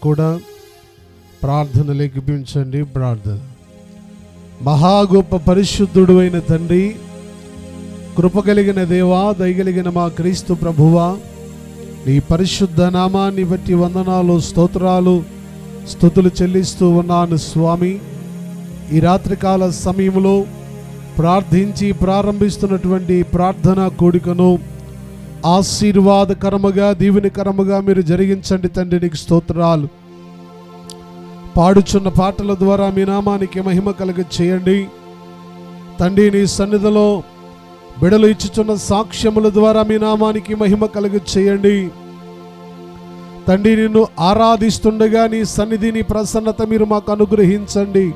కూడా ప్రార్థన లేఖిపించండి ప్రార్థన మహా గొప్ప పరిశుద్ధుడు అయిన తండ్రి కృప కలిగిన దేవా దయగలిగిన మా క్రీస్తు ప్రభువా నీ పరిశుద్ధ నామాన్ని బట్టి వందనాలు స్తోత్రాలు స్థుతులు చెల్లిస్తూ ఉన్నాను స్వామి ఈ రాత్రికాల సమయంలో ప్రార్థించి ప్రారంభిస్తున్నటువంటి ప్రార్థన కూడికను ఆశీర్వాదకరముగా దీవెనకరముగా మీరు జరిగించండి తండ్రి నీకు స్తోత్రాలు పాడుచున్న పాటల ద్వారా మీ నామానికి మహిమ కలుగ చేయండి తండ్రి నీ సన్నిధిలో బిడలు ఇచ్చుచున్న సాక్ష్యముల ద్వారా మీ నామానికి మహిమ కలుగ చేయండి తండ్రి నిన్ను ఆరాధిస్తుండగా నీ సన్నిధి నీ ప్రసన్నత మీరు మాకు అనుగ్రహించండి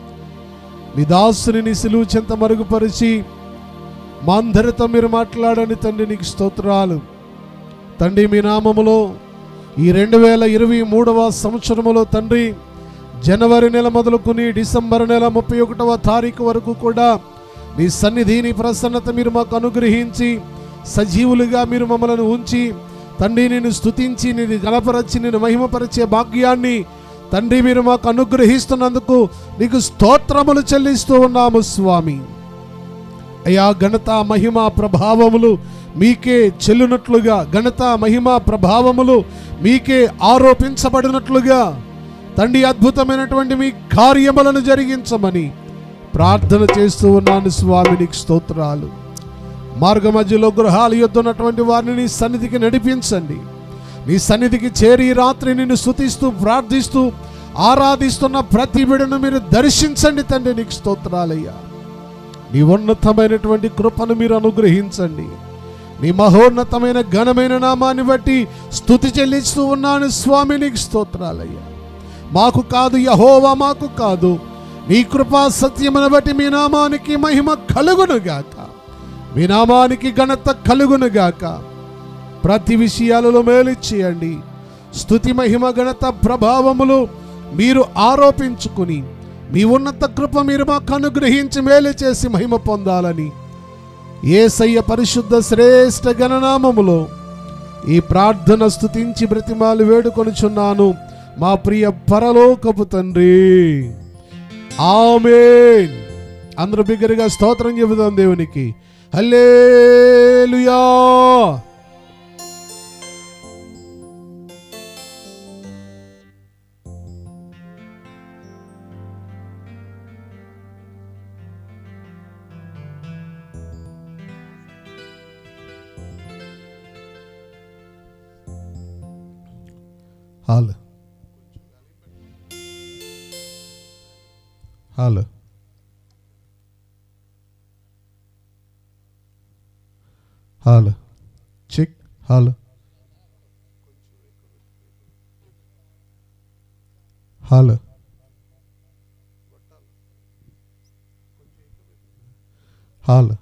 మీ దాసుని నీ సిలువు చెంత మరుగుపరిచి మా అందరితో మీరు మాట్లాడని తండ్రి నీకు స్తోత్రాలు తండ్రి మీ నామములో ఈ రెండు వేల ఇరవై మూడవ సంవత్సరములో తండ్రి జనవరి నెల మొదలుకొని డిసెంబర్ నెల ముప్పై ఒకటవ తారీఖు వరకు కూడా నీ సన్నిధి నీ ప్రసన్నత మీరు మాకు అనుగ్రహించి సజీవులుగా మీరు మమ్మల్ని ఉంచి తండ్రి నేను స్తుతించి నేను గణపరచి నేను మహిమపరిచే భాగ్యాన్ని తండ్రి మీరు మాకు అనుగ్రహిస్తున్నందుకు నీకు స్తోత్రములు చెల్లిస్తూ ఉన్నాము స్వామి అయా ఘనత మహిమ ప్రభావములు మీకే చెల్లునట్లుగా ఘనత మహిమ ప్రభావములు మీకే ఆరోపించబడినట్లుగా తండ్రి అద్భుతమైనటువంటి మీ కార్యములను జరిగించమని ప్రార్థన చేస్తూ ఉన్నాను స్వామి నీకు స్తోత్రాలు మార్గ మధ్యలో గృహాలు యొద్దున్నటువంటి వారిని నీ సన్నిధికి నడిపించండి నీ సన్నిధికి చేరి ఈ రాత్రి నిన్ను స్తుతిస్తూ ప్రార్థిస్తూ ఆరాధిస్తున్న ప్రతి బిడను మీరు దర్శించండి తండ్రి నీకు స్తోత్రాలయ్యా నీ ఉన్నతమైనటువంటి కృపను మీరు అనుగ్రహించండి నీ మహోన్నతమైన ఘనమైన నామాన్ని బట్టి స్తుతి చెల్లిస్తూ ఉన్నాను స్వామి నీకు స్తోత్రాలయ్యా మాకు కాదు యహోవా మాకు కాదు నీ కృపా సత్యమును బట్టి మీ నామానికి మహిమ కలుగునుగాక మీ నామానికి ఘనత కలుగునుగాక ప్రతి విషయాలలో మేలు చేయండి స్తుతి మహిమ ఘనత ప్రభావములు మీరు ఆరోపించుకుని మీ ఉన్నత కృప మీరు మాకు అనుగ్రహించి మేలు చేసి మహిమ పొందాలని ఏసయ్య పరిశుద్ధ శ్రేష్ఠ గణనామములో ఈ ప్రార్థన స్తుతించి బ్రతిమాలు వేడుకొనుచున్నాను మా ప్రియ పరలోకపు తండ్రి ఆమేన్ అందరూ బిగ్గరగా స్తోత్రం చెబుదాం దేవునికి హల్లేలుయా హాల్ హాల్ హాల్ చెక్ హాల్ హాల్ హాల్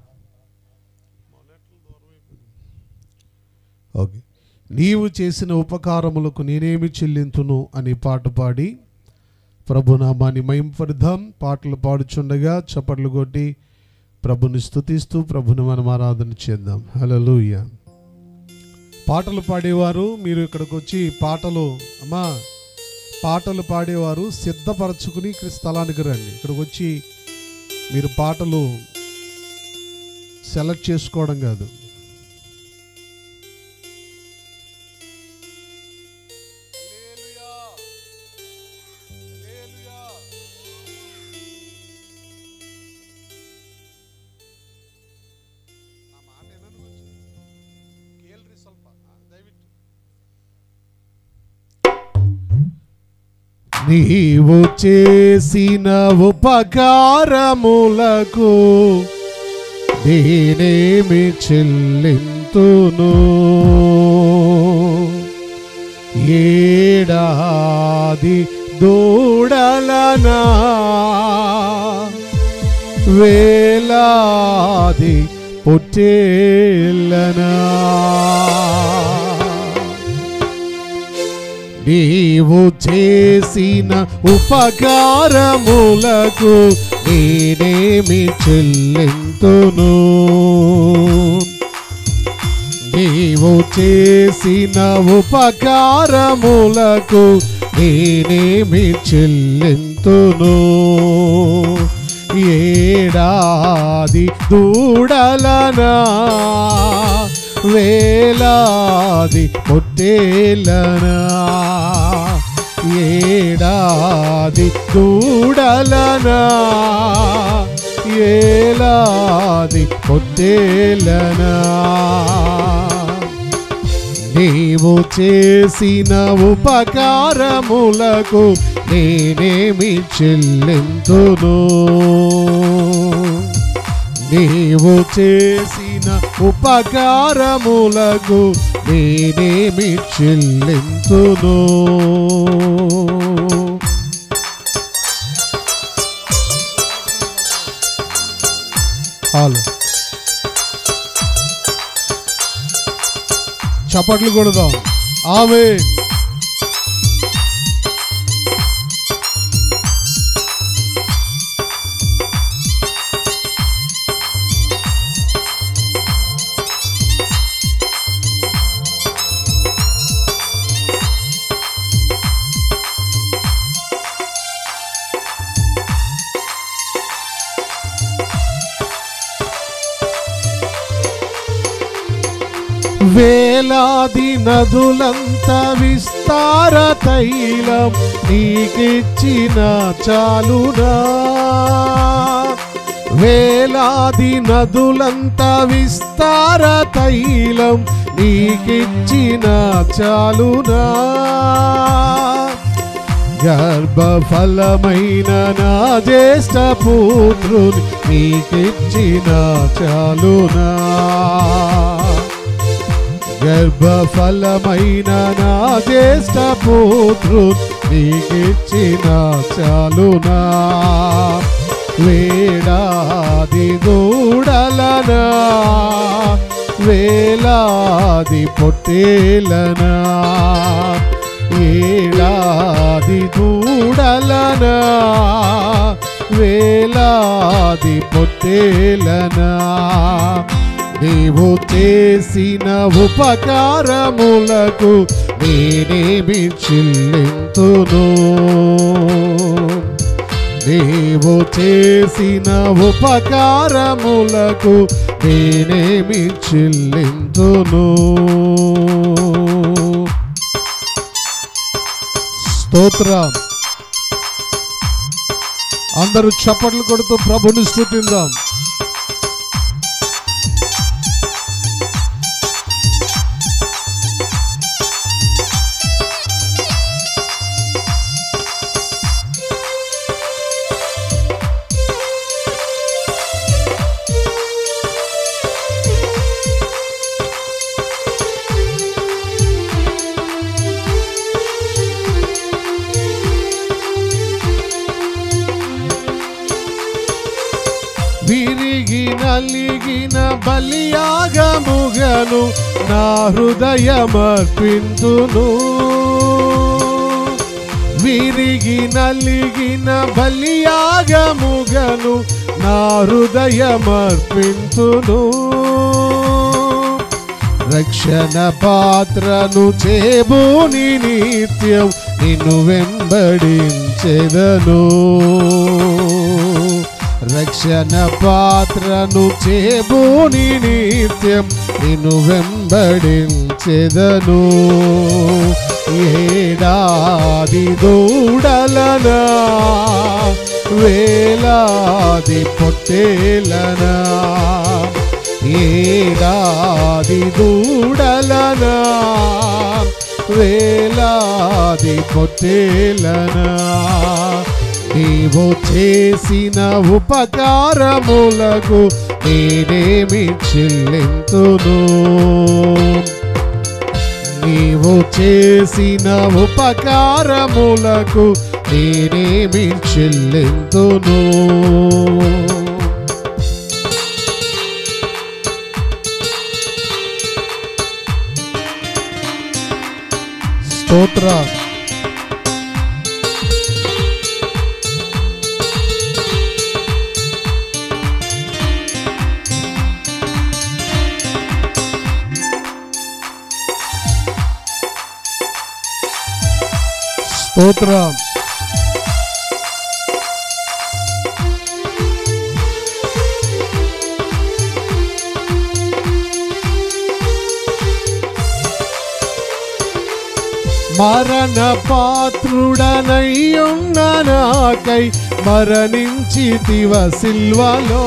ఓకే నీవు చేసిన ఉపకారములకు నేనేమి చెల్లింతును అని పాట పాడి ప్రభునామాన్ని మయంపరిద్దాం పాటలు పాడుచుండగా చప్పట్లు కొట్టి ప్రభుని స్తుతిస్తూ ప్రభుని మనం ఆరాధన చేద్దాం హల్లెలూయ పాటలు పాడేవారు మీరు ఇక్కడికి వచ్చి పాటలు అమ్మా పాటలు పాడేవారు సిద్ధపరచుకుని ఇక్కడ స్థలానికి రండి ఇక్కడికి వచ్చి మీరు పాటలు సెలెక్ట్ చేసుకోవడం కాదు నీవు చేసిన ఉపకారములకు నేనేమి చెల్లింతును ఏడాది దూడలనా వేలాది పొట్టేళ్ళనా నీవు చేసిన ఉపకారములకు నేనేమి చెల్లింతును నీవు చేసిన ఉపకారములకు నేనేమి చెల్లింతును ఏడాది దూడలనా వేలాది పొట్టేలనా ఏడాది దూడలనా ఏలాది పొట్టేలనా నీవు చేసిన ఉపకారములకు నేనేమి చెల్లింతును నీవు చేసిన ఉపకారములకు నేనేమి చెల్లింతును హలో చప్పట్లు కొడదాం ఆమె వేలాది నదులంత విస్తార తైలం నీకిచ్చిన చాలునా వేలాది నదులంత విస్తార తైలం నీకిచ్చిన చాలునా గర్భఫలమైన నా జ్యేష్ఠ పుత్రుని నీకిచ్చిన చాలునా గర్భఫలమైన నా జ్యేష్ఠ పుత్రు నీకిచ్చిన చాలునా వేడాది దూడలనా వేలాది పొట్టేలనా ఏడాది దూడలనా వేలాది పొట్టేలనా నీవు చేసిన ఉపకారములకు నేనేమి చెల్లింతును నీవు చేసిన ఉపకారములకు నేనేమి చెల్లింతును స్తోత్రం అందరూ చప్పట్లు కొడుతూ ప్రభుని స్థుతిందాం విరిగి నలిగిన బలియాగముగను నా హృదయమర్పింతును విరిగి నలిగిన బలియాగముగను నా హృదయమర్పింతును రక్షణ పాత్రను చేబూని నిత్యం నిన్ను వెంబడించెదను రక్షణ పాత్రను చేబూని నిత్యం నిన్ను వెంబడించెదను ఏడాది దూడలనా వేలాది పొట్టేలనా ఏడాది దూడలనా వేలాది పొట్టేలనా నీవు చేసిన ఉపకారములకు నేనేమి చెల్లింతును నీవు చేసిన ఉపకారములకు నేనేమి చెల్లింతును స్తోత్ర స్తోత్రం మరణ పాత్రుడనయ్యున్న నాకై మరణించితివ సిల్వలో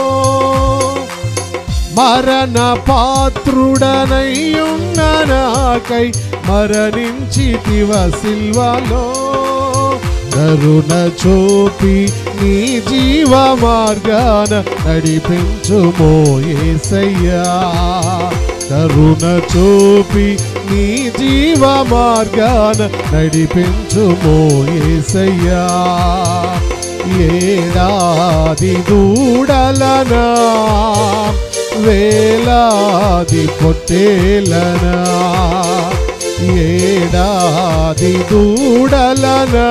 మరణ పాత్రుడనయ్యున్న నాకై మరణించితివ సిల్వలో కరుణ చూపి నీ జీవ మార్గాన నడిపించుమో యేసయ్యా కరుణ చూపి నీ జీవ మార్గాన నడిపించుమో యేసయ్యా ఏడాది దూడలనా వేలాది పొట్టేలనా ఏడాది దూడలనా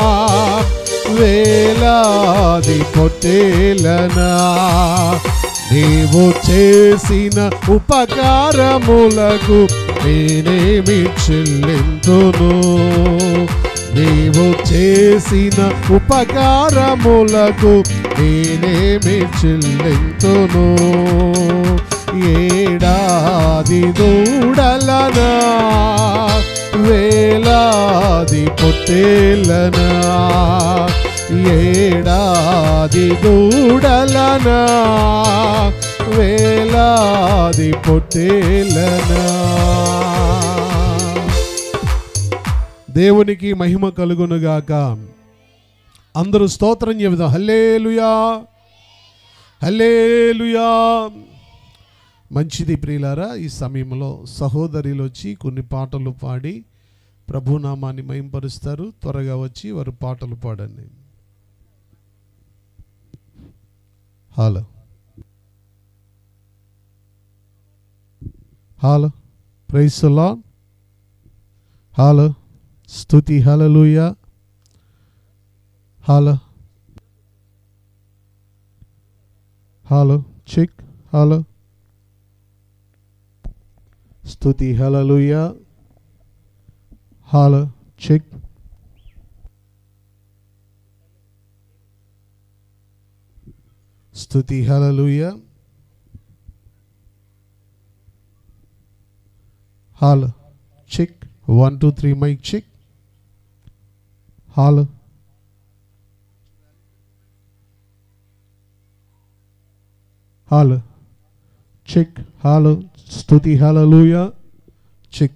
వేలాది పొట్టేలనా నీవు చేసిన ఉపకారములకు నేనేమి చెల్లింతును నీవు చేసిన ఉపకారములకు నేనేమి చెల్లింతును ఏడాది దూడలనా వేలాది పొట్టేలనా ఏడాది దూడలనా వేలాది పొట్టేలనా దేవునికి మహిమ కలుగునుగాక అందరూ స్తోత్రం చెబుదాం హల్లేలుయా హల్లేలుయా మంచిది ప్రియులారా ఈ సమయంలో సహోదరులు వచ్చి కొన్ని పాటలు పాడి ప్రభునామాన్ని మహింపరుస్తారు త్వరగా వచ్చి వారు పాటలు పాడండి హలో హలో ప్రైసలా హలో స్తుతి హలలుయ హలో హలో చెక్ హలో స్తుతి హలలుయ హలో చెక్ స్తుతి హలలుయ hello check one two three mic check hello hello check hello స్తుతి హలలుయ చెక్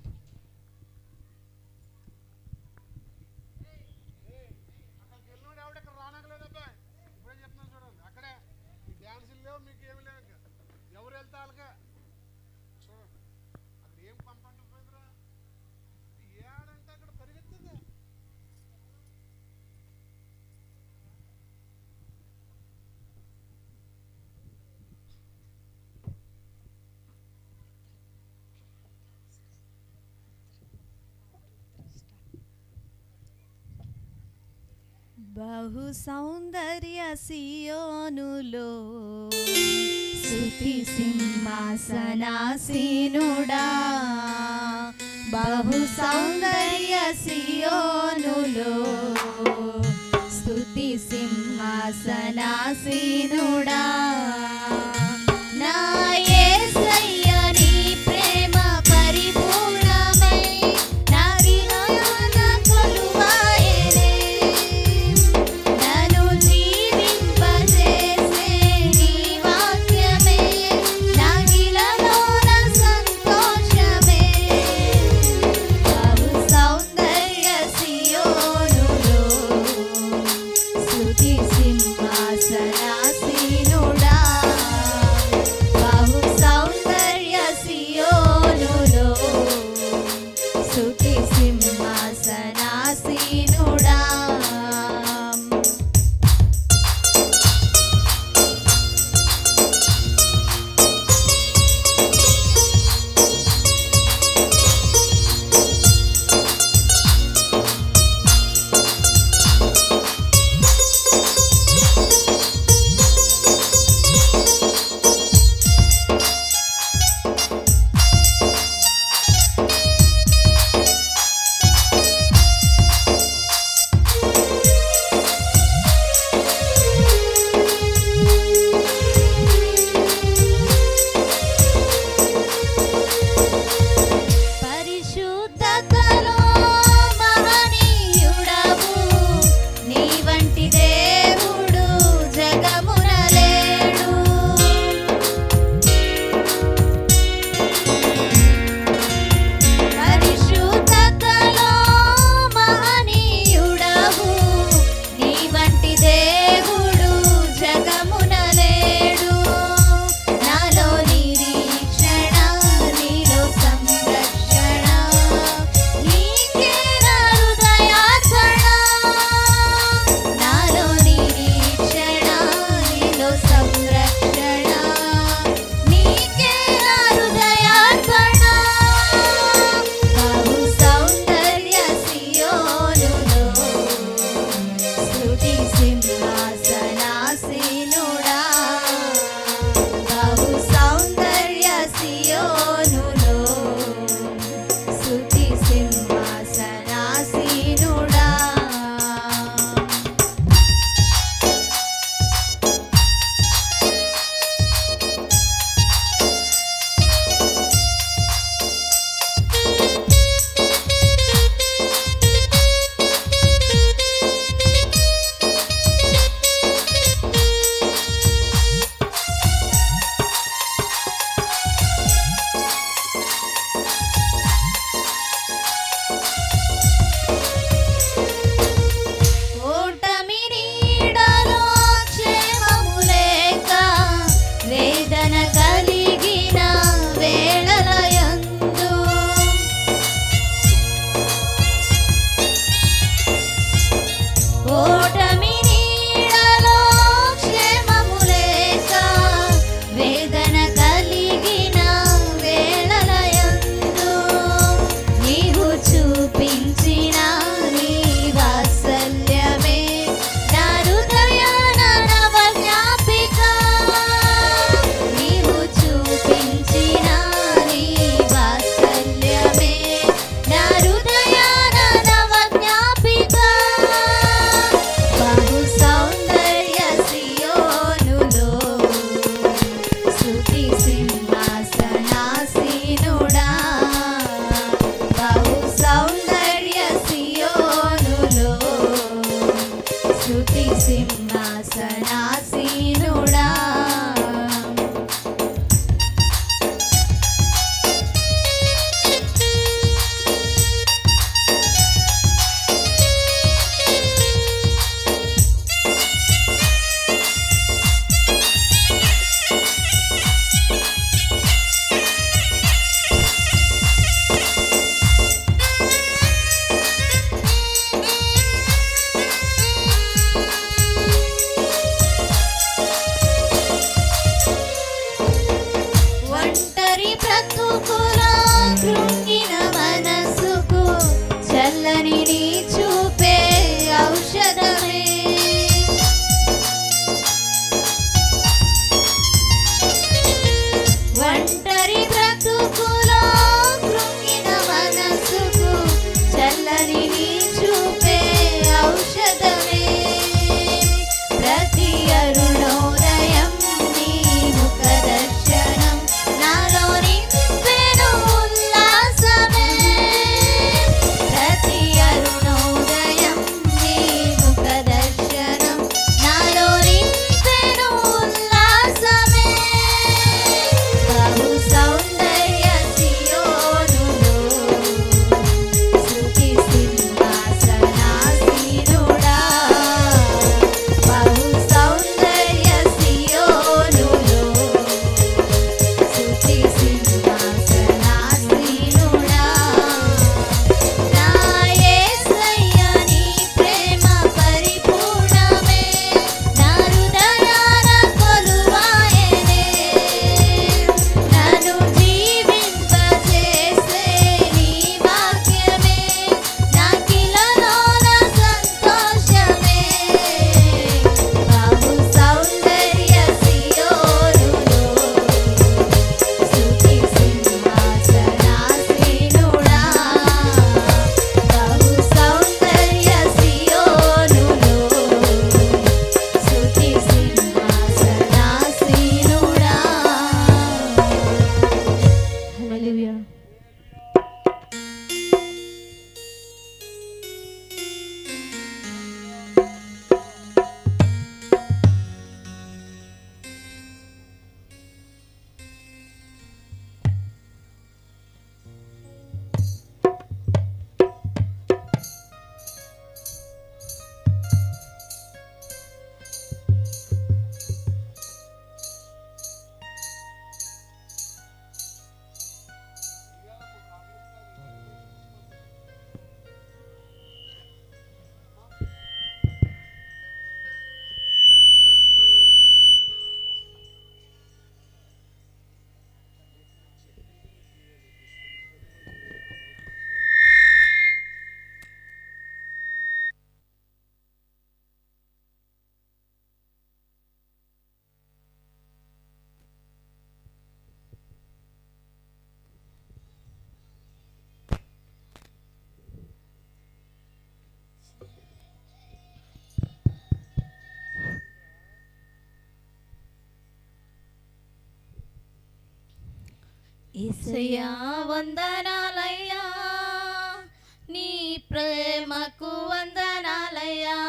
బహు సౌందర్య సియోనులో స్తుతి సింహాసనాసీనుడా బహు సౌందర్య సియోనులో స్తుతి సింహాసనాసీనుడా నా యేసయ్య నీ ప్రేమ పరిపూర్ణమై నా వినయాన కొలువాయెనే నన్ను జీవింపజేసే నీ వాక్యమే నాగిలలోన సంతోషమే బహు సౌందర్య సియోనులో స్తుతి సింహాసనాసీనుడా సింహాసనాసీనుడా ఒంటరి బ్రతుకులో కృంగిన మనసుకు చల్లని నీ చూపే ఔషధమే ఒంటరి బ్రతుకులో కృంగిన మనసుకు చల్లని నీ చూపే ఔషధమే ప్రతి అరుణోదయం నీ ముఖ దర్శనం నాలో నింపెను ఉల్లాసమే ప్రతి అరుణోదయం నీ ముఖ దర్శనం నాలో నింపెను ఉల్లాసమే బహు సౌందర్య సియోనులో స్తుతి సింహాసనాసీనుడా బహు సౌందర్య సియోనులో స్తుతి సింహాసనాసీనుడా నా యేసయ్య నీ ప్రేమ పరిపూర్ణమే నా హృదయాన కొలువాయనే నన్ను జీవింపజేసే నీ వాక్యమే నాకిలలోన సంతోషమే బహు సౌందర్య సియోనులో స్తుతి సింహాసనాసీనుడా బహు సౌందర్య సియోనులో స్తుతి సింహాసనాసీనుడా హల్లెలూయా ఇసయా వందనాలయ్యా నీ ప్రేమకు వందనాలయ్యా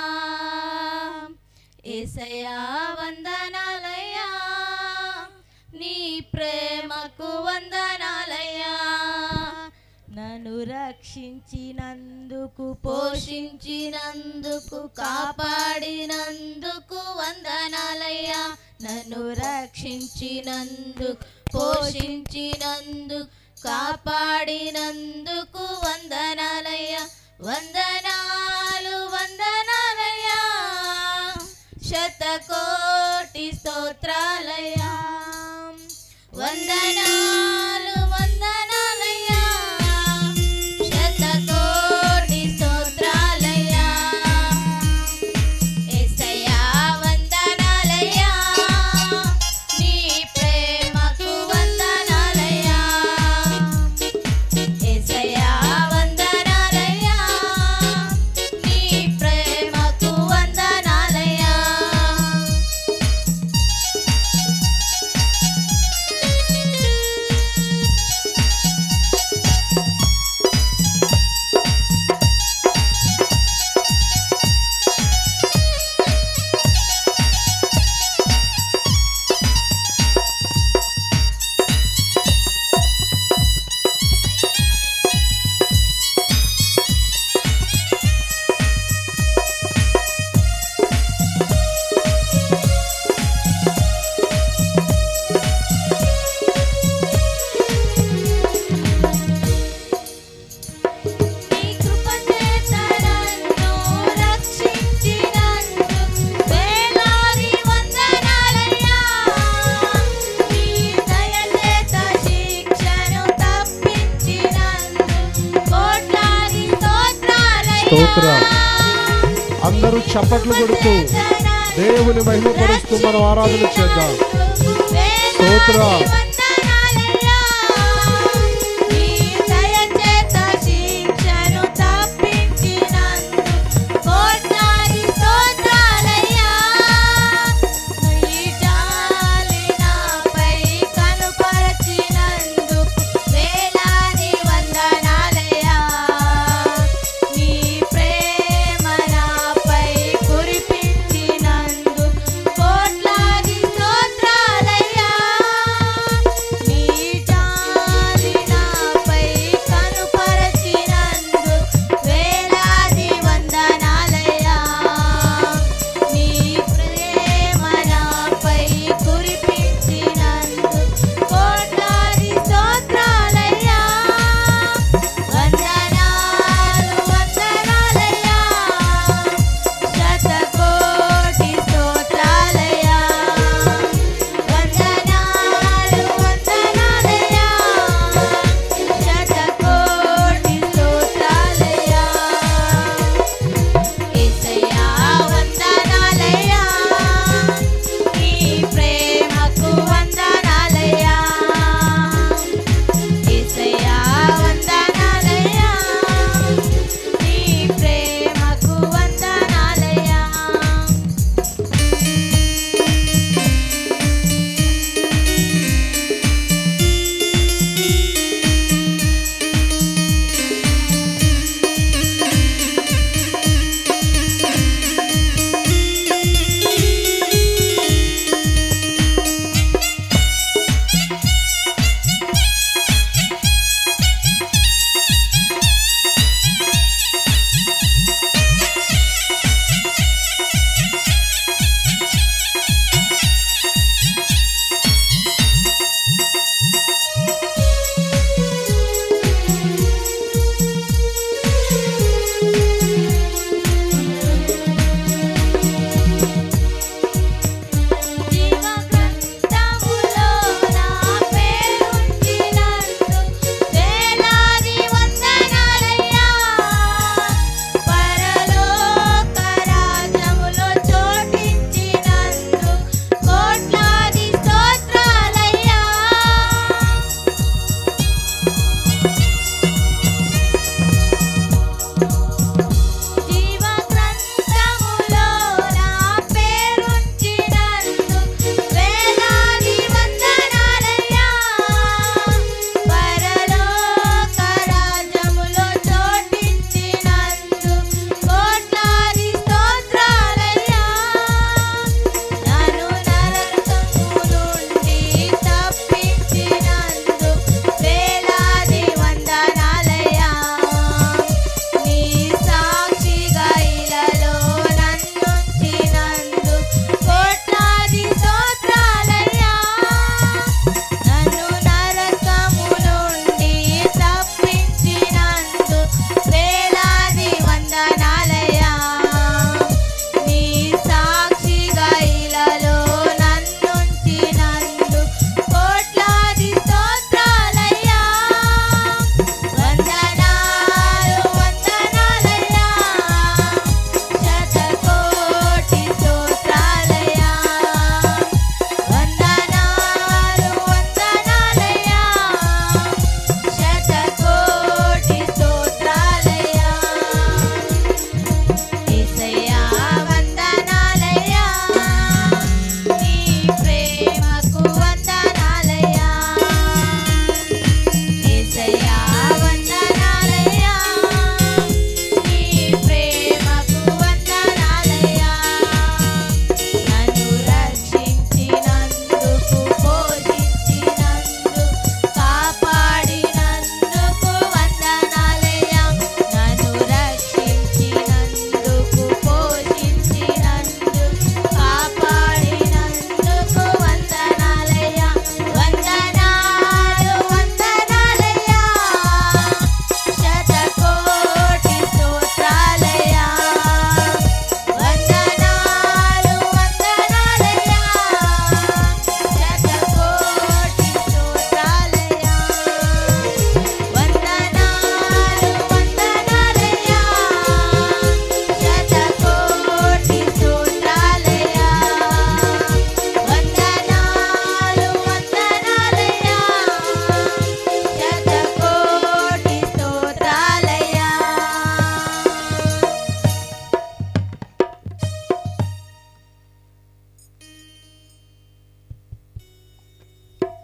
ఏసయా వందనాలయ్యా నీ ప్రేమకు వందనాలయ్యా నన్ను రక్షించినందుకు పోషించినందుకు కాపాడినందుకు వందనాలయ్యా నన్ను రక్షించినందుకు పోషించినందుకు కాపాడినందుకు వందనాలయ్యా వందనాలు వందనాలయ్యా శతకోటి స్తోత్రాలయ్యా వందనాలు వందనాలయ్యా శతకోటి స్తోత్రాలయ్యా యేసయ్యా వందనాలయ్యా నీ ప్రేమకు వందనాలయ్యా యేసయ్యా వందనాలయ్యా నీ ప్రేమకు వందనాలయ్యా అందరూ చప్పట్లు కొడుతూ దేవుని మహిమపరుస్తూ మనం ఆరాధన చేద్దాం స్తోత్ర. నీ ప్రేమ నాపై కురిపించినందు కోట్లాది స్తోత్రాలయ్యా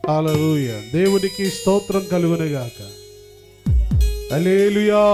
హల్లెలూయ దేవునికి స్తోత్రం కలుగునుగాక హల్లెలూయా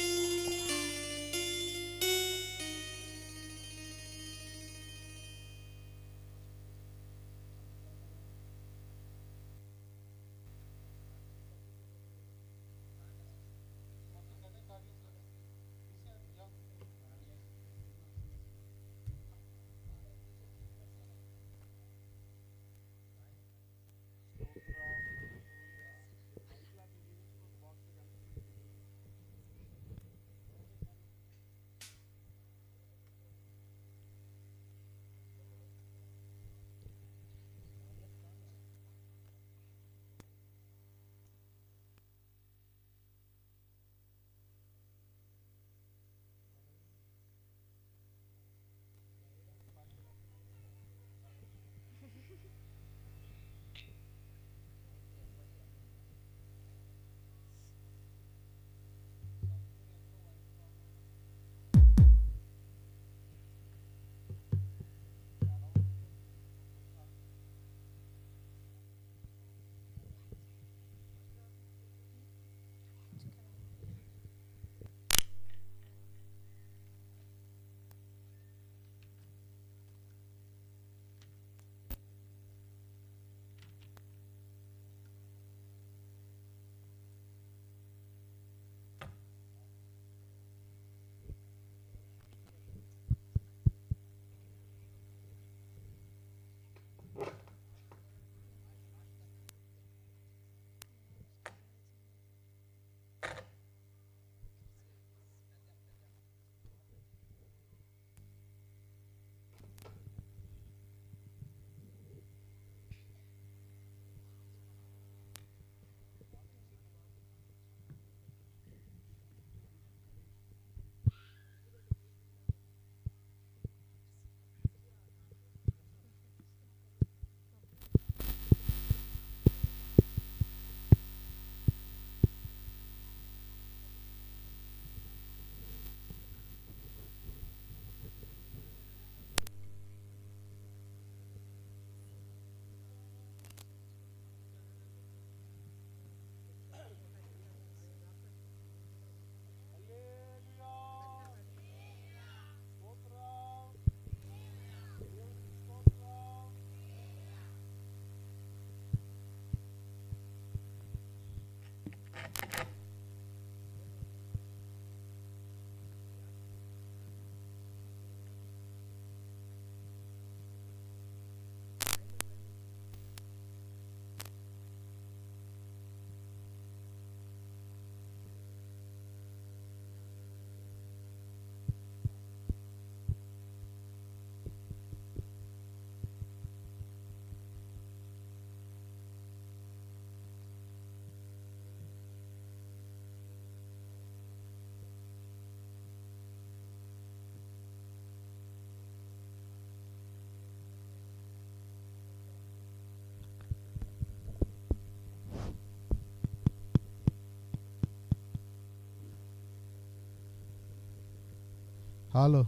హలో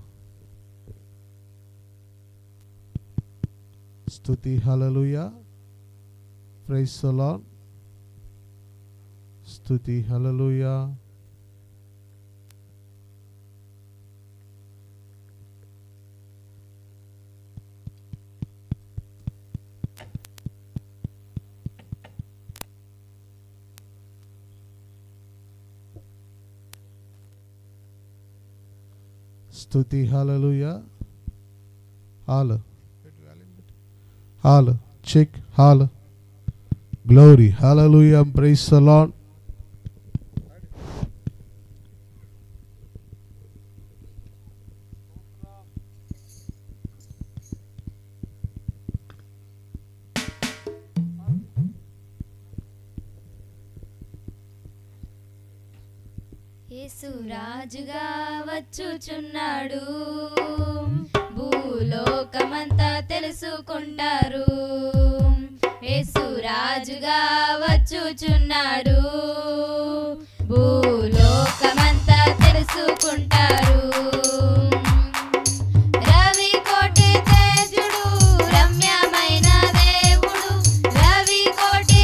స్తుతి హలలుయా ప్రైస్ లాన్ స్తుతి హలలుయా స్తుతి హలలుయా హాల్ హాల్ చెక్ హాల్ గ్లోరీ హలలుయా ప్రైస్ లాన్ యేసు రాజుగా వచ్చుచున్నాడు భూలోకమంతా తెలుసుకుంటారు యేసు రాజుగా వచ్చుచున్నాడు భూలోకమంతా తెలుసుకుంటారు రవి కోటి తేజుడు రమ్యమైన దేవుడు రవి కోటి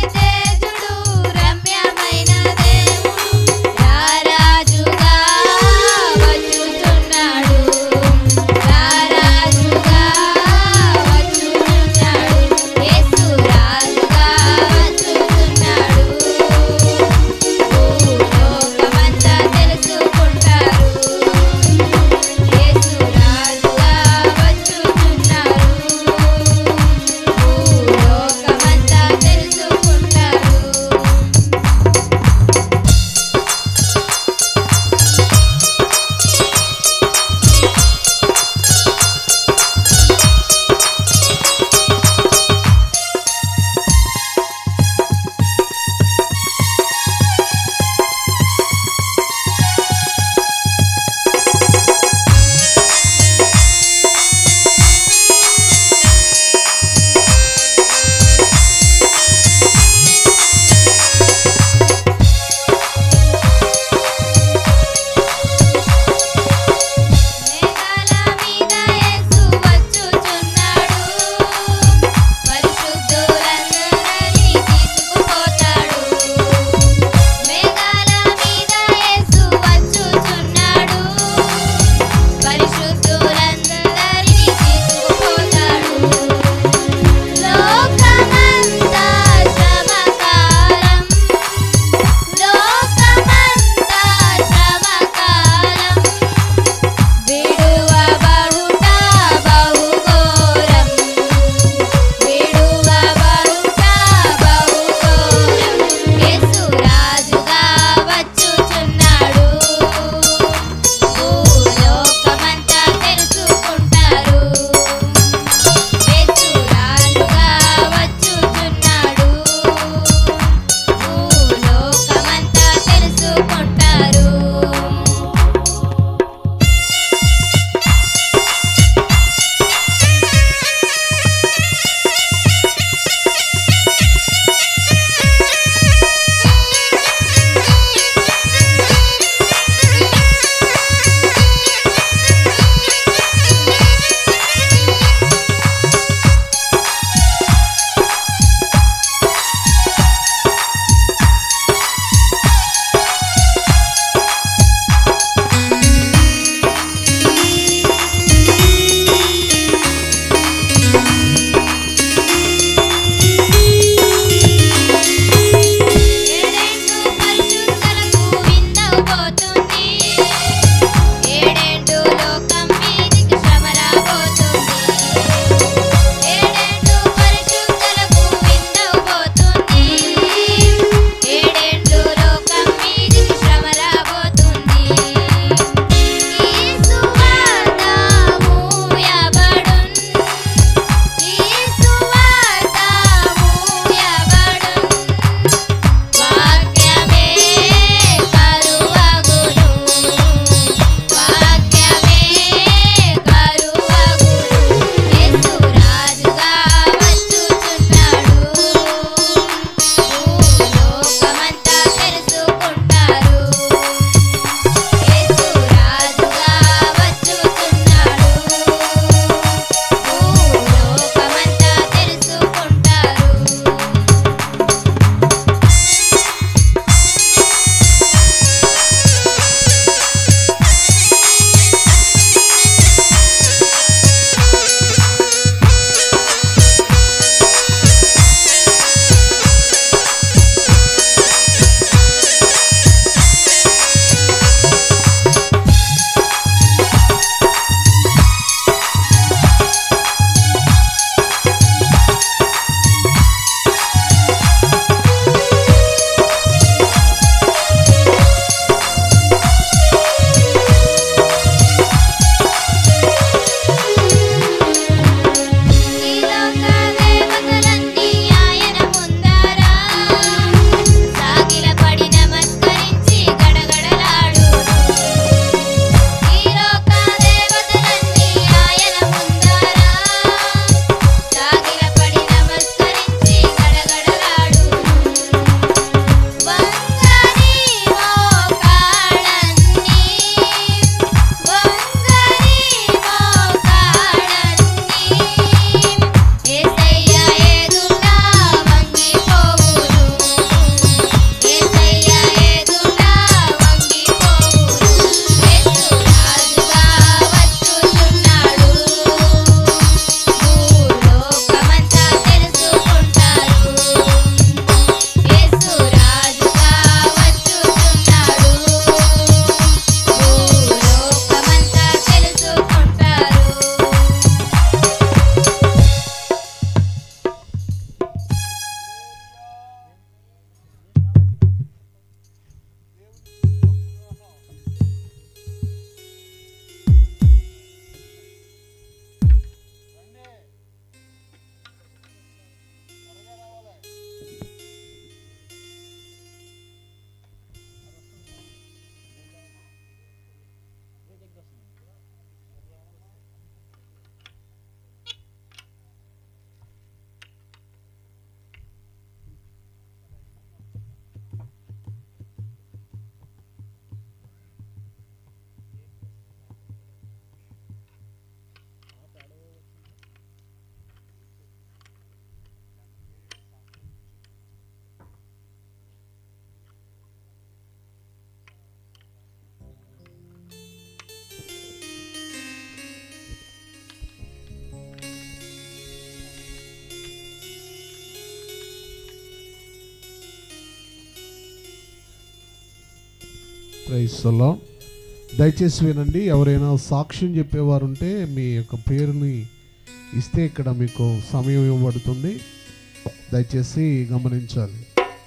క్రైస్తలో దయచేసి వినండి ఎవరైనా సాక్ష్యం చెప్పేవారు ఉంటే మీ యొక్క పేరుని ఇస్తే ఇక్కడ మీకు సమయం ఇవ్వబడుతుంది దయచేసి గమనించాలి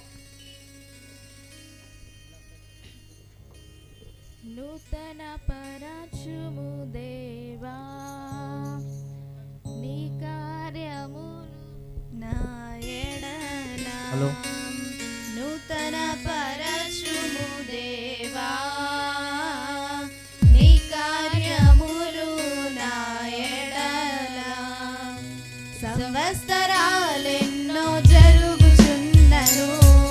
నూతన పరచుము దేవా నీ కార్యములు నా ఎడల హలో. నూతన పరచుము దేవా నీ కార్యములు నా ఎడల సంవత్సరాలెన్నో జరుగుచున్నను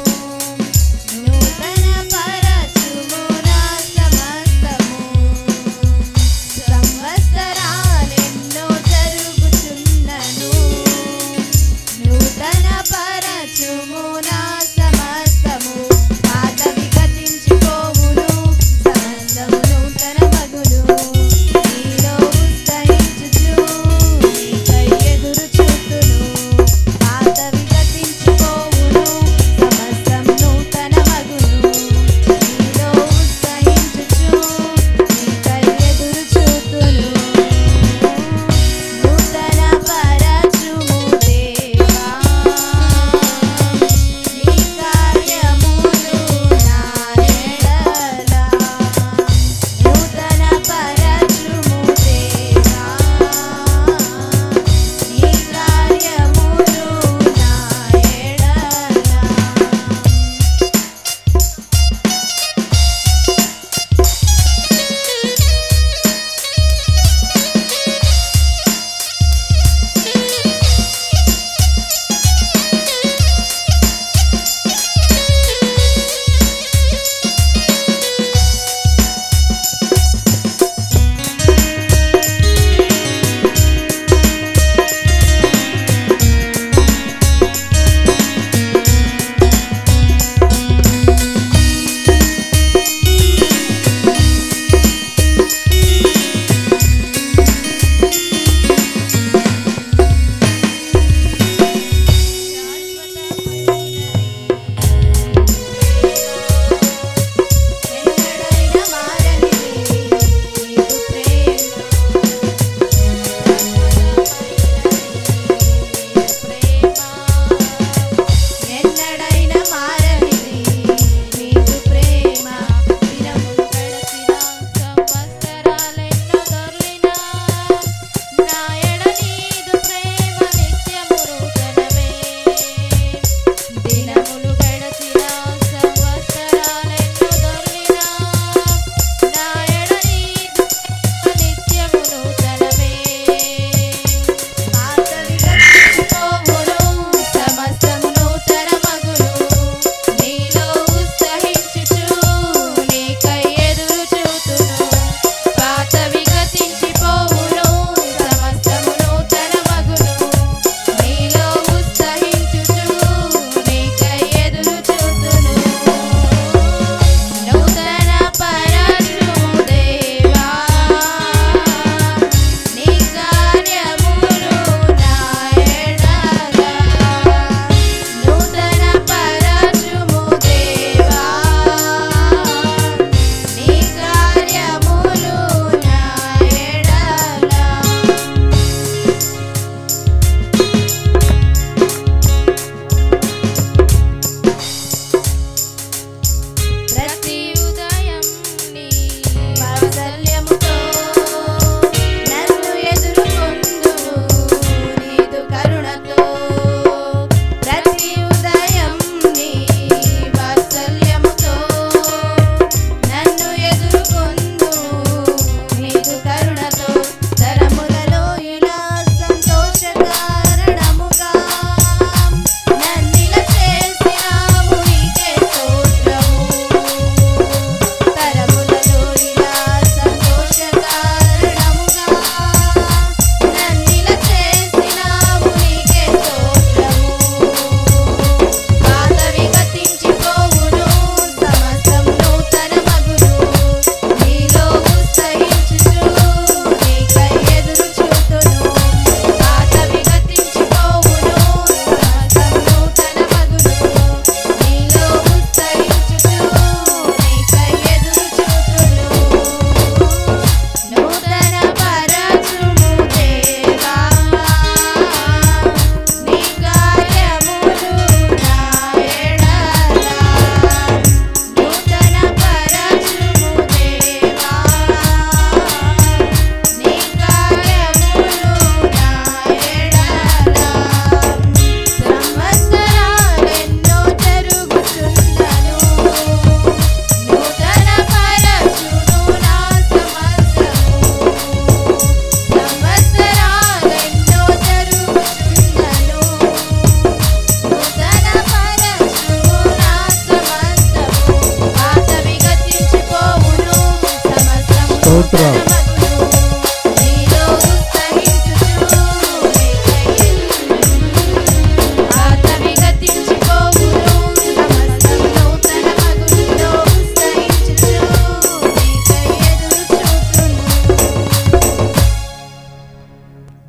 నూతన పరచుము నా సమస్తము సంవత్సరాలెన్నో జరుగుచున్నను నూతన పరచుము నా సమస్తము పాతవి గతించిపోవును సమస్తము నూతన మగును నీలో ఉత్సహించుచు నీకై ఎదురు చూతును పాతవి గతించి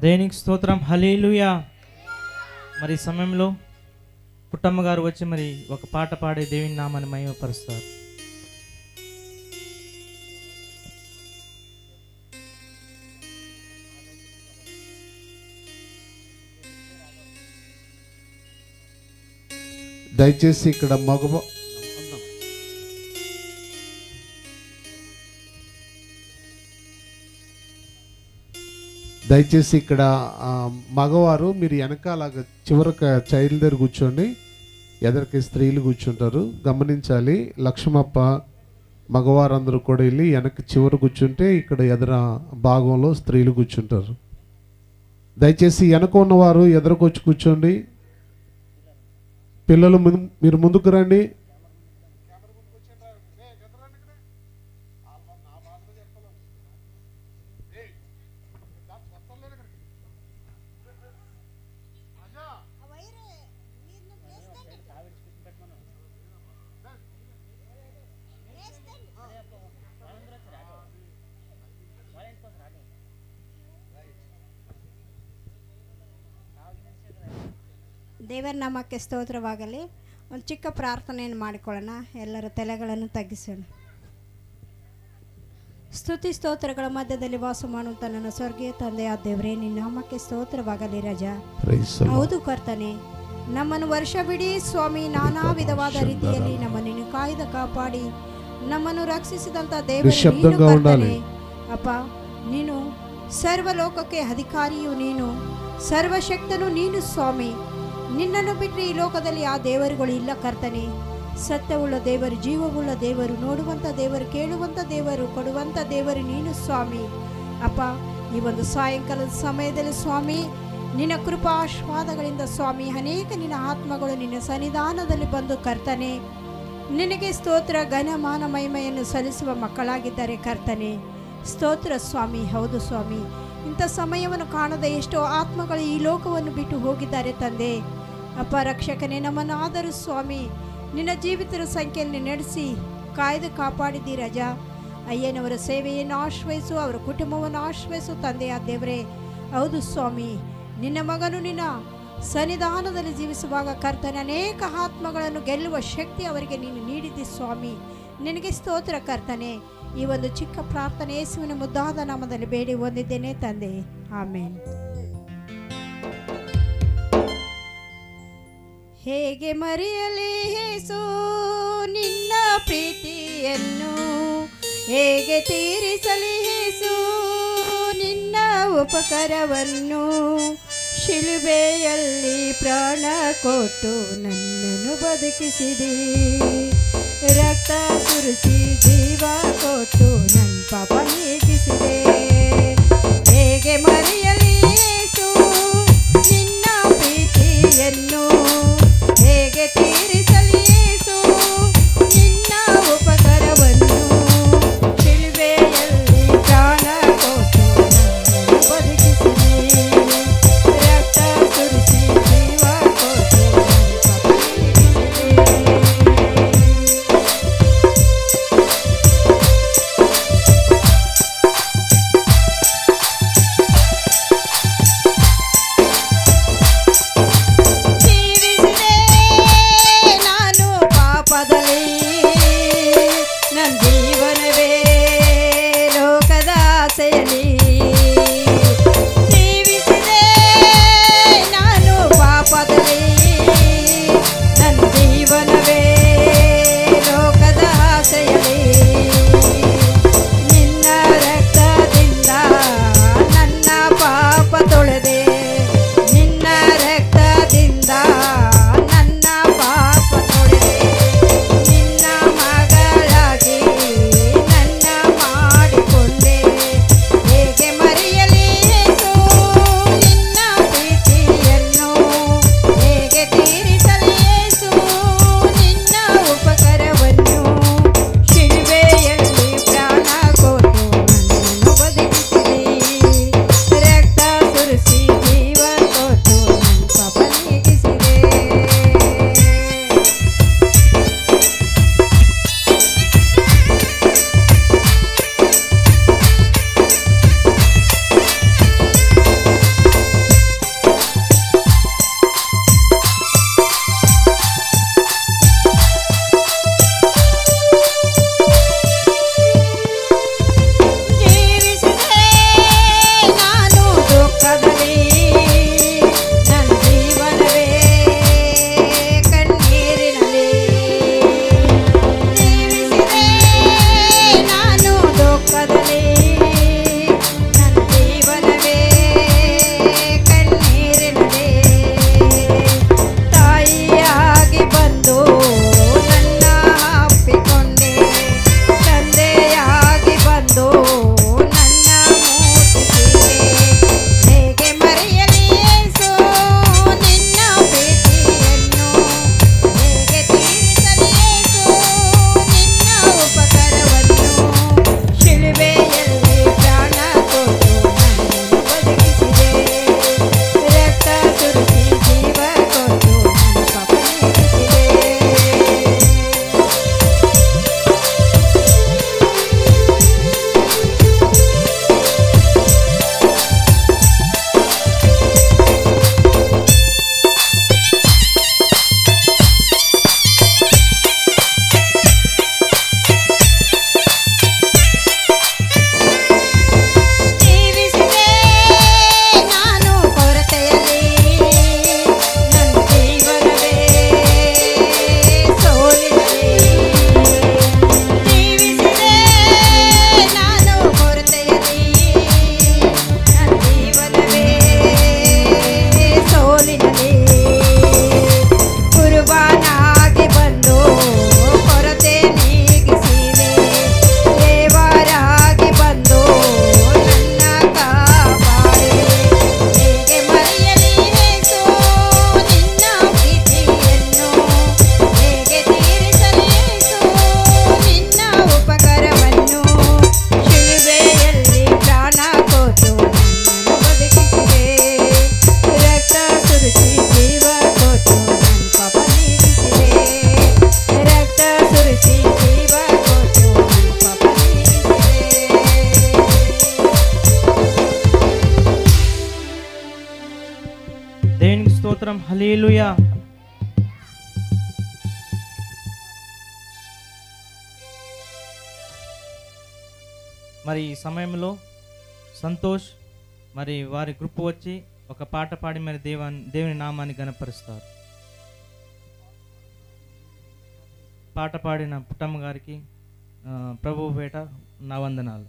దేనికి స్తోత్రం హలేలుయా మరి ఈ సమయంలో పుట్టమ్మ గారు వచ్చి మరి ఒక పాట పాడే దేవుని నామాన్ని మహిమపరుస్తారు దయచేసి ఇక్కడ మగ దయచేసి ఇక్కడ ఆ, మగవారు మీరు వెనకాల చివరికి చైల్డ్ దగ్గర కూర్చోండి ఎదరికి స్త్రీలు కూర్చుంటారు గమనించాలి లక్ష్మప్ప మగవారందరూ కూడా వెళ్ళి వెనక్కి చివర కూర్చుంటే ఇక్కడ ఎదర భాగంలో స్త్రీలు కూర్చుంటారు దయచేసి వెనక ఉన్నవారు ఎదరకొచ్చి కూర్చోండి పిల్లలు ముందు- మీరు ముందుకు రండి ದೇವರ ನಾಮಕ್ಕೆ ಸ್ತೋತ್ರವಾಗಲಿ ಒಂದು ಚಿಕ್ಕ ಪ್ರಾರ್ಥನೆಯನ್ನು ಮಾಡಿಕೊಳ್ಳೋಣ ಎಲ್ಲರ ತಲೆಗಳನ್ನು ತಗ್ಗಿಸೋಣ ಸ್ತುತಿ ಸ್ತೋತ್ರಗಳ ಮಧ್ಯದಲ್ಲಿ ವಾಸ ಮಾಡುವಂತ ನನ್ನ ಸ್ವರ್ಗೀಯ ತಂದೆಯ ದೇವರೇ ನಿನ್ನ ನಾಮಕ್ಕೆ ಸ್ತೋತ್ರವಾಗಲಿ ರಜಾ Praise the Lord. ಹೌದು ಕರ್ತನೆ ನಮ್ಮನ್ನು ವರ್ಷವಿಡೀ ಸ್ವಾಮಿ ನಾನಾ ವಿಧವಾದ ರೀತಿಯಲ್ಲಿ ನಮ್ಮನ್ನು ನೀನು ಕಾಯ್ದ ಕಾಪಾಡಿ ನಮ್ಮನ್ನು ರಕ್ಷಿಸಿದಂತ ದೇವರು ನೀನು ನಿಶ್ಶಬ್ದಂగా ఉండాలి. ಕರ್ತನೆ. ಅಪ್ಪ ನೀನು ಸರ್ವಲೋಕಕ್ಕೆ ಅಧಿಕಾರಿಯು ನೀನು ಸರ್ವಶಕ್ತನು ನೀನು ಸ್ವಾಮಿ ನಿನ್ನನ್ನು ಬಿಟ್ಟರೆ ಈ ಲೋಕದಲ್ಲಿ ಆ ದೇವರುಗಳು ಇಲ್ಲ ಕರ್ತನೆ ಸತ್ಯವುಳ್ಳ ದೇವರು ಜೀವವುಳ್ಳ ದೇವರು ನೋಡುವಂಥ ದೇವರು ಕೇಳುವಂಥ ದೇವರು ಕೊಡುವಂಥ ದೇವರು ನೀನು ಸ್ವಾಮಿ ಅಪ್ಪ ಈ ಒಂದು ಸಾಯಂಕಾಲದ ಸಮಯದಲ್ಲಿ ಸ್ವಾಮಿ ನಿನ್ನ ಕೃಪಾಶ್ವಾದಗಳಿಂದ ಸ್ವಾಮಿ ಅನೇಕ ನಿನ್ನ ಆತ್ಮಗಳು ನಿನ್ನ ಸನ್ನಿಧಾನದಲ್ಲಿ ಬಂದು ಕರ್ತನೆ ನಿನಗೆ ಸ್ತೋತ್ರ ಘನಮಾನ ಮಹಿಮೆಯನ್ನು ಸಲ್ಲಿಸುವ ಮಕ್ಕಳಾಗಿದ್ದಾರೆ ಕರ್ತನೆ ಸ್ತೋತ್ರ ಸ್ವಾಮಿ ಹೌದು ಸ್ವಾಮಿ ಇಂಥ ಸಮಯವನ್ನು ಕಾಣದ ಎಷ್ಟೋ ಆತ್ಮಗಳು ಈ ಲೋಕವನ್ನು ಬಿಟ್ಟು ಹೋಗಿದ್ದಾರೆ ತಂದೆ ಅಪ್ಪ ರಕ್ಷಕನೇ ನಮ್ಮನ್ನು ಆದರೂ ಸ್ವಾಮಿ ನಿನ್ನ ಜೀವಿತರ ಸಂಖ್ಯೆಯಲ್ಲಿ ನಡೆಸಿ ಕಾಯ್ದು ಕಾಪಾಡಿದ್ದೀ ರಜಾ ಅಯ್ಯನವರ ಸೇವೆಯನ್ನು ಆಶ್ರಯಿಸು ಅವರ ಕುಟುಂಬವನ್ನು ಆಶ್ರಯಿಸು ತಂದೆಯ ದೇವರೇ ಹೌದು ಸ್ವಾಮಿ ನಿನ್ನ ಮಗನು ನಿನ್ನ ಸನ್ನಿಧಾನದಲ್ಲಿ ಜೀವಿಸುವಾಗ ಕರ್ತನ ಅನೇಕ ಆತ್ಮಗಳನ್ನು ಗೆಲ್ಲುವ ಶಕ್ತಿ ಅವರಿಗೆ ನೀನು ನೀಡಿದ್ದಿ ಸ್ವಾಮಿ ನಿನಗೆ ಸ್ತೋತ್ರ ಕರ್ತನೆ ಈ ಒಂದು ಚಿಕ್ಕ ಪ್ರಾರ್ಥನೆ ಯೇಸುವಿನ ಮುದ್ದಾದ ನಾಮದಲ್ಲಿ ಬೇಡಿ ಹೊಂದಿದ್ದೇನೆ ತಂದೆ ಆಮೇನ್ ಹೇಗೆ ಮರೆಯಲಿ ಹೇಸು ನಿನ್ನ ಪ್ರೀತಿಯನ್ನು ಹೇಗೆ ತೀರಿಸಲಿ ಹೇಸು ನಿನ್ನ ಉಪಕರವನ್ನು ಶಿಲುಬೆಯಲ್ಲಿ ಪ್ರಾಣ ಕೊಟ್ಟು ನನ್ನನ್ನು ಬದುಕಿಸಿದೆ ರಕ್ತ ಸುರಿಸಿ ಜೀವ ಕೊಟ್ಟು ನನ್ನ ಪಾಪ ನೀಗಿಸಿದೆ ಹೇಗೆ ಮರೆಯಲಿ ಯೇಸು ನಿನ್ನ ಪ್ರೀತಿಯನ್ನು ಹೇಗೆ ತೀರಿಸಲಿ ಯೇಸು ನಿನ್ನ ಉಪಕರವನ್ನು ಶಿಲುಬೆಯಲ್ಲಿ ಪ್ರಾಣ ಕೊಟ್ಟು ನನ್ನನ್ನು ಬದುಕಿಸಿದೆ ರಕ್ತ ಸುರಿಸಿ ಜೀವ ಕೊಟ್ಟು ನನ್ನ ಪಾಪ ನೀಗಿಸಿದೆ. దేవునికి స్తోత్రం హలేలుయా మరి ఈ సమయంలో సంతోష్ మరి వారి గ్రూప్ వచ్చి ఒక పాట పాడి మరి దేవాన్ని దేవుని నామాన్ని గనపరుస్తారు పాట పాడిన పుట్టమ్మ గారికి ఆ, ప్రభు పేట నా వందనాలు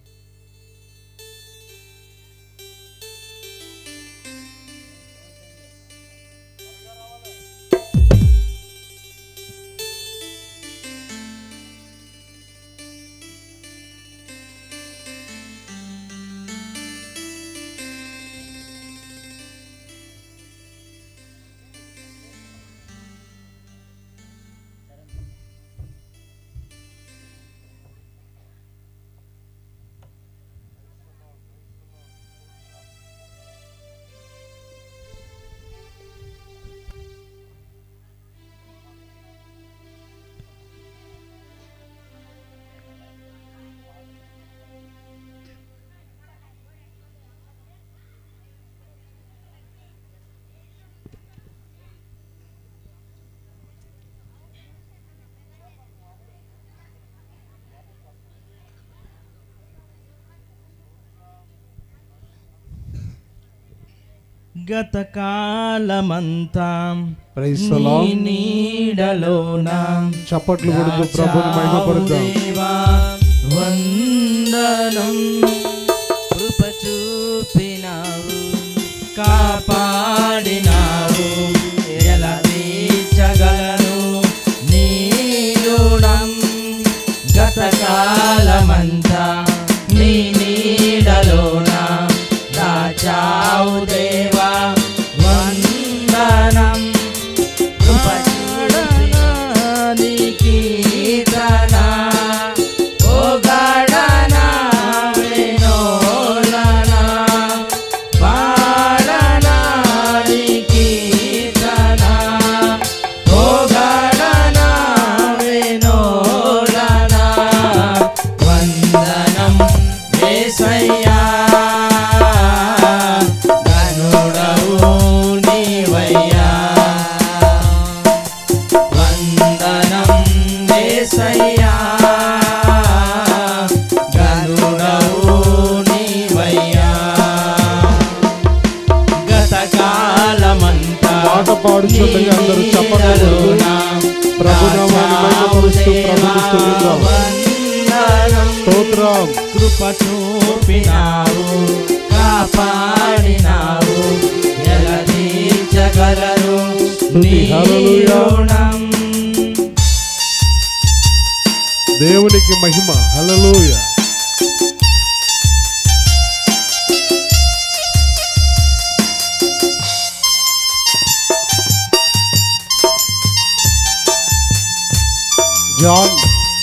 గతకాలమంతా Praise the Lord. నీ నీడలోన చప్పట్లు కొడుతూ ప్రభుని మహిమపరుద్దాం దేవా, వందనం కృప చూపినావు కాపాడినావు ఎలా తీర్చగలను నీ రుణం గతకాలమంతా నీ నీడలోన రాజావు దేవా వందనం వందనం ఏసయ్యా గనుడవు నీవయ్యా వందనం దేశయ్యా గరుడవు నీవయ్యా గతకాలమంతా పాట పాడుచుండగా అందరూ చప్పట్లు కొడుతూ ప్రభునామాన్ని మహిమపరుస్తూ ప్రభుని స్తుతిద్దాం. స్తోత్రం కృప చూపినావు కాపాడినావు ఎలా తీర్చగలరు స్తుతి, నీ హల్లెలూయా. రుణం దేవునికి మహిమ హల్లెలూయ జాన్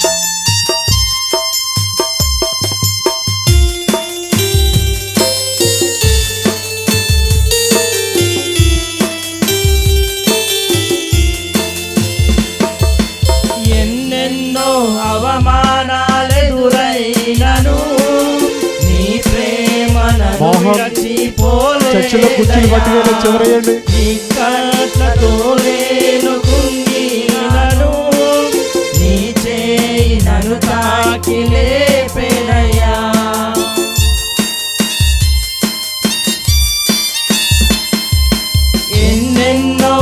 ఎన్నెన్నో అవమానాలెదురైనను నీ ప్రేమను మోహన్, విరచిపోలేదయా. చర్చిలో కుర్చీలు పట్టుకొని చివరయ్యండి నీ కట్లతో నేను కుంగినను నీ చేయి నన్ను తాకి లేపెనయ్యా ఎన్నెన్నో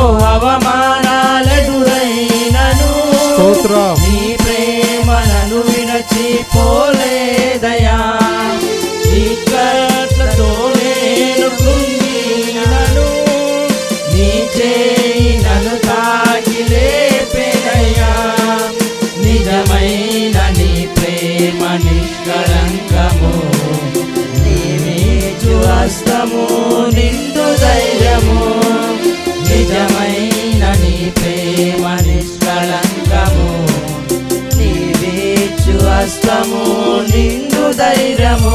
అవమానాలెదురైనను స్తోత్రం నీ ప్రేమలను విరచిపోలేదయా నీ కట్లతో నేను కృంగినను నీ చేయి నన్ను తాకి లేపెనయ్యా నిజమైన నీ ప్రేమ నిష్కలంకము నీమీచు హస్తము నిండు ధైర్యము నిజమైన నీ ప్రేమ నిష్కలంకము నీవీచు హస్తము నిండు ధైర్యము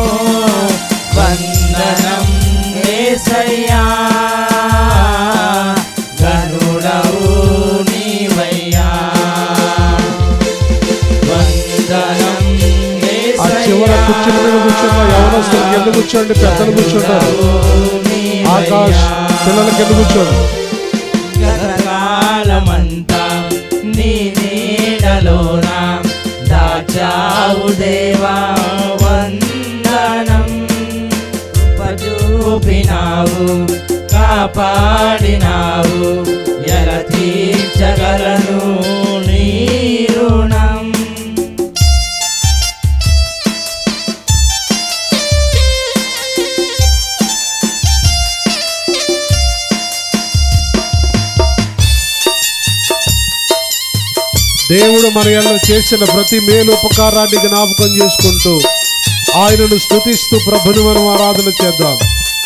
వందనం ఏసయ్యా గరుడవు నీవయ్యా వందనం ఆ చివర కుర్చీల మీద కూర్చున్న యవనస్తులు కింద కూర్చోండి పెద్దలు కూర్చుంటారు ఆకాష్ పిల్లల కింద కూర్చోండి గతకాలమంతా నీ నీడలోన దాచావు దేవా వందనం చూపినావు కాపాడినావు ఎలా తీర్చగలను నీ రుణం దేవుడు మన ఎల్ల చేసిన ప్రతి మేలు ఉపకారాన్ని జ్ఞాపకం చేసుకుంటూ ఆయనను స్తుతిస్తూ ప్రభుని మనం ఆరాధన చేద్దాం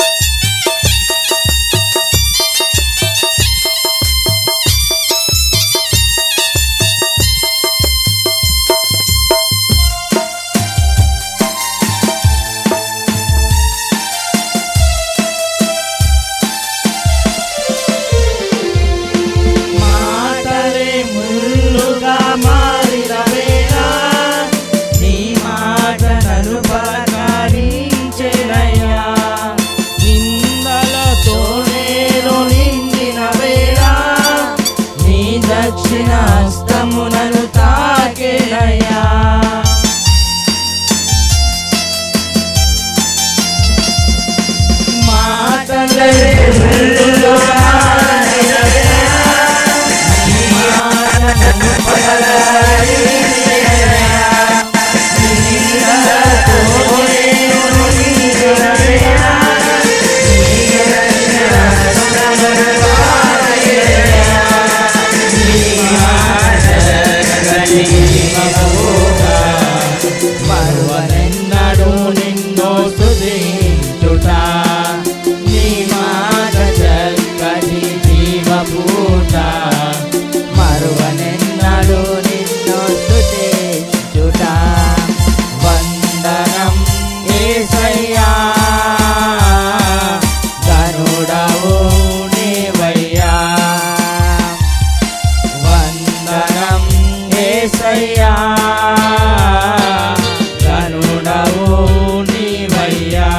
మాటలే ముళ్ళుగా మారిన వేళ నీ మాట నన్ను పలకరించెనయ్యా నిందలతో నేను నిండిన వేళ నీ దక్షిణ హస్తము నన్ను తాకెనయ్యా మాటలే ముళ్ళుగా మారిన మరువనెన్నడు నిన్నో స్తుతించుట నీ మాట చక్కటి జీవపూట మరువనెన్నడు నిన్నో స్తుతించుట వందనం ఏసయ్యా గరుడవు నీవయ్యా వందనం ఏసయ్యా గనుడవు నీవయ్యా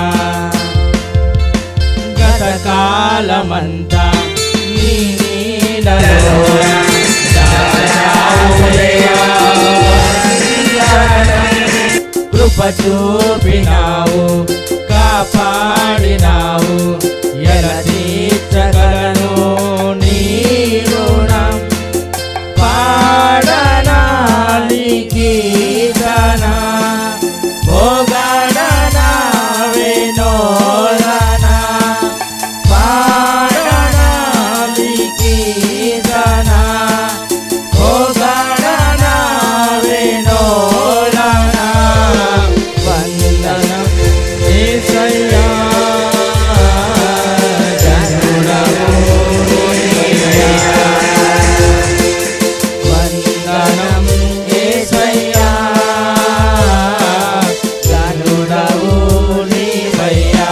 గతకాలమంతా నీ నీడలో దాచావు దేవా. కృప చూపినావు కాపాడినావు ఎలా తీర్చగలను నీ రుణం పాడనాలి కీర్తన భోగడనా వినోదన పాడనాలి కీర్తన భోగడనా వినోదన వందనం యేసయ్యా వందనం యేసయ్యా గనుడవు నీవయ్యా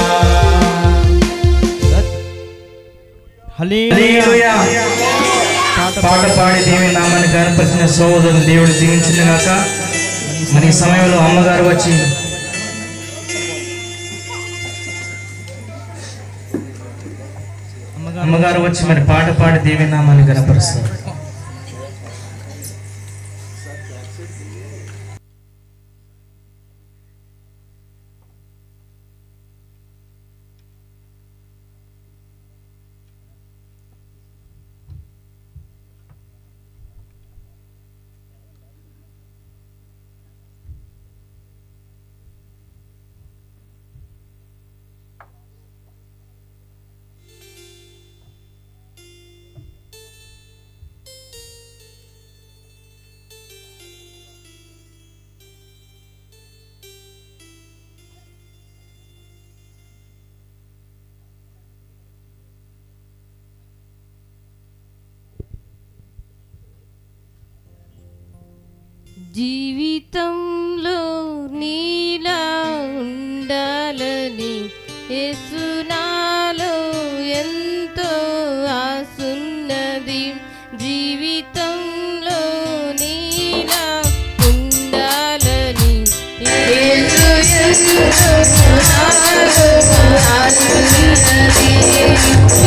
హల్లెలూయా పాట పాడి దేవుని నామాన్ని గణపరిచిన సోదరుని దేవుడు దీవించింది గాక మరి ఈ సమయంలో అమ్మగారు వచ్చి అమ్మగారు అమ్మగారు వచ్చి మరి పాట పాడి దేవుని నామాన్ని గణపరుస్తారు జీవితంలో నీలా ఉండాలని యేసునాలో ఎంతో ఆసున్నది జీవితంలో నీలా ఉండాలని యేసు యేసు నాలో ఆసున్నది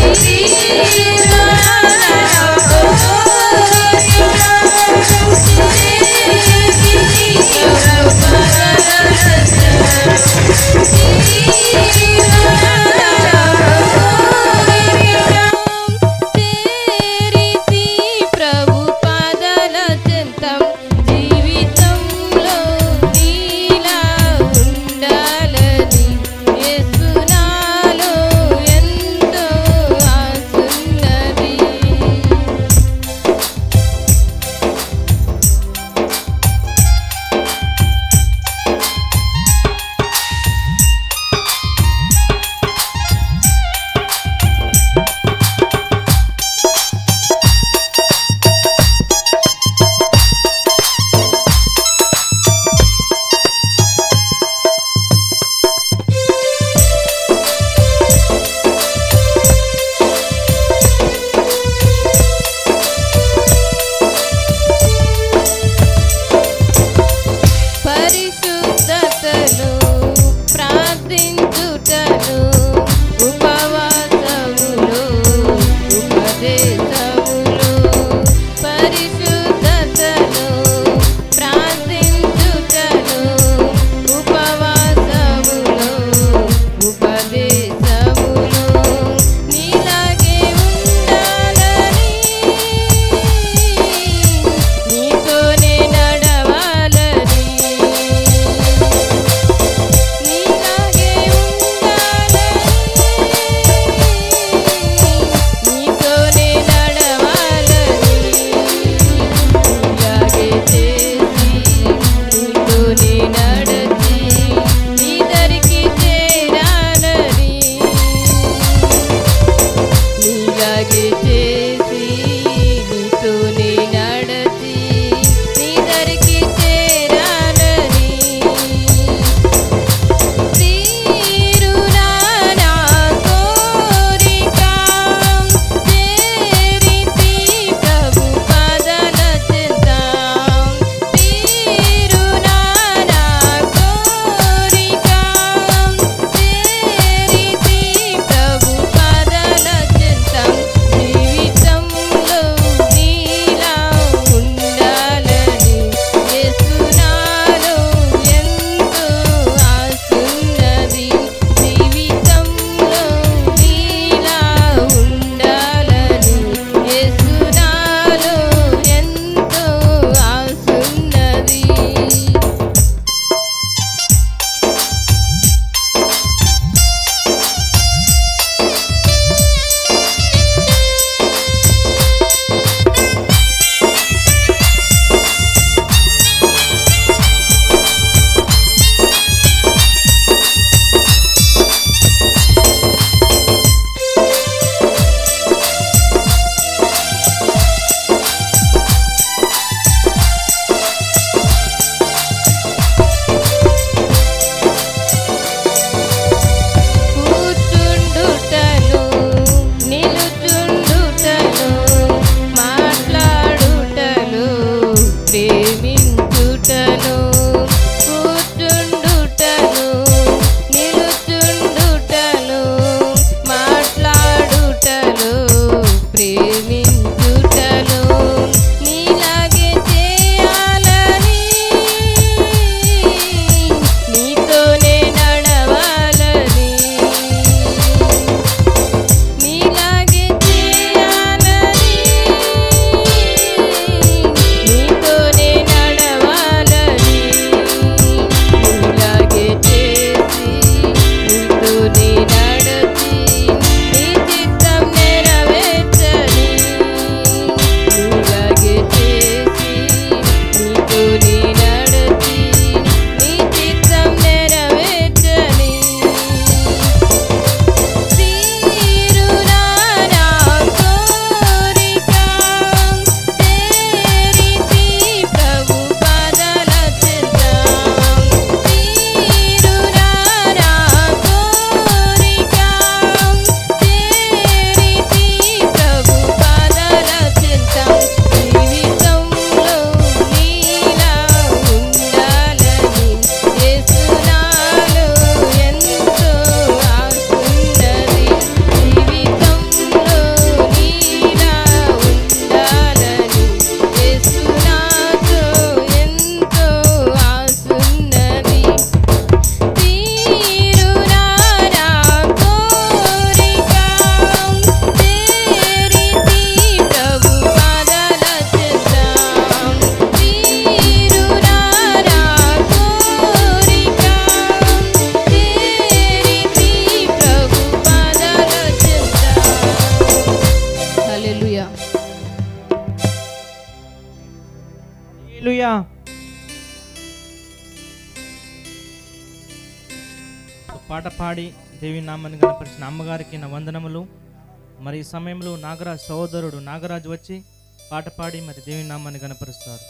హల్లెలూయా పాట పాడి దేవి నామాన్ని కనపరిచిన అమ్మగారికి నా వందనములు మరి ఈ సమయంలో నాగరాజ్ సహోదరుడు నాగరాజు వచ్చి పాట పాడి మరి దేవి నామాన్ని కనపరుస్తారు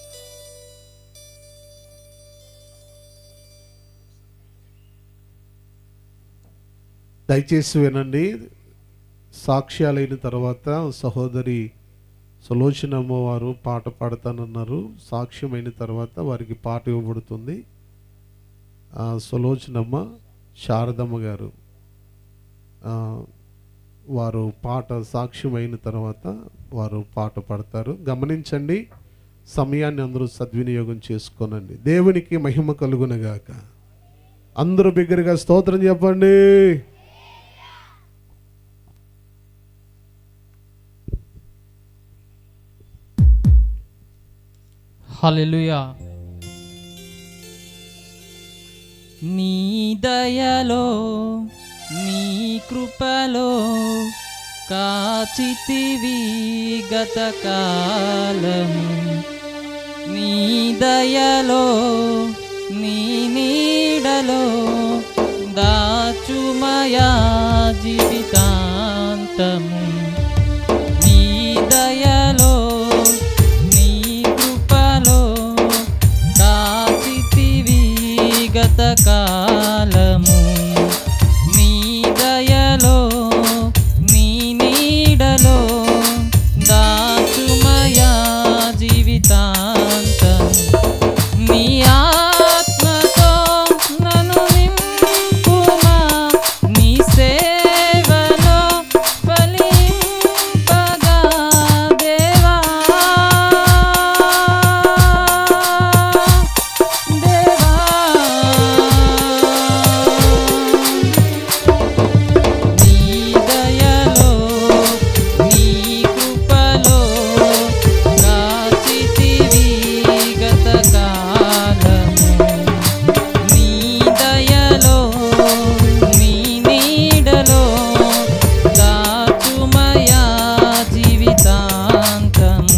దయచేసి వినండి సాక్ష్యాలైన తర్వాత సహోదరి సులోచనమ్మ వారు పాట పాడతానన్నారు సాక్ష్యమైన తర్వాత వారికి పాట ఇవ్వబడుతుంది ఆ, సులోచనమ్మ శారదమ్మ గారు ఆ, వారు పాట సాక్ష్యమైన తర్వాత వారు పాట పాడతారు గమనించండి సమయాన్ని అందరూ సద్వినియోగం చేసుకోనండి దేవునికి మహిమ కలుగునగాక అందరూ బిగ్గరగా స్తోత్రం చెప్పండి హల్లెలూయా నీ దయలో నీ కృపలో కాచితివి గతకాలము నీ దయలో నీ నీడలో దాచుమయా జీవితాంతము నీ దయలో నీ కృపలో కాచితివి గతకాలము నీ దయలో నీ నీడలో దాచుమయా జీవితాంతం నీ ఆత్మతో నన్ను నింపుమా నీ సేవలో ఫలింపగా దేవా దేవా నీ దయలో నీ కృపలో కాచితివి గతకాలము నీ దయలో నీ నీడలో దాచుమయా జీవితాంతము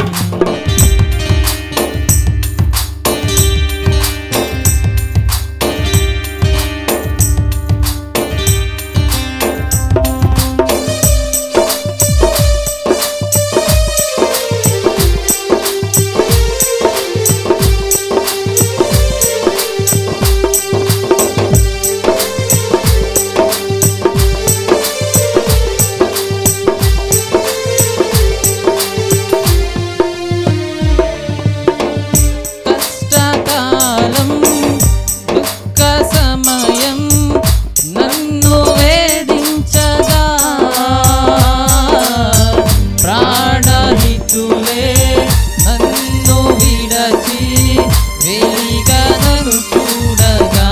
కష్టకాలం దుఃఖ సమయం నన్ను వేధించగా ప్రాణహితులే నన్ను విడచి వెలిగనను చూడగా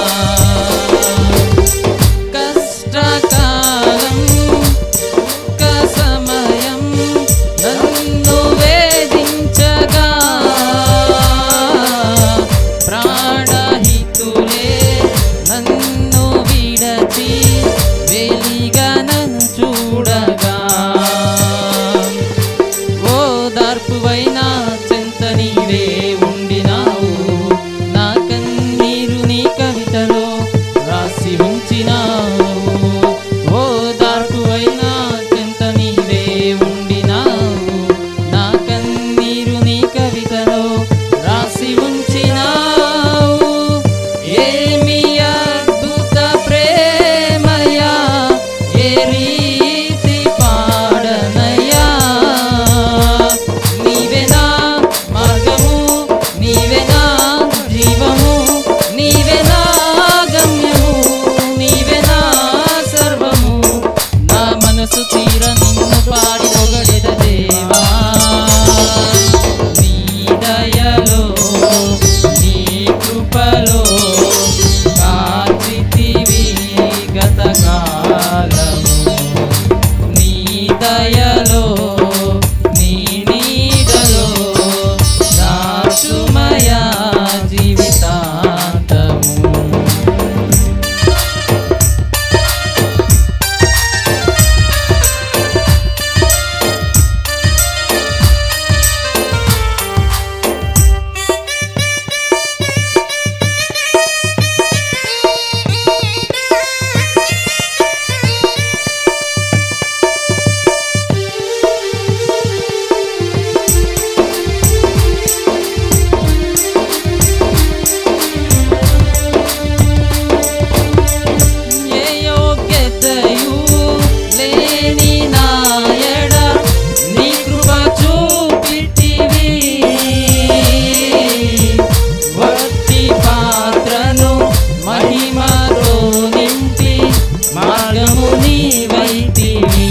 కష్టకాలం దుఃఖ సమయం నన్ను వేధించగా ప్రాణహితులే నన్ను విడచి వెలిగనను చూడగా ఓదార్పువైనా చెంత నీవే ఉండినావు నా కన్నీరు నీ కవితలో రాసి ఉంచినావు ఓదార్పువైనా చెంత నీవే ఉండినావు నా కన్నీరు నీ కవితలో రాసి ఉంచినావు ఏమి అద్భుత ప్రేమయా ఏ రీతి పాడనయ్యా నీవెనా మార్గము నీవెనా జీవము నీవెనా గమ్యము నీవెనా సర్వము నా మనసు తీర నిన్ను పాడి పొగడెద దేవా నీ దయలో నీ కృపలో కాచితివి గతకాలము నీ దయలో నీ నీడలో దాచుమయా జీవితాంతము నాయడ నీ కృప చూపితివి వట్టి పాత్రను మహిమతో నింపి మార్గము నీవైతివి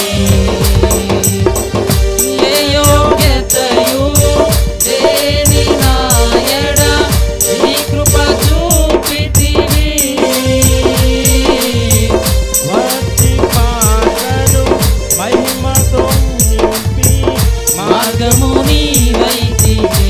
ఏ యోగ్యతయు దేని నాయడ నీ కృప చూపితివి వట్టి పాత్రను మహిమతో నింపి మార్గము నీవైతివి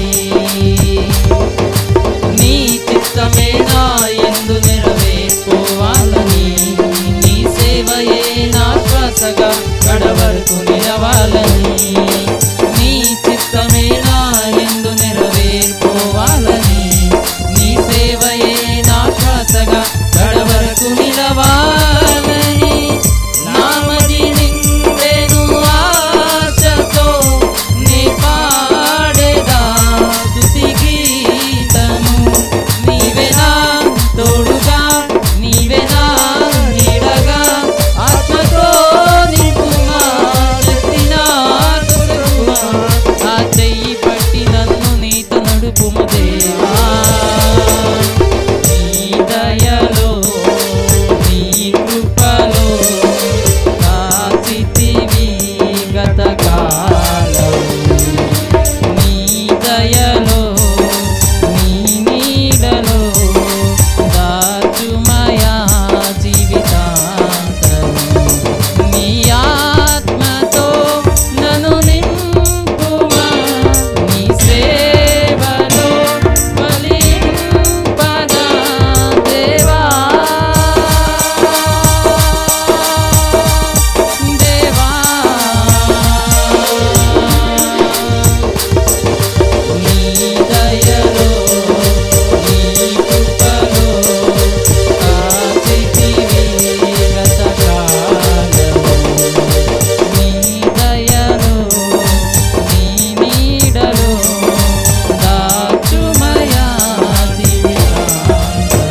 నీ చిత్తమే నా యందు నెరవేర్చుకోవాలని నీ సేవయే నా శ్వాసగా కడవరకు నిలవాలని నీ చిత్తమే నా యందు నెరవేర్చుకోవాలని నీ సేవయే నా శ్వాసగా కడవరకు నిలవాలని నామది నిండెను ఆశతో నీ పాడేదా స్తుతి గీతము నీవెనా తోడుగా నీవెనా నీడగా ఆత్మతో నింపుమా శక్తినా తొడుగుమా ఆ చెయ్యి పట్టి నన్ను నీతో నడుపుము దేవా నీ దయలో నీ కృపలో కాచితివి గతకాలం నీ దయలో నీ నీడలో దాచుమయా జీవితాంతం నీ ఆత్మతో నన్ను నింపుమా నీ సేవలో ఫలింపగా దేవా దేవా నీ దయలో నీ కృపలో కాచితివి గతకాలము నీ దయలో నీ నీడలో దాచుమయా జీవితాంతం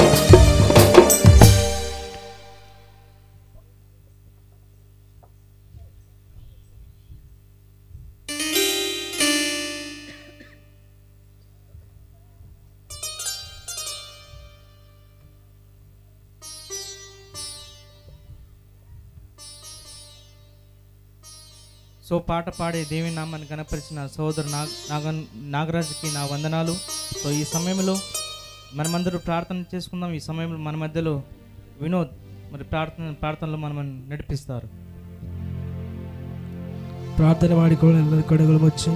సో పాట పాడే దేవి నామాన్ని కనపరిచిన సోదరు నాగ నాగ నాగరాజుకి నా వందనాలు సో ఈ సమయంలో మనమందరూ ప్రార్థన చేసుకుందాం ఈ సమయంలో మన మధ్యలో వినోద్ మరి ప్రార్థన ప్రార్థనలో మనం నడిపిస్తారు ಪ್ರಾರ್ಥನೆ ಮಾಡಿಕೊಳ್ಳಿ ಎಲ್ಲರ ಕಡೆಗಳು ಮುಚ್ಚಿ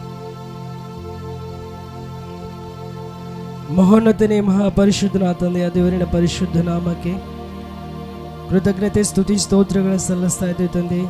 ಮಹೋನ್ನತನೇ ಮಹಾಪರಿಶುದ್ಧನ ತಂದೆಯ ದೇವರಿನ ಪರಿಶುದ್ಧ ನಾಮಕ್ಕೆ ಕೃತಜ್ಞತೆ ಸ್ತುತಿ ಸ್ತೋತ್ರಗಳನ್ನು ಸಲ್ಲಿಸ್ತಾ ಇದ್ದೇವೆ ತಂದೆ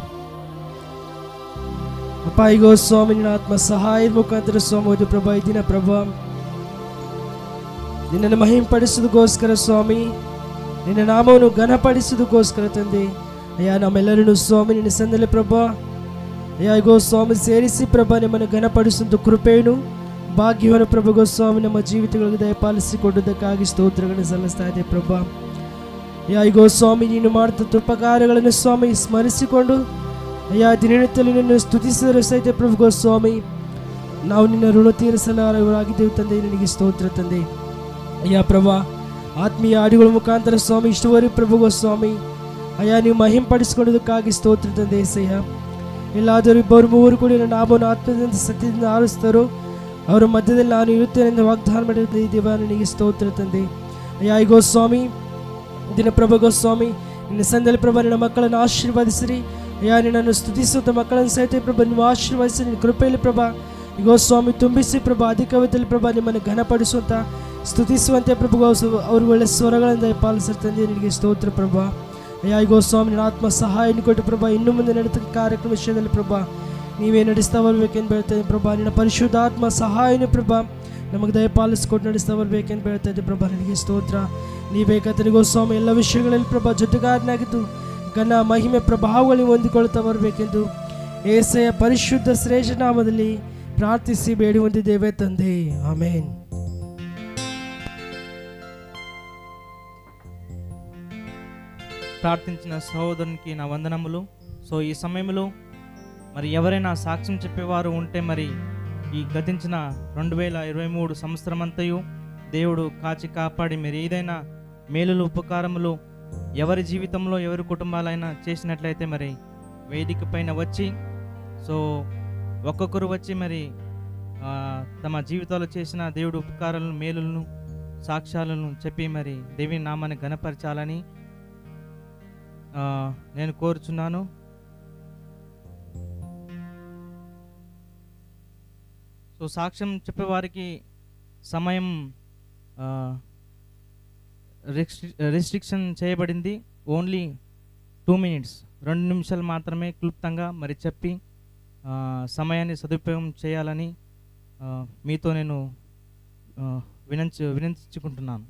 ಅಪ್ಪ ಈಗೋ ಸ್ವಾಮಿ ನಿನ್ನ ಆತ್ಮ ಸಹಾಯದ ಮುಖಾಂತರ ಸ್ವಾಮಿ ಓದು ಪ್ರಭಾ ಈ ದಿನ ಪ್ರಭಾ ನಿನ್ನನ್ನು ಮಹಿಂಪಡಿಸೋದಕ್ಕೋಸ್ಕರ ಸ್ವಾಮಿ ನಿನ್ನ ನಾಮವನ್ನು ಘನಪಡಿಸೋದಕ್ಕೋಸ್ಕರ ತಂದೆ ಅಯ್ಯ ನಮ್ಮೆಲ್ಲರನ್ನು ಸ್ವಾಮಿ ನಿನ್ನ ಸಂದಲೆ ಪ್ರಭಾ ಅಯ್ಯ ಇಗೋ ಸ್ವಾಮಿ ಸೇರಿಸಿ ಪ್ರಭಾ ನಿಮ್ಮನ್ನು ಘನಪಡಿಸುವಂಥ ಕೃಪೆಯನ್ನು ಭಾಗ್ಯವನ್ನು ಪ್ರಭುಗೋ ಸ್ವಾಮಿ ನಮ್ಮ ಜೀವಿತಗಳಿಗೆ ದಯಪಾಲಿಸಿಕೊಡುವುದಕ್ಕಾಗಿ ಸ್ತೋತ್ರಗಳನ್ನು ಸಲ್ಲಿಸ್ತಾ ಇದೆ ಪ್ರಭಾ ಅಯ್ಯ ಇಗೋ ಸ್ವಾಮಿ ನೀನು ಮಾಡುತ್ತ ಉಪಕಾರಗಳನ್ನು ಸ್ವಾಮಿ ಸ್ಮರಿಸಿಕೊಂಡು ಅಯ್ಯ ದಿನನಿತ್ಯ ನಿನ್ನನ್ನು ಸ್ತುತಿಸಿದರೆ ಸಹಿತ ಪ್ರಭುಗೋ ಸ್ವಾಮಿ ನಾವು ನಿನ್ನ ಋಣ ತೀರಿಸಲಾರವರಾಗಿದ್ದೇವೆ ತಂದೆ ನಿನಗೆ ಸ್ತೋತ್ರ ತಂದೆ ಅಯ್ಯ ಪ್ರಭಾ ಆತ್ಮೀಯ ಹಾಡುಗಳ ಮುಖಾಂತರ ಸ್ವಾಮಿ ಇಷ್ಟುವರೆಗೆ ಪ್ರಭುಗೋ ಸ್ವಾಮಿ ಅಯ್ಯ ನೀವು ಮಹಿಂಪಡಿಸಿಕೊಳ್ಳೋದಕ್ಕಾಗಿ ಸ್ತೋತ್ರ ತಂದೆ ಸಹ್ಯ ಎಲ್ಲಾದರೂ ಇಬ್ಬರು ಮೂವರು ಕೂಡ ನನ್ನ ನಾಮವನ್ನು ಆತ್ಮದಿಂದ ಸತ್ಯದಿಂದ ಆರಿಸ್ತಾರೋ ಅವರ ಮಧ್ಯದಲ್ಲಿ ನಾನು ಇರುತ್ತೇನೆ ಎಂದು ವಾಗ್ದಾನ ಮಾಡಿದ ದೇವ ನಿನಗೆ ಸ್ತೋತ್ರ ತಂದೆ ಅಯ್ಯ ಈಗೋ ಸ್ವಾಮಿ ದಿನ ಪ್ರಭುಗೋ ಸ್ವಾಮಿ ನಿನ್ನ ಸಂದಲಿ ಪ್ರಭಾ ನಿನ್ನ ಮಕ್ಕಳನ್ನು ಆಶೀರ್ವದಿಸಿರಿ ಅಯ್ಯ ನಿನ್ನನ್ನು ಸ್ತುತಿಸುತ್ತ ಮಕ್ಕಳನ್ನು ಸಹಿತ ಪ್ರಭಾ ನೀವು ಆಶೀರ್ವದಿಸಿ ನಿನ್ನ ಕೃಪೆಯಲ್ಲಿ ಪ್ರಭಾ ಈಗೋ ಸ್ವಾಮಿ ತುಂಬಿಸಿ ಪ್ರಭಾ ಅಧಿಕವಿದ್ದಲ್ಲಿ ಪ್ರಭಾ ನಿಮ್ಮನ್ನು ಘನಪಡಿಸುವಂತ ಸ್ತುತಿಸುವಂತೆ ಪ್ರಭು ಅವ್ರಿಗೆ ಒಳ್ಳೆ ಸ್ವರಗಳಿಂದ ಪಾಲಿಸಿರ್ ತಂದೆ ನಿನಗೆ ಸ್ತೋತ್ರ ಪ್ರಭಾ ಅಯ್ಯ ಈಗೋ ಸ್ವಾಮಿ ನಿನ್ನ ಆತ್ಮ ಸಹಾಯವನ್ನು ಕೊಟ್ಟು ಪ್ರಭಾ ಇನ್ನು ಮುಂದೆ ನಡೀತಕ್ಕ ಕಾರ್ಯಕ್ರಮ ವಿಷಯದಲ್ಲಿ ಪ್ರಭಾ ನೀವೇ ನಡೆಸ್ತಾ ಬರ್ಬೇಕೆಂದು ಹೇಳ್ತೇನೆ ಪ್ರಭಾ ನಿನ್ನ ಪರಿಶುದ್ಧಾತ್ಮ ಸಹಾಯನ ಪ್ರಭಾ ನಮಗೆ ದಯಪಾಲಿಸ್ಕೊಟ್ಟು ನಡೆಸ್ತಾ ಬರ್ಬೇಕೆಂದು ಹೇಳ್ತಾ ಇದ್ದೆ ಪ್ರಭಾ ನಿನಗೆ ಸ್ತೋತ್ರ ನೀವೇ ಕತನಿಗೋ ಸ್ವಾಮಿ ಎಲ್ಲ ವಿಷಯಗಳಲ್ಲಿ ಪ್ರಭಾ ಜೊತೆಗಾರನಾಗಿದ್ದು ಘನ ಮಹಿಮೆ ಪ್ರಭಾವಗಳಿಗೆ ಹೊಂದಿಕೊಳ್ತಾ ಬರಬೇಕೆಂದು ಏಸೆಯ ಪರಿಶುದ್ಧ ಶ್ರೇಷ್ಠ ನಾಮದಲ್ಲಿ ಪ್ರಾರ್ಥಿಸಿ ಬೇಡಿ ಹೊಂದಿದ್ದೇವೆ ತಂದೆ ಆಮೇನ್ ప్రార్థించిన సహోదరునికి నా వందనములు సో ఈ సమయంలో మరి ఎవరైనా సాక్ష్యం చెప్పేవారు ఉంటే మరి ఈ గతించిన రెండు వేల ఇరవై మూడు సంవత్సరం అంతయు దేవుడు కాచి కాపాడి మీరు ఏదైనా మేలులు ఉపకారములు ఎవరి జీవితంలో ఎవరి కుటుంబాలైనా చేసినట్లయితే మరి వేదిక పైన వచ్చి సో ఒక్కొక్కరు వచ్చి మరి ఆ, తమ జీవితాల్లో చేసిన దేవుడు ఉపకారాలను మేలులను సాక్ష్యాలను చెప్పి మరి దేవి నామాన్ని గణపరచాలని ఆ, నేను కోరుచున్నాను సో సాక్ష్యం చెప్పేవారికి సమయం రిస్ట్రిక్షన్ చేయబడింది ఓన్లీ టూ మినిట్స్ రెండు నిమిషాలు మాత్రమే క్లుప్తంగా మరి చెప్పి ఆ, సమయాన్ని సదుపయోగం చేయాలని ఆ, మీతో నేను ఆ, వినంచు వినంచుకుంటున్నాను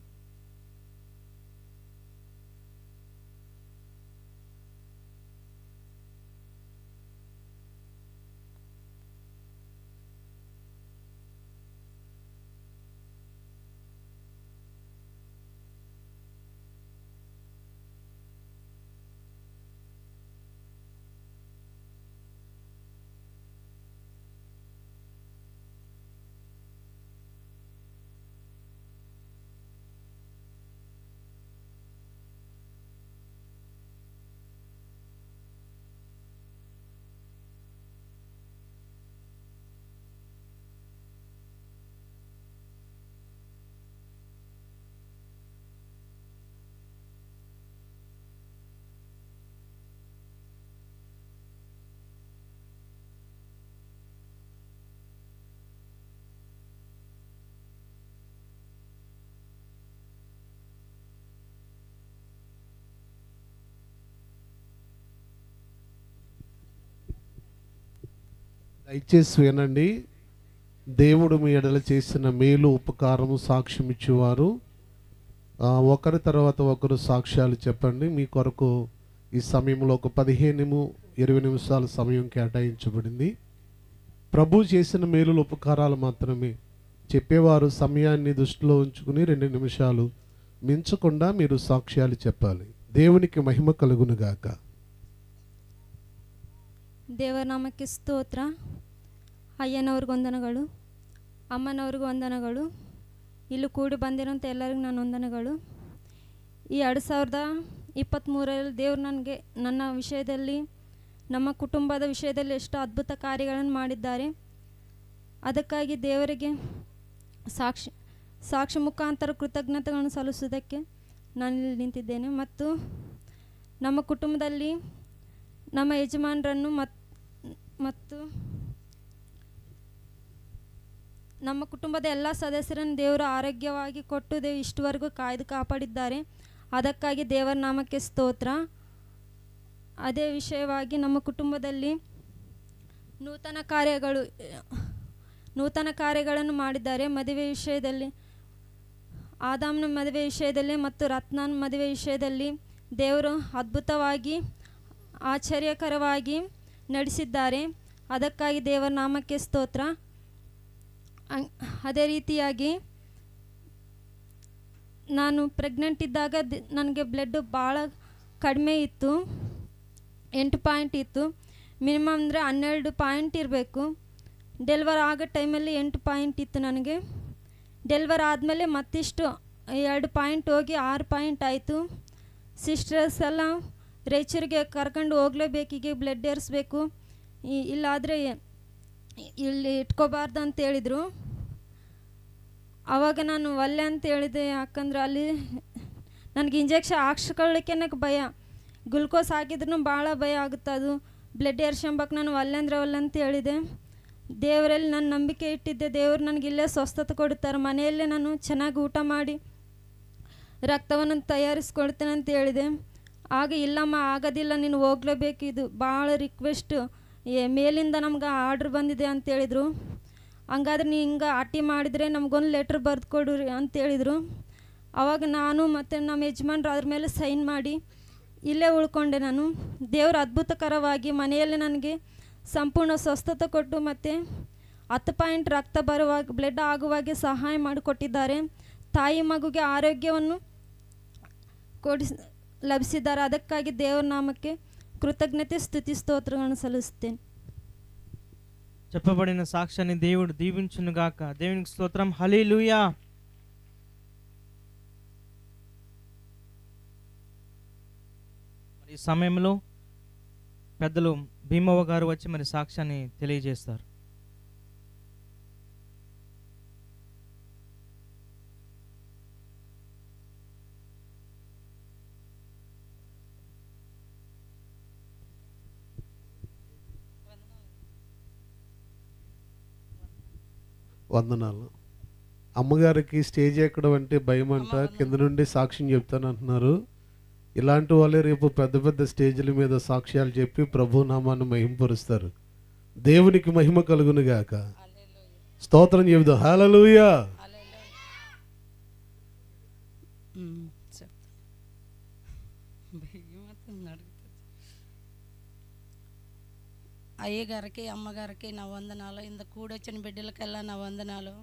దయచేసి వినండి దేవుడు మీ ఎడల చేసిన మేలు ఉపకారము సాక్ష్యం ఇచ్చేవారు ఆ, ఒకరి తర్వాత ఒకరు సాక్ష్యాలు చెప్పండి మీ కొరకు ఈ సమయంలో ఒక పదిహేను ఇరవై నిమిషాల సమయం కేటాయించబడింది ప్రభు చేసిన మేలుల ఉపకారాలు మాత్రమే చెప్పేవారు సమయాన్ని దృష్టిలో ఉంచుకుని రెండు నిమిషాలు మించకుండా మీరు సాక్ష్యాలు చెప్పాలి దేవునికి మహిమ కలుగునుగాక ದೇವನಾಮಕ್ಕೆ ಸ್ತೋತ್ರ ಅಯ್ಯನವ್ರಿಗೆ ವಂದನೆಗಳು ಅಮ್ಮನವ್ರಿಗೆ ವಂದನೆಗಳು ಇಲ್ಲಿ ಕೂಡಿ ಬಂದಿರೋಂಥ ಎಲ್ಲರಿಗೂ ನನ್ನ ವಂದನೆಗಳು ಈ ಎರಡು ಸಾವಿರದ ಇಪ್ಪತ್ತ್ಮೂರರಲ್ಲಿ ದೇವ್ರು ನನಗೆ ನನ್ನ ವಿಷಯದಲ್ಲಿ ನಮ್ಮ ಕುಟುಂಬದ ವಿಷಯದಲ್ಲಿ ಎಷ್ಟು ಅದ್ಭುತ ಕಾರ್ಯಗಳನ್ನು ಮಾಡಿದ್ದಾರೆ ಅದಕ್ಕಾಗಿ ದೇವರಿಗೆ ಸಾಕ್ಷಿ ಸಾಕ್ಷಿ ಮುಖಾಂತರ ಕೃತಜ್ಞತೆಗಳನ್ನು ಸಲ್ಲಿಸುವುದಕ್ಕೆ ನಾನು ಇಲ್ಲಿ ನಿಂತಿದ್ದೇನೆ ಮತ್ತು ನಮ್ಮ ಕುಟುಂಬದಲ್ಲಿ ನಮ್ಮ ಯಜಮಾನರನ್ನು ಮತ್ ಮತ್ತು ನಮ್ಮ ಕುಟುಂಬದ ಎಲ್ಲ ಸದಸ್ಯರನ್ನು ದೇವರು ಆರೋಗ್ಯವಾಗಿ ಕೊಟ್ಟು ದೇವ್ ಇಷ್ಟವರೆಗೂ ಕಾಯ್ದು ಕಾಪಾಡಿದ್ದಾರೆ ಅದಕ್ಕಾಗಿ ದೇವರ ನಾಮಕ್ಕೆ ಸ್ತೋತ್ರ ಅದೇ ವಿಷಯವಾಗಿ ನಮ್ಮ ಕುಟುಂಬದಲ್ಲಿ ನೂತನ ಕಾರ್ಯಗಳು ನೂತನ ಕಾರ್ಯಗಳನ್ನು ಮಾಡಿದ್ದಾರೆ ಮದುವೆ ವಿಷಯದಲ್ಲಿ ಆದಾಮ್ನ ಮದುವೆ ವಿಷಯದಲ್ಲಿ ಮತ್ತು ರತ್ನನ ಮದುವೆ ವಿಷಯದಲ್ಲಿ ದೇವರು ಅದ್ಭುತವಾಗಿ ಆಶ್ಚರ್ಯಕರವಾಗಿ ನಡೆಸಿದ್ದಾರೆ ಅದಕ್ಕಾಗಿ ದೇವರ ನಾಮಕ್ಕೆ ಸ್ತೋತ್ರ ಅಂ- ಅದೇ ರೀತಿಯಾಗಿ ನಾನು ಪ್ರೆಗ್ನೆಂಟ್ ಇದ್ದಾಗ ದಿ- ನನಗೆ ಬ್ಲಡ್ ಭಾಳ ಕಡಿಮೆ ಇತ್ತು ಎಂಟು ಪಾಯಿಂಟ್ ಇತ್ತು ಮಿನಿಮಮ್ ಅಂದರೆ ಹನ್ನೆರಡು ಪಾಯಿಂಟ್ ಇರಬೇಕು ಡೆಲ್ವರ್ ಆಗೋ ಟೈಮಲ್ಲಿ ಎಂಟು ಪಾಯಿಂಟ್ ಇತ್ತು ನನಗೆ ಡೆಲ್ವರ್ ಆದಮೇಲೆ ಮತ್ತಿಷ್ಟು ಎರಡು ಪಾಯಿಂಟ್ ಹೋಗಿ ಆರು ಪಾಯಿಂಟ್ ಆಯಿತು ಸಿಸ್ಟರ್ಸ್ ಎಲ್ಲ ರಾಯಚೂರಿಗೆ ಕರ್ಕೊಂಡು ಹೋಗ್ಲೇಬೇಕೀಗ ಬ್ಲಡ್ ಏರಿಸ್ಬೇಕು ಈ- ಇಲ್ಲಾದರೆ ಇಲ್ಲಿ ಇಟ್ಕೋಬಾರ್ದು ಅಂತ ಹೇಳಿದರು ಆವಾಗ ನಾನು ಒಲ್ಲೆ ಅಂತ ಹೇಳಿದೆ ಯಾಕಂದ್ರೆ ಅಲ್ಲಿ ನನಗೆ ಇಂಜೆಕ್ಷನ್ ಹಾಕ್ಸ್ಕೊಳ್ಳಿಕ್ಕೆ ಭಯ ಗ್ಲುಕೋಸ್ ಹಾಕಿದ್ರೂ ಭಾಳ ಭಯ ಆಗುತ್ತೆ ಅದು ಬ್ಲಡ್ ಏರ್ಸ್ಕೊಂಬಕ್ಕೆ ನಾನು ಒಲ್ಲೆ ಅಂದರೆ ಒಲ್ಲೆ ಅಂತ ಹೇಳಿದೆ ದೇವರಲ್ಲಿ ನಾನು ನಂಬಿಕೆ ಇಟ್ಟಿದ್ದೆ ದೇವರು ನನಗೆ ಇಲ್ಲೇ ಸ್ವಸ್ಥತೆ ಕೊಡುತ್ತಾರೆ ಮನೆಯಲ್ಲೇ ನಾನು ಚೆನ್ನಾಗಿ ಊಟ ಮಾಡಿ ರಕ್ತವನ್ನು ತಯಾರಿಸ್ಕೊಡ್ತೇನೆ ಅಂತ ಹೇಳಿದೆ ಆಗ ಇಲ್ಲಮ್ಮ ಆಗೋದಿಲ್ಲ ನೀನು ಹೋಗ್ಲೇಬೇಕು ಇದು ಭಾಳ ರಿಕ್ವೆಸ್ಟ್ ಏ ಮೇಲಿಂದ ನಮ್ಗೆ ಆರ್ಡ್ರ್ ಬಂದಿದೆ ಅಂತ ಹೇಳಿದರು ಹಂಗಾದ್ರೆ ನೀ ಹಿಂಗೆ ಅಟ್ಟಿ ಮಾಡಿದರೆ ನಮಗೊಂದು ಲೆಟ್ರ್ ಬರೆದು ಕೊಡ್ರಿ ಅಂತ ಹೇಳಿದರು ಆವಾಗ ನಾನು ಮತ್ತು ನಮ್ಮ ಯಜಮಾನ್ರು ಅದ್ರ ಮೇಲೆ ಸೈನ್ ಮಾಡಿ ಇಲ್ಲೇ ಉಳ್ಕೊಂಡೆ ನಾನು ದೇವರು ಅದ್ಭುತಕರವಾಗಿ ಮನೆಯಲ್ಲೇ ನನಗೆ ಸಂಪೂರ್ಣ ಸ್ವಸ್ಥತೆ ಕೊಟ್ಟು ಮತ್ತು ಹತ್ತು ಪಾಯಿಂಟ್ ರಕ್ತ ಬರುವಾಗ ಬ್ಲಡ್ ಆಗುವಾಗೆ ಸಹಾಯ ಮಾಡಿಕೊಟ್ಟಿದ್ದಾರೆ ತಾಯಿ ಮಗುಗೆ ಆರೋಗ್ಯವನ್ನು ಕೊಡಿಸ್ ಲಭಿಸಿದ್ದಾರೆ ಅದಕ್ಕಾಗಿ ದೇವರ ನಾಮಕ್ಕೆ ಕೃತಜ್ಞತೆ ಸ್ತುತಿ ಸ್ತೋತ್ರಗಳನ್ನು ಸಲ್ಲಿಸ್ತೇನೆ చెప్పబడిన సాక్ష్యాన్ని దేవుడు దీవించును గాక దేవునికి స్తోత్రం హలీలుయా మరి ఈ సమయంలో పెద్దలు భీమవ్వ గారు వచ్చి మరి సాక్ష్యాన్ని తెలియజేస్తారు వందనాలు అమ్మగారికి స్టేజ్ ఎక్కడం అంటే భయం అంట కింద నుండి సాక్ష్యం చెప్తాను అంటున్నారు ఇలాంటి వాళ్ళే రేపు పెద్ద పెద్ద స్టేజ్ల మీద సాక్ష్యాలు చెప్పి ప్రభు నామాన్ని మహింపరుస్తారు దేవునికి మహిమ కలుగును గాక స్తోత్రం చెబుదాం హల్లెలూయా ఉమ్, చెప్తా. భయమవుతుంది అడుగుతుంది. అయ్యగారికి అమ్మగారికి నా వందనాలు ఇంత కూడొచ్చిన బిడ్డలకెల్లా నా వందనాలు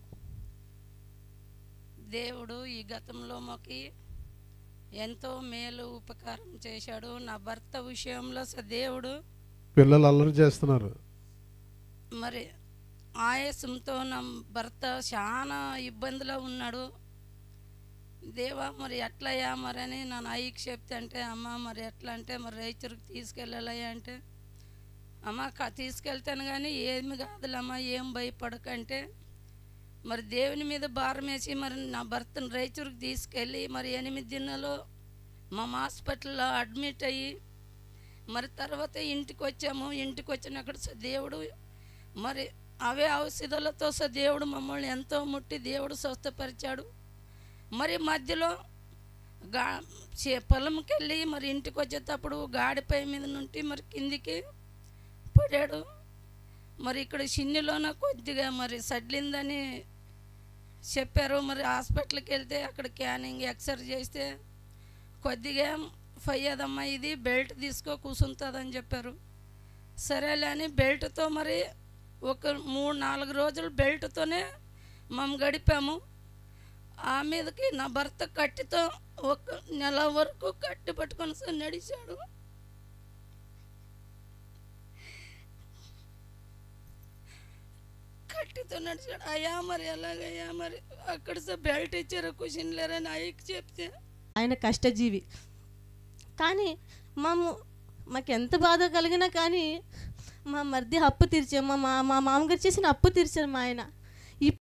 దేవుడు ఈ గతంలో మాకి ఎంతో మేలు ఉపకారం చేశాడు నా భర్త విషయంలో స దేవుడు పిల్లలు అల్లరి చేస్తున్నారు మరి ఆయాసంతో నా భర్త చాలా ఇబ్బందిలో ఉన్నాడు దేవా మరి ఎట్లయ్యా మరి అని నన్ను అయ్యకి చెప్తే అంటే అమ్మ మరి ఎట్లా అంటే మరి రైతురికి తీసుకెళ్ళాలయ్యా అంటే అమ్మ క- తీసుకెళ్తాను కానీ ఏమి కాదులమ్మా ఏం భయపడకంటే మరి దేవుని మీద భారం వేసి మరి నా భర్తను రైతురికి తీసుకెళ్ళి మరి ఎనిమిది దినాలు మా హాస్పిటల్లో అడ్మిట్ అయ్యి మరి తర్వాత ఇంటికి వచ్చాము ఇంటికి వచ్చినక్కడ స దేవుడు మరి అవే ఔషధాలతో స దేవుడు మమ్మల్ని ఎంతో ముట్టి దేవుడు స్వస్థపరిచాడు మరి మధ్యలో గా చే- పొలంకి వెళ్ళి మరి ఇంటికి వచ్చేటప్పుడు గాడిపై మీద నుండి మరి కిందికి పడాడు మరి ఇక్కడ చిన్నిలోన కొద్దిగా మరి సడ్లిందని చెప్పారు మరి హాస్పిటల్కి వెళ్తే అక్కడ క్యానింగ్ ఎక్స్రే చేస్తే కొద్దిగా ఫయ్యదమ్మా ఇది బెల్ట్ తీసుకో కూసుంటుందని చెప్పారు సరేలే అని బెల్ట్తో మరి ఒక మూడు నాలుగు రోజులు బెల్ట్తోనే మేము గడిపాము ఆ మీదకి నా భర్త కట్టితో ఒక నెల వరకు కట్టి పట్టుకొని స- నడిచాడు కట్టితో నడిచాడు అయ్యా మరి ఎలాగయ్యా మరి అక్కడ స- బెల్ట్ ఇచ్చారు కుషన్ లేరని అయ్యకి చెప్తే ఆయన కష్టజీవి కానీ మేము మాకు ఎంత బాధ కలిగినా కానీ మా మరిది అప్పు తీర్చాం మా మా మా మామగారు చేసిన అప్పు తీర్చారు మా ఆయన ఇప్-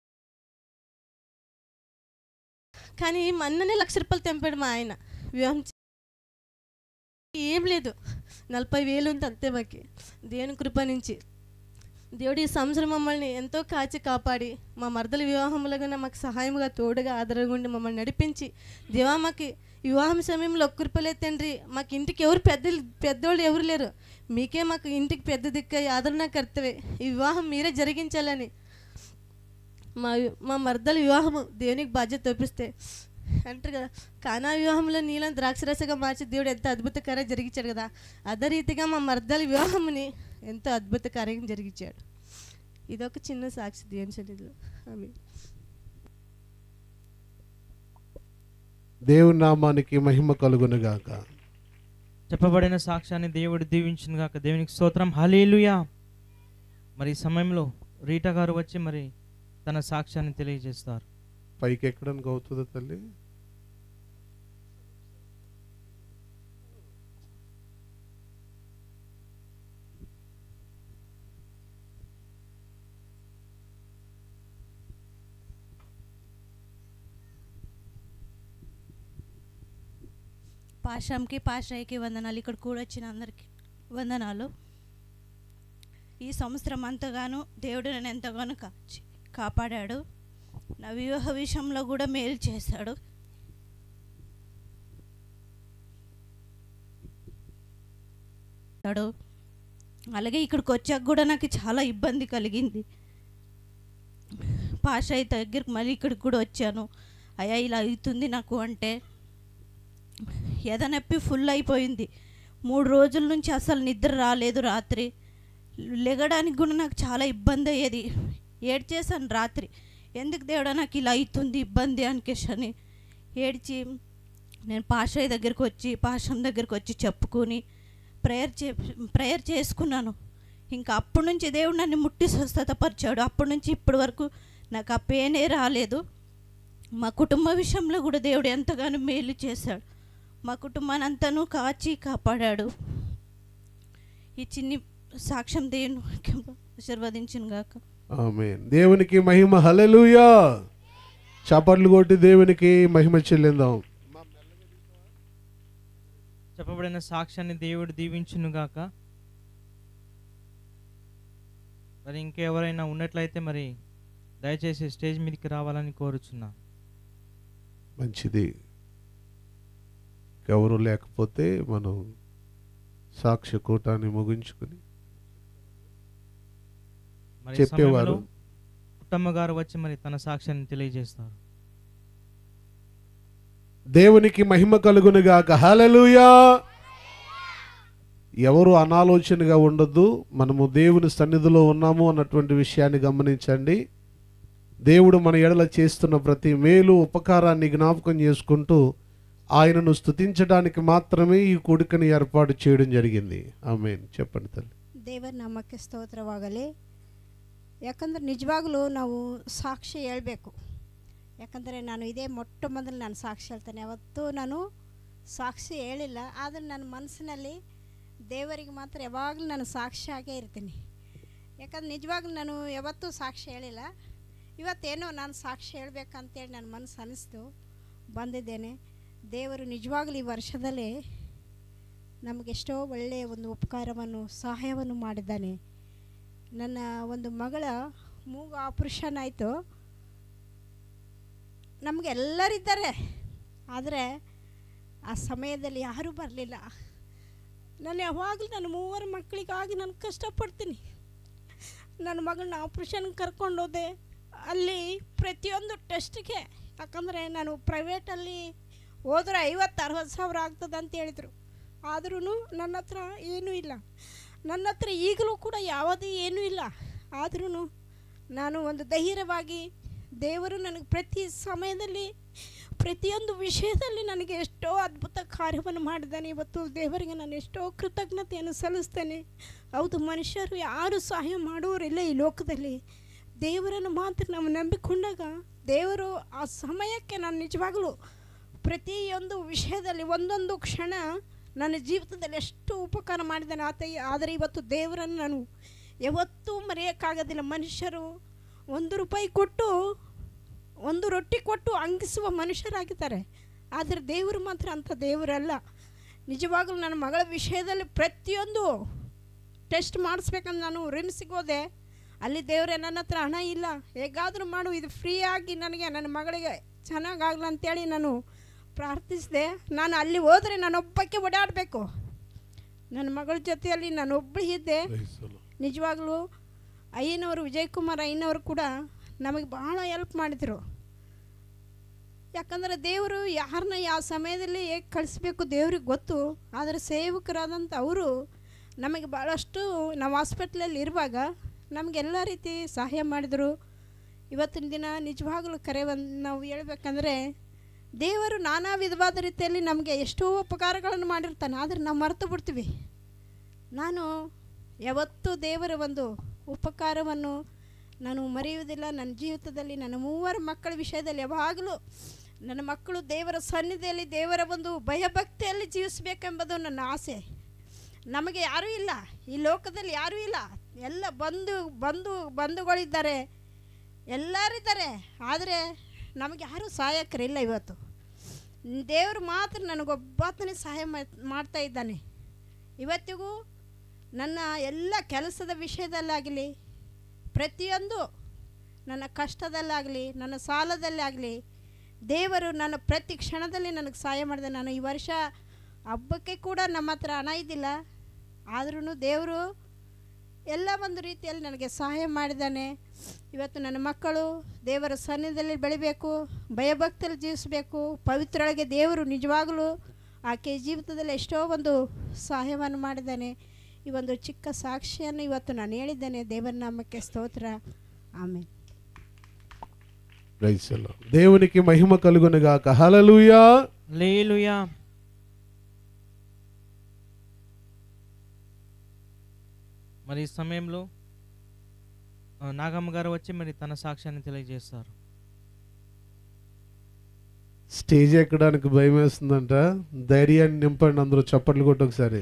కానీ మొన్ననే లక్ష రూపాయలు తెంపాడు మా ఆయన వివాహం చే- ఏం లేదు నలభై వేలు ఉంది అంతే మాకి దేవుని కృప నుంచి దేవుడు ఈ సంవత్సరం మమ్మల్ని ఎంతో కాచి కాపాడి మా మరదల వివాహంలో కూడా మాకు సహాయముగా తోడుగా ఆదరంగా ఉండి మమ్మల్ని నడిపించి దేవా మాకు వివాహం సమయంలో ఒక్క రూపాయలే తండ్రి మాకు ఇంటికి ఎవరు పెద్ద పెద్దోళ్ళు ఎవరు లేరు మీకే మాకు ఇంటికి పెద్ద దిక్క ఆదరణ కర్తవే ఈ వివాహం మీరే జరిగించాలని మా వి- మా మర్దల వివాహము దేవునికి బాధ్యత చూపిస్తే అంటారు కదా కానా వివాహంలో నీళ్ళని ద్రాక్షరసగా మార్చి దేవుడు ఎంత అద్భుతకరంగా జరిగించాడు కదా అదే రీతిగా మా మర్దల వివాహముని ఎంతో అద్భుతకరంగా జరిగించాడు ఇదొక చిన్న సాక్షి దేవుని సన్నిధిలో ఆమె దేవుని నామానికి మహిమ కలుగును గాక చెప్పబడిన సాక్ష్యాన్ని దేవుడు దీవించిన గాక దేవునికి స్తోత్రం హలీలుయా మరి ఈ సమయంలో రీటా గారు వచ్చి మరి తన సాక్ష్యాన్ని తెలియజేస్తారు పైకి ఎక్కడానికి అవుతుందా తల్లి పాషంకి పాషయ్యకి వందనాలు ఇక్కడ కూడా వచ్చిన అందరికీ వందనాలు ఈ సంవత్సరం అంతగానో దేవుడు నన్ను ఎంతగానో కాచి కాపాడాడు నా వివాహ విషయంలో కూడా మేలు చేశాడు తాడు. అలాగే ఇక్కడికి వచ్చాక కూడా నాకు చాలా ఇబ్బంది కలిగింది పాషయ్య దగ్గరికి మళ్ళీ ఇక్కడికి కూడా వచ్చాను అయ్యా ఇలా అవుతుంది నాకు అంటే ఎదనొప్పి ఫుల్ అయిపోయింది మూడు రోజుల నుంచి అసలు నిద్ర రాలేదు రాత్రి లెగడానికి కూడా నాకు చాలా ఇబ్బంది అయ్యేది ఏడ్చేసాను రాత్రి ఎందుకు దేవుడా నాకు ఇలా అవుతుంది ఇబ్బంది అనికేషని ఏడ్చి నేను పాషయ్య దగ్గరికి వచ్చి పాషం దగ్గరికి వచ్చి చెప్పుకొని ప్రేయర్ చే ప్రేయర్ చేసుకున్నాను ఇంకా అప్పటి నుంచి దేవుడు నన్ను ముట్టి స్వస్థతపరిచాడు అప్పటి నుంచి ఇప్పటి వరకు నాకు ఆ పెయినే రాలేదు మా కుటుంబ విషయంలో కూడా దేవుడు ఎంతగానో మేలు చేశాడు మా కుటుంబాన్ని అంతను కాచి కాపాడాడు ఈ చిన్ని సాక్ష్యం దేవుని వాక్యంలో ఆశీర్వదించిన గాక ఆమేన్ దేవునికి మహిమ హల్లెలూయా చప్పట్లు కొట్టి దేవునికి మహిమ చెల్లిందాం చెప్పబడిన సాక్ష్యాన్ని దేవుడు దీవించునుగాక మరి ఇంకెవరైనా ఉన్నట్లయితే మరి దయచేసి స్టేజ్ మీదకి రావాలని కోరుచున్నా మంచిది ఎవరు లేకపోతే మనం సాక్ష్య కూటాన్ని ముగించుకుని మరి ఈ చెప్పేవారు సమయంలో పుట్టమ్మ గారు వచ్చి మరి తన సాక్ష్యాన్ని తెలియజేస్తారు దేవునికి మహిమ కలుగునుగాక హల్లెలూయా ఎవరు అనాలోచనగా ఉండొద్దు మనము దేవుని సన్నిధిలో ఉన్నాము అన్నటువంటి విషయాన్ని గమనించండి దేవుడు మన ఎడల చేస్తున్న ప్రతి మేలు ఉపకారాన్ని జ్ఞాపకం చేసుకుంటూ ఆయనను స్తుతించడానికి మాత్రమే ఈ కొడుకుని ఏర్పాటు చేయడం జరిగింది ಆಮೇನ್ చెప్పండి ತಲ್ಲಿ ದೇವರ ನಾಮಕ್ಕೆ ಸ್ತೋತ್ರವಾಗಲಿ ಯಾಕಂದ್ರೆ ನಿಜವಾಗ್ಲೂ ನಾವು ಸಾಕ್ಷಿ ಹೇಳಬೇಕು ಯಾಕಂದರೆ ನಾನು ಇದೇ ಮೊಟ್ಟ ಮೊದಲು ನಾನು ಸಾಕ್ಷಿ ಹೇಳ್ತೇನೆ ಯಾವತ್ತೂ ನಾನು ಸಾಕ್ಷಿ ಹೇಳಿಲ್ಲ ಆದರೆ ನನ್ನ ಮನಸ್ಸಿನಲ್ಲಿ ದೇವರಿಗೆ ಮಾತ್ರ ಯಾವಾಗಲೂ ನಾನು ಸಾಕ್ಷಿಯಾಗೇ ಇರ್ತೀನಿ ಯಾಕಂದ್ರೆ ನಿಜವಾಗ್ಲೂ ನಾನು ಯಾವತ್ತೂ ಸಾಕ್ಷಿ ಹೇಳಿಲ್ಲ ಇವತ್ತೇನೋ ನಾನು ಸಾಕ್ಷಿ ಹೇಳ್ಬೇಕಂತೇಳಿ ನನ್ನ ಮನಸ್ಸು ಅನ್ನಿಸ್ತು ಬಂದಿದ್ದೇನೆ ದೇವರು ನಿಜವಾಗ್ಲೂ ಈ ವರ್ಷದಲ್ಲಿ ನಮಗೆಷ್ಟೋ ಒಳ್ಳೆಯ ಒಂದು ಉಪಕಾರವನ್ನು ಸಹಾಯವನ್ನು ಮಾಡಿದ್ದಾನೆ ನನ್ನ ಒಂದು ಮಗಳ ಮೂಗು ಆಪರೇಷನ್ ಆಯಿತು ನಮಗೆ ಎಲ್ಲರಿದ್ದಾರೆ ಆದರೆ ಆ ಸಮಯದಲ್ಲಿ ಯಾರೂ ಬರಲಿಲ್ಲ ನಾನು ಯಾವಾಗಲೂ ನನ್ನ ಮೂವರು ಮಕ್ಕಳಿಗಾಗಿ ನಾನು ಕಷ್ಟಪಡ್ತೀನಿ ನನ್ನ ಮಗಳನ್ನ ಆಪ್ರೇಷನ್ಗೆ ಕರ್ಕೊಂಡೋದೆ ಅಲ್ಲಿ ಪ್ರತಿಯೊಂದು ಟೆಸ್ಟ್ಗೆ ಯಾಕಂದರೆ ನಾನು ಪ್ರೈವೇಟಲ್ಲಿ ಹೋದ್ರೆ ಐವತ್ತು ಅರವತ್ತು ಸಾವಿರ ಆಗ್ತದೆ ಅಂತ ಹೇಳಿದರು ಆದ್ರೂ ನನ್ನ ಹತ್ರ ಏನೂ ಇಲ್ಲ ನನ್ನ ಹತ್ರ ಈಗಲೂ ಕೂಡ ಯಾವುದೇ ಏನೂ ಇಲ್ಲ ಆದ್ರೂ ನಾನು ಒಂದು ಧೈರ್ಯವಾಗಿ ದೇವರು ನನಗೆ ಪ್ರತಿ ಸಮಯದಲ್ಲಿ ಪ್ರತಿಯೊಂದು ವಿಷಯದಲ್ಲಿ ನನಗೆ ಎಷ್ಟೋ ಅದ್ಭುತ ಕಾರ್ಯವನ್ನು ಮಾಡಿದ್ದಾನೆ ಇವತ್ತು ದೇವರಿಗೆ ನಾನು ಎಷ್ಟೋ ಕೃತಜ್ಞತೆಯನ್ನು ಸಲ್ಲಿಸ್ತೇನೆ ಹೌದು ಮನುಷ್ಯರು ಯಾರು ಸಹಾಯ ಮಾಡುವವರಿಲ್ಲ ಈ ಲೋಕದಲ್ಲಿ ದೇವರನ್ನು ಮಾತ್ರ ನಾವು ನಂಬಿಕೊಂಡಾಗ ದೇವರು ಆ ಸಮಯಕ್ಕೆ ನಾನು ನಿಜವಾಗಲೂ ಪ್ರತಿಯೊಂದು ವಿಷಯದಲ್ಲಿ ಒಂದೊಂದು ಕ್ಷಣ ನನ್ನ ಜೀವಿತದಲ್ಲಿ ಎಷ್ಟು ಉಪಕಾರ ಮಾಡಿದ್ದಾನೆ ಆತ ಆದರೆ ಇವತ್ತು ದೇವರನ್ನು ನಾನು ಯಾವತ್ತೂ ಮರೆಯೋಕ್ಕಾಗೋದಿಲ್ಲ ಮನುಷ್ಯರು ಒಂದು ರೂಪಾಯಿ ಕೊಟ್ಟು ಒಂದು ರೊಟ್ಟಿ ಕೊಟ್ಟು ಅಂಗಿಸುವ ಮನುಷ್ಯರಾಗಿದ್ದಾರೆ ಆದರೆ ದೇವರು ಮಾತ್ರ ಅಂಥ ದೇವರಲ್ಲ ನಿಜವಾಗಲೂ ನನ್ನ ಮಗಳ ವಿಷಯದಲ್ಲಿ ಪ್ರತಿಯೊಂದು ಟೆಸ್ಟ್ ಮಾಡಿಸ್ಬೇಕಂತ ನಾನು ರಿಮ್ಸಿಗೆ ಹೋದೆ ಅಲ್ಲಿ ದೇವರೇ ನನ್ನ ಹತ್ರ ಹಣ ಇಲ್ಲ ಹೇಗಾದರೂ ಮಾಡು ಇದು ಫ್ರೀಯಾಗಿ ನನಗೆ ನನ್ನ ಮಗಳಿಗೆ ಚೆನ್ನಾಗಾಗಲ್ಲ ಅಂತೇಳಿ ನಾನು ಪ್ರಾರ್ಥಿಸಿದೆ ನಾನು ಅಲ್ಲಿ ಹೋದರೆ ನಾನೊಬ್ಬಕ್ಕೆ ಓಡಾಡಬೇಕು ನನ್ನ ಮಗಳ ಜೊತೆಯಲ್ಲಿ ನಾನು ಒಬ್ಬಳು ಇದ್ದೆ ನಿಜವಾಗ್ಲೂ ಅಯ್ಯನವರು ವಿಜಯಕುಮಾರ್ ಅಯ್ಯನವರು ಕೂಡ ನಮಗೆ ಬಹಳ ಹೆಲ್ಪ್ ಮಾಡಿದರು ಯಾಕಂದರೆ ದೇವರು ಯಾರನ್ನ ಯಾವ ಸಮಯದಲ್ಲಿ ಹೇಗೆ ಕಳಿಸ್ಬೇಕು ದೇವ್ರಿಗೆ ಗೊತ್ತು ಆದರೆ ಸೇವಕರಾದಂಥ ಅವರು ನಮಗೆ ಭಾಳಷ್ಟು ನಾವು ಹಾಸ್ಪಿಟ್ಲಲ್ಲಿ ಇರುವಾಗ ನಮಗೆಲ್ಲ ರೀತಿ ಸಹಾಯ ಮಾಡಿದರು ಇವತ್ತಿನ ದಿನ ನಿಜವಾಗಲೂ ಕರೆ ಒಂದು ನಾವು ಹೇಳ್ಬೇಕಂದ್ರೆ ದೇವರು ನಾನಾ ವಿಧವಾದ ರೀತಿಯಲ್ಲಿ ನಮಗೆ ಎಷ್ಟೋ ಉಪಕಾರಗಳನ್ನು ಮಾಡಿರ್ತಾನೆ ಆದರೆ ನಾವು ಮರೆತು ಬಿಡ್ತೀವಿ ನಾನು ಯಾವತ್ತೂ ದೇವರ ಒಂದು ಉಪಕಾರವನ್ನು ನಾನು ಮರೆಯುವುದಿಲ್ಲ ನನ್ನ ಜೀವಿತದಲ್ಲಿ ನನ್ನ ಮೂವರು ಮಕ್ಕಳ ವಿಷಯದಲ್ಲಿ ಯಾವಾಗಲೂ ನನ್ನ ಮಕ್ಕಳು ದೇವರ ಸನ್ನಿಧಿಯಲ್ಲಿ ದೇವರ ಒಂದು ಭಯಭಕ್ತಿಯಲ್ಲಿ ಜೀವಿಸಬೇಕೆಂಬುದು ನನ್ನ ಆಸೆ ನಮಗೆ ಯಾರೂ ಇಲ್ಲ ಈ ಲೋಕದಲ್ಲಿ ಯಾರೂ ಇಲ್ಲ ಎಲ್ಲ ಬಂಧು ಬಂಧು ಬಂಧುಗಳಿದ್ದಾರೆ ಎಲ್ಲರಿದ್ದಾರೆ ಆದರೆ ನಮಗೆ ಯಾರೂ ಸಹಾಯಕರಿಲ್ಲ ಇವತ್ತು ದೇವರು ಮಾತ್ರ ನನಗೊಬ್ಬಾತನೇ ಸಹಾಯ ಮಾಡ್ತಾ ಇದ್ದಾನೆ ಇವತ್ತಿಗೂ ನನ್ನ ಎಲ್ಲ ಕೆಲಸದ ವಿಷಯದಲ್ಲಾಗಲಿ ಪ್ರತಿಯೊಂದು ನನ್ನ ಕಷ್ಟದಲ್ಲಾಗಲಿ ನನ್ನ ಸಾಲದಲ್ಲಾಗಲಿ ದೇವರು ನನ್ನ ಪ್ರತಿ ಕ್ಷಣದಲ್ಲಿ ನನಗೆ ಸಹಾಯ ಮಾಡಿದೆ ನಾನು ಈ ವರ್ಷ ಹಬ್ಬಕ್ಕೆ ಕೂಡ ನಮ್ಮ ಹತ್ರ ಹಣ ಇದ್ದಿಲ್ಲ ಆದ್ರೂ ದೇವರು ಎಲ್ಲ ಒಂದು ರೀತಿಯಲ್ಲಿ ನನಗೆ ಸಹಾಯ ಮಾಡಿದ್ದಾನೆ ಇವತ್ತು ನನ್ನ ಮಕ್ಕಳು ದೇವರ ಸನ್ನಿಧಿಯಲ್ಲಿ ಬೆಳಿಬೇಕು ಭಯಭಕ್ತಿಯಲ್ಲಿ ಜೀವಿಸಬೇಕು ಪವಿತ್ರೊಳಗೆ ದೇವರು ನಿಜವಾಗಲೂ ಆಕೆ ಜೀವಿತದಲ್ಲಿ ಎಷ್ಟೋ ಒಂದು ಸಹಾಯವನ್ನು ಮಾಡಿದ್ದಾನೆ ಈ ಒಂದು ಚಿಕ್ಕ ಸಾಕ್ಷಿಯನ್ನು ಇವತ್ತು ನಾನು ಹೇಳಿದ್ದೇನೆ ದೇವರ ನಾಮಕ್ಕೆ ಸ್ತೋತ್ರ ಆಮೇಲೆ Praise the Lord. దేవునికి మహిమ కలుగునుగాక హల్లెలూయా లేలుయా మరి ఈ సమయంలో ఆ, నాగమ్మ గారు వచ్చి మరి తన సాక్ష్యాన్ని తెలియజేస్తారు స్టేజ్ ఎక్కడానికి భయం వేస్తుందంట ధైర్యాన్ని నింపండి అందరూ చప్పట్లు కొట్టి ఒకసారి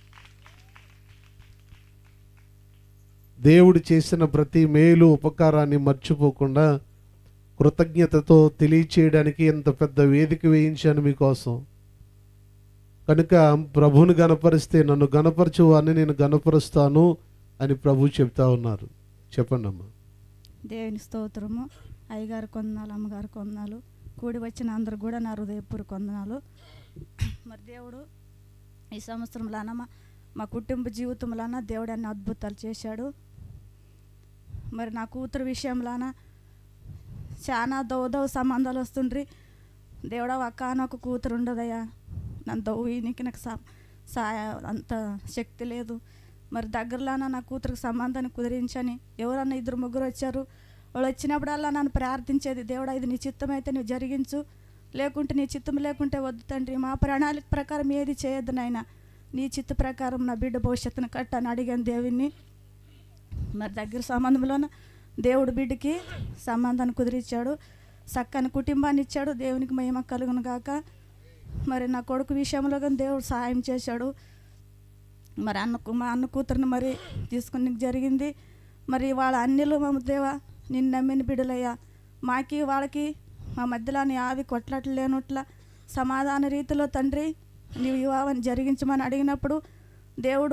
దేవుడు చేసిన ప్రతి మేలు ఉపకారాన్ని మర్చిపోకుండా కృతజ్ఞతతో తెలియచేయడానికి ఎంత పెద్ద వేదిక వేయించాను మీకోసం కనుక ప్రభువుని గనపరిస్తే నన్ను గనపరచు అని నేను గనపరుస్తాను అని ప్రభు చెప్తా ఉన్నారు చెప్పండి అమ్మా దేవుని స్తోత్రము అయ్యగారు కొందనాలు అమ్మగారు కొందనాలు కూడి వచ్చిన అందరు కూడా నా హృదయపూర్వక వందనాలు మరి దేవుడు ఈ సంవత్సరంలోన మా మా కుటుంబ జీవితంలోన దేవుడు అన్ని అద్భుతాలు చేశాడు మరి నా కూతురు విషయంలోన చాలా దౌదవ సంబంధాలు వస్తుండ్రి దేవుడా ఒక్క ఒక కూతురు ఉండదయ్యా నన్ను దవ్వీనికి నాకు సా సాయ అంత శక్తి లేదు మరి దగ్గరలోన నా కూతురికి సంబంధాన్ని కుదిరించని ఎవరన్నా ఇద్దరు ముగ్గురు వచ్చారు వాళ్ళు వచ్చినప్పుడల్లా నన్ను ప్రార్థించేది దేవుడా ఇది నీ చిత్తం అయితే నువ్వు జరిగించు లేకుంటే నీ చిత్తం లేకుంటే వద్దు తండ్రి మా ప్రణాళిక ప్రకారం ఏది చేయొద్దు నాయన నీ చిత్త ప్రకారం నా బిడ్డ భవిష్యత్తును కట్టని అడిగాను దేవుణ్ణి మరి దగ్గర సంబంధంలోన దేవుడు బిడ్డకి సంబంధాన్ని కుదిరించాడు చక్కని కుటుంబాన్ని ఇచ్చాడు దేవునికి మహిమ కలుగును గాక మరి నా కొడుకు విషయంలో కానీ దేవుడు సహాయం చేశాడు మరి అన్న కు- మా అన్న కూతురుని మరి తీసుకుని జరిగింది మరి వాళ్ళ అన్నిలు మా దేవా నిన్ను నమ్మిన బిడ్డలయ్యా మాకి వాళ్ళకి మా మధ్యలో నీ ఆవి కొట్లాట్లు లేనట్ల సమాధాన రీతిలో తండ్రి నీ వివాహం జరిగించమని అడిగినప్పుడు దేవుడు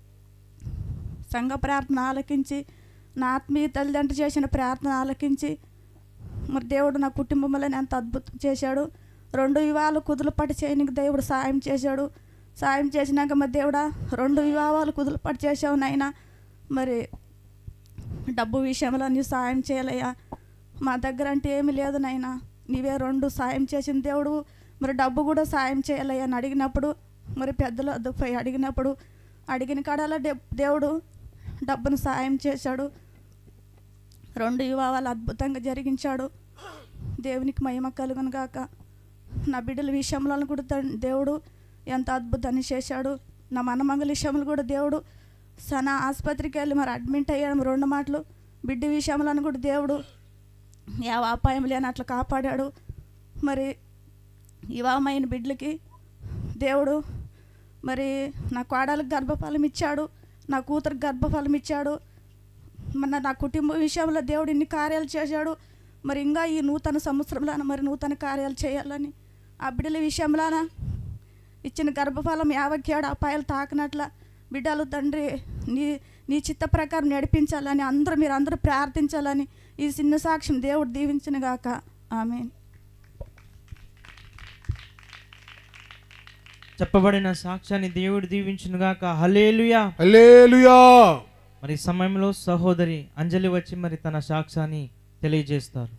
సంఘ ప్రార్థన ఆలకించి నా ఆత్మీయ తల్లిదండ్రులు చేసిన ప్రార్థన ఆలకించి మరి దేవుడు నా కుటుంబంలో ఎంత అద్భుతం చేశాడు రెండు వివాహాలు కుదులుపడి చేయనికి దేవుడు సాయం చేశాడు సాయం చేసినాక మరి దేవుడా రెండు వివాహాలు కుదులుపడి చేసావు నాయనా మరి డబ్బు విషయంలో నీ సాయం చేయాలయ్యా మా దగ్గర అంటే ఏమీ లేదు నాయనా నీవే రెండు సాయం చేసిన దేవుడు మరి డబ్బు కూడా సాయం చేయాలయ్యా అని అడిగినప్పుడు మరి పెద్దలు వద్దకు పోయి అడిగినప్పుడు అడిగిన కాడాల డే- దేవుడు డబ్బును సాయం చేశాడు రెండు వివాహాలు అద్భుతంగా జరిగించాడు దేవునికి మహిమ కలుగును గాక నా బిడ్డల విషయంలో కూడా తం- దేవుడు ఎంత అద్భుతాన్ని చేశాడు నా మనమంగళ విషయంలో కూడా దేవుడు సన ఆసుపత్రికి వెళ్ళి మరి అడ్మిట్ అయ్యాడు రెండు మాటలు బిడ్డ విషయంలో కూడా దేవుడు ఏ అపాయం లేని అట్లా కాపాడాడు మరి వివాహమైన బిడ్డలకి దేవుడు మరి నా కోడలకు గర్భఫలం ఇచ్చాడు నా కూతురికి గర్భఫలం ఇచ్చాడు మన నా కుటుంబ విషయంలో దేవుడు ఇన్ని కార్యాలు చేశాడు మరి ఇంకా ఈ నూతన సంవత్సరంలోన మరి నూతన కార్యాలు చేయాలని ఆ బిడ్డల విషయంలోన ఇచ్చిన గర్భఫలం యావక్యాడు అపాయాలు తాకినట్ల బిడ్డలు తండ్రి నీ నీ చిత్త ప్రకారం నడిపించాలని అందరూ మీరు అందరూ ప్రార్థించాలని ఈ చిన్న సాక్ష్యం దేవుడు దీవించిన గాక ఆమె చెప్పబడిన సాక్ష్యాన్ని దేవుడు దీవించునుగాక హలేలుయా హల్లెలూయా మరి ఈ సమయంలో సహోదరి అంజలి వచ్చి మరి తన సాక్ష్యాన్ని తెలియజేస్తారు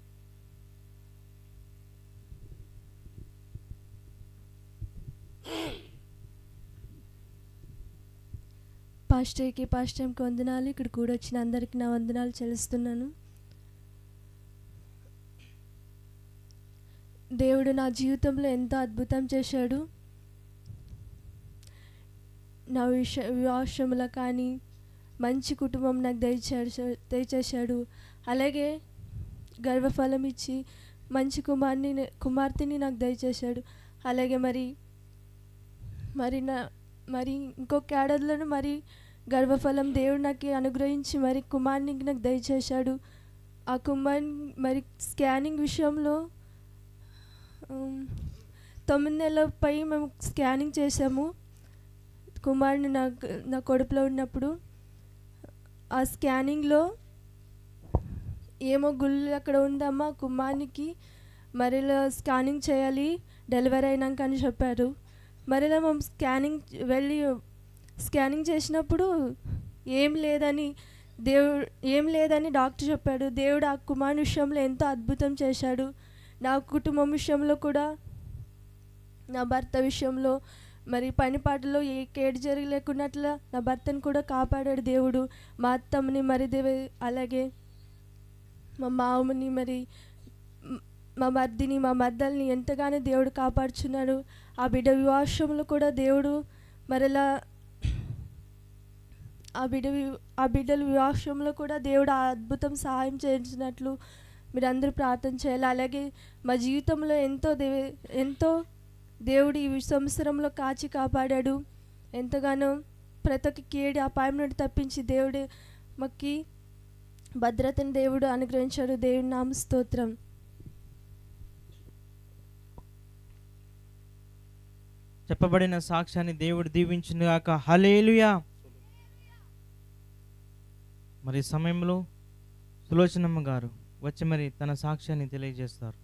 పాస్టర్కి పాస్టర్కి వందనాలు ఇక్కడ కూడా వచ్చిన అందరికి నా వందనాలు చెల్లిస్తున్నాను దేవుడు నా జీవితంలో ఎంతో అద్భుతం చేశాడు నా విష వివాహములో కానీ మంచి కుటుంబం నాకు దయచేశాడు దయచేశాడు అలాగే గర్భఫలం ఇచ్చి మంచి కుమార్ని కుమార్తెని నాకు దయచేశాడు అలాగే మరి మరి నా మరి ఇంకొక ఏడాదిలోనూ మరి గర్భఫలం దేవుడు నాకు అనుగ్రహించి మరి కుమార్నికి నాకు దయచేశాడు ఆ కుమార్ మరి స్కానింగ్ విషయంలో ఉమ్, తొమ్మిది నెలలపై మేము స్కానింగ్ చేసాము కుమారుని నాకు నా కడుపులో ఉన్నప్పుడు ఆ స్కానింగ్లో ఏమో గుళ్ళు అక్కడ ఉందమ్మా కుమార్నికి మరిలా స్కానింగ్ చేయాలి డెలివరీ అయినాక అని చెప్పారు మరిలా మేము స్కానింగ్ వెళ్ళి స్కానింగ్ చేసినప్పుడు ఏం లేదని దేవుడు ఏం లేదని డాక్టర్ చెప్పాడు దేవుడు ఆ కుమార్ విషయంలో ఎంతో అద్భుతం చేశాడు నా కుటుంబం విషయంలో కూడా నా భర్త విషయంలో మరి పని పాటలో ఏ కేడు జరగలేకున్నట్ల నా భర్తను కూడా కాపాడాడు దేవుడు మా అత్తమ్మని మరి దేవ అలాగే మా మామని మరి మ్, మా మర్దిని మా మద్దల్ని ఎంతగానో దేవుడు కాపాడుచున్నాడు ఆ బిడ్డ వివాహంలో కూడా దేవుడు మరలా ఆ బిడ్డ వి- ఆ బిడ్డల వివాహంలో కూడా దేవుడు ఆ అద్భుతం సహాయం చేయించినట్లు మీరందరూ ప్రార్థన చేయాలి అలాగే మా జీవితంలో ఎంతో దే ఎంతో దేవుడు ఈ సంవత్సరంలో కాచి కాపాడాడు ఎంతగానో ప్రతి ఒక్క కీడి అపాయం నుండి తప్పించి దేవుడు మాకి భద్రతను దేవుడు అనుగ్రహించాడు దేవుడి నామ స్తోత్రం చెప్పబడిన సాక్ష్యాన్ని దేవుడు దీవించింది గాక హలేలుయా మరి ఈ సమయంలో సులోచనమ్మ గారు వచ్చి మరి తన సాక్ష్యాన్ని తెలియజేస్తారు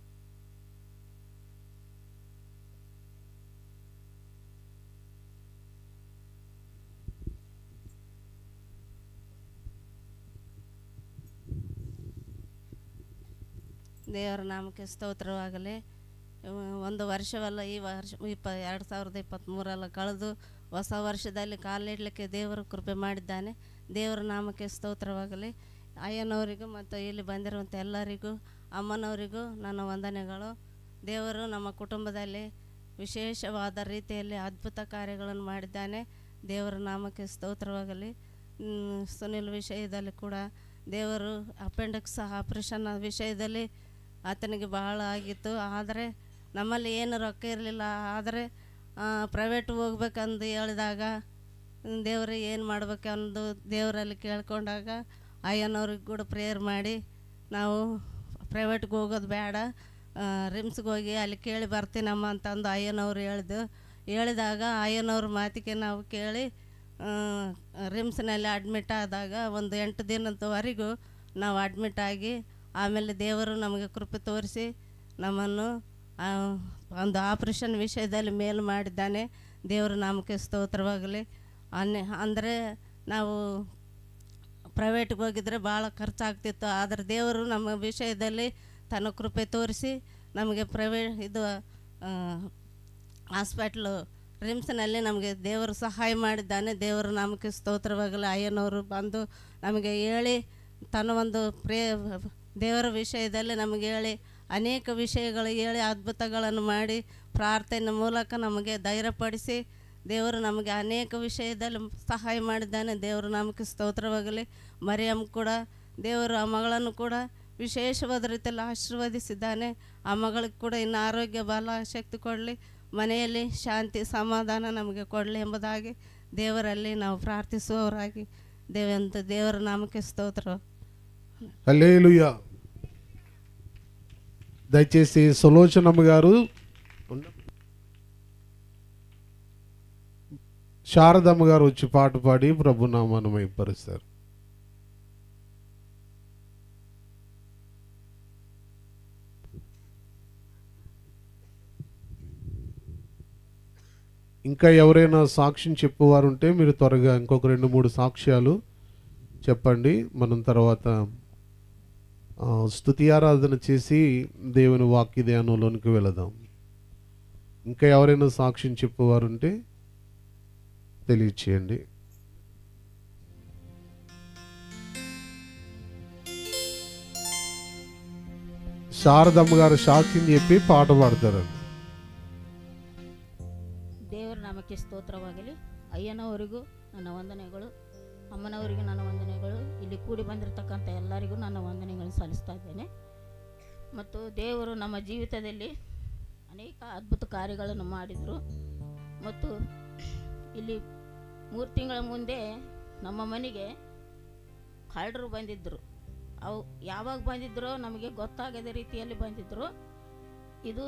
ದೇವರ ನಾಮಕ್ಕೆ ಸ್ತೋತ್ರವಾಗಲಿ ಒಂದು ವರ್ಷವಲ್ಲ ಈ ವರ್ಷ ಇಪ್ಪ ಎರಡು ಸಾವಿರದ ಇಪ್ಪತ್ತ್ಮೂರಲ್ಲ ಕಳೆದು ಹೊಸ ವರ್ಷದಲ್ಲಿ ಕಾಲಿಡಲಿಕ್ಕೆ ದೇವರು ಕೃಪೆ ಮಾಡಿದ್ದಾನೆ ದೇವರ ನಾಮಕ್ಕೆ ಸ್ತೋತ್ರವಾಗಲಿ ಅಯ್ಯನವರಿಗೂ ಮತ್ತು ಇಲ್ಲಿ ಬಂದಿರುವಂಥ ಎಲ್ಲರಿಗೂ ಅಮ್ಮನವರಿಗೂ ನನ್ನ ವಂದನೆಗಳು ದೇವರು ನಮ್ಮ ಕುಟುಂಬದಲ್ಲಿ ವಿಶೇಷವಾದ ರೀತಿಯಲ್ಲಿ ಅದ್ಭುತ ಕಾರ್ಯಗಳನ್ನು ಮಾಡಿದ್ದಾನೆ ದೇವರ ನಾಮಕ್ಕೆ ಸ್ತೋತ್ರವಾಗಲಿ ಹ್ಮ್, ಸುನಿಲ್ ವಿಷಯದಲ್ಲಿ ಕೂಡ ದೇವರು ಅಪೆಂಡಿಕ್ಸ್ ಆಪ್ರೇಷನ್ ವಿಷಯದಲ್ಲಿ ಆತನಿಗೆ ಬಹಳ ಆಗಿತ್ತು ಆದರೆ ನಮ್ಮಲ್ಲಿ ಏನು ರೊಕ್ಕ ಇರಲಿಲ್ಲ ಆದರೆ ಪ್ರೈವೇಟ್ ಹೋಗ್ಬೇಕಂದು ಹೇಳಿದಾಗ ದೇವರು ಏನು ಮಾಡ್ಬೇಕಂದು ದೇವರಲ್ಲಿ ಕೇಳ್ಕೊಂಡಾಗ ಅಯ್ಯನವ್ರಿಗೆ ಕೂಡ ಪ್ರೇಯರ್ ಮಾಡಿ ನಾವು ಪ್ರೈವೇಟ್ಗೆ ಹೋಗೋದು ಬೇಡ ರಿಮ್ಸ್ಗೆ ಹೋಗಿ ಅಲ್ಲಿ ಕೇಳಿ ಬರ್ತೀನಮ್ಮ ಅಂತಂದು ಅಯ್ಯನವ್ರು ಹೇಳಿದ್ದು ಹೇಳಿದಾಗ ಅಯ್ಯನವ್ರ ಮಾತಿಗೆ ನಾವು ಕೇಳಿ ಆ, ರಿಮ್ಸ್ನಲ್ಲಿ ಅಡ್ಮಿಟ್ ಆದಾಗ ಒಂದು ಎಂಟು ದಿನದವರೆಗೂ ನಾವು ಅಡ್ಮಿಟ್ ಆಗಿ ಆಮೇಲೆ ದೇವರು ನಮಗೆ ಕೃಪೆ ತೋರಿಸಿ ನಮ್ಮನ್ನು ಆ, ಒಂದು ಆಪ್ರೇಷನ್ ವಿಷಯದಲ್ಲಿ ಮೇಲು ಮಾಡಿದ್ದಾನೆ ದೇವರ ನಾಮಕ್ಕೆ ಸ್ತೋತ್ರವಾಗಲಿ ಅನ್ಯ ಅಂದರೆ ನಾವು ಪ್ರೈವೇಟ್ಗೆ ಹೋಗಿದ್ರೆ ಭಾಳ ಖರ್ಚಾಗ್ತಿತ್ತು ಆದರೆ ದೇವರು ನಮ್ಮ ವಿಷಯದಲ್ಲಿ ತನ್ನ ಕೃಪೆ ತೋರಿಸಿ ನಮಗೆ ಪ್ರೈವೇ ಇದು ಹಾಸ್ಪಿಟ್ಲು ರಿಮ್ಸ್ನಲ್ಲಿ ನಮಗೆ ದೇವರು ಸಹಾಯ ಮಾಡಿದ್ದಾನೆ ದೇವರ ನಾಮಕ್ಕೆ ಸ್ತೋತ್ರವಾಗಲಿ ಅಯ್ಯನವರು ಬಂದು ನಮಗೆ ಹೇಳಿ ತನ್ನ ಒಂದು ಪ್ರೇ ದೇವರ ವಿಷಯದಲ್ಲಿ ನಮಗೆ ಹೇಳಿ ಅನೇಕ ವಿಷಯಗಳು ಹೇಳಿ ಅದ್ಭುತಗಳನ್ನು ಮಾಡಿ ಪ್ರಾರ್ಥನೆ ಮೂಲಕ ನಮಗೆ ಧೈರ್ಯಪಡಿಸಿ ದೇವರು ನಮಗೆ ಅನೇಕ ವಿಷಯದಲ್ಲಿ ಸಹಾಯ ಮಾಡಿದ್ದಾನೆ ದೇವರು ನಮಗೆ ಸ್ತೋತ್ರವಾಗಲಿ ಮರಿಯಮ್ ಕೂಡ ದೇವರು ಆ ಮಗಳನ್ನು ಕೂಡ ವಿಶೇಷವಾದ ರೀತಿಯಲ್ಲಿ ಆಶೀರ್ವದಿಸಿದ್ದಾನೆ ಆ ಮಗಳಿಗೆ ಕೂಡ ಇನ್ನು ಆರೋಗ್ಯ ಬಲ ಶಕ್ತಿ ಕೊಡಲಿ ಮನೆಯಲ್ಲಿ ಶಾಂತಿ ಸಮಾಧಾನ ನಮಗೆ ಕೊಡಲಿ ಎಂಬುದಾಗಿ ದೇವರಲ್ಲಿ ನಾವು ಪ್ರಾರ್ಥಿಸುವವರಾಗಿ ದೇವಂತ ದೇವರ ನಾಮಕ್ಕೆ ಸ್ತೋತ್ರ హల్లేలుయ దయచేసి సులోచనమ్మ గారు శారదమ్మ గారు వచ్చి పాట పాడి ప్రభునామాను మైపరుస్తారు ఇంకా ఎవరైనా సాక్ష్యం చెప్పేవారు ఉంటే మీరు త్వరగా ఇంకొక రెండు మూడు సాక్ష్యాలు చెప్పండి మనం తర్వాత ఆ, స్తుతి ఆరాధన చేసి దేవుని వాక్య ధ్యానంలోనికి వెళదాం ఇంకా ఎవరైనా సాక్ష్యం చెప్పేవారు ఉంటే తెలియచేయండి శారదమ్మ గారు సాక్ష్యం చెప్పి పాట పాడతారండి ದೇವರ ನಾಮಕ್ಕೆ ಸ್ತೋತ್ರವಾಗಲಿ ಅಯ್ಯನವರಿಗೂ ನನ್ನ ವಂದನೆಗಳು ಅಮ್ಮನವರಿಗೂ ನನ್ನ ವಂದನೆಗಳು ಇಲ್ಲಿ ಕೂಡಿ ಬಂದಿರತಕ್ಕಂಥ ಎಲ್ಲರಿಗೂ ನನ್ನ ವಂದನೆಗಳನ್ನು ಸಲ್ಲಿಸ್ತಾ ಇದ್ದೇನೆ ಮತ್ತು ದೇವರು ನಮ್ಮ ಜೀವಿತದಲ್ಲಿ ಅನೇಕ ಅದ್ಭುತ ಕಾರ್ಯಗಳನ್ನು ಮಾಡಿದರು ಮತ್ತು ಇಲ್ಲಿ ಮೂರು ತಿಂಗಳ ಮುಂದೆ ನಮ್ಮ ಮನೆಗೆ ಕಳ್ಳರು ಬಂದಿದ್ದರು ಅವು ಯಾವಾಗ ಬಂದಿದ್ದರೋ ನಮಗೆ ಗೊತ್ತಾಗದ ರೀತಿಯಲ್ಲಿ ಬಂದಿದ್ದರು ಇದು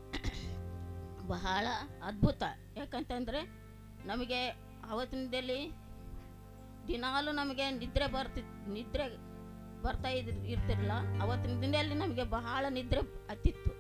ಬಹಳ ಅದ್ಭುತ ಯಾಕಂತಂದರೆ ನಮಗೆ ಆವತ್ತಿನದಲ್ಲಿ ದಿನಾಲೂ ನಮಗೆ ನಿದ್ರೆ ಬರ್ತಿ ನಿದ್ರೆ ಬರ್ತಾ ಇದ್ ಇರ್ತಿರಲಿಲ್ಲ ಅವತ್ತಿನ ದಿನದಲ್ಲಿ ನಮಗೆ ಬಹಳ ನಿದ್ರೆ ಹತ್ತಿತ್ತು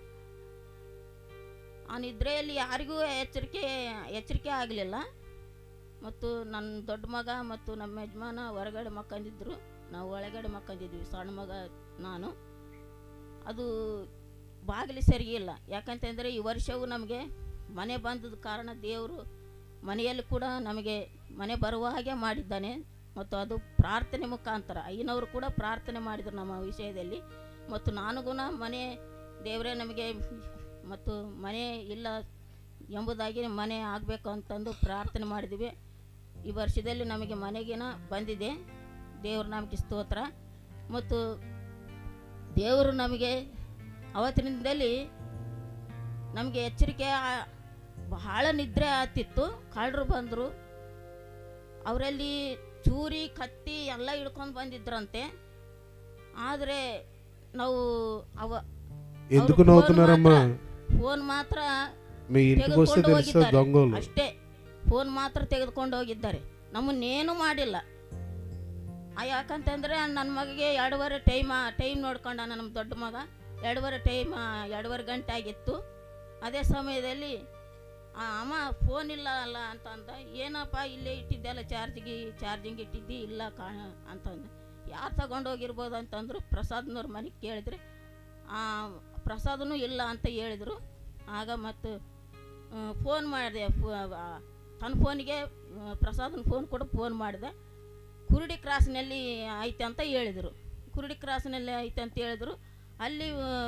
ಆ ನಿದ್ರೆಯಲ್ಲಿ ಯಾರಿಗೂ ಎಚ್ಚರಿಕೆ ಎಚ್ಚರಿಕೆ ಆಗಲಿಲ್ಲ ಮತ್ತು ನನ್ನ ದೊಡ್ಡ ಮಗ ಮತ್ತು ನಮ್ಮ ಯಜಮಾನ ಹೊರಗಡೆ ಮಕ್ಕಂದಿದ್ರು ನಾವು ಒಳಗಡೆ ಮಕ್ಕಂದಿದ್ವಿ ಸಣ್ಣ ಮಗ ನಾನು ಅದು ಬಾಗಿಲು ಸರಿಯಿಲ್ಲ ಯಾಕಂತಂದರೆ ಈ ವರ್ಷವೂ ನಮಗೆ ಮನೆ ಬಂದದ ಕಾರಣ ದೇವರು ಮನೆಯಲ್ಲಿ ಕೂಡ ನಮಗೆ ಮನೆ ಬರುವ ಹಾಗೆ ಮಾಡಿದ್ದಾನೆ ಮತ್ತು ಅದು ಪ್ರಾರ್ಥನೆ ಮುಖಾಂತರ ಅಯ್ಯನವರು ಕೂಡ ಪ್ರಾರ್ಥನೆ ಮಾಡಿದರು ನಮ್ಮ ವಿಷಯದಲ್ಲಿ ಮತ್ತು ನನಗೂ ಮನೆ ದೇವರೇ ನಮಗೆ ಮತ್ತು ಮನೆ ಇಲ್ಲ ಎಂಬುದಾಗಿ ಮನೆ ಆಗಬೇಕು ಅಂತಂದು ಪ್ರಾರ್ಥನೆ ಮಾಡಿದ್ವಿ ಈ ವರ್ಷದಲ್ಲಿ ನಮಗೆ ಮನೆಗಿನ ಬಂದಿದೆ ದೇವ್ರ ನಾಮಕ್ಕೆ ಸ್ತೋತ್ರ ಮತ್ತು ದೇವರು ನಮಗೆ ಅವತ್ತಿನಿಂದಲೇ ನಮಗೆ ಎಚ್ಚರಿಕೆ ಆ- ಬಹಳ ನಿದ್ರೆ ಆತಿತ್ತು ಕಳ್ಳರು ಬಂದರು ಅವರಲ್ಲಿ ಚೂರಿ ಕತ್ತಿ ಎಲ್ಲ ಹಿಡ್ಕೊಂಡು ಬಂದಿದ್ರಂತೆ ಆದರೆ ನಾವು ಅವ ఎందుకు నవ్వుతున్నారమ్మా ಫೋನ್ ಮಾತ್ರ మీ ఇంటికి వస్తే ತೆಗೆದುಕೊಂಡು తెలుస్తుంది ಹೋಗಿದ್ದಾರೆ. దొంగలు ಅಷ್ಟೇ ಫೋನ್ ಮಾತ್ರ ತೆಗೆದುಕೊಂಡು ಹೋಗಿದ್ದಾರೆ ನಮ್ಮನ್ನೇನು ಮಾಡಿಲ್ಲ ಆ ಯಾಕಂತಂದ್ರೆ ನನ್ನ ಮಗಿಗೆ ಎರಡೂವರೆ ಟೈಮ್ ಟೈಮ್ ನೋಡ್ಕೊಂಡ ನಮ್ಮ ದೊಡ್ಡ ಮಗ ಎರಡೂವರೆ ಟೈಮ್ ಎರಡೂವರೆ ಗಂಟೆ ಆಗಿತ್ತು ಅದೇ ಸಮಯದಲ್ಲಿ ಆ ಅಮ್ಮ ಫೋನ್ ಇಲ್ಲ ಅಲ್ಲ ಅಂತ ಅಂದ ಏನಪ್ಪ ಇಲ್ಲೇ ಇಟ್ಟಿದ್ದೆಲ್ಲ ಚಾರ್ಜಿಗೆ ಚಾರ್ಜಿಂಗ್ ಇಟ್ಟಿದ್ದಿ ಇಲ್ಲ ಕಾಣ ಅಂತಂದ ಯಾರು ತಗೊಂಡೋಗಿರ್ಬೋದು ಅಂತಂದ್ರು ಪ್ರಸಾದ್ನವ್ರ ಮನೆಗೆ ಕೇಳಿದ್ರೆ ಆ, ಪ್ರಸಾದನೂ ಇಲ್ಲ ಅಂತ ಹೇಳಿದರು ಆಗ ಮತ್ತು ಫೋನ್ ಮಾಡಿದೆ ತನ್ನ ಫೋನಿಗೆ ಪ್ರಸಾದನ ಫೋನ್ ಕೂಡ ಫೋನ್ ಮಾಡಿದೆ ಕುರುಡಿ ಕ್ರಾಸ್ನಲ್ಲಿ ಐತೆ ಅಂತ ಹೇಳಿದರು ಕುರುಡಿ ಕ್ರಾಸ್ನಲ್ಲಿ ಐತೆ ಅಂತ ಹೇಳಿದ್ರು ಅಲ್ಲಿ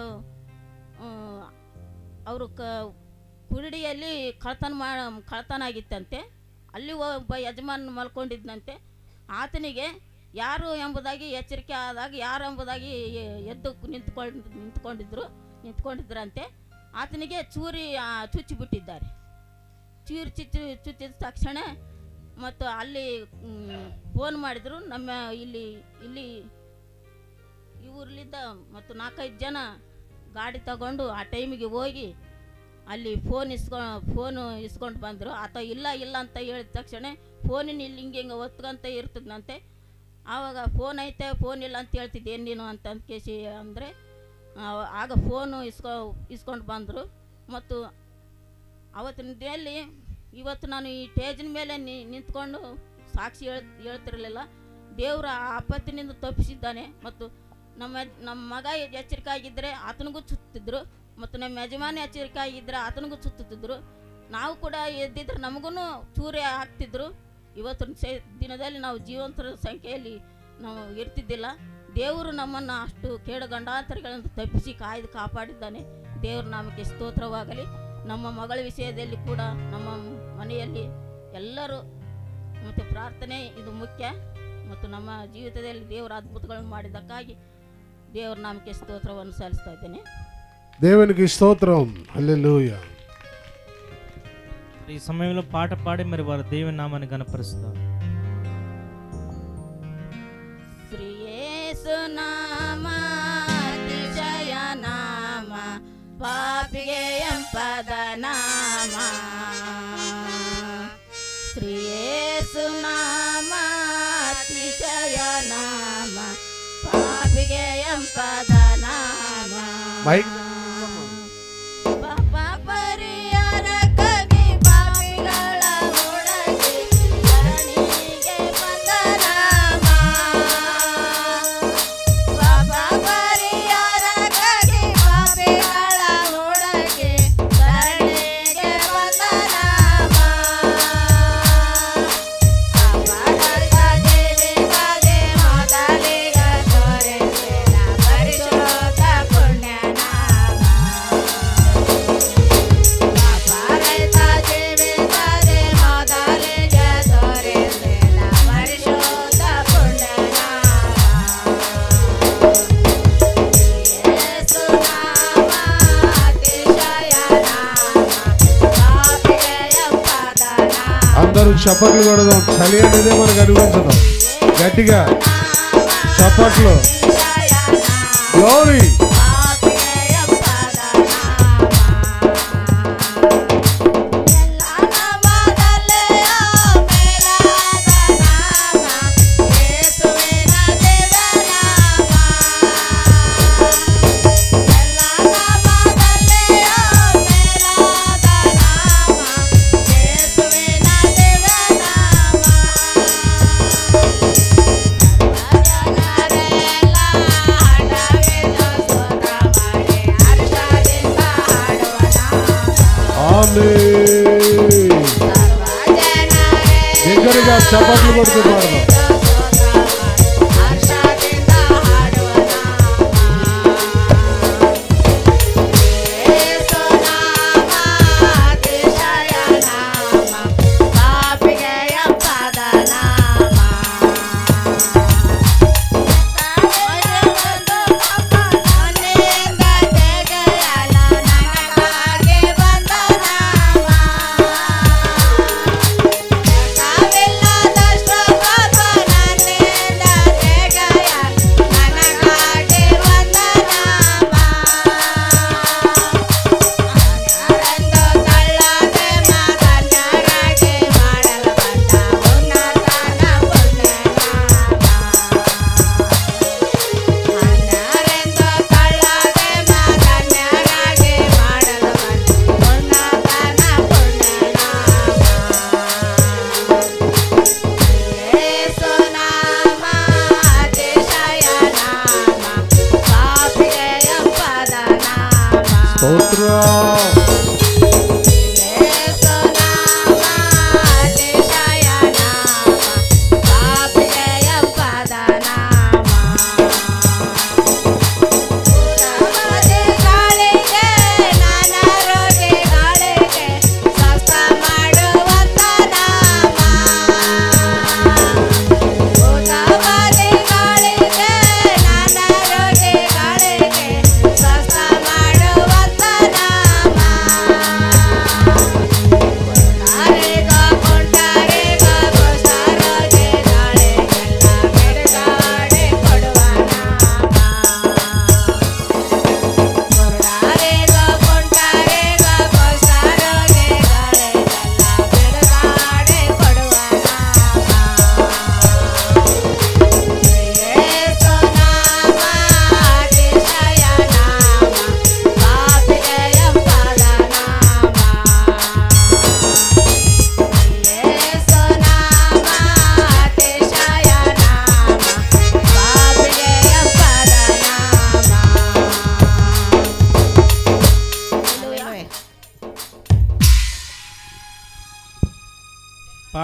ಅವರು ಕ ಕುರುಡಿಯಲ್ಲಿ ಕಳ್ತನ ಮಾ ಕಳ್ತನ ಆಗಿತ್ತಂತೆ ಅಲ್ಲಿ ಒಬ್ಬ ಯಜಮಾನ ಮಲ್ಕೊಂಡಿದ್ದಂತೆ ಆತನಿಗೆ ಯಾರು ಎಂಬುದಾಗಿ ಎಚ್ಚರಿಕೆ ಆದಾಗ ಯಾರು ಎಂಬುದಾಗಿ ಎ- ಎದ್ದು ನಿಂತ್ಕೊಂಡು ನಿಂತ್ಕೊಂಡಿದ್ರು ನಿಂತ್ಕೊಂಡಿದ್ರಂತೆ ಆತನಿಗೆ ಚೂರಿ ಆ, ಚುಚ್ಚಿಬಿಟ್ಟಿದ್ದಾರೆ ಚೂರಿ ಚುಚ್ಚಿ ಚುಚ್ಚಿದ ತಕ್ಷಣ ಮತ್ತು ಅಲ್ಲಿ ಫೋನ್ ಮಾಡಿದರು ನಮ್ಮ ಇಲ್ಲಿ ಇಲ್ಲಿ ಈ ಊರ್ಲಿದ್ದ ಮತ್ತು ನಾಲ್ಕೈದು ಜನ ಗಾಡಿ ತಗೊಂಡು ಆ ಟೈಮಿಗೆ ಹೋಗಿ ಅಲ್ಲಿ ಫೋನ್ ಇಸ್ಕೊ ಫೋನು ಇಸ್ಕೊಂಡು ಬಂದರು ಆತ ಇಲ್ಲ ಇಲ್ಲ ಅಂತ ಹೇಳಿದ ತಕ್ಷಣ ಫೋನಿನ ಇಲ್ಲಿ ಹಿಂಗೆ ಹಿಂಗೆ ಒತ್ಕೊಂತ ಇರ್ತದಂತೆ ಆವಾಗ ಫೋನ್ ಐತೆ ಫೋನ್ ಇಲ್ಲ ಅಂತ ಹೇಳ್ತಿದ್ದೇನು ನೀನು ಅಂತ ಕೇಸಿ ಅಂದರೆ ಆಗ ಫೋನು ಇಸ್ಕೊ ಇಸ್ಕೊಂಡು ಬಂದರು ಮತ್ತು ಅವತ್ತಿನ ದಿನಲ್ಲಿ ಇವತ್ತು ನಾನು ಈ ಸ್ಟೇಜಿನ ಮೇಲೆ ನಿ- ನಿಂತ್ಕೊಂಡು ಸಾಕ್ಷಿ ಹೇಳ್ ಹೇಳ್ತಿರಲಿಲ್ಲ ದೇವರ ಆ ಆಪತ್ತಿನಿಂದ ತಪ್ಪಿಸಿದ್ದಾನೆ ಮತ್ತು ನಮ್ಮ ಯಜ್- ನಮ್ಮ ಮಗ ಎಚ್ಚರಿಕೆ ಆಗಿದ್ದರೆ ಆತನಿಗೂ ಸುತ್ತಿದ್ರು ಮತ್ತು ನಮ್ಮ ಯಜಮಾನ ಎಚ್ಚರಿಕೆ ಆಗಿದ್ದರೆ ಆತನಿಗೂ ಸುತ್ತುತ್ತಿದ್ರು ನಾವು ಕೂಡ ಎದ್ದಿದ್ರೆ ನಮಗೂ ಚೂರಿ ಹಾಕ್ತಿದ್ರು ಇವತ್ತಿನ ಸೆ ದಿನದಲ್ಲಿ ನಾವು ಜೀವಂತರ ಸಂಖ್ಯೆಯಲ್ಲಿ ನಾವು ಇರ್ತಿದ್ದಿಲ್ಲ ದೇವರು ನಮ್ಮನ್ನು ಅಷ್ಟು ಕೇಡು ಗಂಡಾಂತರಗಳಿಂದ ತಪ್ಪಿಸಿ ಕಾಯ್ದು ಕಾಪಾಡಿದ್ದಾನೆ ದೇವ್ರ ನಾಮಕ್ಕೆ ಸ್ತೋತ್ರವಾಗಲಿ ನಮ್ಮ ಮಗಳ ವಿಷಯದಲ್ಲಿ ಕೂಡ ನಮ್ಮ ಮನೆಯಲ್ಲಿ ಎಲ್ಲರೂ ಮತ್ತು ಪ್ರಾರ್ಥನೆ ಇದು ಮುಖ್ಯ ಮತ್ತು ನಮ್ಮ ಜೀವಿತದಲ್ಲಿ ದೇವರ ಅದ್ಭುತಗಳನ್ನು ಮಾಡಿದ್ದಕ್ಕಾಗಿ ದೇವರ ನಾಮಕ್ಕೆ ಸ್ತೋತ್ರವನ್ನು ಸಲ್ಲಿಸ್ತಾ ಇದ್ದೇನೆ దేవునికి స్తోత్రం హల్లెలూయా ఈ సమయంలో పాట పాడి మరి వారు దేవుని నామాన్ని కనపరుస్తారు ಶ್ರೀಯೇಸುನಾಮ ಅತಿಶಯ ನಾಮ ಪಾಪಿಗೆ ಎಂಪದ ನಾಮ ಶ್ರೀಯೇಸುನಾಮ ಅತಿಶಯ ನಾಮ ಪಾಪಿಗೆ ಎಂಪದ ನಾಮ మైక్ ಪಾಪ ಪರಿಹಾರಕ್ಕಾಗಿ ಪಾಪಿಗಳ ಒಳಗೆ ಧರಣಿಗೆ ಬಂದ ನಾಮ ಪಾಪ ಪರಿಹಾರಕ್ಕಾಗಿ ಪಾಪಿಗಳ ಒಳಗೆ ಧರಣಿಗೆ ಬಂದ ನಾಮ ಅಪರಾಧ ಜೀವಿತದೆ ಮೊದಲಿಗ ತೋರಿಸಿದ ಪರಿಶುದ್ಧ ಪುಣ್ಯ ನಾಮ ಅಪರಾಧ ಜೀವಿತದೆ ಮೊದಲಿಗ ತೋರಿಸಿದ ಪರಿಶುದ್ಧ ಪುಣ್ಯ ಯೇಸು ನಾಮ ಅತಿಶಯ ನಾಮ ಪಾಪಿಗೆ ಎಂಬದ ನಾಮ అందరూ చప్పట్లు కొడదాం చలి అనేది మనకు అనిపించదు గట్టిగా చప్పట్లు గ్లోరీ ఆమేన్. దగ్గరగా చప్పట్లు కొడుతూ పాడదాం ಪಾಪಿಗೆ ಎಂಬದ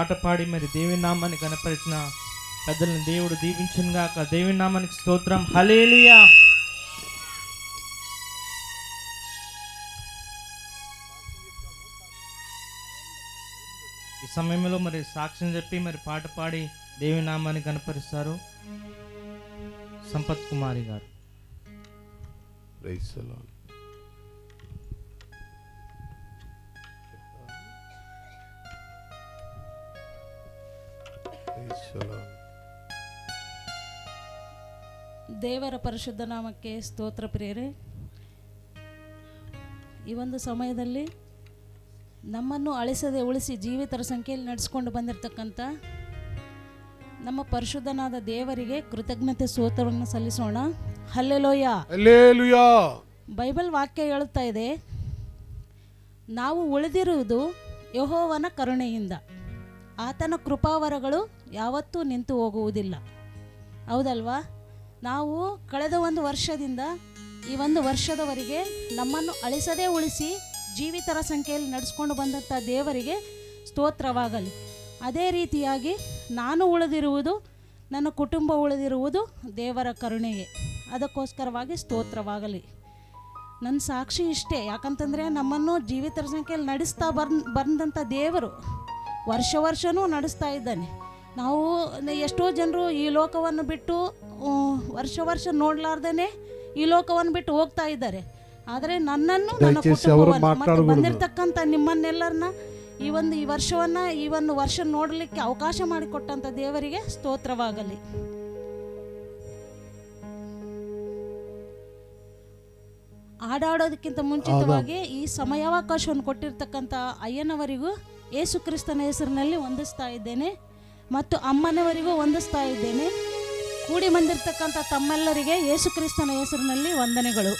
పాట పాడి మరి దేవుని నామాన్ని కనపరిచిన పెద్దలను దేవుడు దీవించును గాక దేవుని నామానికి స్తోత్రం హలేలుయా ఈ సమయంలో మరి సాక్ష్యం చెప్పి మరి పాట పాడి దేవి నామాన్ని కనపరుస్తారు సంపత్ కుమారి గారు Praise the Lord. Praise the Lord. ದೇವರ ಪರಿಶುದ್ಧ ನಾಮಕ್ಕೆ ಸ್ತೋತ್ರ ಪ್ರಿಯರೇ ಈ ಒಂದು ಸಮಯದಲ್ಲಿ ನಮ್ಮನ್ನು ಅಳಿಸದೆ ಉಳಿಸಿ ಜೀವಿತರ ಸಂಖ್ಯೆಯಲ್ಲಿ ನಡೆಸ್ಕೊಂಡು ಬಂದಿರತಕ್ಕಂಥ ನಮ್ಮ ಪರಿಶುದ್ಧನಾದ ದೇವರಿಗೆ ಕೃತಜ್ಞತೆ ಸ್ತೋತ್ರವನ್ನು ಸಲ್ಲಿಸೋಣ ಹಲ್ಲೆಲೋಯ Hallelujah. ಬೈಬಲ್ ವಾಕ್ಯ ಹೇಳುತ್ತಾ ಇದೆ ನಾವು ಉಳಿದಿರುವುದು ಯಹೋವನ ಕರುಣೆಯಿಂದ ಆತನ ಕೃಪಾವರಗಳು ಯಾವತ್ತೂ ನಿಂತು ಹೋಗುವುದಿಲ್ಲ ಹೌದಲ್ವಾ ನಾವು ಕಳೆದ ಒಂದು ವರ್ಷದಿಂದ ಈ ಒಂದು ವರ್ಷದವರೆಗೆ ನಮ್ಮನ್ನು ಅಳಿಸದೇ ಉಳಿಸಿ ಜೀವಿತರ ಸಂಖ್ಯೆಯಲ್ಲಿ ನಡೆಸ್ಕೊಂಡು ಬಂದಂಥ ದೇವರಿಗೆ ಸ್ತೋತ್ರವಾಗಲಿ ಅದೇ ರೀತಿಯಾಗಿ ನಾನು ಉಳಿದಿರುವುದು ನನ್ನ ಕುಟುಂಬ ಉಳಿದಿರುವುದು ದೇವರ ಕರುಣೆಗೆ ಅದಕ್ಕೋಸ್ಕರವಾಗಿ ಸ್ತೋತ್ರವಾಗಲಿ ನನ್ನ ಸಾಕ್ಷಿ ಇಷ್ಟೇ ಯಾಕಂತಂದರೆ ನಮ್ಮನ್ನು ಜೀವಿತರ ಸಂಖ್ಯೆಯಲ್ಲಿ ನಡೆಸ್ತಾ ಬರ್ ಬಂದಂಥ ದೇವರು ವರ್ಷ ವರ್ಷವೂ ನಡೆಸ್ತಾ ಇದ್ದಾನೆ ನಾವು ನ- ಎಷ್ಟೋ ಜನರು ಈ ಲೋಕವನ್ನು ಬಿಟ್ಟು ಆ, ವರ್ಷ ವರ್ಷ ನೋಡ್ಲಾರ್ದೇ ಈ ಲೋಕವನ್ನು ಬಿಟ್ಟು ಹೋಗ್ತಾ ಇದ್ದಾರೆ ಆದರೆ ನನ್ನನ್ನು ನನ್ನ ದಯచేసి ఎవరు ಕುಟುಂಬವನ್ನು ಮತ್ತು ಮಾట్లాಡಕೂడದು. ಬಂದಿರತಕ್ಕಂಥ ನಿಮ್ಮನ್ನೆಲ್ಲರನ್ನ ಈ ಒಂದು ಈ ವರ್ಷವನ್ನು ಈ ಒಂದು ವರ್ಷ ನೋಡಲಿಕ್ಕೆ ಅವಕಾಶ ಮಾಡಿಕೊಟ್ಟಂಥ ದೇವರಿಗೆ ಸ್ತೋತ್ರವಾಗಲಿ ಆಡಾಡೋದಕ್ಕಿಂತ ಮುಂಚಿತವಾಗಿ ಈ ಸಮಯಾವಕಾಶವನ್ನು ಕೊಟ್ಟಿರ್ತಕ್ಕಂಥ ಅಯ್ಯನವರಿಗೂ ಯೇಸು ಕ್ರಿಸ್ತನ ಹೆಸರಿನಲ್ಲಿ ವಂದಿಸ್ತಾ ಇದ್ದೇನೆ ಮತ್ತು ಅಮ್ಮನವರಿಗೂ ವಂದಿಸ್ತಾ ಇದ್ದೇನೆ ಕೂಡಿ ಬಂದಿರತಕ್ಕಂಥ ತಮ್ಮೆಲ್ಲರಿಗೆ ಯೇಸು ಕ್ರಿಸ್ತನ ಹೆಸರಿನಲ್ಲಿ ವಂದನೆಗಳು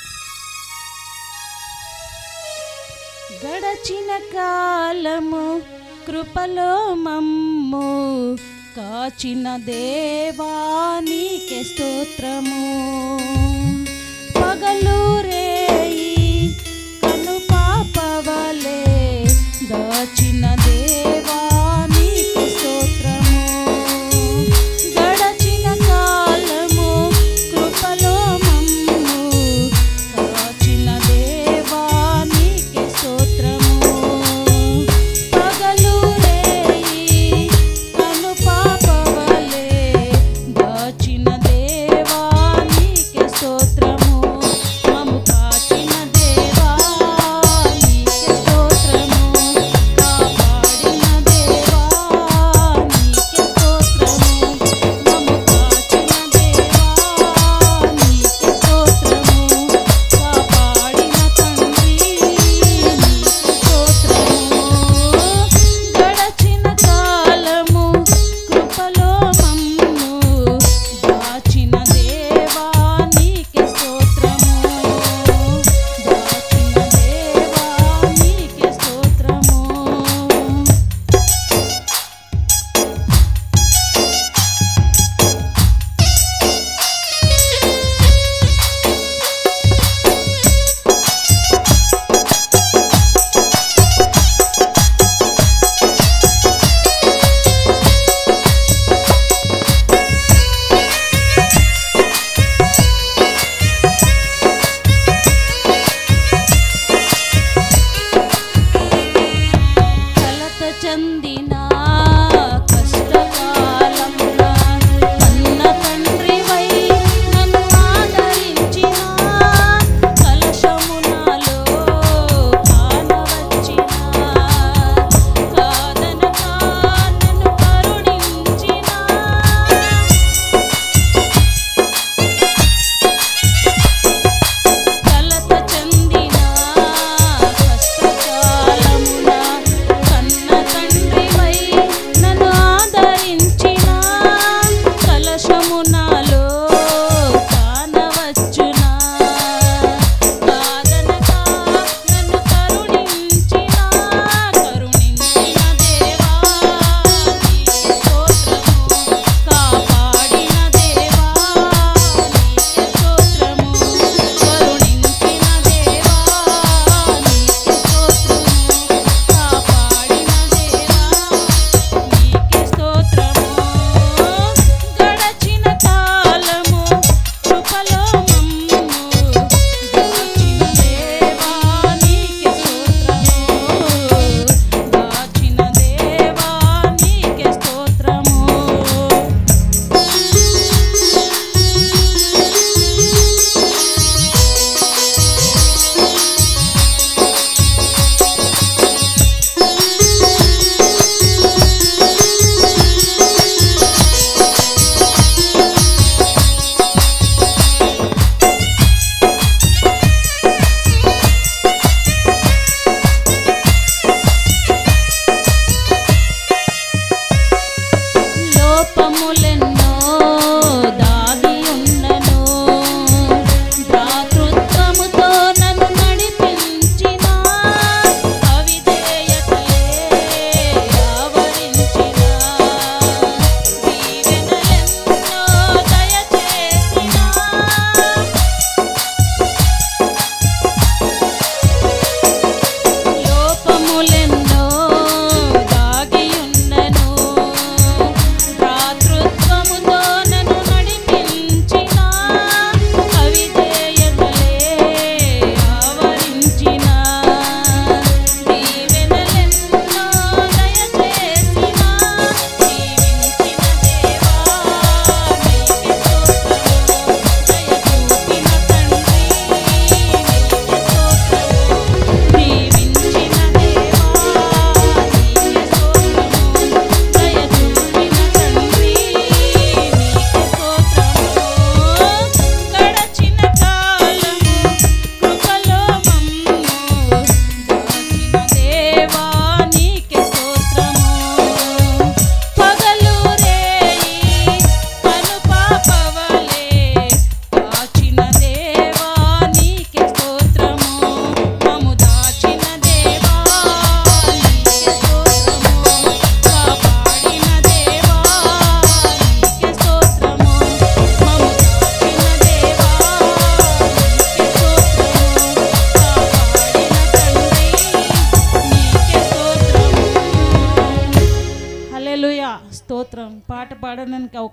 గడచిన కాలము కృపలో మమ్ము కాచిన దేవానికి స్తోత్రము పగలు రేయి కను పాపవలే దాచిన దేవానికి స్తోత్రము గడచిన కాలము కృపలో మమ్ము కాచిన దేవానికి స్తోత్రము పగలు రేయి కను పాపవలే దాచిన దేవానికి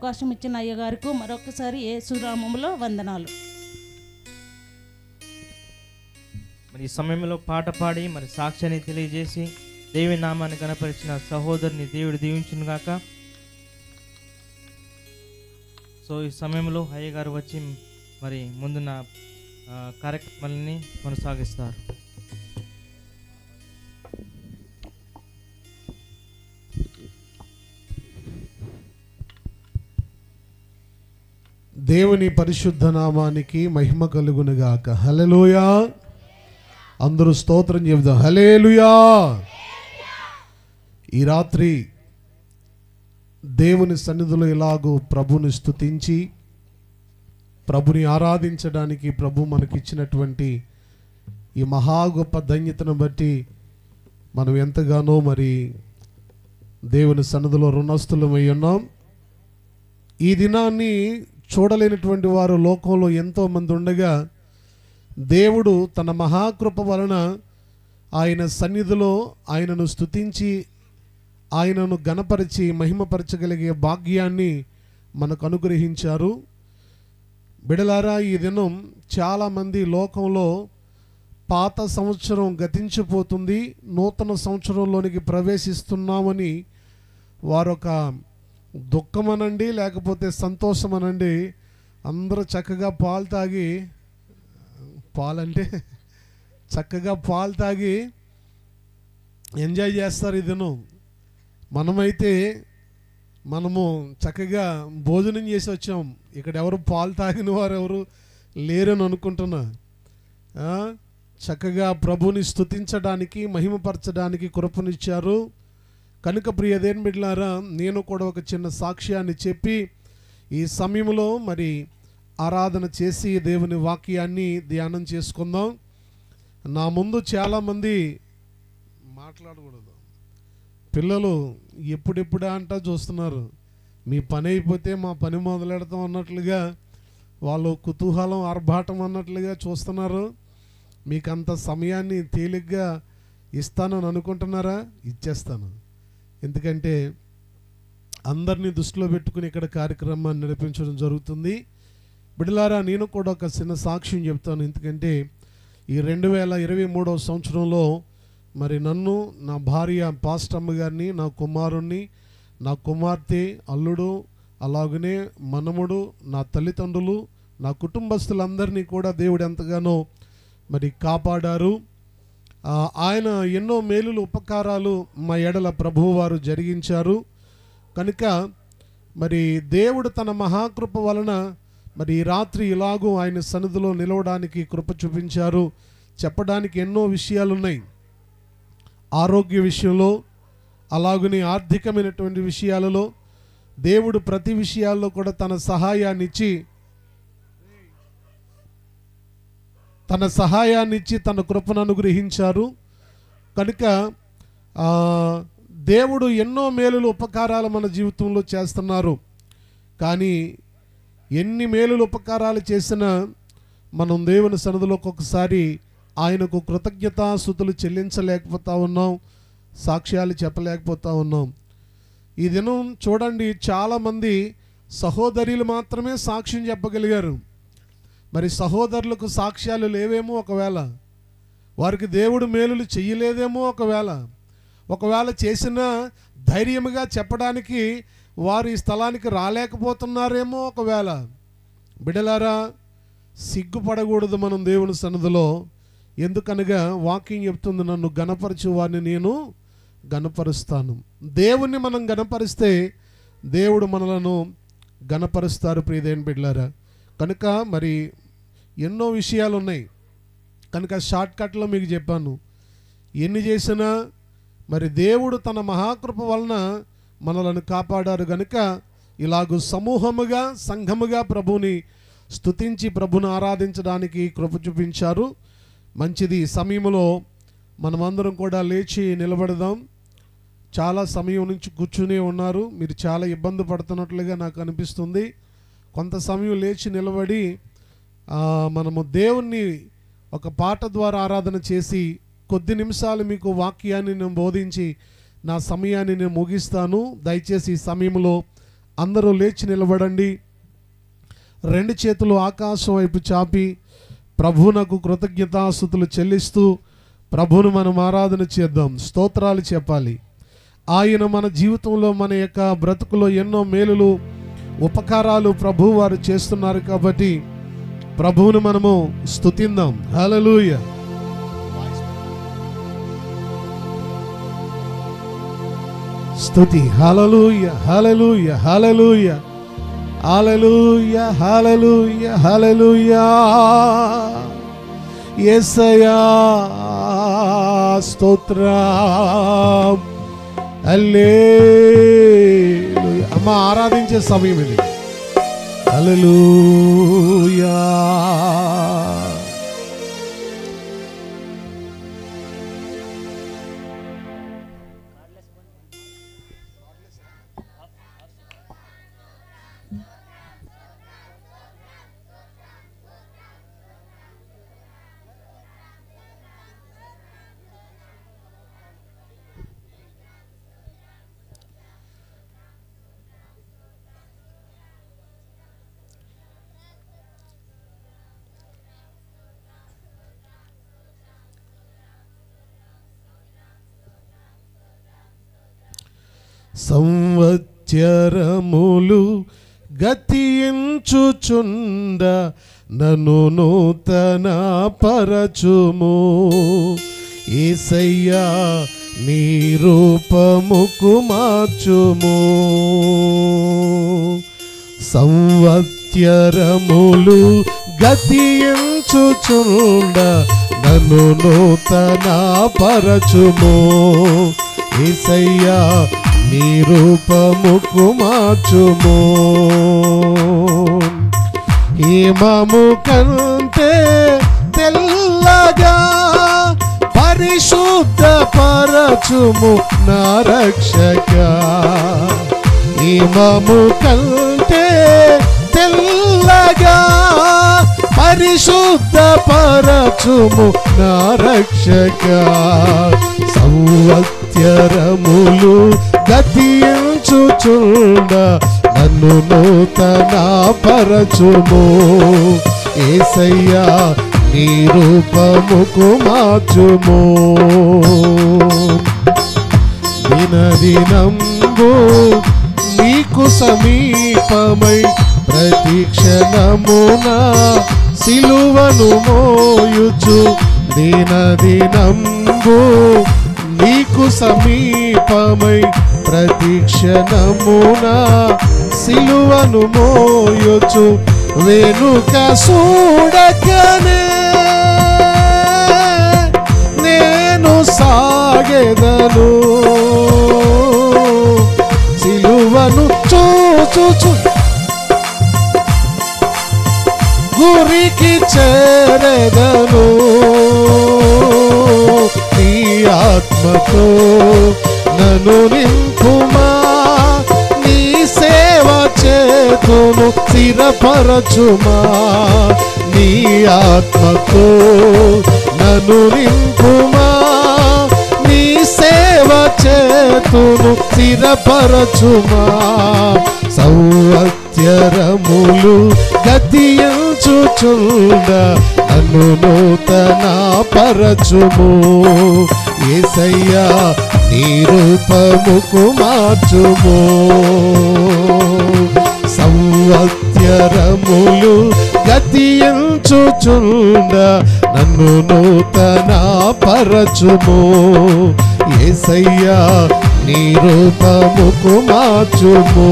అవకాశం ఇచ్చిన అయ్య గారికి మరొకసారి ఏ సురామంలో వందనాలు మరి ఈ సమయంలో పాట పాడి మరి సాక్ష్యాన్ని తెలియజేసి దేవి నామాన్ని కనపరిచిన సహోదరుని దేవుడు దీవించును గాక సో ఈ సమయంలో అయ్య గారు వచ్చి మరి ముందున్న ఆ, కార్యక్రమాలని కొనసాగిస్తారు దేవుని పరిశుద్ధ నామానికి మహిమ కలుగునుగాక హల్లెలూయా అందరూ స్తోత్రం చెబుదాం హలేలుయా ఈ రాత్రి దేవుని సన్నిధిలో ఇలాగూ ప్రభుని స్తుతించి ప్రభుని ఆరాధించడానికి ప్రభు మనకిచ్చినటువంటి ఈ మహా గొప్ప ధన్యతను బట్టి మనం ఎంతగానో మరి దేవుని సన్నిధిలో రుణస్థులమై ఉన్నాం ఈ దినాన్ని చూడలేనటువంటి వారు లోకంలో ఎంతోమంది ఉండగా దేవుడు తన మహాకృప వలన ఆయన సన్నిధిలో ఆయనను స్తుతించి ఆయనను గణపరిచి మహిమపరచగలిగే భాగ్యాన్ని మనకు అనుగ్రహించారు బిడలారా ఈ దినం చాలామంది లోకంలో పాత సంవత్సరం గతించిపోతుంది నూతన సంవత్సరంలోనికి ప్రవేశిస్తున్నామని వారొక దుఃఖమనండి లేకపోతే సంతోషమనండి అందరూ చక్కగా పాలు తాగి పాలంటే చక్కగా పాలు తాగి ఎంజాయ్ చేస్తారు ఈ దినం మనమైతే మనము చక్కగా భోజనం చేసి వచ్చాం ఇక్కడ ఎవరు పాలు తాగిన వారు ఎవరు లేరని అనుకుంటున్నా ఆ? చక్కగా ప్రభుని స్తుతించడానికి మహిమపరచడానికి కృపనిచ్చారు కనుక ప్రియదేన్ బిడ్లారా నేను కూడా ఒక చిన్న సాక్ష్యాన్ని చెప్పి ఈ సమయంలో మరి ఆరాధన చేసి దేవుని వాక్యాన్ని ధ్యానం చేసుకుందాం నా ముందు చాలామంది మాట్లాడకూడదు పిల్లలు ఎప్పుడెప్పుడా అంట చూస్తున్నారు మీ పని అయిపోతే మా పని మొదలెడతాం అన్నట్లుగా వాళ్ళు కుతూహలం ఆర్భాటం అన్నట్లుగా చూస్తున్నారు మీకు అంత సమయాన్ని తేలిగ్గా ఇస్తానని అనుకుంటున్నారా ఇచ్చేస్తాను ఎందుకంటే అందరినీ దృష్టిలో పెట్టుకుని ఇక్కడ కార్యక్రమాన్ని నడిపించడం జరుగుతుంది బిడలారా నేను కూడా ఒక చిన్న సాక్ష్యం చెప్తాను ఎందుకంటే ఈ రెండు వేల ఇరవై మూడవ సంవత్సరంలో మరి నన్ను నా భార్య పాస్టమ్మ గారిని నా కుమారుణ్ణి నా కుమార్తె అల్లుడు అలాగనే మనముడు నా తల్లిదండ్రులు నా కుటుంబస్తులందరినీ కూడా దేవుడు ఎంతగానో మరి కాపాడారు ఆ, ఆయన ఎన్నో మేలులు ఉపకారాలు మా ఎడల ప్రభువారు జరిగించారు కనుక మరి దేవుడు తన మహాకృప వలన మరి ఈ రాత్రి ఇలాగూ ఆయన సన్నిధిలో నిలవడానికి కృప చూపించారు చెప్పడానికి ఎన్నో విషయాలు ఉన్నాయి ఆరోగ్య విషయంలో అలాగనే ఆర్థికమైనటువంటి విషయాలలో దేవుడు ప్రతి విషయాల్లో కూడా తన సహాయాన్ని ఇచ్చి తన సహాయాన్ని ఇచ్చి తన కృపను అనుగ్రహించారు కనుక ఆ, దేవుడు ఎన్నో మేలులు ఉపకారాలు మన జీవితంలో చేస్తున్నారు కానీ ఎన్ని మేలులు ఉపకారాలు చేసినా మనం దేవుని సన్నిధిలో ఒక్కొక్కసారి ఆయనకు కృతజ్ఞతాస్థుతులు చెల్లించలేకపోతా ఉన్నాం సాక్ష్యాలు చెప్పలేకపోతా ఉన్నాం ఈ దినం చూడండి చాలామంది సహోదరులు మాత్రమే సాక్ష్యం చెప్పగలిగారు మరి సహోదరులకు సాక్ష్యాలు లేవేమో ఒకవేళ వారికి దేవుడు మేలులు చెయ్యలేదేమో ఒకవేళ ఒకవేళ చేసినా ధైర్యముగా చెప్పడానికి వారు ఈ స్థలానికి రాలేకపోతున్నారేమో ఒకవేళ బిడలారా సిగ్గుపడకూడదు మనం దేవుని సన్నిధిలో ఎందుకనగా వాకింగ్ చెప్తుంది నన్ను గణపరచు వారిని నేను గణపరుస్తాను దేవుణ్ణి మనం గణపరిస్తే దేవుడు మనలను గణపరుస్తారు ప్రియదేని బిడ్లారా కనుక మరి ఎన్నో విషయాలు ఉన్నాయి కనుక షార్ట్ కట్లో మీకు చెప్పాను ఎన్ని చేసినా మరి దేవుడు తన మహాకృప వలన మనలను కాపాడారు గనుక ఇలాగూ సమూహముగా సంఘముగా ప్రభుని స్తుతించి ప్రభుని ఆరాధించడానికి కృప చూపించారు మంచిది ఈ సమయంలో మనమందరం కూడా లేచి నిలబడదాం చాలా సమయం నుంచి కూర్చునే ఉన్నారు మీరు చాలా ఇబ్బంది పడుతున్నట్లుగా నాకు అనిపిస్తుంది కొంత సమయం లేచి నిలబడి ఆ, మనము దేవుణ్ణి ఒక పాట ద్వారా ఆరాధన చేసి కొద్ది నిమిషాలు మీకు వాక్యాన్ని నేను బోధించి నా సమయాన్ని నేను ముగిస్తాను దయచేసి ఈ సమయంలో అందరూ లేచి నిలబడండి రెండు చేతులు ఆకాశం వైపు చాపి ప్రభువునకు కృతజ్ఞతాస్థుతులు చెల్లిస్తూ ప్రభువును మనం ఆరాధన చేద్దాం స్తోత్రాలు చెప్పాలి ఆయన మన జీవితంలో మన యొక్క బ్రతుకులో ఎన్నో మేలులు ఉపకారాలు ప్రభు వారు చేస్తున్నారు కాబట్టి ప్రభువును మనము స్తుతిందాం హల్లెలూయ స్తుతి హల్లెలూయ హల్లెలూయ హల్లెలూయ హల్లెలూయ హల్లెలూయ హల్లెలూయ యేసయ్యా స్తోత్రం హల్లెలూయ అమ్మ ఆరాధించే సమయం ఇది హల్లెలూయా సంవత్సరములు గతించుచుండ నన్ను నూతన పరచుము ఏసయ్యా నీ రూపముకు మార్చుము సంవత్సరములు గతించుచుండ నన్ను నూతన పరచుము ఏసయ్యా నీ రూపముకు మార్చుము హిమము కంటే తెల్లగా పరిశుద్ధ పరచుము నా రక్షక హిమము కంటే తెల్లగా పరిశుద్ధ పరచుము నా రక్షక సంవత్సరములు గతించుచుండ నన్ను నూతన పరచుము ఏసయ్యా నీ రూపముకు మార్చుము దినదినంబు నీకు సమీపమై ప్రతి క్షణమున సిలువను మోయుచు దినదినంబు నీకు సమీపమై ప్రతి క్షణమున సిలువను మోయుచు వెనుక చూడకనే నేను సాగెదను సిలువను చూచు గురికి చేరెదను నీ ఆత్మతో నన్ను నింపుమా నీ సేవ చేతును స్థిరపరచుమా నీ ఆత్మతో నన్ను నింపుమా నీ సేవ చేతును స్థిరపరచుమా సంవత్సరములు గతించుచుండ నన్ను నూతన పరచుము ఏసయ్యా నీ రూపముకు మార్చుము సంవత్సరములు గతించుచుండ నన్ను నూతన పరచుము ఏసయ్యా నీ రూపముకు మార్చుము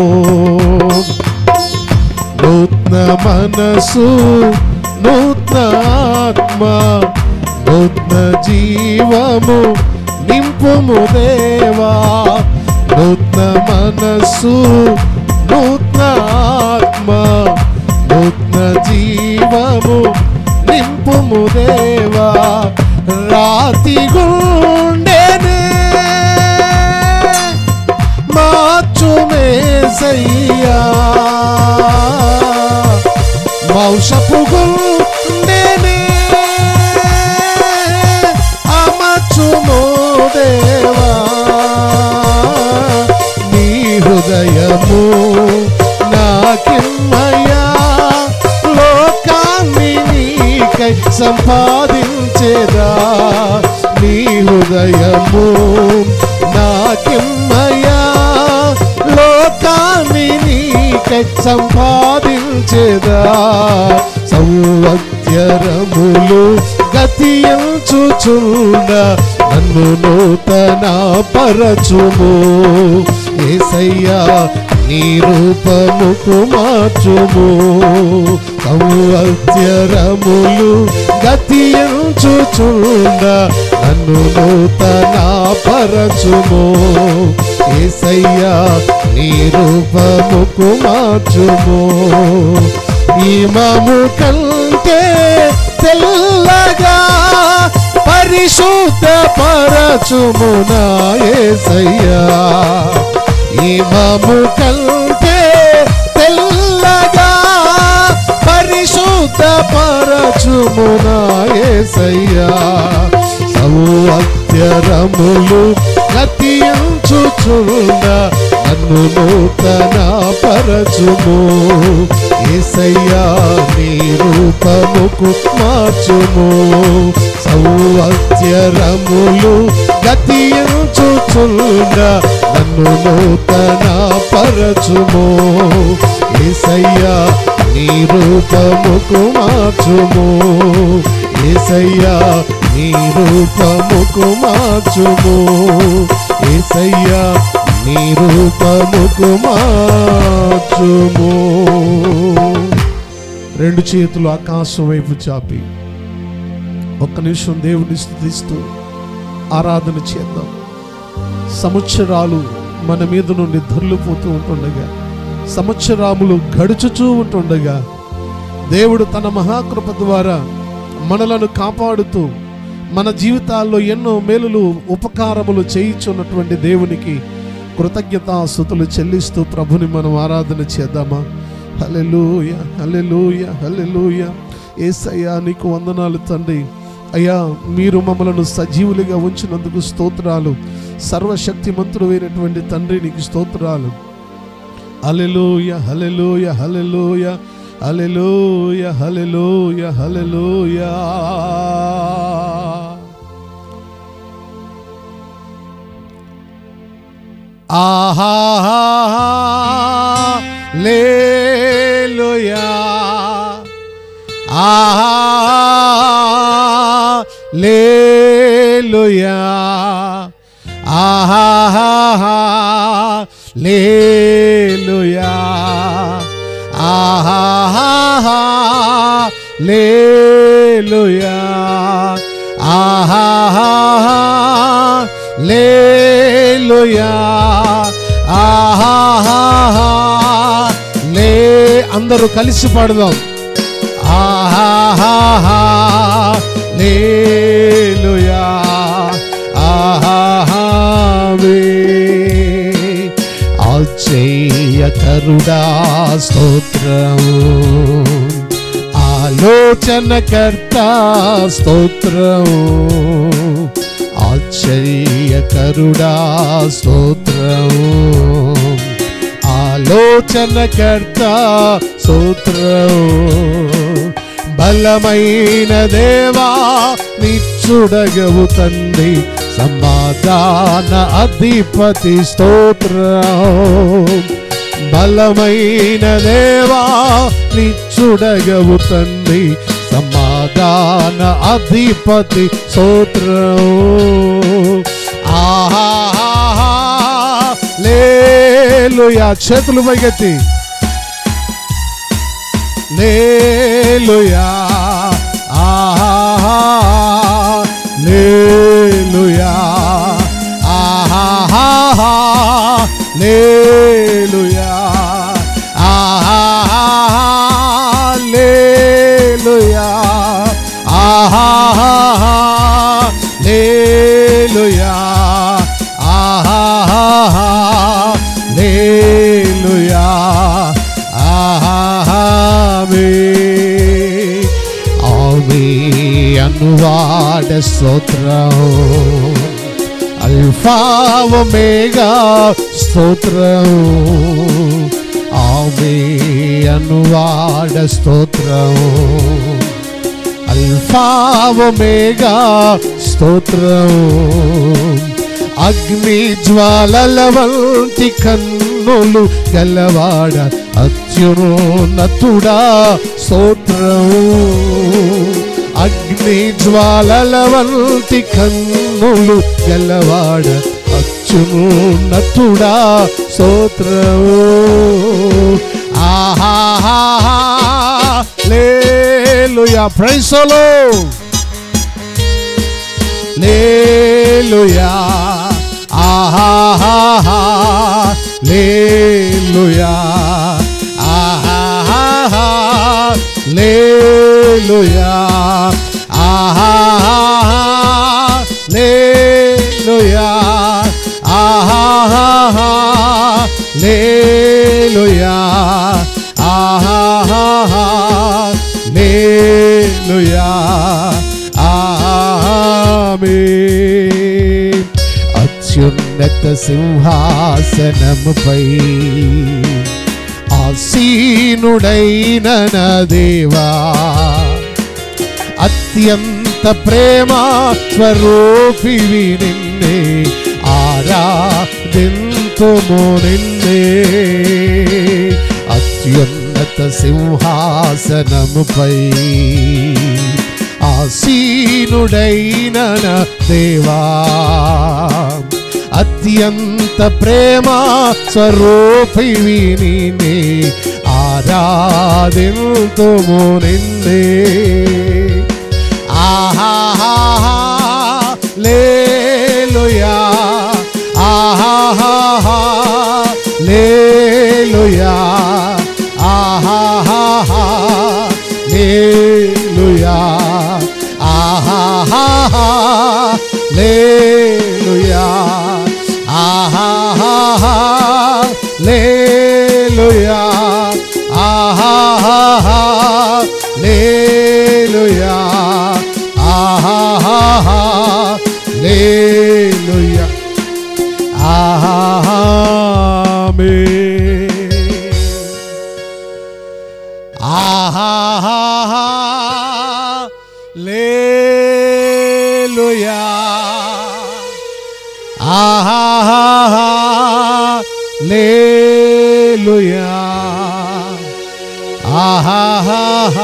నూతన మనసు నూతన ఆత్మ నూతన జీవము నింపుము దేవా నూతన మనసు నూతన ఆత్మ నూతన జీవము నింపుము దేవా రాతి గుండెనే మార్చుమేసయ్యా మౌషపు గుండెనే అమర్చుమో దేవా నీ హృదయము నాకిమ్మయ్యా లోకాన్ని నీకై సంపాదించేదా నీ హృదయము నాకిమ్మయ్యా లోకాన్ని నీకై సంపాదించేదా సంవత్సరములు గతించుచుండ నన్ను నూతన పరచుము ఏసయ్యా నీ రూపముకు మార్చుము సంవత్సరములు గతించుచుండ నన్ను నూతన పరచుము ఏసయ్యా నీ రూపముకు మార్చుము ఈమము కంటే తెల్లగా పరిశుద్ధ పరచుమునా ఏసయ్యా ఈమము కంటే తెల్లగా పరిశుద్ధ పరచుమునా ఏసయ్యా సంవత్సరములు గతించుచుండ నన్ను నూతన పరచుము ఏసయ్యా నీ రూపముకు మార్చుము సంవత్సరములు గతించుచుండ నన్ను నూతన పరచుము ఏసయ్యా నీ రూపముకు మార్చుము ఏసయ్యా నీ రూపముకు మార్చుము ఏసయ్యా నీ రూపముకు మార్చుము రెండు చేతులు ఆకాశం వైపు చాపి ఒక్క నిమిషం దేవుని స్థుతిస్తూ ఆరాధన చేద్దాం సంవత్సరాలు మన మీద నుండి దొర్లిపోతూ ఉంటుండగా సంవత్సరాములు గడుచుచూ ఉంటుండగా దేవుడు తన మహాకృప ద్వారా మనలను కాపాడుతూ మన జీవితాల్లో ఎన్నో మేలులు ఉపకారములు చేయించున్నటువంటి దేవునికి కృతజ్ఞతాస్థుతులు చెల్లిస్తూ ప్రభుని మనం ఆరాధన చేద్దామా హలెలూయ హలెలూయ హలెలూయ ఏసయ్యా నీకు వందనాలు తండ్రి అయ్యా మీరు మమ్మలను సజీవులుగా ఉంచినందుకు స్తోత్రాలు సర్వశక్తిమంతుడు అయినటువంటి తండ్రి నీకు స్తోత్రాలు హలెలూయ హలెలూయ హలెలూయ హలెలూయ హలెలూయ హలెలూయ ఆహా లేలుయా ఆహా లేలుయా ఆహా లేలుయా ఆహా లేలుయా ఆహా లేలుయా ఆహా లే అందరూ కలిసి పాడుదాం ఆహా లేలుయా ఆహావే ఆశ్చర్యకరుడా స్తోత్రం ఆలోచనకర్త స్తోత్రం ఆశ్చర్యకరుడా స్తోత్రం ఆలోచనకర్త స్తోత్రం బలమైన దేవా నిచ్చుడగవు తండ్రి సమాధాన అధిపతి స్తోత్రం బలమైన దేవా నిచ్చుడగవు తండ్రి సమాధాన అధిపతి స్తోత్రం ఆహా లేలుయా చేతులు పైకెత్తి లేలుయా ఆహా లేలుయా ఆహా లేలుయా ఆహా లేలుయా ఆహా లేలుయా ఆహా లేలుయా ఆమె ఆమె అనువాడ స్తోత్రం అల్ఫావమేగా స్తోత్రం ఆమె అనువాడ స్తోత్రం అల్ఫావమేగా స్తోత్రం అగ్ని జ్వాలల వంటి కన్నులు గలవాడ అత్యున్నతుడా స్తోత్రం అగ్ని జ్వాలల వంటి కన్నులు గలవాడ అత్యున్నతుడా స్తోత్రం ఆహా లేలుయా ప్రైసలో లేలుయా ఆహా లేలుయా ఆహా లేలుయా ఆహా లేలుయా ఆహా లేలుయా ఆహా లేలుయా ఆమేన్ అత్యున్నత సింహాసనముపై ఆసీనుడైన నా దేవా అత్యంత ప్రేమ స్వరూపివి నిన్నే ఆరాధింతుము నిన్నే అత్యున్నత సింహాసనముపై ఆసీనుడైన నా దేవా అత్యంత ప్రేమ స్వరూపివి నిన్నే ఆరాధింతుము నిన్నే ఆహా లేలుయా ఆహా లేలుయా ఆహా లేలుయా ఆహా లేలుయా ఆహా లేలుయా ఆహా లేలుయా ఆహా లేలుయా ఆమేన్ ఆహా లేలుయా ఆహా లేలుయా ఆహా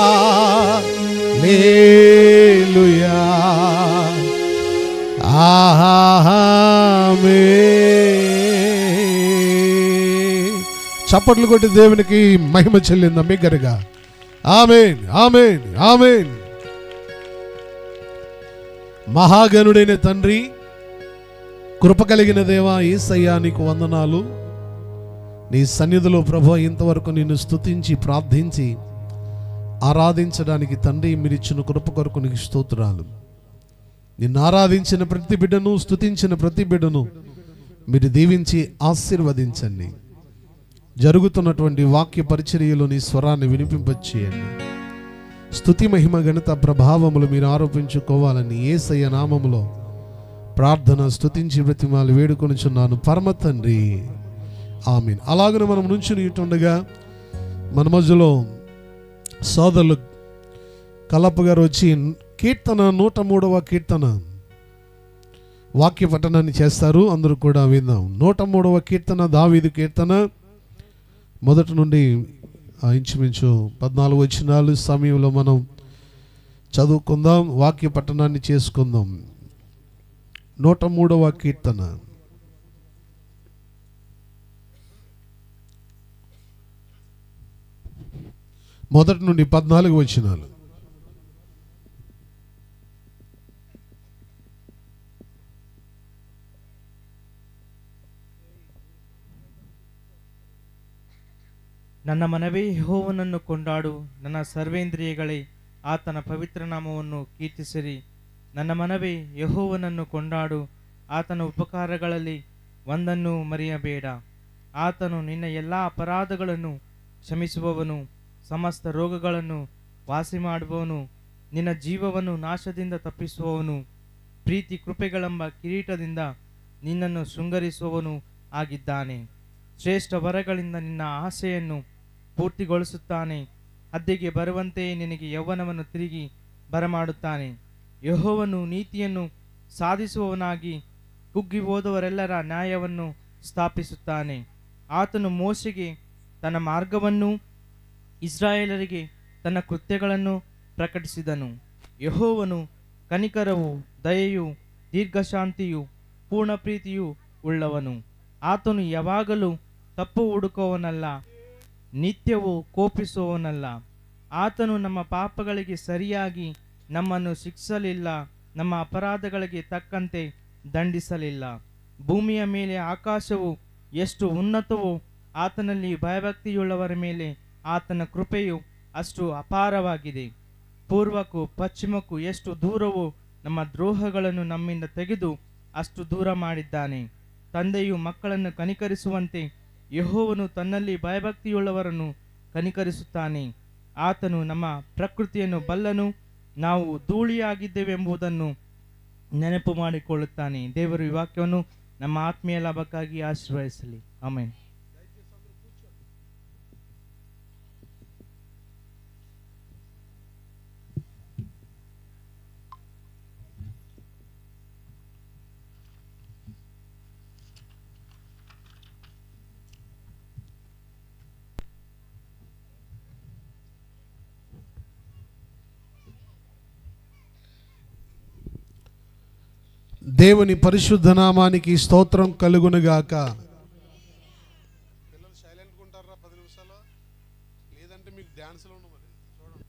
లేలుయా ఆమేన్ చప్పట్లు కొట్టి దేవునికి మహిమ చెల్లిందా బిగ్గరగా ఆమెన్ ఆమెన్ ఆమెన్ మహాగణుడైన తండ్రి కృప కలిగిన దేవా ఈసయ్యా నీకు వందనాలు నీ సన్నిధిలో ప్రభు ఇంతవరకు నిన్ను స్తుతించి ప్రార్థించి ఆరాధించడానికి తండ్రి మీరిచ్చిన కృప కొరకు నీకు స్తోత్రాలు నిన్ను ఆరాధించిన ప్రతి బిడ్డను స్తుతించిన ప్రతి బిడ్డను మీరు దీవించి ఆశీర్వదించండి జరుగుతున్నటువంటి వాక్య పరిచర్యలో నీ స్వరాన్ని వినిపింపచేయండి స్తుతి మహిమ గణిత ప్రభావములు మీరు ఆరోపించుకోవాలని ఏసయ్య నామములో ప్రార్థన స్తుతించి బ్రతిమాలు వేడుకొనిచున్నాను పరమ తండ్రి ఆమీన్ అలాగనే మనం నుంచి ఇటుండగా మన మధ్యలో సోదరులు కలప గారు వచ్చి కీర్తన నూట మూడవ కీర్తన వాక్య పఠనాన్ని చేస్తారు అందరూ కూడా విందాం నూట మూడవ కీర్తన దావీదు కీర్తన మొదటి నుండి ఆ, ఇంచుమించు పద్నాలుగు వచ్చినాలు సమయంలో మనం చదువుకుందాం వాక్య పట్టణాన్ని చేసుకుందాం నూట మూడవ కీర్తన మొదటి నుండి పద్నాలుగు వచ్చినాలు ನನ್ನ ಮನವೇ ಯೆಹೋವನನ್ನು ಕೊಂಡಾಡು ನನ್ನ ಸರ್ವೇಂದ್ರಿಯಗಳೇ ಆತನ ಪವಿತ್ರ ನಾಮವನ್ನು ಕೀರ್ತಿಸಿರಿ ನನ್ನ ಮನವೇ ಯೆಹೋವನನ್ನು ಕೊಂಡಾಡು ಆತನ ಉಪಕಾರಗಳಲ್ಲಿ ಒಂದನ್ನು ಮರೆಯಬೇಡ ಆತನು ನಿನ್ನ ಎಲ್ಲ ಅಪರಾಧಗಳನ್ನು ಕ್ಷಮಿಸುವವನು ಸಮಸ್ತ ರೋಗಗಳನ್ನು ವಾಸಿ ಮಾಡುವವನು ನಿನ್ನ ಜೀವವನ್ನು ನಾಶದಿಂದ ತಪ್ಪಿಸುವವನು ಪ್ರೀತಿ ಕೃಪೆಗಳೆಂಬ ಕಿರೀಟದಿಂದ ನಿನ್ನನ್ನು ಶೃಂಗರಿಸುವವನು ಆಗಿದ್ದಾನೆ ಶ್ರೇಷ್ಠ ವರಗಳಿಂದ ನಿನ್ನ ಆಸೆಯನ್ನು ಪೂರ್ತಿಗೊಳಿಸುತ್ತಾನೆ ಅದ್ದೆಗೆ ಬರುವಂತೆ ನಿನಗೆ ಯೌವನವನ್ನು ತಿರುಗಿ ಬರಮಾಡುತ್ತಾನೆ ಯಹೋವನು ನೀತಿಯನ್ನು ಸಾಧಿಸುವವನಾಗಿ ಕುಗ್ಗಿ ಹೋದವರೆಲ್ಲರ ನ್ಯಾಯವನ್ನು ಸ್ಥಾಪಿಸುತ್ತಾನೆ ಆತನು ಮೋಶೆಗೆ ತನ್ನ ಮಾರ್ಗವನ್ನು ಇಸ್ರಾಯೇಲರಿಗೆ ತನ್ನ ಕೃತ್ಯಗಳನ್ನು ಪ್ರಕಟಿಸಿದನು ಯಹೋವನು ಕನಿಕರವು ದಯೆಯು ದೀರ್ಘಶಾಂತಿಯು ಪೂರ್ಣ ಪ್ರೀತಿಯು ಉಳ್ಳವನು ಆತನು ಯಾವಾಗಲೂ ತಪ್ಪು ಹುಡುಕುವವನಲ್ಲ ನಿತ್ಯವೂ ಕೋಪಿಸುವವನಲ್ಲ ಆತನು ನಮ್ಮ ಪಾಪಗಳಿಗೆ ಸರಿಯಾಗಿ ನಮ್ಮನ್ನು ಶಿಕ್ಷಲಿಲ್ಲ ನಮ್ಮ ಅಪರಾಧಗಳಿಗೆ ತಕ್ಕಂತೆ ದಂಡಿಸಲಿಲ್ಲ ಭೂಮಿಯ ಮೇಲೆ ಆಕಾಶವು ಎಷ್ಟು ಉನ್ನತವೋ ಆತನಲ್ಲಿ ಭಯಭಕ್ತಿಯುಳ್ಳವರ ಮೇಲೆ ಆತನ ಕೃಪೆಯು ಅಷ್ಟು ಅಪಾರವಾಗಿದೆ ಪೂರ್ವಕ್ಕೂ ಪಶ್ಚಿಮಕ್ಕೂ ಎಷ್ಟು ದೂರವೋ ನಮ್ಮ ದ್ರೋಹಗಳನ್ನು ನಮ್ಮಿಂದ ತೆಗೆದು ಅಷ್ಟು ದೂರ ಮಾಡಿದ್ದಾನೆ ತಂದೆಯು ಮಕ್ಕಳನ್ನು ಕನಿಕರಿಸುವಂತೆ ಯಹೋವನು ತನ್ನಲ್ಲಿ ಭಯಭಕ್ತಿಯುಳ್ಳವರನ್ನು ಕನಿಕರಿಸುತ್ತಾನೆ ಆತನು ನಮ್ಮ ಪ್ರಕೃತಿಯನ್ನು ಬಲ್ಲನು ನಾವು ಧೂಳಿಯಾಗಿದ್ದೇವೆಂಬುದನ್ನು ನೆನಪು ಮಾಡಿಕೊಳ್ಳುತ್ತಾನೆ ದೇವರು ಈ ವಾಕ್ಯವನ್ನು ನಮ್ಮ ಆತ್ಮೀಯ ಲಾಭಕ್ಕಾಗಿ ಆಶೀರ್ವದಿಸಲಿ ಆಮೇಲೆ దేవుని పరిశుద్ధ నామానికి స్తోత్రం కలుగునుగాక పిల్లలు సైలెంట్గా ఉంటారా పది నిమిషాలు లేదంటే మీకు డ్యాన్స్లో ఉన్న మరి చూడండి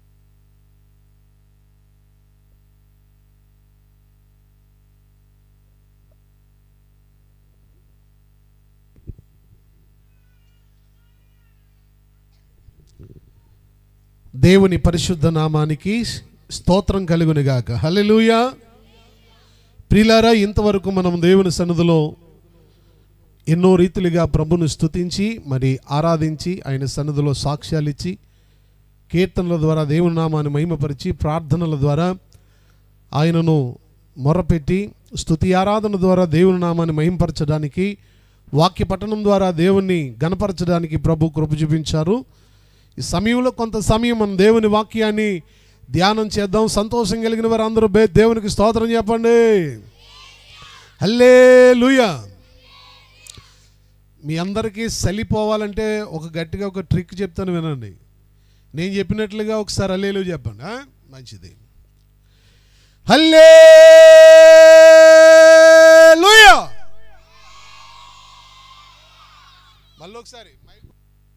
దేవుని పరిశుద్ధ నామానికి స్తోత్రం కలుగునుగాక హల్లెలూయా ప్రిలారా ఇంతవరకు మనం దేవుని సన్నిధిలో ఎన్నో రీతిలుగా ప్రభును స్తుతించి మరి ఆరాధించి ఆయన సన్నిధిలో సాక్ష్యాలు ఇచ్చి కీర్తనల ద్వారా దేవుని నామాన్ని మహిమపరిచి ప్రార్థనల ద్వారా ఆయనను మొరపెట్టి స్తుతి ఆరాధన ద్వారా దేవుని నామాన్ని మహిమపరచడానికి వాక్య పఠనం ద్వారా దేవుణ్ణి గనపరచడానికి ప్రభు కృప చూపించారు ఈ సమయంలో కొంత సమయం మనం దేవుని వాక్యాన్ని ధ్యానం చేద్దాం సంతోషం కలిగిన వారు అందరూ బే- దేవునికి స్తోత్రం చెప్పండి హల్లే మీ అందరికీ సలిపోవాలంటే ఒక గట్టిగా ఒక ట్రిక్ చెప్తాను వినండి నేను చెప్పినట్లుగా ఒకసారి హల్లేలు చెప్పండి ఆ? మంచిది హల్లే మళ్ళీ ఒకసారి మైక్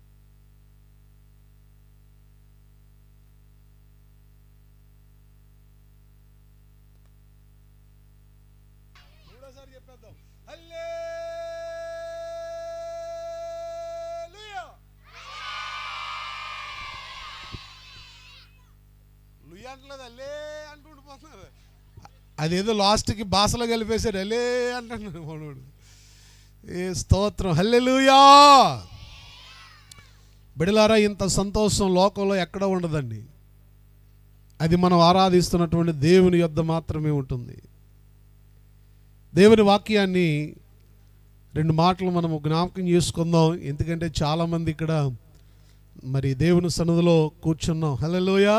మూడోసారి చెప్పేద్దాం లుయ్య అంటలేదు అల్లే అంటుండి పోతున్నారు అదేదో లాస్ట్కి భాషలో కలిపేశాడు అల్లే అంటున్నాడు మనోడు ఏ స్తోత్రం హల్లెలూయా బిడలారా ఇంత సంతోషం లోకంలో ఎక్కడ ఉండదండి అది మనం ఆరాధిస్తున్నటువంటి దేవుని యొద్ద మాత్రమే ఉంటుంది దేవుని వాక్యాన్ని రెండు మాటలు మనం జ్ఞాపకం చేసుకుందాం ఎందుకంటే చాలామంది ఇక్కడ మరి దేవుని సన్నిధిలో కూర్చున్నాం హలోయ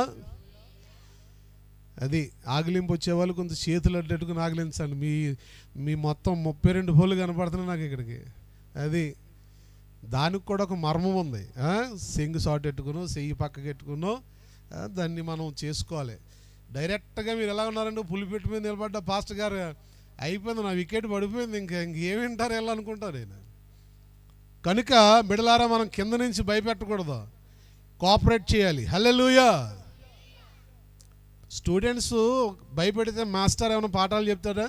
అది ఆగిలింపు వచ్చే వాళ్ళు కొంత చేతులు అడ్డట్టుకుని ఆగిలించండి మీ మీ మొత్తం ముప్పై రెండు పోలు కనపడుతున్నాయి నాకు ఇక్కడికి అది దానికి కూడా ఒక మర్మం ఉంది ఆ? సెంగు షాట్ ఎట్టుకును చెయ్యి పక్కకి ఎట్టుకును ఆ, దాన్ని మనం చేసుకోవాలి డైరెక్ట్గా మీరు ఎలా ఉన్నారంటే పులిపెట్టు మీద నిలబడ్డ పాస్టర్ గారు అయిపోయింది నా వికెట్ పడిపోయింది ఇంకా ఇంకేమి వింటారు ఎలా అనుకుంటారు ఆయన కనుక బిడలారా మనం కింద నుంచి భయపెట్టకూడదు కోఆపరేట్ చేయాలి హల్లెలూయా స్టూడెంట్స్ భయపెడితే మాస్టర్ ఏమైనా పాఠాలు చెప్తాడా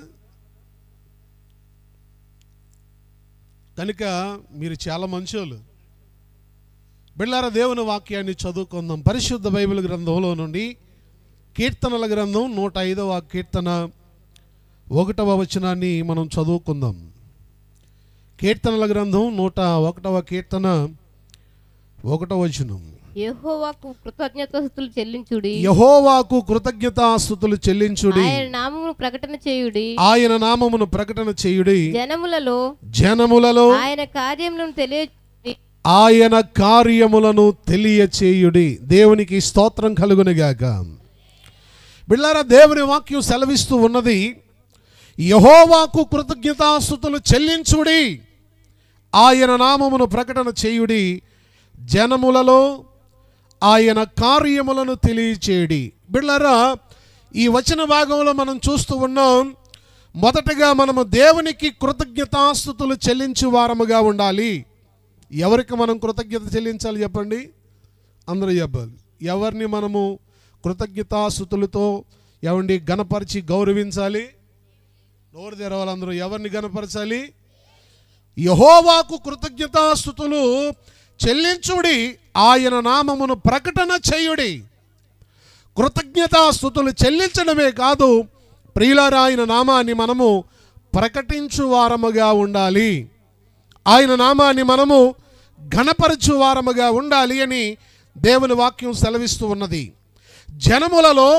కనుక మీరు చాలా మంచోళ్ళు బిళ్ళార దేవుని వాక్యాన్ని చదువుకుందాం పరిశుద్ధ బైబిల్ గ్రంథంలో నుండి కీర్తనల గ్రంథం నూట ఐదవ కీర్తన ఒకటవ వచనాన్ని మనం చదువుకుందాం కీర్తనల గ్రంథం నూట ఒకటవ కీర్తన ఒకటవ వచనం యెహోవాకు కృతజ్ఞతాస్తుతులు చెల్లించుడి యహోవాకు కృతజ్ఞతాస్థుతులు చెల్లించుడి ఆయన నామమును నామమును ప్రకటన చేయుడి ఆయన నామమును ప్రకటన చేయుడి జనములలో జనములలో ఆయన కార్యములను తెలియ ఆయన కార్యములను తెలియచేయుడి దేవునికి స్తోత్రం కలుగునుగాక బిళ్ళారా దేవుని వాక్యం సెలవిస్తూ ఉన్నది యహోవాకు కృతజ్ఞతాస్థుతులు చెల్లించుడి ఆయన నామమును ప్రకటన చేయుడి జనములలో ఆయన కార్యములను తెలియచేయుడి బిళ్ళారా ఈ వచన భాగంలో మనం చూస్తూ ఉన్నాం మొదటగా మనము దేవునికి కృతజ్ఞతాస్థుతులు చెల్లించు వారముగా ఉండాలి ఎవరికి మనం కృతజ్ఞత చెల్లించాలి చెప్పండి అందరూ చెప్పాలి ఎవరిని మనము కృతజ్ఞతాస్థుతులతో ఎవండి గణపరిచి గౌరవించాలి నోరు తెరవాలందరూ ఎవరిని గణపరచాలి యహోవాకు కృతజ్ఞతాస్థుతులు చెల్లించుడి ఆయన నామమును ప్రకటన చేయుడి కృతజ్ఞతాస్థుతులు చెల్లించడమే కాదు ప్రియులారా ఆయన నామాన్ని మనము ప్రకటించు వారముగా ఉండాలి ఆయన నామాన్ని మనము ఘనపరచు వారముగా ఉండాలి అని దేవుని వాక్యం సెలవిస్తూ ఉన్నది జనములలో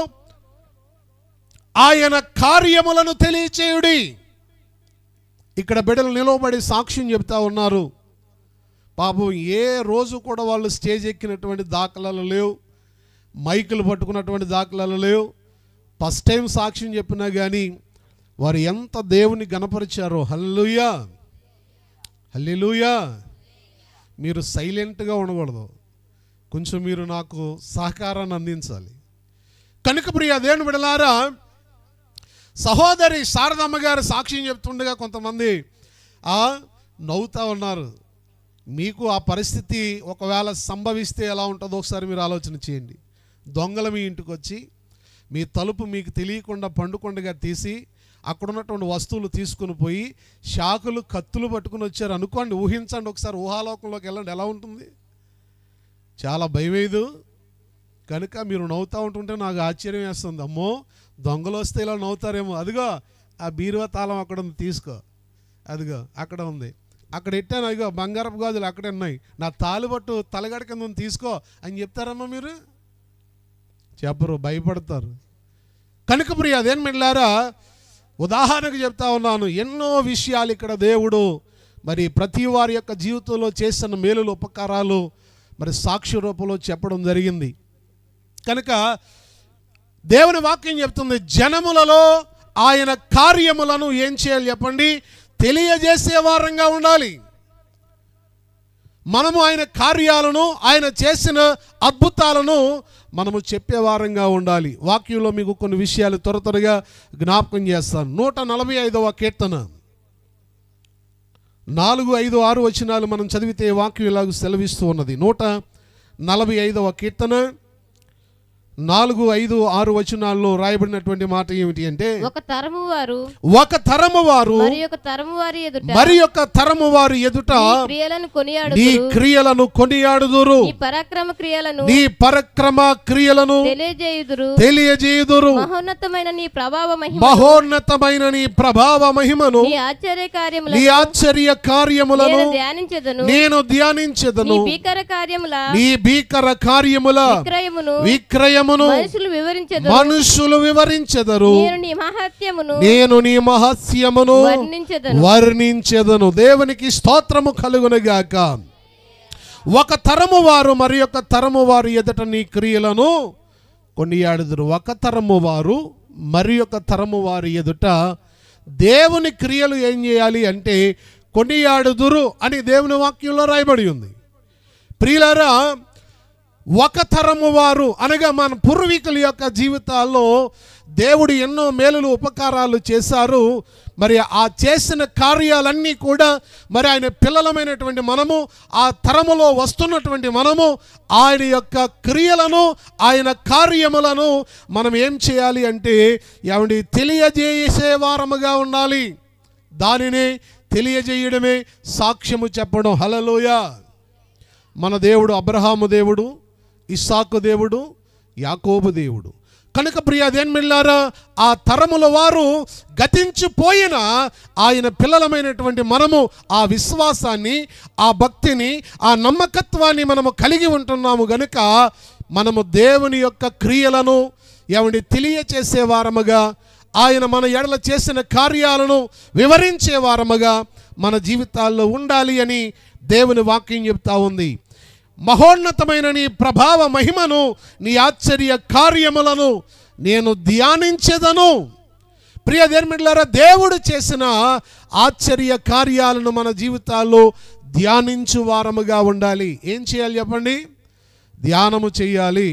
ఆయన కార్యములను తెలియచేయుడి ఇక్కడ బిడ్డలు నిలవబడి సాక్ష్యం చెప్తా ఉన్నారు పాపం ఏ రోజు కూడా వాళ్ళు స్టేజ్ ఎక్కినటువంటి దాఖలాలు లేవు మైకులు పట్టుకున్నటువంటి దాఖలాలు లేవు ఫస్ట్ టైం సాక్ష్యం చెప్పినా కానీ వారు ఎంత దేవుని గణపరిచారో హల్లుయా హల్లెలూయా మీరు సైలెంట్గా ఉండకూడదు కొంచెం మీరు నాకు సహకారాన్ని అందించాలి కనుక ప్రియ దేవుని విడలారా సహోదరి శారదమ్మ గారు సాక్ష్యం చెప్తుండగా కొంతమంది ఆ నవ్వుతా ఉన్నారు మీకు ఆ పరిస్థితి ఒకవేళ సంభవిస్తే ఎలా ఉంటుందో ఒకసారి మీరు ఆలోచన చేయండి దొంగల మీ ఇంటికి వచ్చి మీ తలుపు మీకు తెలియకుండా పండుకొండగా తీసి అక్కడ ఉన్నటువంటి వస్తువులు తీసుకుని పోయి షాకులు కత్తులు పట్టుకుని వచ్చారు అనుకోండి ఊహించండి ఒకసారి ఊహాలోకంలోకి వెళ్ళండి ఎలా ఉంటుంది చాలా భయమేదు కనుక మీరు నవ్వుతూ ఉంటుంటే నాకు ఆశ్చర్యం వేస్తుంది అమ్మో దొంగలు వస్తే ఇలా నవ్వుతారేమో అదిగో ఆ బీరువా తాళం అక్కడ ఉంది తీసుకో అదిగో అక్కడ ఉంది అక్కడ ఎట్టాను అదిగో బంగారపు గాజులు అక్కడే ఉన్నాయి నా తాలిబట్టు తలగడ కింద ఉంది తీసుకో అని చెప్తారమ్మా మీరు చెప్పరు భయపడతారు కనుక ప్రియ అదేం మిళ్ళారా ఉదాహరణకు చెప్తా ఉన్నాను ఎన్నో విషయాలు ఇక్కడ దేవుడు మరి ప్రతి వారి యొక్క జీవితంలో చేసిన మేలులు ఉపకారాలు మరి సాక్షి రూపంలో చెప్పడం జరిగింది కనుక దేవుని వాక్యం చెప్తుంది జనములలో ఆయన కార్యములను ఏం చేయాలి చెప్పండి తెలియజేసే వారంగా ఉండాలి మనము ఆయన కార్యాలను ఆయన చేసిన అద్భుతాలను మనము చెప్పేవారంగా ఉండాలి వాక్యంలో మీకు కొన్ని విషయాలు త్వర త్వరగా జ్ఞాపకం చేస్తాను నూట నలభై ఐదవ కీర్తన నాలుగు ఐదు ఆరు వచనాలు మనం చదివితే వాక్యం ఇలాగ సెలవిస్తూ ఉన్నది నూట నలభై ఐదవ కీర్తన నాలుగు ఐదు ఆరు వచనాల్లో రాయబడినటువంటి మాట ఏమిటి అంటే ఒక తరము వారు ఒక తరము వారు మరి ఒక తరము వారి ఎదుట మరి యొక్క తరము వారి ఎదుట నీ క్రియలను నీ కొనియాడుదురు క్రియలను కొనియాడుదురు నీ పరాక్రమ క్రియలను నీ పరక్రమ క్రియలను తెలియజేయుదురు తెలియజేయుదురు మహోన్నతమైన నీ ప్రభావ మహిమ మహోన్నతమైన నీ ప్రభావ మహిమను నీ ఆశ్చర్య నీ కార్యములను ఆశ్చర్య కార్యములను నేను ధ్యానించెదను నేను నీ ధ్యానించదను భీకర కార్యముల నీ భీకర కార్యముల విక్రయమును విక్రయమును మనుషులు వివరించెదరు మనుషులు వివరించెదరు నేను నీ మహత్యమును నేను నీ మహస్యమును వర్ణించెదను. వర్ణించెదను దేవునికి స్తోత్రము కలుగునుగాక ఒక తరము వారు మరి ఒక తరము వారు ఎదుట నీ క్రియలను కొనియాడుదురు ఒక తరము వారు మరి ఒక తరము వారి ఎదుట దేవుని క్రియలు ఏం చేయాలి అంటే కొనియాడుదురు అని దేవుని వాక్యంలో రాయబడి ఉంది ప్రియులారా ఒక తరము వారు అనగా మన పూర్వీకుల యొక్క జీవితాల్లో దేవుడు ఎన్నో మేలులు ఉపకారాలు చేశారు మరి ఆ చేసిన కార్యాలన్నీ కూడా మరి ఆయన పిల్లలమైనటువంటి మనము ఆ తరములో వస్తున్నటువంటి మనము ఆయన యొక్క క్రియలను ఆయన కార్యములను మనం ఏం చేయాలి అంటే ఏమండి తెలియజేసే వారముగా ఉండాలి దానినే తెలియజేయడమే సాక్ష్యము చెప్పడం హలలోయ మన దేవుడు అబ్రహాము దేవుడు ఇస్సాకు దేవుడు యాకోబు దేవుడు కనుక ప్రియ దేన్మిల్లారా ఆ తరముల వారు గతించిపోయిన ఆయన పిల్లలమైనటువంటి మనము ఆ విశ్వాసాన్ని ఆ భక్తిని ఆ నమ్మకత్వాన్ని మనము కలిగి ఉంటున్నాము గనుక మనము దేవుని యొక్క క్రియలను ఏమండి తెలియచేసే వారముగా ఆయన మన ఎడల చేసిన కార్యాలను వివరించే వారముగా మన జీవితాల్లో ఉండాలి అని దేవుని వాక్యం చెప్తా ఉంది మహోన్నతమైన నీ ప్రభావ మహిమను నీ ఆశ్చర్య కార్యములను నేను ధ్యానించెదను ప్రియ ధర్మిళ్ళారా దేవుడు చేసిన ఆశ్చర్య కార్యాలను మన జీవితాల్లో ధ్యానించు వారముగా ఉండాలి ఏం చేయాలి చెప్పండి ధ్యానము చేయాలి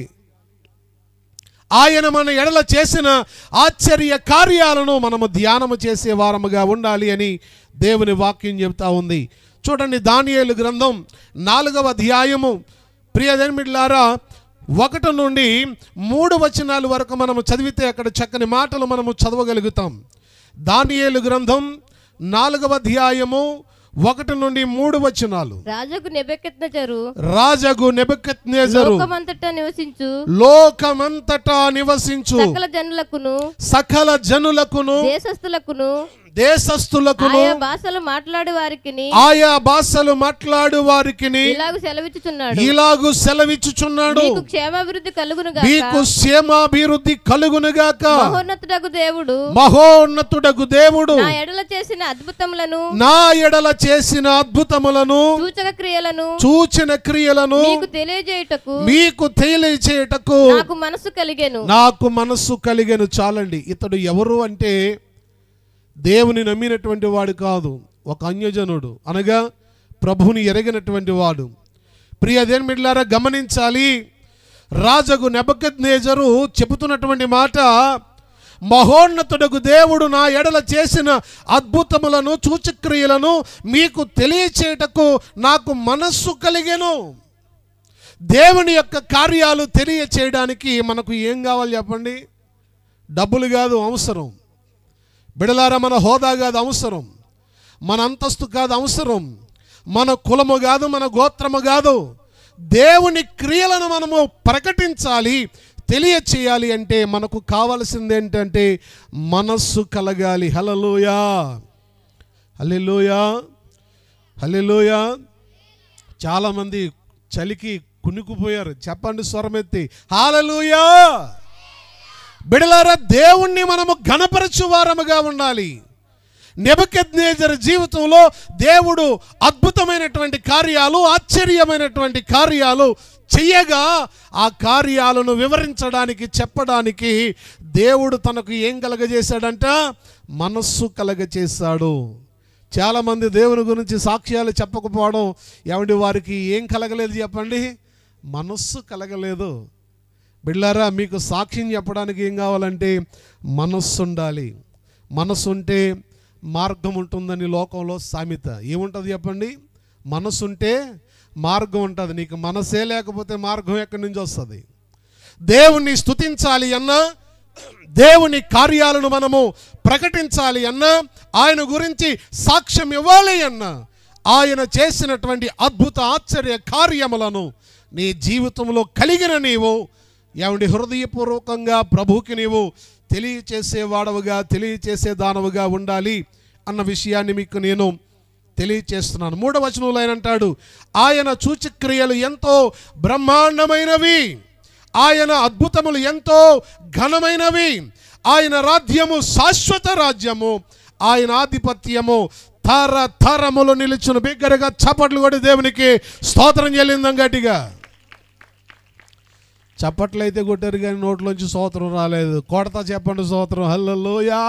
ఆయన మన ఎడల చేసిన ఆశ్చర్య కార్యాలను మనము ధ్యానము చేసే వారముగా ఉండాలి అని దేవుని వాక్యం చెబుతా ఉంది చూడండి దానియేలు గ్రంథం నాలుగవ అధ్యాయము ప్రియధర్మిడ్లారా ఒకటి నుండి మూడు వచనాల వరకు మనము చదివితే అక్కడ చక్కని మాటలు మనము చదవగలుగుతాం దానియేలు గ్రంథం నాలుగవ అధ్యాయము ఒకటి నుండి మూడు వచనాలు రాజుకు నెబెకెత్నజరు రాజగు నెబుకద్నెజరు లోకమంతటా నివసించు లోకమంతటా నివసించు సకల జనులకును సకల జనులకును దేశస్థులకును దేశస్థులకును ఆయా భాషలు మాట్లాడే వారికి ఆయా భాషలు మాట్లాడు వారికి ఇలాగు సెలవిచ్చుచున్నాడు ఇలాగు సెలవిచ్చుచున్నాడు మీకు క్షేమాభివృద్ధి కలుగును మీకు క్షేమాభివృద్ధి కలుగునుగాక మహోన్నతుడగు దేవుడు మహోన్నతుడగు దేవుడు నా ఎడల చేసిన అద్భుతములను నా ఎడల చేసిన అద్భుతములను సూచక క్రియలను సూచన క్రియలను మీకు తెలియజేయుటకు మీకు తెలియచేయటకు నాకు మనసు కలిగెను నాకు మనస్సు కలిగెను చాలండి ఇతడు ఎవరు అంటే దేవుని నమ్మినటువంటి వాడు కాదు ఒక అన్యజనుడు అనగా ప్రభువుని ఎరగినటువంటి వాడు ప్రియ దేనిమిడ్లారా గమనించాలి రాజగు నెబద్నేజరు చెబుతున్నటువంటి మాట మహోన్నతుడకు దేవుడు నా ఎడల చేసిన అద్భుతములను సూచక్రియలను మీకు తెలియచేయటకు నాకు మనస్సు కలిగెను దేవుని యొక్క కార్యాలు తెలియచేయడానికి మనకు ఏం కావాలి చెప్పండి డబ్బులు కాదు అవసరం బిడలారా మన హోదా కాదు అవసరం మన అంతస్తు కాదు అవసరం మన కులము కాదు మన గోత్రము కాదు దేవుని క్రియలను మనము ప్రకటించాలి తెలియచేయాలి అంటే మనకు కావలసింది ఏంటంటే మనస్సు కలగాలి హలలోయా హల్లెలూయా హల్లెలూయా చాలామంది చలికి కునుకుపోయారు చెప్పండి స్వరమెత్తి హాలలుయా బిడలారా దేవుణ్ణి మనము ఘనపరచు వారముగా ఉండాలి నెబకెద్నేజర్ జీవితంలో దేవుడు అద్భుతమైనటువంటి కార్యాలు ఆశ్చర్యమైనటువంటి కార్యాలు చెయ్యగా ఆ కార్యాలను వివరించడానికి చెప్పడానికి దేవుడు తనకు ఏం కలగజేశాడంట మనస్సు కలగజేశాడు చాలామంది దేవుని గురించి సాక్ష్యాలు చెప్పకపోవడం ఏమండి వారికి ఏం కలగలేదు చెప్పండి మనస్సు కలగలేదు బిళ్ళారా మీకు సాక్ష్యం చెప్పడానికి ఏం కావాలంటే మనస్సు ఉండాలి మనస్సు ఉంటే మార్గం ఉంటుందని లోకంలో సామెత ఏముంటుంది చెప్పండి మనస్సు ఉంటే మార్గం ఉంటుంది నీకు మనసే లేకపోతే మార్గం ఎక్కడి నుంచి వస్తుంది దేవుణ్ణి స్తుతించాలి అన్నా దేవుని కార్యాలను మనము ప్రకటించాలి అన్నా ఆయన గురించి సాక్ష్యం ఇవ్వాలి అన్నా ఆయన చేసినటువంటి అద్భుత ఆశ్చర్య కార్యములను నీ జీవితంలో కలిగిన నీవు ఏమండి హృదయపూర్వకంగా ప్రభువుకి నీవు తెలియచేసేవాడవుగా తెలియచేసే దానవుగా ఉండాలి అన్న విషయాన్ని మీకు నేను తెలియచేస్తున్నాను మూడవ వచనంలో ఆయన అంటాడు ఆయన సూచక్రియలు ఎంతో బ్రహ్మాండమైనవి ఆయన అద్భుతములు ఎంతో ఘనమైనవి ఆయన రాజ్యము శాశ్వత రాజ్యము ఆయన ఆధిపత్యము తర తరములు నిలుచును బిగ్గరగా చప్పట్లు కొట్టి దేవునికి స్తోత్రం చెల్లిందాం గట్టిగా చప్పట్లు అయితే కొట్టారు కానీ నోట్లోంచి స్తోత్రం రాలేదు కొడతా చెప్పండి స్తోత్రం హల్లలోయా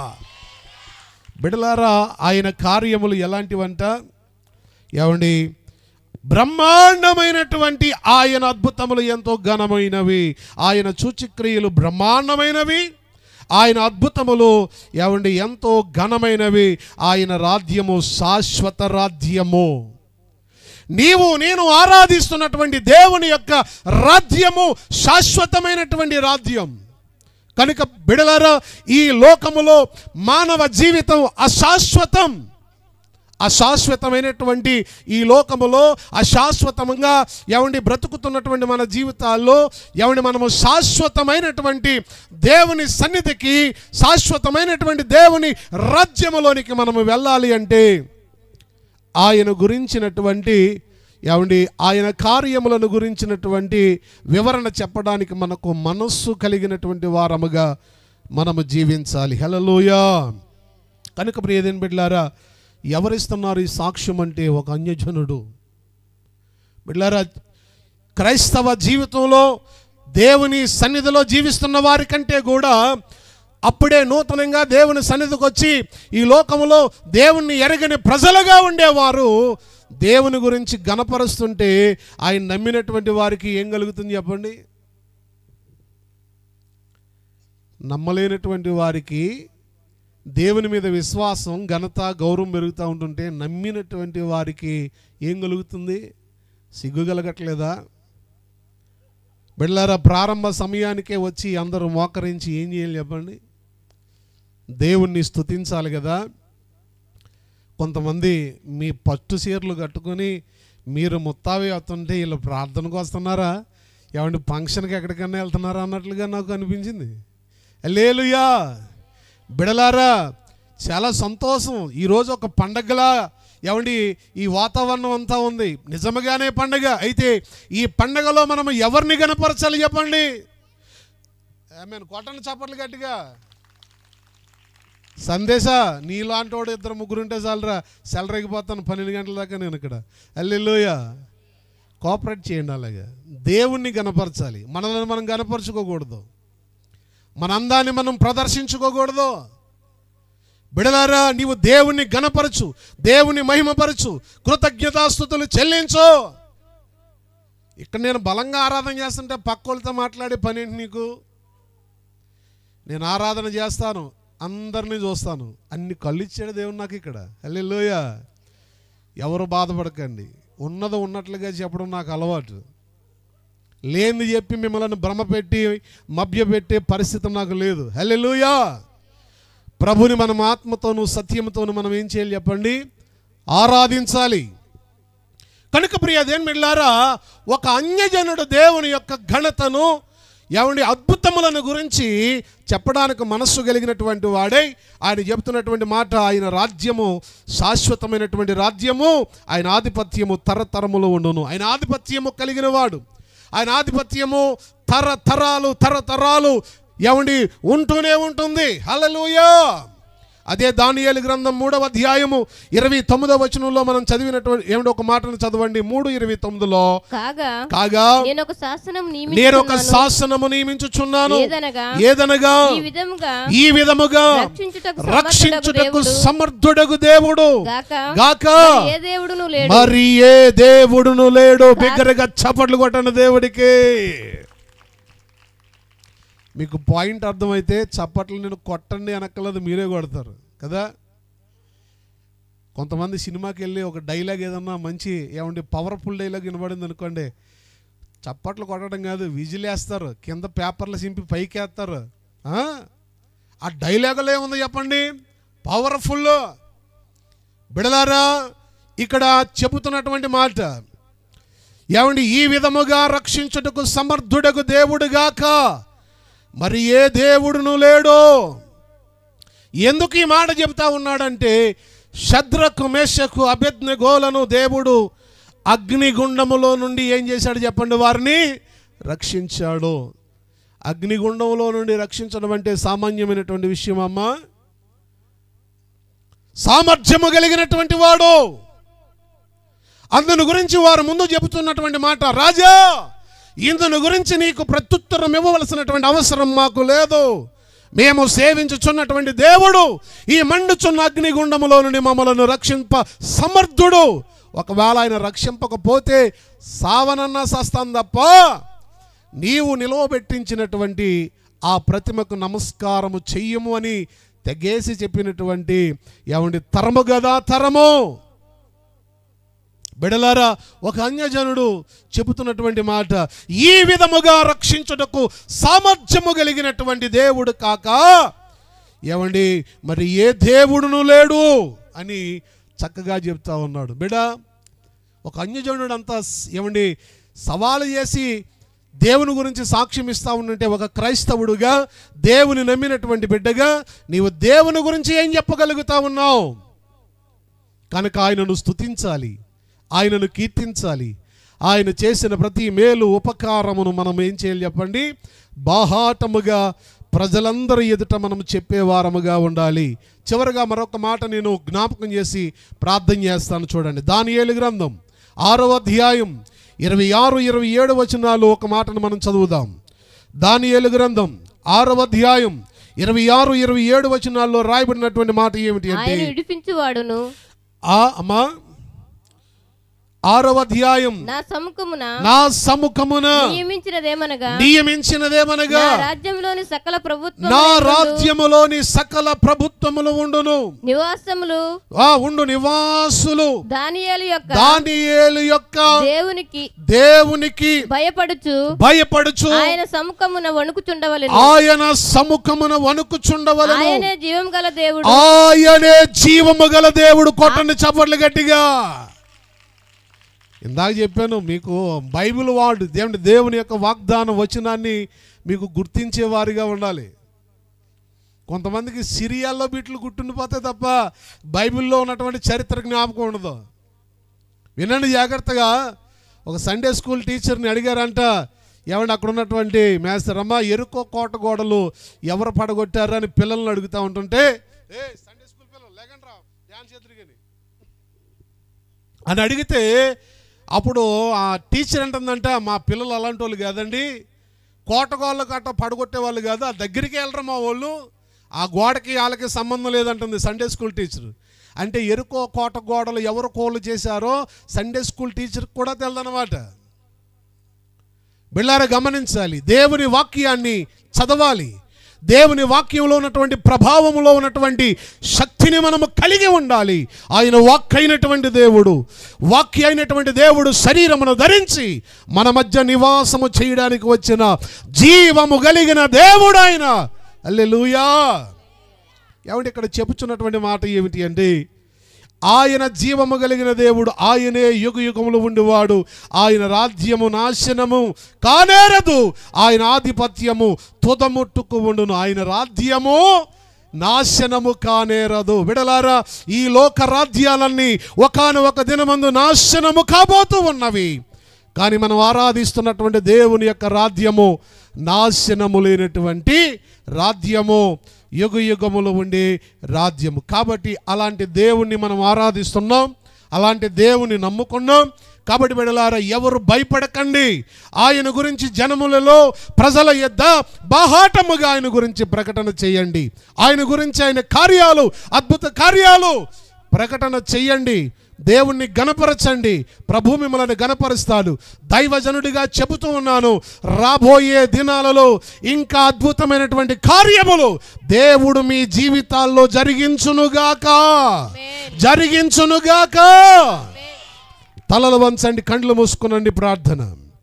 బిడలారా ఆయన కార్యములు ఎలాంటివంట ఏమండి బ్రహ్మాండమైనటువంటి ఆయన అద్భుతములు ఎంతో ఘనమైనవి ఆయన సూచిక్రియలు బ్రహ్మాండమైనవి ఆయన అద్భుతములు ఏమండి ఎంతో ఘనమైనవి ఆయన రాజ్యము శాశ్వత రాజ్యము నీవు నేను ఆరాధిస్తున్నటువంటి దేవుని యొక్క రాజ్యము శాశ్వతమైనటువంటి రాజ్యం కనుక బిడలారా ఈ లోకములో మానవ జీవితం అశాశ్వతం అశాశ్వతమైనటువంటి ఈ లోకములో అశాశ్వతంగా ఎవండి బ్రతుకుతున్నటువంటి మన జీవితాల్లో ఎవండి మనము శాశ్వతమైనటువంటి దేవుని సన్నిధికి శాశ్వతమైనటువంటి దేవుని రాజ్యములోనికి మనము వెళ్ళాలి అంటే ఆయన గురించినటువంటి ఏమండి ఆయన కార్యములను గురించినటువంటి వివరణ చెప్పడానికి మనకు మనస్సు కలిగినటువంటి వారముగా మనము జీవించాలి హలలోయా కనుక ప్రియదేని బిడ్లారా ఎవరిస్తున్నారు ఈ సాక్ష్యం అంటే ఒక అన్యజనుడు బిడ్లారా క్రైస్తవ జీవితంలో దేవుని సన్నిధిలో జీవిస్తున్న వారి కంటే కూడా అప్పుడే నూతనంగా దేవుని సన్నిధికి వచ్చి ఈ లోకంలో దేవుణ్ణి ఎరగని ప్రజలుగా ఉండేవారు దేవుని గురించి గణపరుస్తుంటే ఆయన నమ్మినటువంటి వారికి ఏం కలుగుతుంది చెప్పండి నమ్మలేనటువంటి వారికి దేవుని మీద విశ్వాసం ఘనత గౌరవం పెరుగుతూ ఉంటుంటే నమ్మినటువంటి వారికి ఏం కలుగుతుంది సిగ్గు కలగట్లేదా బిళ్ళారా ప్రారంభ సమయానికే వచ్చి అందరూ మోకరించి ఏం చేయాలి చెప్పండి దేవుణ్ణి స్తుతించాలి కదా కొంతమంది మీ పట్టు చీరలు కట్టుకొని మీరు ముత్తావి అవుతుంటే వీళ్ళు ప్రార్థనకు వస్తున్నారా ఏమంటే ఫంక్షన్కి ఎక్కడికన్నా వెళ్తున్నారా అన్నట్లుగా నాకు అనిపించింది లేలుయా బిడలారా చాలా సంతోషం ఈరోజు ఒక పండగలా ఏమండి ఈ వాతావరణం అంతా ఉంది నిజముగానే పండగ అయితే ఈ పండగలో మనం ఎవరిని గనపరచాలి చెప్పండి నేను కొట్టండి చప్పట్లు గట్టిగా సందేశ నీలాంటి వాడు ఇద్దరు ముగ్గురు ఉంటే చాలరా సెలరైపోతాను పన్నెండు గంటల దాకా నేను ఇక్కడ అల్లెల్లోయ కోఆపరేట్ చేయండి అలాగా దేవుణ్ణి గనపరచాలి మనల్ని మనం గనపరచుకోకూడదు మన అందాన్ని మనం ప్రదర్శించుకోకూడదు బిడలారా నీవు దేవుణ్ణి గణపరచు దేవుని మహిమపరచు కృతజ్ఞతాస్థుతులు చెల్లించు ఇక్కడ నేను బలంగా ఆరాధన చేస్తుంటే పక్కోళ్ళతో మాట్లాడే పని ఏంటి నీకు నేను ఆరాధన చేస్తాను అందరినీ చూస్తాను అన్ని కళ్ళు ఇచ్చాడు దేవుడు నాకు ఇక్కడ హల్లెలూయ ఎవరు బాధపడకండి ఉన్నది ఉన్నట్లుగా చెప్పడం నాకు అలవాటు లేనిది చెప్పి మిమ్మల్ని భ్రమ పెట్టి మభ్యపెట్టే పరిస్థితి నాకు లేదు హల్లెలూయా ప్రభుని మనం ఆత్మతోను సత్యంతోను మనం ఏం చేయాలి చెప్పండి ఆరాధించాలి కనుక ప్రియ దేనిమిళ్ళారా ఒక అన్యజనుడు దేవుని యొక్క ఘనతను ఏమండి అద్భుతములను గురించి చెప్పడానికి మనస్సు కలిగినటువంటి వాడే ఆయన చెబుతున్నటువంటి మాట ఆయన రాజ్యము శాశ్వతమైనటువంటి రాజ్యము ఆయన ఆధిపత్యము తరతరములు ఉండును ఆయన ఆధిపత్యము కలిగిన వాడు ఆయన ఆధిపత్యము తరతరాలు తరతరాలు ఏమండి ఉంటూనే ఉంటుంది హల్లెలూయా అదే దానియేలు గ్రంథం మూడవ అధ్యాయము ఇరవై తొమ్మిదవ వచనంలో మనం చదివినటువంటి ఏమిటి ఒక మాటను చదవండి మూడు ఇరవై తొమ్మిదిలో కాగా కాగా నేను ఒక శాసనం నేను ఒక నియమించుచున్నాను. శాసనము నియమించుచున్నాను ఏదనగా ఏదనగా ఈ విధముగా ఈ విధముగా రక్షించుటకు రక్షించుటకు సమర్థుడగు సమర్థుడగు దేవుడు గాక గాక మరి ఏ దేవుడును లేడు మరి ఏ దేవుడును లేడు బిగ్గరగా చప్పట్లు కొట్టను దేవుడికి మీకు పాయింట్ అర్థమైతే చప్పట్లు నేను కొట్టండి అనక్కలేదు మీరే కొడతారు కదా కొంతమంది సినిమాకి వెళ్ళి ఒక డైలాగ్ ఏదన్నా మంచి ఏమండి పవర్ఫుల్ డైలాగ్ వినబడింది అనుకోండి చప్పట్లు కొట్టడం కాదు విజిల్ వేస్తారు కింద పేపర్లు సింపి పైకి వేస్తారు ఆ? ఆ డైలాగులో ఏముంది చెప్పండి పవర్ఫుల్ బిడలారా ఇక్కడ చెబుతున్నటువంటి మాట ఏమండి ఈ విధముగా రక్షించుటకు సమర్థుడకు దేవుడుగాక మరి ఏ దేవుడును లేడు ఎందుకు ఈ మాట చెబుతా ఉన్నాడంటే శద్రకు మేషకు అభ్యజ్ఞగోలను దేవుడు అగ్నిగుండములో నుండి ఏం చేశాడు చెప్పండి వారిని రక్షించాడు అగ్నిగుండంలో నుండి రక్షించడం అంటే సామాన్యమైనటువంటి విషయం అమ్మా సామర్థ్యము కలిగినటువంటి వాడు అందుని గురించి వారు ముందు చెబుతున్నటువంటి మాట రాజా ఇందుని గురించి నీకు ప్రత్యుత్తరం ఇవ్వవలసినటువంటి అవసరం మాకు లేదు మేము సేవించుచున్నటువంటి దేవుడు ఈ మండుచున్న అగ్నిగుండములో నుండి మమ్మలను రక్షింప సమర్థుడు ఒకవేళ ఆయన రక్షింపకపోతే సావనన్నా సస్తాం తప్ప నీవు నిలవబెట్టించినటువంటి ఆ ప్రతిమకు నమస్కారము చెయ్యము అని తెగేసి చెప్పినటువంటి ఏమండి తరము గదా తరము బిడలారా ఒక అన్యజనుడు చెబుతున్నటువంటి మాట ఈ విధముగా రక్షించుటకు సామర్థ్యము కలిగినటువంటి దేవుడు కాక ఏమండి మరి ఏ దేవుడును లేడు అని చక్కగా చెప్తా ఉన్నాడు బిడ ఒక అన్యజనుడు అంతా స్- ఏమండి సవాలు చేసి దేవుని గురించి సాక్ష్యం ఇస్తా ఉంటే ఒక క్రైస్తవుడుగా దేవుని నమ్మినటువంటి బిడ్డగా నీవు దేవుని గురించి ఏం చెప్పగలుగుతా ఉన్నావు కనుక ఆయనను స్తుతించాలి ఆయనను కీర్తించాలి ఆయన చేసిన ప్రతి మేలు ఉపకారమును మనం ఏం చేయాలి చెప్పండి బాహాటముగా ప్రజలందరి ఎదుట మనం చెప్పేవారముగా ఉండాలి చివరగా మరొక మాట నేను జ్ఞాపకం చేసి ప్రార్థన చేస్తాను చూడండి దానియేలు గ్రంథం ఆరవ అధ్యాయం ఇరవై ఆరు ఇరవై ఏడు వచనాలు ఒక మాటను మనం చదువుదాం దానియేలు గ్రంథం ఆరవ అధ్యాయం ఇరవై ఆరు ఇరవై ఏడు వచనాల్లో రాయబడినటువంటి మాట ఏమిటి అంటే ఆయన విడిపించువాడును ఆ అమ్మా ఆరవ అధ్యాయం నా సముఖమున నా సముఖమున నియమించినదేమనగా నియమించినదేమనగా నా రాజ్యంలోని సకల ప్రభుత్వం నా రాజ్యములోని సకల ప్రభుత్వములు ఉండును నివాసములు ఆ ఉండు నివాసులు దానియేలు యొక్క దానియేలు యొక్క దేవునికి దేవునికి భయపడుచు భయపడుచు ఆయన సముఖమున వణుకుచుండవలెను ఆయన సముఖమున వణుకుచుండవలను ఆయనే జీవం గల దేవుడు ఆయనే జీవము గల దేవుడు కొట్టండి చప్పట్లు గట్టిగా ఇందాక చెప్పాను మీకు బైబిల్ వాడు దేవుని దేవుని యొక్క వాగ్దానం వచనాన్ని మీకు గుర్తించేవారిగా ఉండాలి కొంతమందికి సిరియాల్లో బిట్లు గుర్తుండిపోతే తప్ప బైబిల్లో ఉన్నటువంటి చరిత్ర జ్ఞాపకం ఉండదు వినండి జాగ్రత్తగా ఒక సండే స్కూల్ టీచర్ని అడిగారంట ఏమంటే అక్కడ ఉన్నటువంటి మేస్టర్ అమ్మ ఎరుకో కోట గోడలు ఎవరు పడగొట్టారు అని పిల్లల్ని అడుగుతూ ఉంటుంటే ఏ సండే స్కూల్ పిల్లలు లేకండి రా డ్యాన్స్ ఎదురుగని అని అడిగితే అప్పుడు ఆ టీచర్ అంటుందంట మా పిల్లలు అలాంటి వాళ్ళు కాదండి కోటగోళ్ళ కట్ట పడగొట్టే వాళ్ళు కాదు ఆ దగ్గరికి వెళ్ళరు మా వాళ్ళు ఆ గోడకి వాళ్ళకి సంబంధం లేదంటుంది సండే స్కూల్ టీచర్ అంటే ఎరుకో కోట గోడలు ఎవరు కోళ్ళు చేశారో సండే స్కూల్ టీచర్కి కూడా తెలదనమాట బిళ్ళార గమనించాలి దేవుని వాక్యాన్ని చదవాలి దేవుని వాక్యంలో ఉన్నటువంటి ప్రభావములో ఉన్నటువంటి శక్తిని మనము కలిగి ఉండాలి ఆయన వాక్ అయినటువంటి దేవుడు వాక్య అయినటువంటి దేవుడు శరీరమును ధరించి మన మధ్య నివాసము చేయడానికి వచ్చిన జీవము కలిగిన దేవుడు ఆయన అల్లెలుయా ఏమంటే ఇక్కడ చెప్పుచున్నటువంటి మాట ఏమిటి అంటే ఆయన జీవము కలిగిన దేవుడు ఆయనే యుగ యుగములు ఉండివాడు ఆయన రాజ్యము నాశనము కానేరదు ఆయన ఆధిపత్యము తుదముట్టుకు ఉండును ఆయన రాజ్యము నాశనము కానేరదు విడలారా ఈ లోక రాజ్యాలన్నీ ఒకనొక దినమందు నాశనము కాబోతూ ఉన్నవి కానీ మనం ఆరాధిస్తున్నటువంటి దేవుని యొక్క రాజ్యము నాశనము లేనటువంటి రాజ్యము యుగ యుగములు ఉండే రాజ్యము కాబట్టి అలాంటి దేవుణ్ణి మనం ఆరాధిస్తున్నాం అలాంటి దేవుని నమ్ముకున్నాం కాబట్టి బిడలారా ఎవరు భయపడకండి ఆయన గురించి జనములలో ప్రజల యొద్ద బాహాటముగా ఆయన గురించి ప్రకటన చేయండి ఆయన గురించి ఆయన కార్యాలు అద్భుత కార్యాలు ప్రకటన చెయ్యండి దేవుణ్ణి గణపరచండి ప్రభు మిమ్మల్ని గణపరుస్తాడు దైవజనుడిగా చెబుతూ ఉన్నాను రాబోయే దినాలలో ఇంకా అద్భుతమైనటువంటి కార్యములు దేవుడు మీ జీవితాల్లో జరిగించునుగాక జరిగించునుగాక తలలు వంచండి కండ్లు మూసుకునండి ప్రార్థన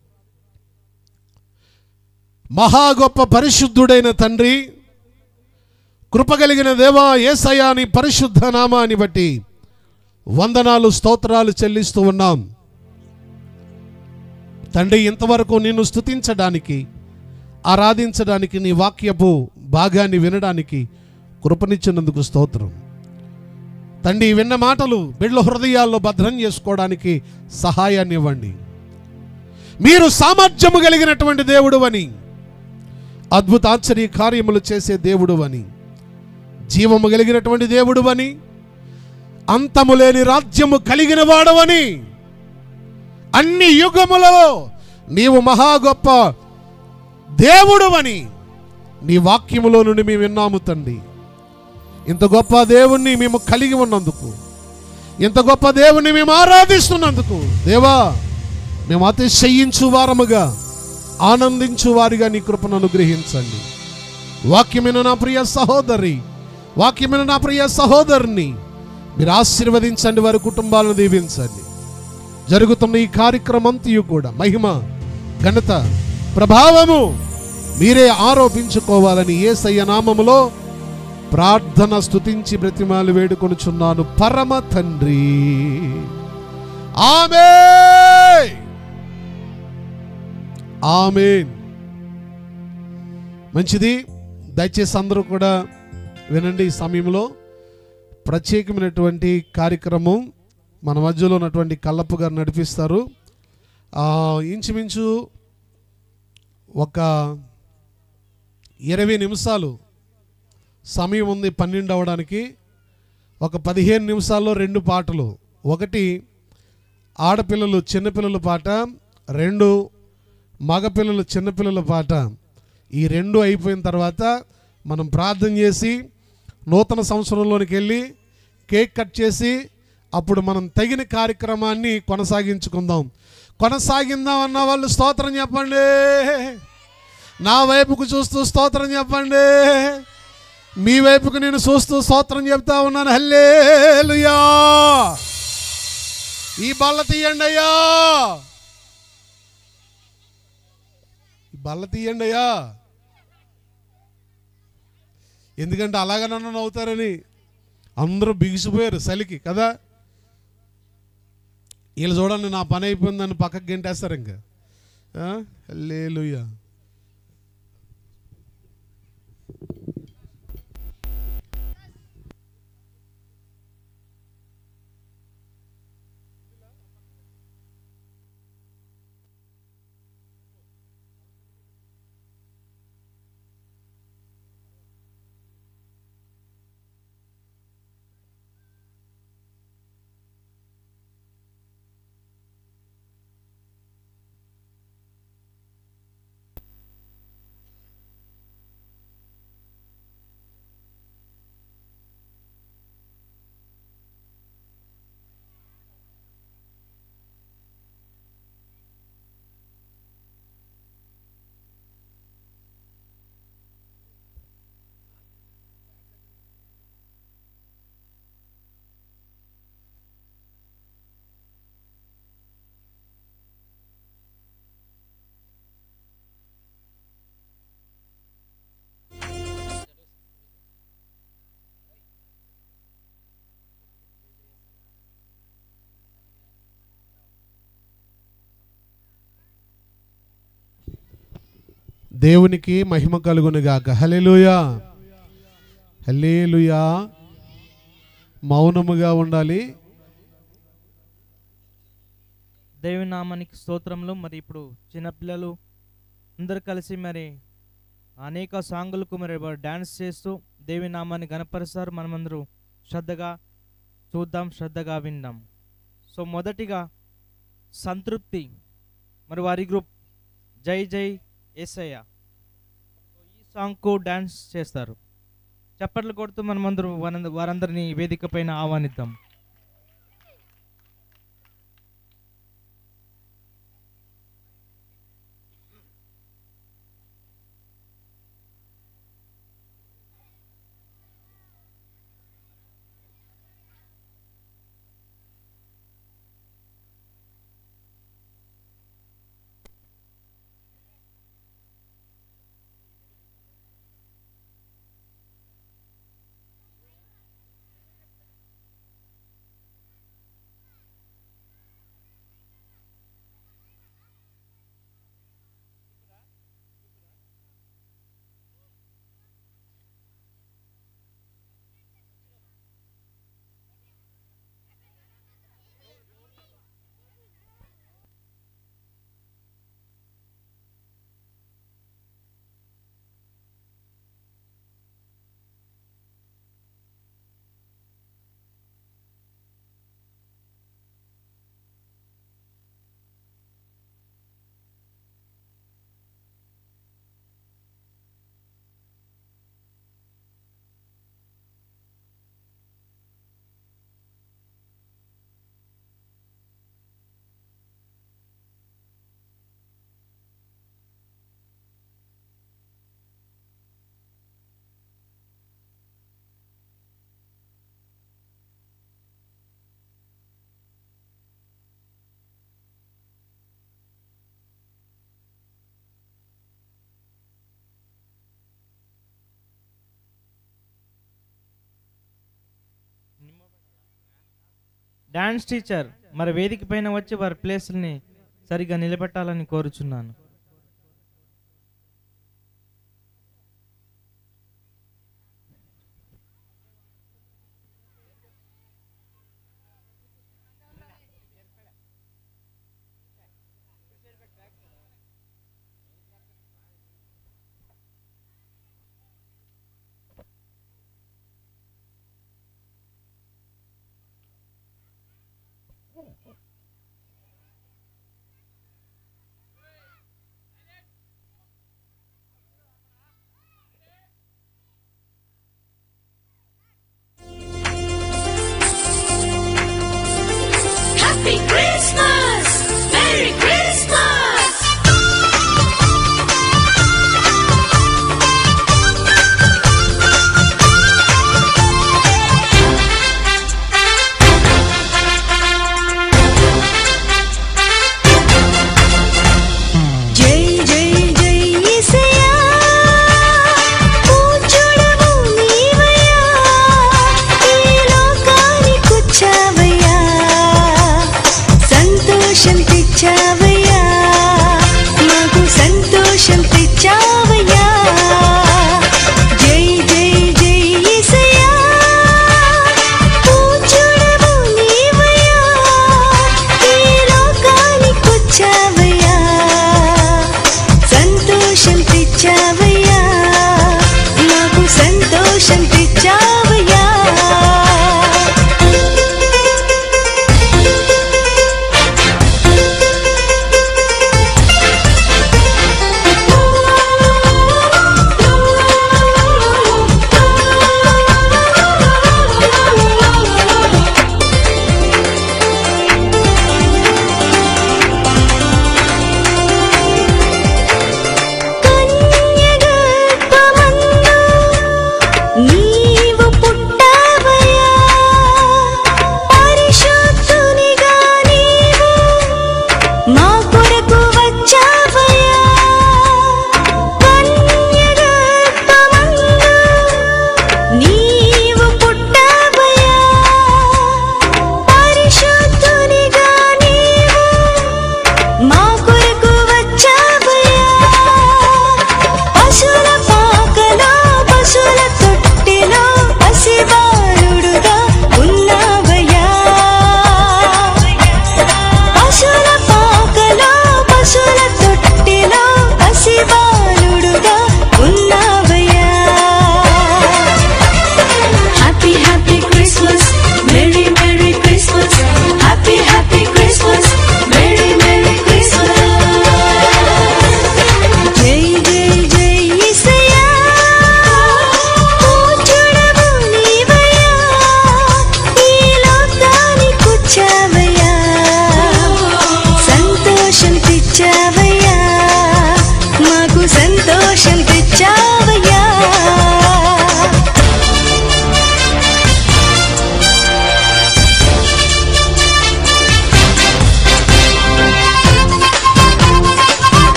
మహా గొప్ప పరిశుద్ధుడైన తండ్రి కృపగలిగిన దేవా ఏసయ్యా నీ పరిశుద్ధ నామాన్ని బట్టి వందనాలు స్తోత్రాలు చెల్లిస్తూ ఉన్నాం తండ్రి ఇంతవరకు నిన్ను స్తుతించడానికి ఆరాధించడానికి నీ వాక్యపు భాగాన్ని వినడానికి కృపనిచ్చినందుకు స్తోత్రం తండ్రి విన్న మాటలు బిడ్ల హృదయాల్లో భద్రం చేసుకోవడానికి సహాయాన్ని ఇవ్వండి మీరు సామర్థ్యము కలిగినటువంటి దేవుడు అని అద్భుత ఆశ్చర్య కార్యములు చేసే దేవుడు అని జీవము కలిగినటువంటి దేవుడు అని అంతము లేని రాజ్యము కలిగిన వాడవని అన్ని యుగములలో నీవు మహా గొప్ప దేవుడు అని నీ వాక్యములో నుండి మేము విన్నాము తండ్రి ఇంత గొప్ప దేవుణ్ణి మేము కలిగి ఉన్నందుకు ఇంత గొప్ప దేవుణ్ణి మేము ఆరాధిస్తున్నందుకు దేవా మేము అతిశయించు వారముగా ఆనందించు వారిగా నీ కృపను అనుగ్రహించండి వాక్యమైన నా ప్రియ సహోదరి వాక్యమైన నా ప్రియ సహోదరుని మీరు ఆశీర్వదించండి వారి కుటుంబాలను దీవించండి జరుగుతున్న ఈ కార్యక్రమంతయు కూడా మహిమ ఘనత ప్రభావము మీరే ఆరోపించుకోవాలని ఏసయ్య నామములో ప్రార్థన స్తుతించి బ్రతిమాలు వేడుకొనుచున్నాను పరమ తండ్రి ఆమె ఆమెన్ మంచిది దయచేసి అందరూ కూడా వినండి ఈ సమయంలో ప్రత్యేకమైనటువంటి కార్యక్రమం మన మధ్యలో ఉన్నటువంటి కల్లప్ప గారు నడిపిస్తారు ఆ, ఇంచుమించు ఒక ఇరవై నిమిషాలు సమయం ఉంది పన్నెండు అవ్వడానికి ఒక పదిహేను నిమిషాల్లో రెండు పాటలు ఒకటి ఆడపిల్లలు చిన్నపిల్లల పాట రెండు మగపిల్లలు చిన్నపిల్లల పాట ఈ రెండు అయిపోయిన తర్వాత మనం ప్రార్థన చేసి నూతన సంవత్సరంలోనికి వెళ్ళి కేక్ కట్ చేసి అప్పుడు మనం తగిన కార్యక్రమాన్ని కొనసాగించుకుందాం కొనసాగిందాం అన్న వాళ్ళు స్తోత్రం చెప్పండి నా వైపుకు చూస్తూ స్తోత్రం చెప్పండి మీ వైపుకు నేను చూస్తూ స్తోత్రం చెప్తా ఉన్నాను హల్లేలుయా ఈ బల్ల తీయండి అయ్యా ఈ బల్ల తీయండి అయ్యా ఎందుకంటే అలాగ నన్ను నవ్వుతారని అందరూ బిగిసిపోయారు చలికి కదా వీళ్ళు చూడండి నా పని అయిపోయిందని పక్కకి గెంటేస్తారు ఇంకా లేలుయ్యా దేవునికి మహిమ కలుగును గాక హల్లెలూయా హల్లెలూయా మౌనముగా ఉండాలి దేవుని నామానికి స్తోత్రములు మరి ఇప్పుడు చిన్నపిల్లలు అందరు కలిసి మరి అనేక సాంగులకు మరి వారు డ్యాన్స్ చేస్తూ దేవి నామాన్ని గనపరుస్తారు మనమందరూ శ్రద్ధగా చూద్దాం శ్రద్ధగా విందాం సో మొదటిగా సంతృప్తి మరి వారి గ్రూప్ జై జై ఏసయ్య సో ఈ సాంగ్కు డ్యాన్స్ చేస్తారు చప్పట్లు కొడుతూ మనమందరూ వారంద- వారందరినీ వేదిక పైన ఆహ్వానిద్దాం డాన్స్ టీచర్ మరి వేదిక పైన వచ్చి వారి ప్లేస్ని సరిగ్గా నిలబెట్టాలని కోరుచున్నాను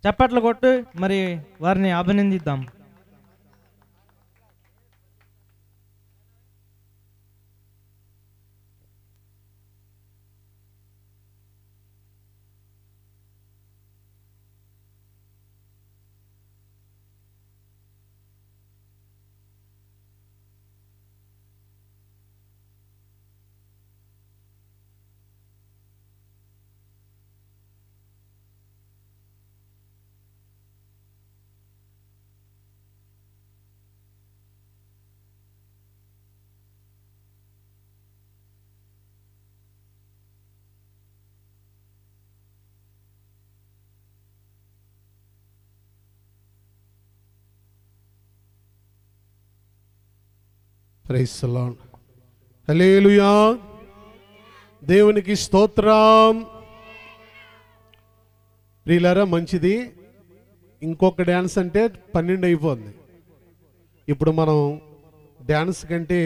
చప్పట్లు కొట్టు మరి వారిని అభినందిద్దాం ప్రైస్ లార్డ్ హల్లెలూయా దేవునికి స్తోత్రం ప్రియులారా మంచిది ఇంకొక డ్యాన్స్ అంటే పన్నెండు అయిపోతుంది ఇప్పుడు మనం డ్యాన్స్ కంటే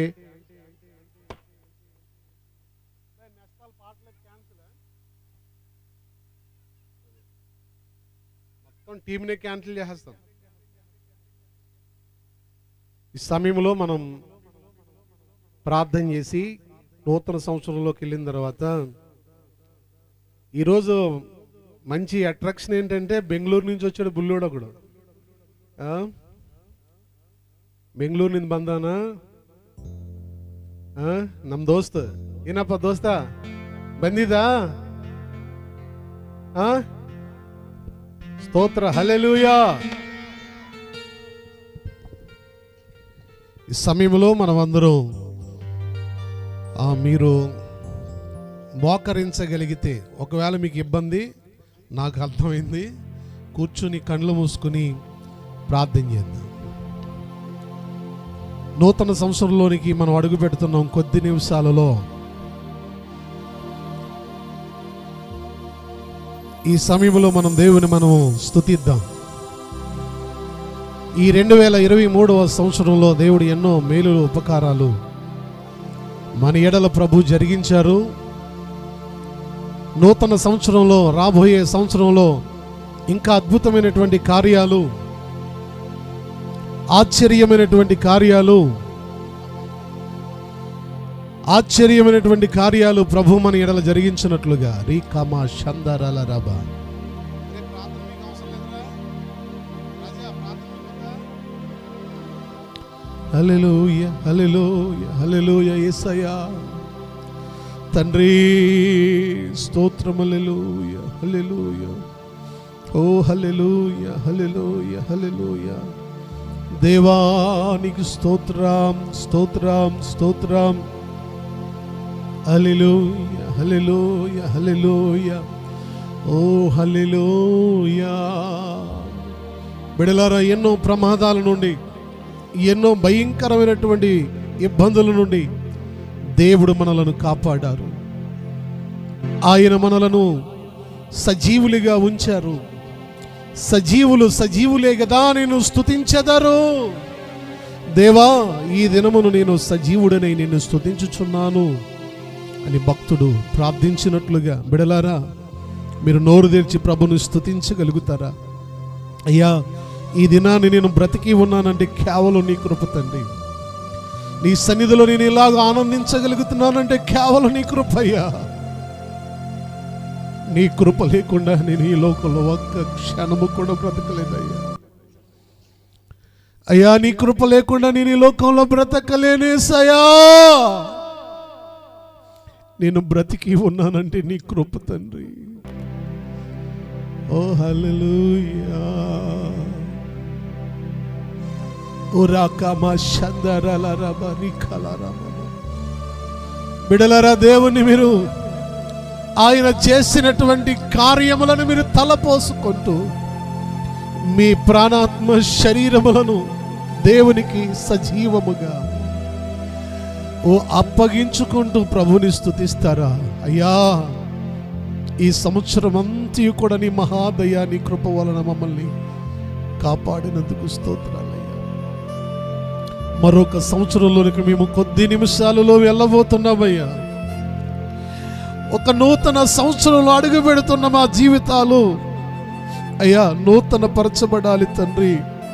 మొత్తం టీంనే క్యాన్సిల్ చేసేస్తాం ఈ సమయంలో మనం ప్రార్థన చేసి నూతన సంవత్సరంలోకి వెళ్ళిన తర్వాత ఈరోజు మంచి అట్రాక్షన్ ఏంటంటే బెంగళూరు నుంచి వచ్చాడు బుల్లోడు ఒకడు ఆ? బెంగళూరు నుంచి బందానా ಆ? ನಮ್ ದೋಸ್ತ್ ಏನಪ್ಪ ದೋಸ್ತ ಬಂದಿದ ಆ? స్తోత్ర హల్లెలూయా ఈ సమయంలో మనం అందరం ఆ, మీరు మోకరించగలిగితే ఒకవేళ మీకు ఇబ్బంది నాకు అర్థమైంది కూర్చుని కళ్ళు మూసుకుని ప్రార్థన చేద్దాం నూతన సంవత్సరంలోనికి మనం అడుగు పెడుతున్నాం కొద్ది నిమిషాలలో ఈ సమయంలో మనం దేవుని మనం స్తుతిద్దాం ఈ రెండు వేల ఇరవై మూడవ సంవత్సరంలో దేవుడు ఎన్నో మేలు ఉపకారాలు మన ఎడల ప్రభు జరిగించారు నూతన సంవత్సరంలో రాబోయే సంవత్సరంలో ఇంకా అద్భుతమైనటువంటి కార్యాలు ఆశ్చర్యమైనటువంటి కార్యాలు ఆశ్చర్యమైనటువంటి కార్యాలు ప్రభు మన ఎడల జరిగించినట్లుగా రీకామా షందరల రబా హల్లెలూయ హల్లెలూయ హల్లెలూయ యేసయ్యా తండ్రి స్తోత్రం హల్లెలూయ హల్లెలూయ ఓ హల్లెలూయ హల్లెలూయ హల్లెలూయ దేవానికి స్తోత్రం స్తోత్రం స్తోత్రం హల్లెలూయ హల్లెలూయ హల్లెలూయ ఓ హల్లెలూయ బిడలారా ఎన్నో ప్రమాదాల నుండి ఎన్నో భయంకరమైనటువంటి ఇబ్బందుల నుండి దేవుడు మనలను కాపాడారు ఆయన మనలను సజీవులుగా ఉంచారు సజీవులు సజీవులే కదా నేను స్తుతించెదరు దేవా ఈ దినమును నేను సజీవుడనై నిన్ను స్తుతించుచున్నాను అని భక్తుడు ప్రార్థించినట్లుగా బిడలారా మీరు నోరు తెరిచి ప్రభును స్తుతించగలుగుతారా అయ్యా ఈ దినాన్ని నేను బ్రతికి ఉన్నానంటే కేవలం నీ కృప తండ్రి నీ సన్నిధిలో నేను ఇలాగ ఆనందించగలుగుతున్నానంటే కేవలం నీ కృప అయ్యా నీ కృప లేకుండా నేను ఈ లోకంలో ఒక్క క్షణము కూడా బ్రతకలేదయ్యా అయ్యా నీ కృప లేకుండా నేను ఈ లోకంలో బ్రతకలేనేసయ్యా నేను బ్రతికి ఉన్నానంటే నీ కృప తండ్రి ఓ హల్లెలూయా ఓ రాకామా షందరలరబ రికలరమ బిడలరా దేవుని మీరు ఆయన చేసినటువంటి కార్యములను మీరు తలపోసుకుంటూ మీ ప్రాణాత్మ శరీరములను దేవునికి సజీవముగా ఓ అప్పగించుకుంటూ ప్రభుని స్తుతిస్తారా అయ్యా ఈ సంవత్సరం అంతయు కూడా నీ మహాదయ నీ కృప వలన మమ్మల్ని కాపాడినందుకు స్తోత్రాలయ్యా మరొక సంవత్సరంలోనికి మేము కొద్ది నిమిషాలలో వెళ్ళబోతున్నామయ్యా ఒక నూతన సంవత్సరంలో అడుగు పెడుతున్న మా జీవితాలు అయ్యా నూతన పరచబడాలి తండ్రి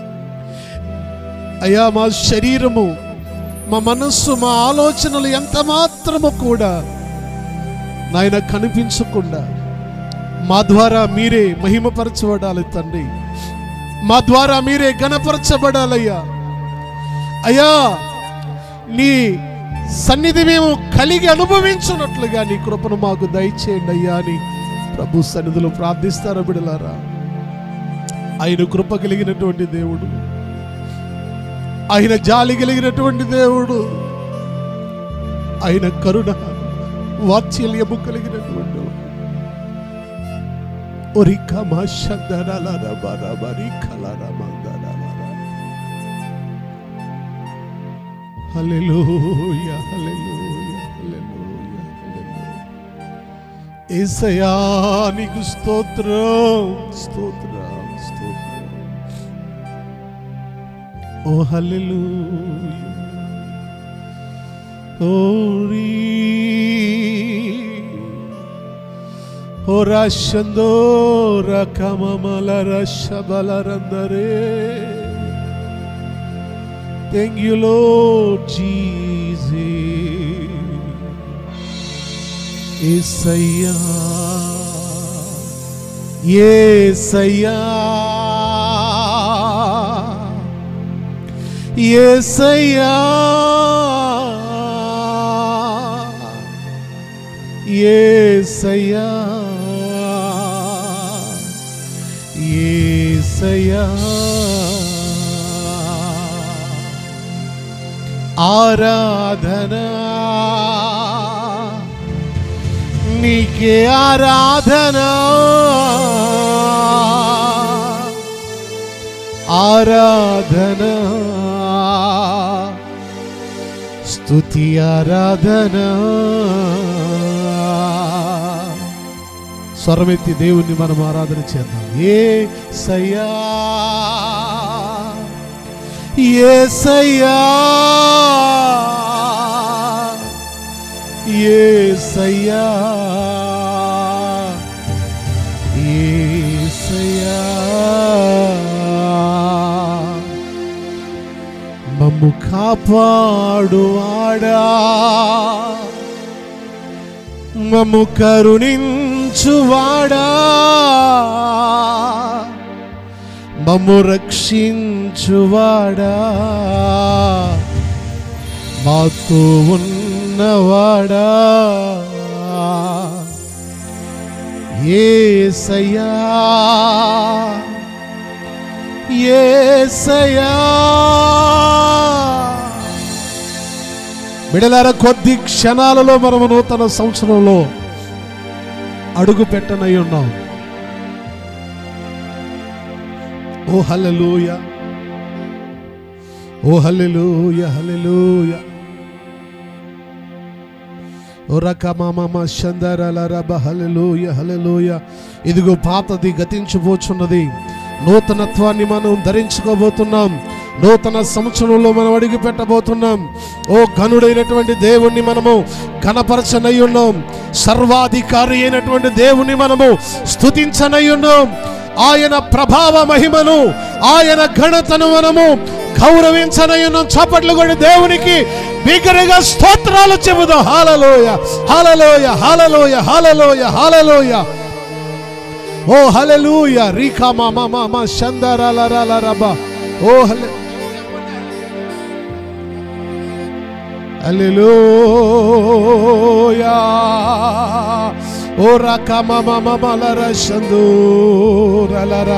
అయ్యా మా శరీరము మా మనస్సు మా ఆలోచనలు ఎంత మాత్రము కూడా నాయన కనిపించకుండా మా ద్వారా మీరే మహిమపరచబడాలి తండ్రి మా ద్వారా మీరే గణపరచబడాలయ్యా అయ్యా నీ సన్నిధి మేము కలిగి అనుభవించున్నట్లుగా నీ కృపను మాకు దయచేయండి అయ్యా అని ప్రభు సన్నిధిలో ప్రార్థిస్తారా బిడలారా ఆయన కృప కలిగినటువంటి దేవుడు ఆయన జాలి కలిగినటువంటి దేవుడు ఆయన కరుణ వాత్సల్యము కలిగినటువంటి వాడు. ఒరిక మా శబ్దరాలారా బారా బారీ కలారా మందరాలారా. హల్లెలూయా హల్లెలూయా హల్లెలూయా హల్లెలూయా యేసయ్యా నీకు స్తోత్రం స్తోత్రం స్తోత్రం ఓ హల్లెలూయా ఓరి ఓ రషందోర కమమల రషబలరందరే Thank you, Lord Jesus. Isaiah. Yesaya. Yesaya. Yesaya. Yesaya. ఆరాధన నీకే ఆరాధన ఆరాధన స్తుతి ఆరాధన స్వరమెత్తి దేవుణ్ణి మనం ఆరాధన చేద్దాం ఏ సయ్యా ఏసయ్యా ఏసయ్యా ఏసయ్యా మమ్ము కాపాడువాడా మమ్ము కరుణించువాడా మమ్ము రక్షించువాడా మాతో ఉన్నవాడా ఏసయ్యా ఏసయ్యా బిడలార కొద్ది క్షణాలలో మనము నూతన సంవత్సరంలో అడుగు పెట్టనై ఉన్నాం ఓ హల్లెలూయ ఓ హల్లెలూయ హల్లెలూయ ఓ రకమామ శందరల రబ హల్లెలూయ హల్లెలూయ ఇదిగో పాతది గతించిపోచున్నది నూతనత్వాన్ని మనం ధరించుకోబోతున్నాం నూతన సంవత్సరంలో మనం అడుగు పెట్టబోతున్నాం ఓ ఘనుడైనటువంటి దేవుణ్ణి మనము ఘనపరచనై ఉన్నాం సర్వాధికారి అయినటువంటి దేవుణ్ణి మనము స్తుతించనై ఉన్నాం ఆయన ప్రభావ మహిమను ఆయన ఘనతను మనము గౌరవించనై ఉన్నాం చప్పట్లు కూడా దేవునికి బిగ్గరగా స్తోత్రాలు చెబుదాం హాలలోయ హాలలోయ హాలలోయ హాలలోయ హాలలోయ ఓ హల్లెలూయ రీకా మా మా మా మా షందరాల రాల రబ ఓ హల్లె హల్లెలూయా ఓ రకా మా మా మా మా లర షందూరలరా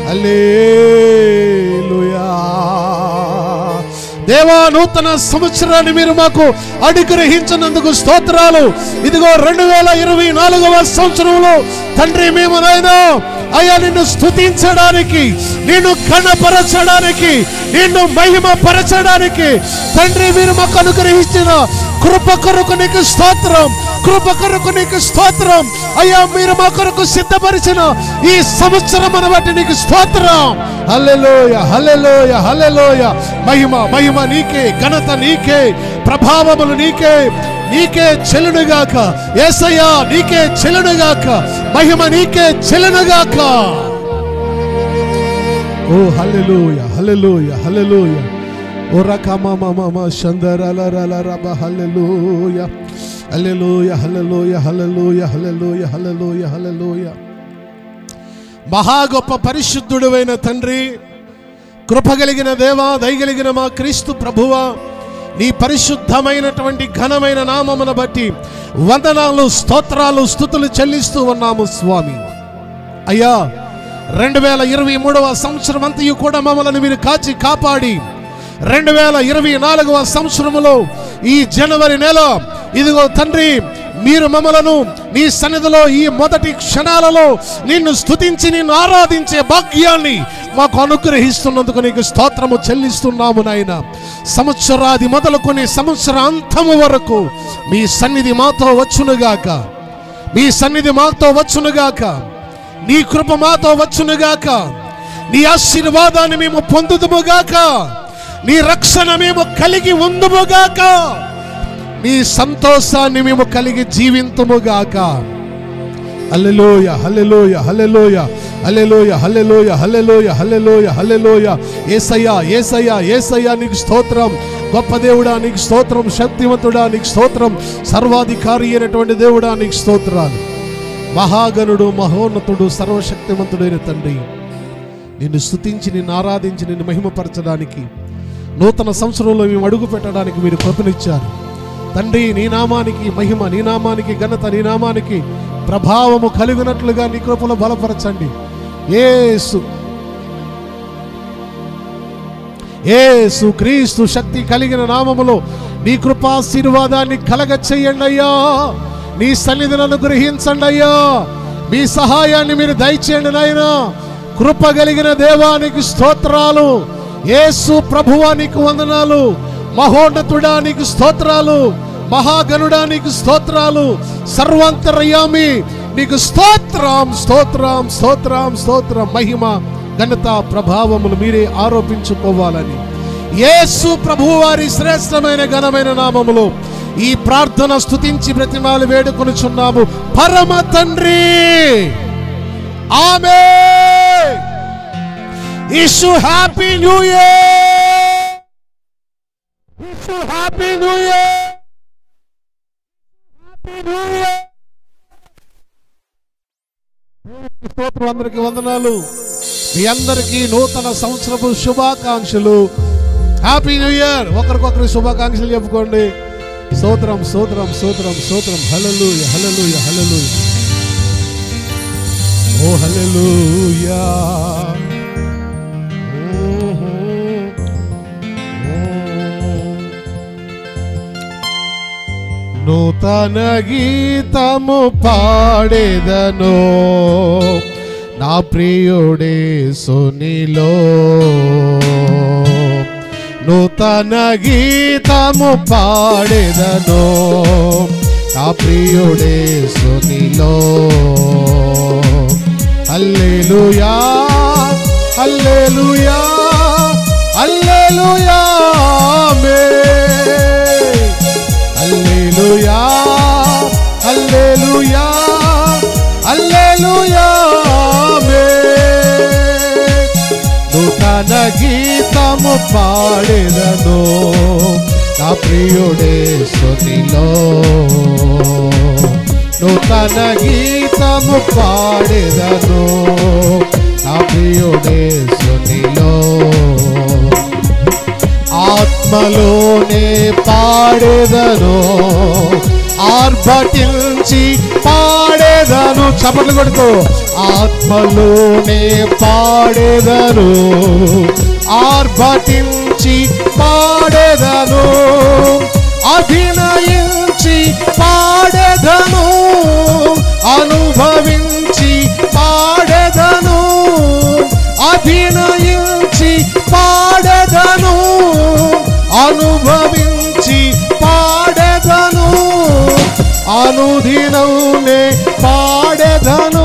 హల్లెలూయా దేవా నూతన సంవత్సరాన్ని మీరు మాకు అనుగ్రహించినందుకు స్తోత్రాలు ఇదిగో రెండు వేల ఇరవై నాలుగవ సంవత్సరంలో తండ్రి మేము నాయనా అయ్యా నిన్ను స్తుతించడానికి నిన్ను కనపరచడానికి నిన్ను మహిమ పరచడానికి తండ్రి మీరు మాకు అనుగ్రహించిన కృప కొరకు నీకు స్తోత్రం కృప కొరకు నీకు స్తోత్రం అయ్యా మీరు మా కొరకు సిద్ధపరిచిన ఈ సంవత్సరం బట్టి నీకు స్తోత్రం హల్లెలూయ హల్లెలూయ హల్లెలూయ మహిమ మహిమ నీకే ఘనత నీకే ప్రభావములు నీకే నీకే చెల్లునుగాక ఏసయ్యా నీకే చెల్లునుగాక మహిమ నీకే చెల్లునుగాక ఓ హల్లెలూయ హల్లెలూయ హల్లెలూయ ఓ రకమ మమ శందరల రల రబ హల్లెలూయ హల్లెలూయ హల్లెలూయ హల్లెలూయ హల్లెలూయ హల్లెలూయ హల్లెలూయ మహా గొప్ప పరిశుద్ధుడువైన తండ్రి కృప కలిగిన దేవా దయగలిగిన మా క్రీస్తు ప్రభువా నీ పరిశుద్ధమైనటువంటి ఘనమైన నామమును బట్టి వందనాలు స్తోత్రాలు స్థుతులు చెల్లిస్తూ ఉన్నాము స్వామి అయ్యా రెండు వేల ఇరవై మూడవ సంవత్సరం అంతయు కూడా మమ్మల్ని మీరు కాచి కాపాడి రెండు వేల ఇరవై నాలుగవ సంవత్సరములో ఈ జనవరి నెల ఇదిగో తండ్రి మీరు మమ్మలను నీ సన్నిధిలో ఈ మొదటి క్షణాలలో నిన్ను స్తుతించి నిన్ను ఆరాధించే భాగ్యాన్ని మాకు అనుగ్రహిస్తున్నందుకు నీకు స్తోత్రము చెల్లిస్తున్నాము నాయన సంవత్సరాది మొదలుకొని సంవత్సర అంతము వరకు మీ సన్నిధి మాతో వచ్చునుగాక మీ సన్నిధి మాతో వచ్చునుగాక నీ కృప మాతో వచ్చునుగాక నీ ఆశీర్వాదాన్ని మేము పొందుదుముగాక నీ రక్షణ మేము కలిగి ఉందుముగాక నీ సంతోషాన్ని మేము కలిగి జీవింతుముగాక హల్లెలూయ హల్లెలూయ హల్లెలూయ హల్లెలూయ హల్లెలూయ హల్లెలూయ హల్లెలూయ హల్లెలూయ యేసయ్యా యేసయ్యా యేసయ్యా నీకు స్తోత్రం గొప్ప దేవుడా నీకు స్తోత్రం శక్తివంతుడా నీకు స్తోత్రం సర్వాధికారి అయినటువంటి దేవుడా నీకు స్తోత్రాలు మహాగణుడు మహోన్నతుడు సర్వశక్తివంతుడైన తండ్రి నిన్ను స్తుతించి నిన్ను ఆరాధించి నిన్ను మహిమపరచడానికి నూతన సంవత్సరంలో మేము అడుగు పెట్టడానికి మీరు కృపనిచ్చారు తండ్రి నీ నామానికి మహిమ నీ నామానికి ఘనత నీ నామానికి ప్రభావము కలిగినట్లుగా నీ కృపలో బలపరచండి ఏసు ఏసు క్రీస్తు శక్తి కలిగిన నామములో నీ కృపాశీర్వాదాన్ని కలగ చెయ్యండి అయ్యా నీ సన్నిధిని అనుగ్రహించండి అయ్యా మీ సహాయాన్ని మీరు దయచేయండి నాయనా కృప కలిగిన దేవానికి స్తోత్రాలు యేసు ప్రభువానికి వందనాలు మహోన్నతుడా నీకు స్తోత్రాలు మహాగణుడా నీకు స్తోత్రాలు సర్వాంతరయామి నీకు స్తోత్రం స్తోత్రం స్తోత్రం స్తోత్రం మహిమ ఘనత ప్రభావములు మీరే ఆరోపించుకోవాలని యేసు ప్రభువు వారి శ్రేష్టమైన ఘనమైన నామములో ఈ ప్రార్థన స్తుతించి ప్రతిమాలు వేడుకొనుచున్నాము పరమ తండ్రి ఆమె wish you happy new year wish you happy new year happy new year స్తోత్రం అందరికి వందనాలు మీ అందరికీ నూతన సంవత్సరపు శుభాకాంక్షలు హ్యాపీ న్యూ ఇయర్ ఒకరికొకరు శుభాకాంక్షలు చెప్పుకోండి స్తోత్రం స్తోత్రం స్తోత్రం స్తోత్రం హల్లెలూయ హల్లెలూయ హల్లెలూయ ఓ హల్లెలూయా నూతన గీతము పాడేదను నా ప్రియుడే సునిలో నూతన గీతము పాడేదను నా ప్రియుడే సునిలో హల్లెలూయా హల్లెలూయా హల్లెలూయా ఆమేన్ హల్లెలూయా హల్లెలూయా హల్లెలూయా ఆమేన్ నూతన గీతము పాడెదను నా ప్రియుడే స్తుతిలో నూతన గీతము పాడెదను నా ప్రియుడే స్తుతిలో ఆత్మలోనే పాడేదను ఆర్భటించి పాడేదను చప్పట్లు కొడుతూ ఆత్మలోనే పాడేదను ఆర్భటించి పాడేదను అభినయించి పాడేదను అనుభవించి పాడేదను అభినయించి పాడేదను అనుభవించి పాడేదను అనుదినవునే పాడేదను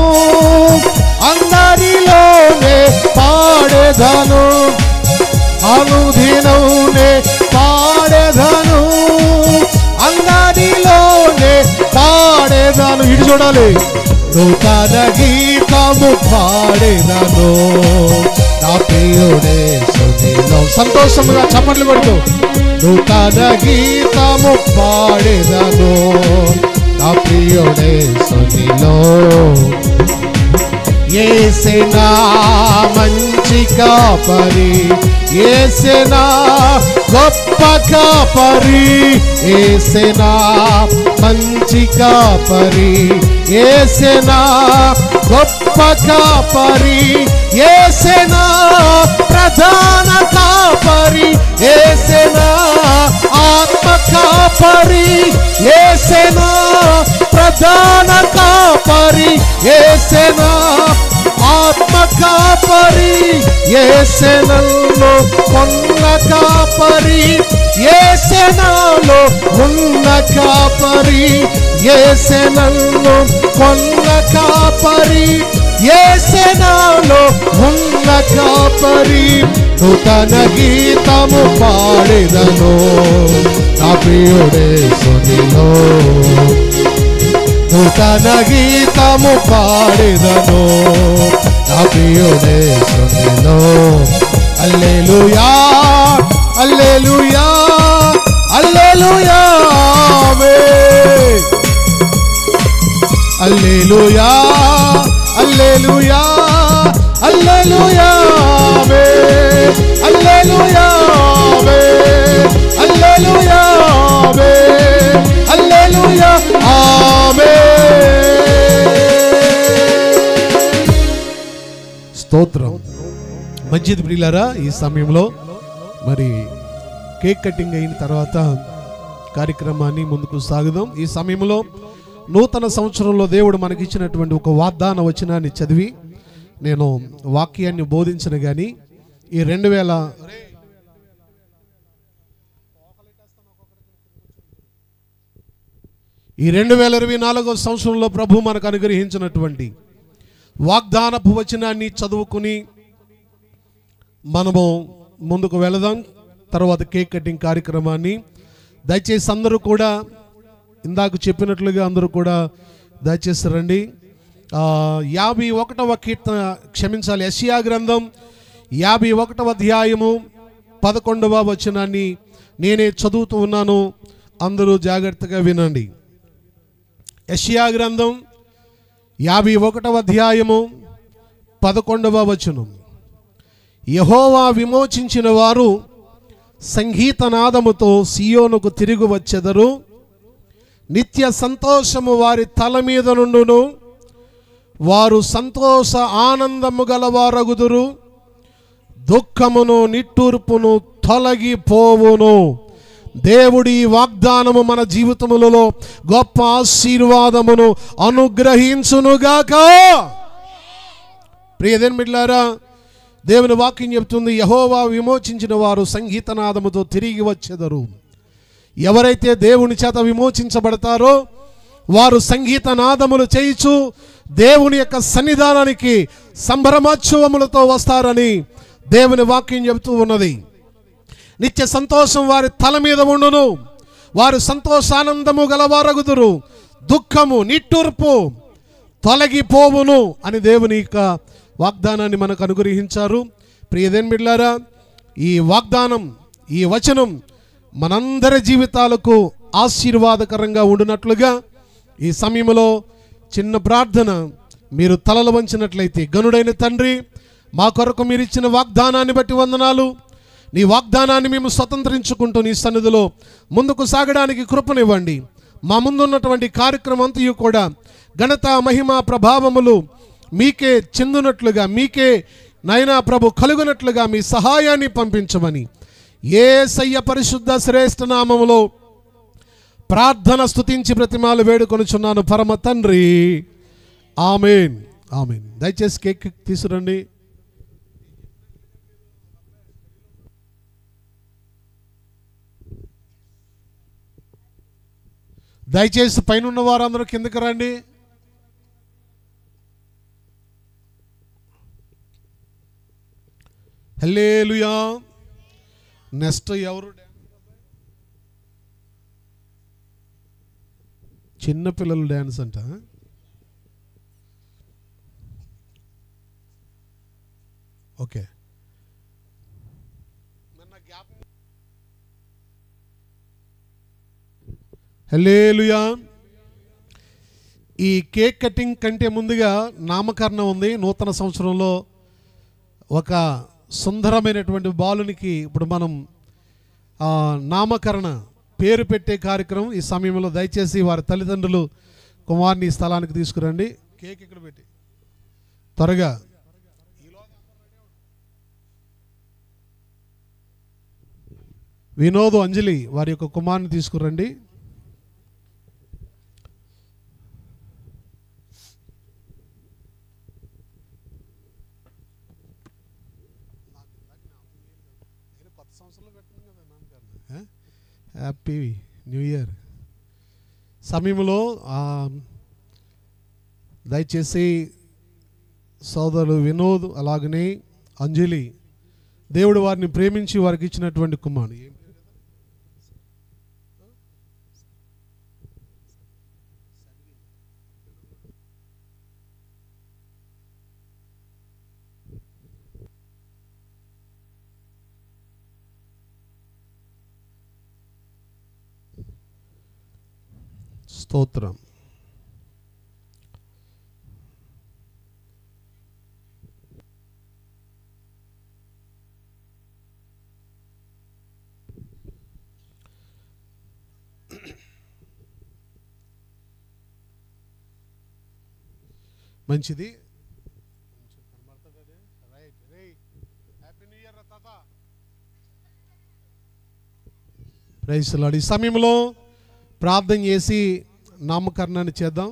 అందరిలోనే పాడేదను అనుదినవునే పాడేదను అందరిలోనే పాడేదను ఇటు చూడాలి నూతన గీతము పాడేదను నా ప్రియుడే సునిలో సంతోషముగా చప్పట్లు కొడుతూ నూతన గీతము పాడేదను నా ప్రియుడే సునిలో ఏసేనా మంచి కాపరి ఏసేనా గొప్ప కాపరి ఏసేనా మంచి కాపరి ఏసేనా గొప్ప కాపరి ఏసేనా ప్రధాన కాపరి ఏసేనా ఆత్మ కాపరి ఏసేనా ప్రధాన కాపరి ఏసేనా ఆత్మ కాపరి ఏసేనల్లో కొన్న కాపరి ఏసేనాలో ఉన్న కాపరి ఏసేనల్లో కొన్న కాపరి ఏసేనాలో ఉన్న కాపరి నూతన గీతము పాడేదను నా ప్రియుడే సునిలో నూతన గీతము పాడేదను నా ప్రియుడే సునిలో అల్లెలుయా అల్లెలుయా అల్లెలుయా ఆమేన్. అల్లెలుయా అల్లెలుయా అల్లెలుయా ఆమేన్. అల్లెలుయా ఆమేన్. అల్లెలుయా ఆమేన్. అల్లెలుయా స్తోత్రం మంచిది ప్రియులారా ఈ సమయంలో మరి కేక్ కటింగ్ అయిన తర్వాత కార్యక్రమాన్ని ముందుకు సాగుదాం ఈ సమయంలో నూతన సంవత్సరంలో దేవుడు మనకిచ్చినటువంటి ఒక వాగ్దాన వచనాన్ని చదివి నేను వాక్యాన్ని బోధించిన కానీ ఈ రెండు వేల ఈ రెండు వేల ఇరవై నాలుగో సంవత్సరంలో ప్రభు మనకు అనుగ్రహించినటువంటి వాగ్దానపు వచనాన్ని చదువుకుని మనము ముందుకు వెళదాం తర్వాత కేక్ కటింగ్ కార్యక్రమాన్ని దయచేసి అందరూ కూడా ఇందాక చెప్పినట్లుగా అందరూ కూడా దయచేసి రండి ఆ, యాభై ఒకటవ కీర్తన క్షమించాలి యెషయా గ్రంథం యాభై ఒకటవ అధ్యాయము పదకొండవ వచనాన్ని నేనే చదువుతూ ఉన్నాను అందరూ జాగ్రత్తగా వినండి యెషయా గ్రంథం యాభై ఒకటవ అధ్యాయము పదకొండవ వచనం యహోవా విమోచించిన వారు సంగీతనాదముతో సియోనుకు తిరిగి వచ్చెదరు నిత్య సంతోషము వారి తల మీద నుండును వారు సంతోష ఆనందము గలవారగుదురు దుఃఖమును నిట్టూర్పును తొలగిపోవును దేవుడి వాగ్దానము మన జీవితములలో గొప్ప ఆశీర్వాదమును అనుగ్రహించునుగాక ప్రియదేన్ బిడ్లారా దేవుని వాక్యం చెప్తుంది యహోవా విమోచించిన వారు సంగీతనాదముతో తిరిగి వచ్చెదరు ఎవరైతే దేవుని చేత విమోచించబడతారో వారు సంగీత నాదములు చేయిచు దేవుని యొక్క సన్నిధానానికి సంభ్రమోత్సవములతో వస్తారని దేవుని వాక్యం చెబుతూ ఉన్నది నిత్య సంతోషం వారి తల మీద ఉండును వారు సంతోషానందము గలవారగుదురు దుఃఖము నిట్టూర్పు తొలగిపోవును అని దేవుని యొక్క వాగ్దానాన్ని మనకు అనుగ్రహించారు ప్రియదేన్ బిడ్లారా ఈ వాగ్దానం ఈ వచనం మనందరి జీవితాలకు ఆశీర్వాదకరంగా ఉండినట్లుగా ఈ సమయంలో చిన్న ప్రార్థన మీరు తలలు వంచినట్లయితే గనుడైన తండ్రి మా కొరకు మీరు ఇచ్చిన వాగ్దానాన్ని బట్టి వందనాలు నీ వాగ్దానాన్ని మేము స్వతంత్రించుకుంటూ నీ సన్నిధిలో ముందుకు సాగడానికి కృపనివ్వండి మా ముందున్నటువంటి కార్యక్రమం అంతయు కూడా ఘనత మహిమ ప్రభావములు మీకే చెందునట్లుగా మీకే నైనా ప్రభు కలుగునట్లుగా మీ సహాయాన్ని పంపించమని ఏ సయ్య పరిశుద్ధ శ్రేష్ఠ నామములో ప్రార్థన స్తుతించి ప్రతిమాలు వేడుకొనుచున్నాను పరమ తండ్రి ఆమెన్ ఆమెన్ దయచేసి కేక్ తీసురండి దయచేసి పైన ఉన్న వారందరూ కిందకి రండి హల్లేలుయా నెక్స్ట్ ఎవరు చిన్నపిల్లలు డ్యాన్స్ అంట ఓకే హలేలుయా ఈ కేక్ కటింగ్ కంటే ముందుగా నామకరణం ఉంది నూతన సంవత్సరంలో ఒక సుందరమైనటువంటి బాలునికి ఇప్పుడు మనం ఆ, నామకరణ పేరు పెట్టే కార్యక్రమం ఈ సమయంలో దయచేసి వారి తల్లిదండ్రులు కుమార్ని ఈ స్థలానికి తీసుకురండి కేక్ ఇక్కడ పెట్టి త్వరగా వినోద్ అంజలి వారి యొక్క కుమార్ని తీసుకురండి హ్యాపీ న్యూ ఇయర్ సమయంలో ఆ, దయచేసి సోదరులు వినోద్ అలాగనే అంజలి దేవుడు వారిని ప్రేమించి వారికి ఇచ్చినటువంటి కుమారుడు స్తోత్రం మంచిది ప్రైస్లాడు ఈ సమయంలో ప్రార్థన చేసి నామకరణాన్ని చేద్దాం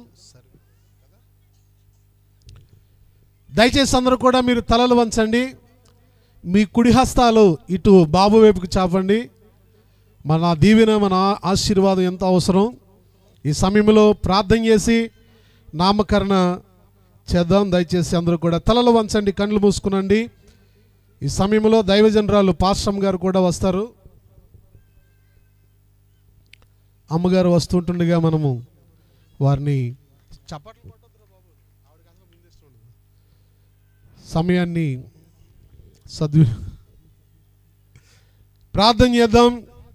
దయచేసి అందరూ కూడా మీరు తలలు వంచండి మీ కుడి హస్తాలు ఇటు బాబు వైపుకి చాపండి మన దీవెన మన ఆశీర్వాదం ఎంత అవసరం ఈ సమయంలో ప్రార్థన చేసి నామకరణ చేద్దాం దయచేసి అందరూ కూడా తలలు వంచండి కళ్ళు మూసుకునండి ఈ సమయంలో దైవజనరాలు పాశ్రం గారు కూడా వస్తారు అమ్మగారు వస్తుంటుండగా మనము వారిని చప్పట్లు సమయాన్ని సద్వి ప్రార్థన చేద్దాం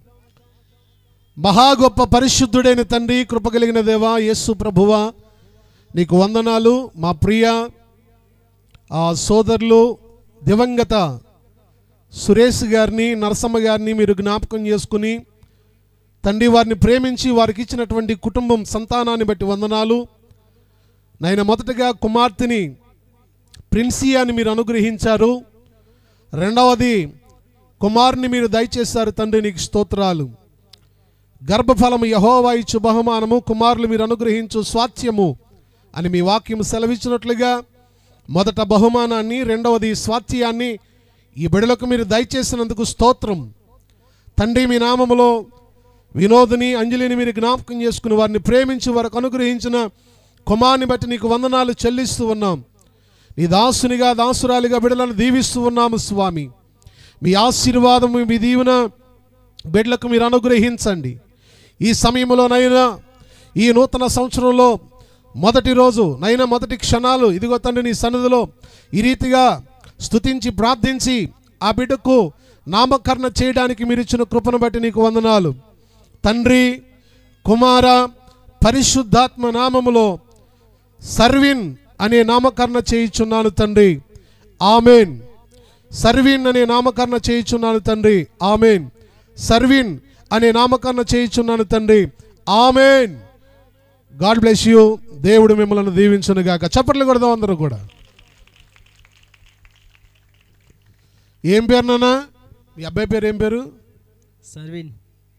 మహా గొప్ప పరిశుద్ధుడైన తండ్రి కృప కలిగిన దేవా యేసు ప్రభువా నీకు వందనాలు మా ప్రియ ఆ సోదరులు దివంగత సురేష్ గారిని నరసమ్మ గారిని మీరు జ్ఞాపకం చేసుకుని తండ్రి వారిని ప్రేమించి వారికి ఇచ్చినటువంటి కుటుంబం సంతానాన్ని బట్టి వందనాలు నాయన మొదటగా కుమార్తెని ప్రిన్సియాని మీరు అనుగ్రహించారు రెండవది కుమారుని మీరు దయచేశారు తండ్రి నీకు స్తోత్రాలు గర్భఫలము యహోవా ఇచ్చు బహుమానము కుమారులు మీరు అనుగ్రహించు స్వాస్థ్యము అని మీ వాక్యం సెలవిచ్చినట్లుగా మొదట బహుమానాన్ని రెండవది స్వాస్థ్యాన్ని ఈ బిడలకు మీరు దయచేసినందుకు స్తోత్రం తండ్రి మీ నామములో వినోదని అంజలిని మీరు జ్ఞాపకం చేసుకుని వారిని ప్రేమించి వారికి అనుగ్రహించిన కుమార్ని బట్టి నీకు వందనాలు చెల్లిస్తూ ఉన్నాం నీ దాసునిగా దాసురాలిగా బిడలను దీవిస్తూ ఉన్నాము స్వామి మీ ఆశీర్వాదము మీ దీవెన బిడ్డలకు మీరు అనుగ్రహించండి ఈ సమయంలోనైనా ఈ నూతన సంవత్సరంలో మొదటి రోజు నైనా మొదటి క్షణాలు ఇదిగో తండ్రి నీ సన్నిధిలో ఈ రీతిగా స్తుతించి ప్రార్థించి ఆ బిడ్డకు నామకరణ చేయడానికి మీరు ఇచ్చిన కృపను బట్టి నీకు వందనాలు తండ్రి కుమార పరిశుద్ధాత్మ నామములో సర్విన్ అనే నామకరణ చేయించున్నాను తండ్రి ఆమెన్ సర్విన్ అనే నామకరణ చేయించున్నాను తండ్రి ఆమెన్ సర్విన్ అనే నామకరణ చేయించున్నాను తండ్రి ఆమెన్ గాడ్ బ్లెస్ యూ దేవుడు మిమ్మల్ని దీవించును గాక చప్పట్లు కొడదాం అందరూ కూడా ఏం పేరు నాన్న మీ అబ్బాయి పేరు ఏం పేరు సర్విన్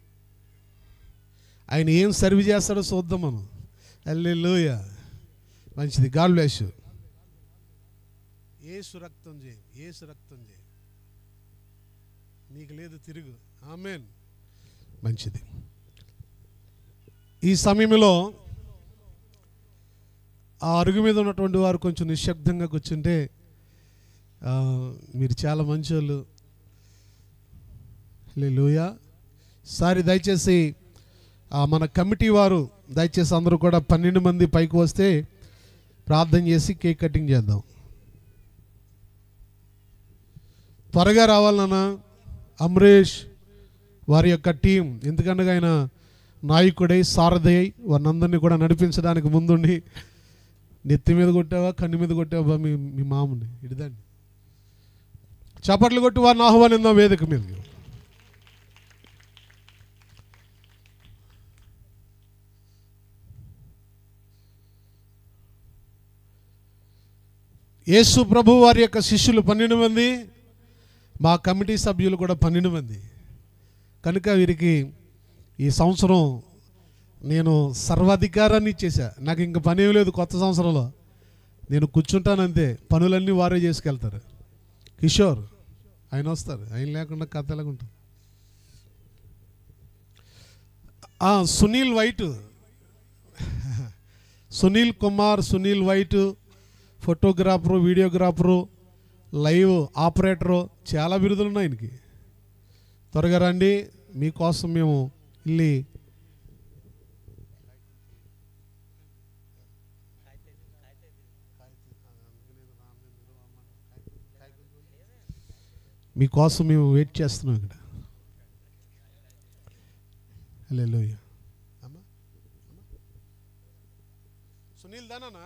ఆయన ఏం సర్వ్ చేస్తాడో చూద్దాం మనం అల్లెలుయ మంచిది గాడ్ బ్లెస్ యూ ఏసు రక్తం చేయి ఏసు రక్తం చేయి నీకు లేదు తిరుగు ఆమెన్ మంచిది ఈ సమయంలో ఆ అరుగు మీద ఉన్నటువంటి వారు కొంచెం నిశ్శబ్దంగా కూర్చుంటే ఆ, మీరు చాలా మంచోళ్ళు లూయా సారి దయచేసి ఆ, మన కమిటీ వారు దయచేసి అందరూ కూడా పన్నెండు మంది పైకి వస్తే ప్రార్థన చేసి కేక్ కటింగ్ చేద్దాం త్వరగా రావాలన్నా అమరేష్ వారి యొక్క టీం ఎందుకంటే ఆయన నాయకుడై సారథి అయి వారినందరినీ కూడా నడిపించడానికి ముందుండి నెత్తి మీద కొట్టావా కన్ను మీద కొట్టావా మీ మీ మామని ఇడిదండి చప్పట్లు కొట్టి వారిని ఆహ్వానిందాం వేదిక మీదకి యేసు ప్రభు వారి యొక్క శిష్యులు పన్నెండు మంది మా కమిటీ సభ్యులు కూడా పన్నెండు మంది కనుక వీరికి ఈ సంవత్సరం నేను సర్వాధికారాన్ని ఇచ్చేసా నాకు ఇంక పని ఏం లేదు కొత్త సంవత్సరంలో నేను కూర్చుంటానంతే పనులన్నీ వారే చేసుకెళ్తారు కిషోర్ ఆయన వస్తారు ఆయన లేకుండా కథ ఎలాగుంటుంది ఆ, Sunil white Sunil Kumar Sunil white photographer videographer live operator చాలా బిరుదులు ఉన్నాయి ఆయనకి త్వరగా రండి మీకోసం మేము వెళ్ళి మీకోసం మేము వెయిట్ చేస్తున్నాం ఇక్కడ హల్లెలూయా అమ్మా సునీల్ దానా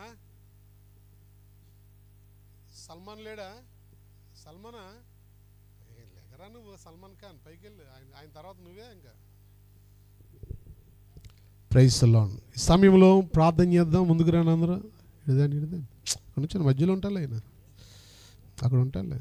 సల్మాన్ లేడా సల్మానా ఏ, లేకరా నువ్వు సల్మాన్ ఖాన్ పైకి వెళ్ళి ఆయన ఆయన తర్వాత నువ్వే ఇంకా ప్రైజ్ లాన్ ఈ సమయంలో ప్రార్థన చేద్దాం ముందుకు రాను అందరూ ఇడదాన్ని ఇడదాన్ని అక్కడ నుంచి మధ్యలో ఉంటాలే ఆయన అక్కడ ఉంటాలే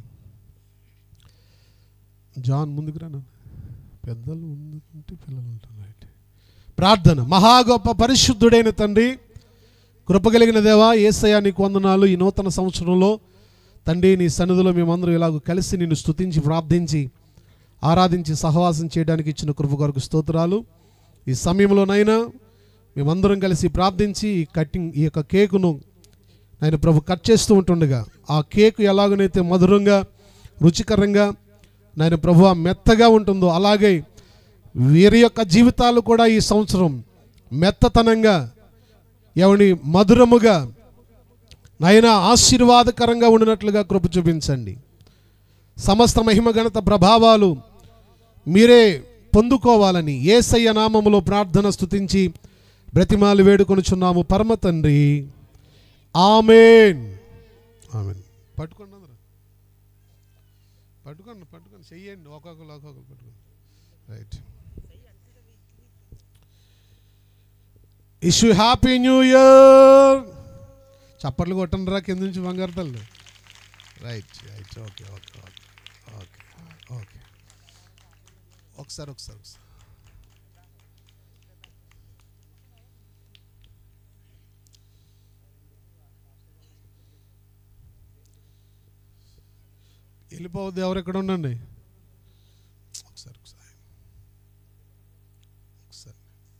జాన్ ముందుకు రాను పెద్దలు ముందుకుంటే పిల్లలు ఉంటారు రైట్ ప్రార్థన మహా గొప్ప పరిశుద్ధుడైన తండ్రి కృపగలిగిన దేవా ఏసయ్య నీకు వందనాలు ఈ నూతన సంవత్సరంలో తండ్రి నీ సన్నిధిలో మేమందరం ఇలాగ కలిసి నిన్ను స్తుతించి ప్రార్థించి ఆరాధించి సహవాసం చేయడానికి ఇచ్చిన కృప కొరకు స్తోత్రాలు ఈ సమయంలోనైనా మేమందరం కలిసి ప్రార్థించి ఈ కట్టింగ్ ఈ యొక్క కేకును ఆయన ప్రభు కట్ చేస్తూ ఉంటుండగా ఆ కేకు ఎలాగనైతే మధురంగా రుచికరంగా నాయన ప్రభు మెత్తగా ఉంటుందో అలాగే వీరి యొక్క జీవితాలు కూడా ఈ సంవత్సరం మెత్తతనంగా ఎవని మధురముగా నాయన ఆశీర్వాదకరంగా ఉండినట్లుగా కృప చూపించండి సమస్త మహిమ ఘనత ప్రభావాలు మీరే పొందుకోవాలని ఏసయ్య నామములో ప్రార్థన స్తుతించి బ్రతిమాలు వేడుకొనుచున్నాము పరమ తండ్రి ఆమెన్ ఆమెన్ పట్టుకోండి అందరూ పట్టుకోండి పట్టుకోండి చెయ్యండి ఒక్కొక్కరు ఒక్కొక్కరు పట్టుకోండి right wish you happy new year చప్పట్లు కొట్టండి రా కింద నుంచి బంగారు తల్లి right right okay okay okay okay okay ఒకసారి ఒకసారి ఒకసారి వెళ్ళిపోవద్దు ఎవరు ఎక్కడ ఉండండి ఒకసారి ఒకసారి ఒకసారి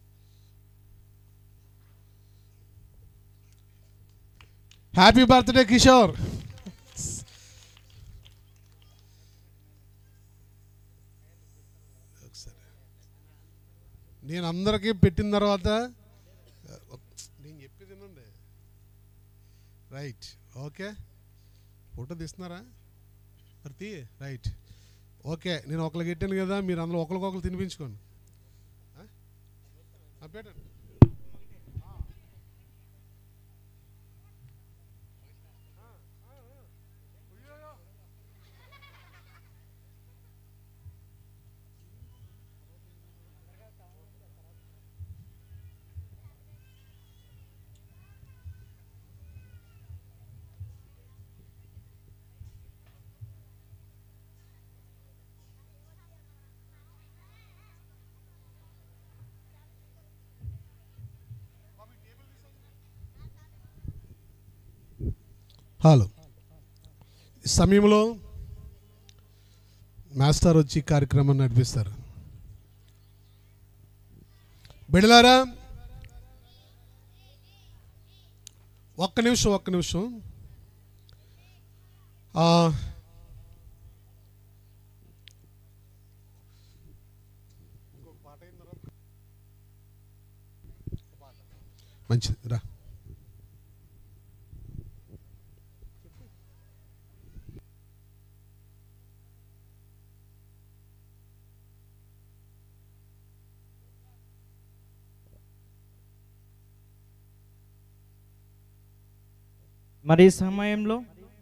హ్యాపీ బర్త్డే కిషోర్ ఒకసారి నేను అందరికీ పెట్టిన తర్వాత నేను చెప్పేది వినండి రైట్ ఓకే ఫోటో తీస్తున్నారా మరి తీ రైట్ ఓకే నేను ఒకరికి పెట్టాను కదా మీరు అందులో ఒకరికొకరు తినిపించుకోండి ఆ? ఆ, పెట్టండి హలో ఈ సమయంలో మాస్టర్ వచ్చి కార్యక్రమం నడిపిస్తారు బిడలారా ఒక్క నిమిషం ఒక్క నిమిషం ఆ, మంచిది రా మరి ఈ సమయంలో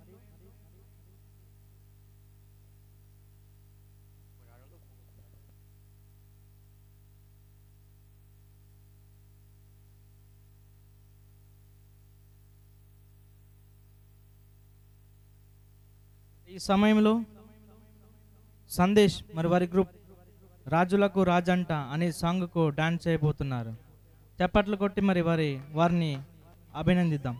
ఈ సమయంలో సందేశ్ మరి వారి గ్రూప్ రాజులకు రాజంట అనే సాంగ్కు డాన్స్ చేయబోతున్నారు చప్పట్లు కొట్టి మరి వారి వారిని అభినందిద్దాం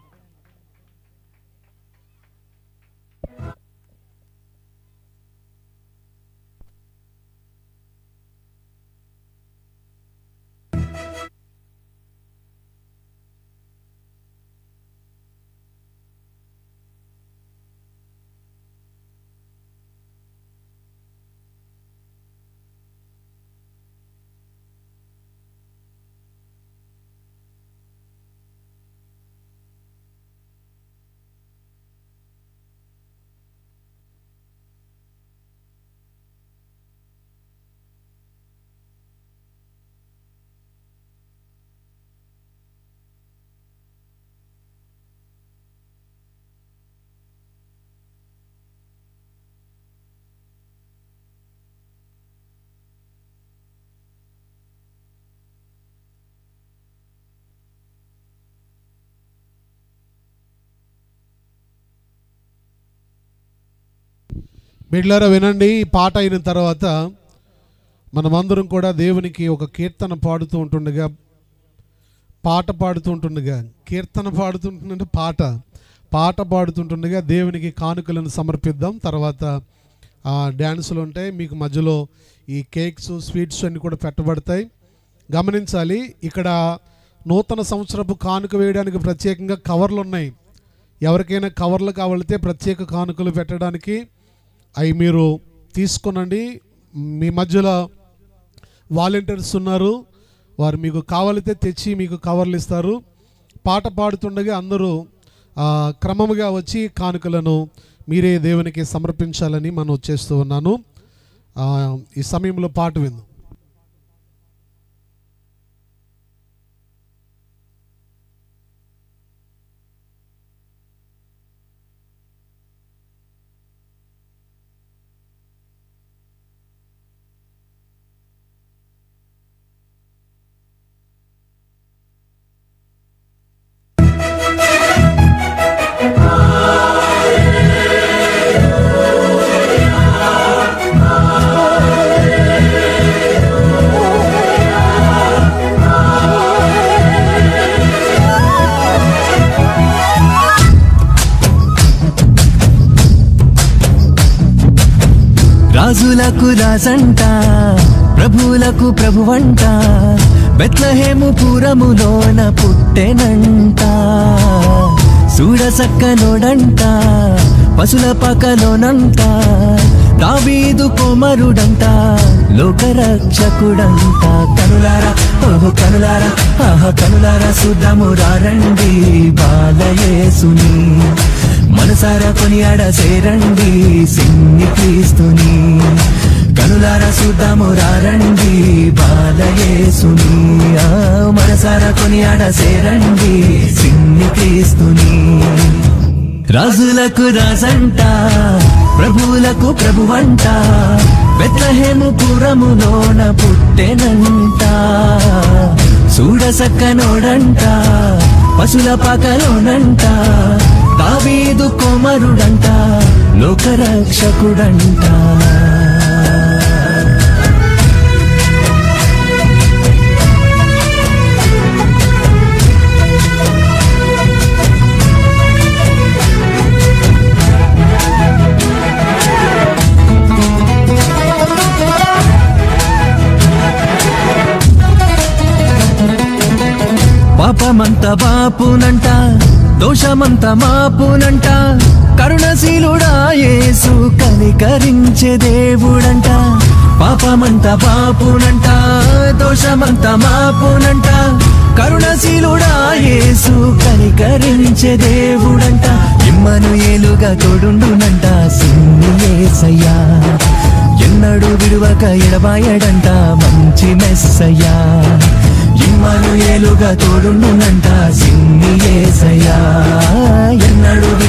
బిడ్లారా వినండి ఈ పాట అయిన తర్వాత మనమందరం కూడా దేవునికి ఒక కీర్తన పాడుతూ ఉంటుండగా పాట పాడుతూ ఉంటుండగా కీర్తన పాడుతుంటుండే పాట పాట పాడుతుంటుండగా దేవునికి కానుకలను సమర్పిద్దాం తర్వాత ఆ డ్యాన్సులు ఉంటాయి మీకు మధ్యలో ఈ కేక్స్ స్వీట్స్ అన్నీ కూడా పెట్టబడతాయి గమనించాలి ఇక్కడ నూతన సంవత్సరపు కానుక వేయడానికి ప్రత్యేకంగా కవర్లు ఉన్నాయి ఎవరికైనా కవర్లు కావాలితే ప్రత్యేక కానుకలు పెట్టడానికి అవి మీరు తీసుకునండి మీ మధ్యలో వాలంటీర్స్ ఉన్నారు వారు మీకు కావాలితే తెచ్చి మీకు కవర్లు ఇస్తారు పాట పాడుతుండగా అందరూ ఆ, క్రమముగా వచ్చి కానుకలను మీరే దేవునికి సమర్పించాలని మనం చేస్తూ ఉన్నాను ఆ, ఈ సమయంలో పాట విందాం రాజులకు రాజంట ప్రభువులకు ప్రభువంట బెత్లహేము పురములోన పుట్టెనంట చూడసక్కనోడంట పశుల పకలోనంట దావీదు కుమరుడంట లోకరక్షకుడంట కనులారా ఓహో కనులారా ఆహా కనులారా సుద్దము రారండి బాలయేసుని మనసారా కొనియాడ సేరండి సిన్ని క్రీస్తుని కనులారా చూద్దాము రారండి బాలయేసుని ఆ మనసారా కొనియాడ సేరండి సిన్ని క్రీస్తుని రాజులకు రాజంట ప్రభువులకు ప్రభువంట బెత్లహేము పురములోన పుట్టెనంట చూడసక్కనోడంట పశుల పకలోనంట దావీదు కుమరుడంట లోకరక్షకుడంట పాపమంత బాపునంట దోషమంత మాపునంట కరుణశీలుడా యేసు కనికరించే దేవుడంట పాపమంత బాపునంట దోషమంత మాపునంట కరుణశీలుడా యేసు కనికరించే దేవుడంట ఇమ్మను ఏలుగా తోడుండునంట సిన్ని యేసయ్యా ఎన్నడు విడువక ఎడబాయడంట మంచి మెస్సయ్యా ఇమ్మను ఏలుగా తోడుండునంట సిన్ని ఏసయ్యా ఎన్నడు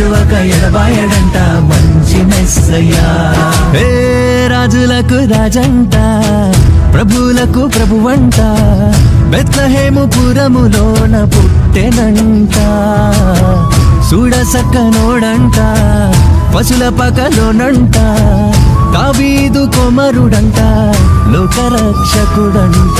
రాజులకు రాజంట ప్రభువులకు ప్రభువంట బెత్లహేము పురములోన పుట్టెనంట చూడసక్కనోడంట పశుల పకలోనంట దావీదు కొమరుడంట లోకరక్షకుడంట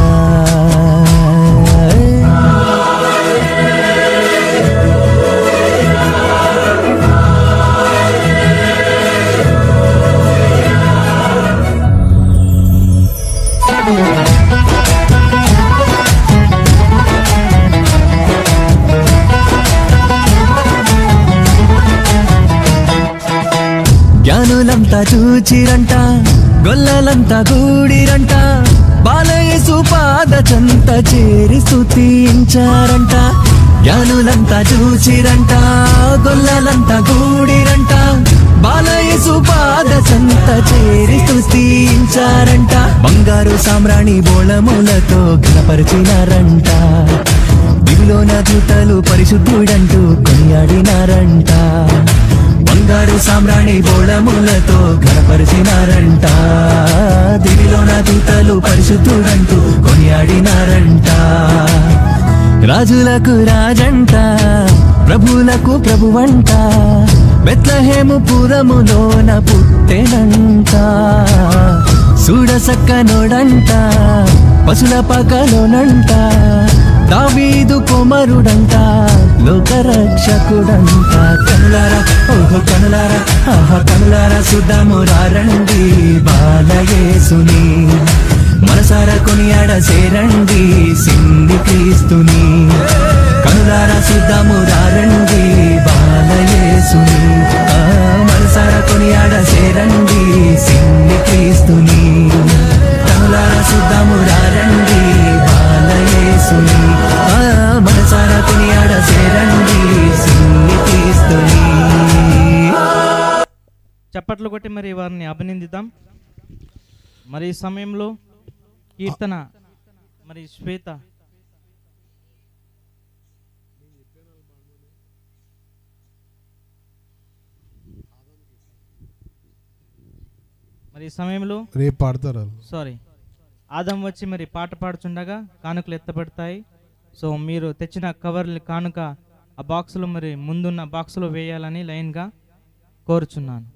జ్ఞానులంతా చూచిరంట గొల్లలంతా గూడిరంట బాలయేసు పాద చంత చేరి స్తుతించారంట జ్ఞానులంతా చూచిరంట గొల్లలంతా గూడిరంట బాలయేసు పాద చంత చేరి స్తుతించారంట బంగారు సామ్రాణి బోళములతో ఘనపరిచినారంట దివిలోన దూతలు పరిశుద్ధుడంటూ కొనియాడినారంట బంగారు సామ్రాణి బోళములతో ఘనపరిచినారంట దివిలోన దూతలు పరిశుద్ధుడంటూ కొనియాడినారంట రాజులకు రాజంట ప్రభువులకు ప్రభువంట బెత్లహేము పురములోన పుట్టెనంట చూడసక్కనోడంట పశుల పకలోనంట దావీదు కుమరుడంట లోకరక్షకుడంట కనులారా ఓహో కనులారా ఆహా కనులారా సుద్దము రండి బాలయేసుని మనసారా కొనియాడ సేరండి సింది క్రీస్తుని కనులారా సుద్దము రండి బాలయేసుని ఆ, మనసారా కొనియాడ సేరండి సింది క్రీస్తుని కనులారా సుద్దము రండి బాలయేసుని ఆ, మనసారా కొనియాడ సేరండి సింది క్రీస్తుని చప్పట్లు కొట్టి మరి వారిని అభినందిద్దాం మరి ఈ సమయంలో కీర్తన మరి శ్వేత మరి ఈ సమయంలో రేపు పాడతారు వాళ్ళు. సారీ ఆదం వచ్చి మరి పాట పాడుచుండగా కానుకలు ఎత్తబడతాయి సో మీరు తెచ్చిన కవర్లు కానుక ఆ బాక్సులో మరి ముందున్న బాక్సులో వేయాలని లైన్గా కోరుచున్నాను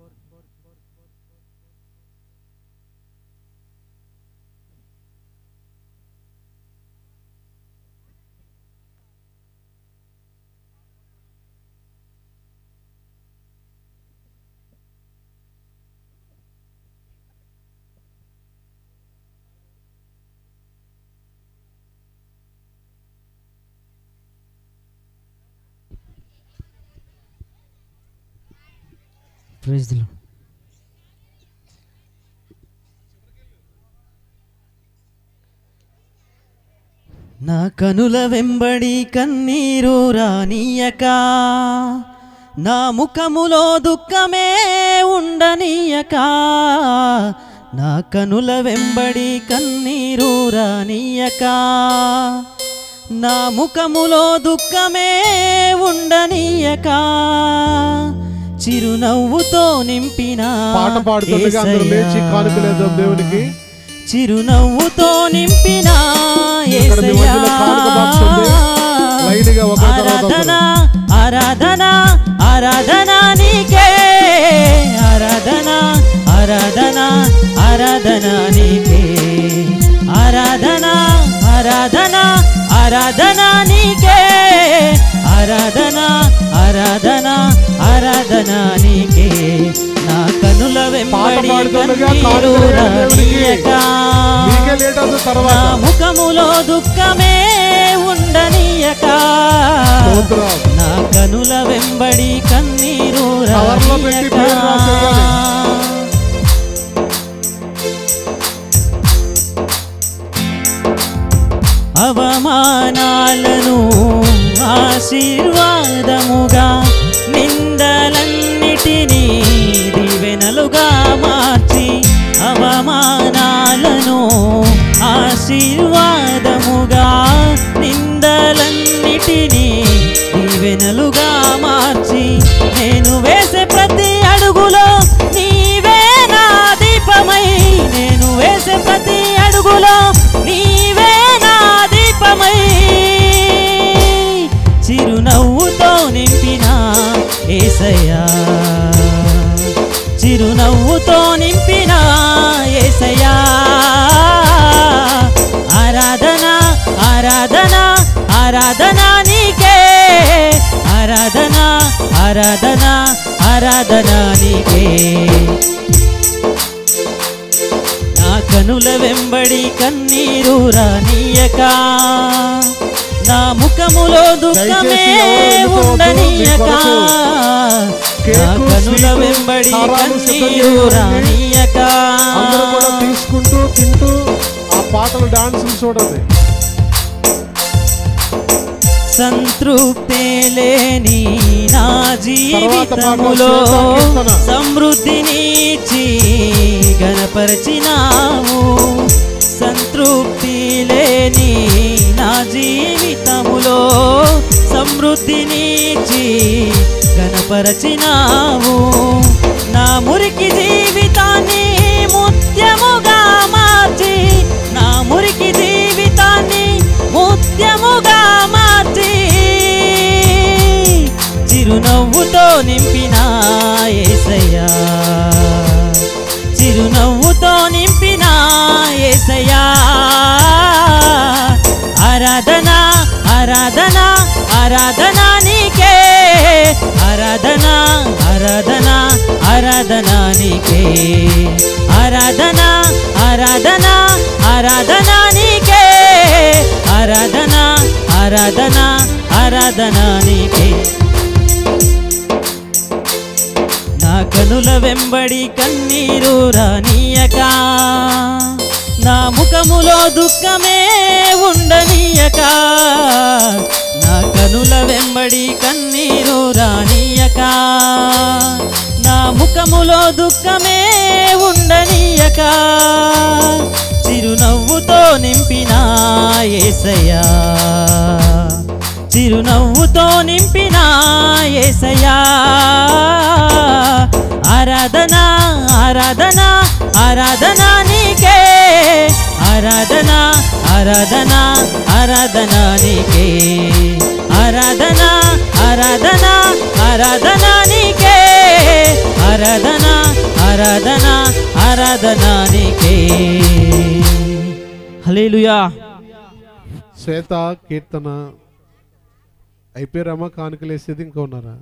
ప్రైజ్ ది లార్డ్. నా కనుల వెంబడి కన్నీరు రానీయక నా ముఖములో దుఃఖమే ఉండనీయక నా కనుల వెంబడి కన్నీరు రానీయక నా ముఖములో దుఃఖమే ఉండనీయక చిరునవ్వుతో నింపిన పాట పాడుతుండగా అందరూ లేచి కానుకలేదాం దేవునికి చిరునవ్వుతో నింపిన ఇక్కడ మీ మధ్యలో కానుక బాక్స్ ఉంది. లైన్గా ఒకరి తర్వాత ఒకరు. ఆరాధన ఆరాధన ఆరాధన నీకే ఆరాధన ఆరాధన ఆరాధన నీకే ఆరాధన ఆరాధన ఆరాధన నీకే ఆరాధన ఆరాధన ఆరాధన నీకే నా కనుల వెంబడి పాడుతుండగా కన్నీరు కానుకలు దేవునికి. రానీయక మీకే లేట్ అవుతుంది తర్వాత. నా ముఖములో దుఃఖమే ఉండనీయక స్తోత్రం. నా కనుల వెంబడి కన్నీరు కవర్లో పెట్టి రానీయక. పేరు రాసేయాలి. అవమానాలను ఆశీర్వాదముగా నిందలన్నిటినీ దివెనలుగా మార్చి అవమానాలను ఆశీర్వాదముగా నిందలన్నిటినీ దీవెనలుగా మార్చి నేను వేసే ప్రతి అడుగులో నీవే నా దీపమై మార్గములో నీవే నా దీపమై చిరునవ్వుతో నింపిన ఏసయ్యా చిరునవ్వుతో నింపిన ఏసయ్యా ఆరాధన ఆరాధన ఆరాధన నీకే ఆరాధన ఆరాధన ఆరాధన నీకే నా కనుల వెంబడి కన్నీరు రానీయక నా ముఖములో దుఃఖమే దయచేసి ఎవరు వెళ్ళిపోవద్దు. మీ ఉండనీయక కొరకు నా కేకు, కనుల స్వీటు, వెంబడి కారాలు సిద్ధం కన్నీరు చేయండి. రానీయక అందరూ కూడా తీసుకుంటూ తింటూ ఆ పాటలు డాన్సులు చూడండి సంతృప్తే లేని నా జీవితములో కీర్తన. సమృద్ధినిచ్చి గణపరచినావు సంతృప్తి లేని నా జీవితములో సమృద్ధినిచ్చి గణపరచినావు నా మురికి జీవితాన్ని ముత్యముగా మార్చి నా మురికి జీవితాన్ని ముత్యముగా మార్చి చిరునవ్వుతో నింపిన ఏసయ్యా చిరునవ్వుతో నింపిన ఏసయ్యా ఆరాధన ఆరాధన ఆరాధన నీకే ఆరాధన ఆరాధన ఆరాధన నీకే ఆరాధన ఆరాధన ఆరాధన నీకే ఆరాధన ఆరాధన ఆరాధన నీకే నా కనుల వెంబడి కన్నీరు రానీయక నా ముఖములో దుఃఖమే ఉండనీయక నా కనుల వెంబడి కన్నీరు రానీయక నా ముఖములో దుఃఖమే ఉండనీయక చిరునవ్వుతో నింపిన ఏసయ్యా చిరునవ్వుతో నింపిన ఏసయ్యా ఆరాధన ఆరాధన ఆరాధన నీకే ఆరాధన ఆరాధన ఆరాధన నీకే ఆరాధన ఆరాధన ఆరాధన నీకే ఆరాధన ఆరాధన ఆరాధన నీకే హల్లెలూయా శ్వేత కీర్తన అయిపోయారమ్మా కానుకలు వేసేది ఇంకా ఉన్నారా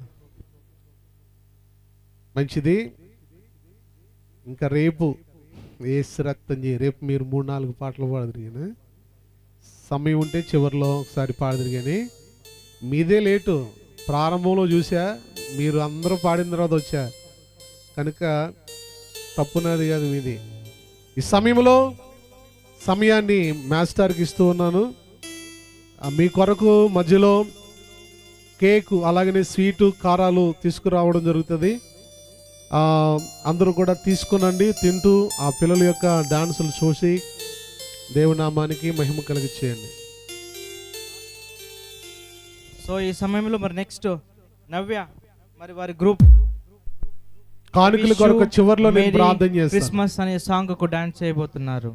మంచిది ఇంకా రేపు ఏసు రక్తం చేయి రేపు మీరు మూడు నాలుగు పాటలు పాడదురు కానీ సమయం ఉంటే చివరిలో ఒకసారి పాడదురు కానీ మీదే లేటు ప్రారంభంలో చూసా మీరు అందరూ పాడిన తర్వాత వచ్చా కనుక తప్పునది కాదు మీది ఈ సమయంలో సమయాన్ని మాస్టర్కి ఇస్తూ ఉన్నాను ఆ, మీ కొరకు మధ్యలో కేకు అలాగనే స్వీటు కారాలు తీసుకురావడం జరుగుతుంది ఆ, అందరూ కూడా తీసుకునండి తింటూ ఆ పిల్లల యొక్క డాన్సులు చూసి దేవునామానికి మహిమ కలిగి చేయండి సో ఈ సమయంలో మరి నెక్స్ట్ నవ్య మరి వారి గ్రూప్ కానుకల కొరకు చివర్లో నేను ప్రార్థన చేస్తాను. క్రిస్మస్ అనే సాంగ్ కు డాన్స్ చేయబోతున్నారు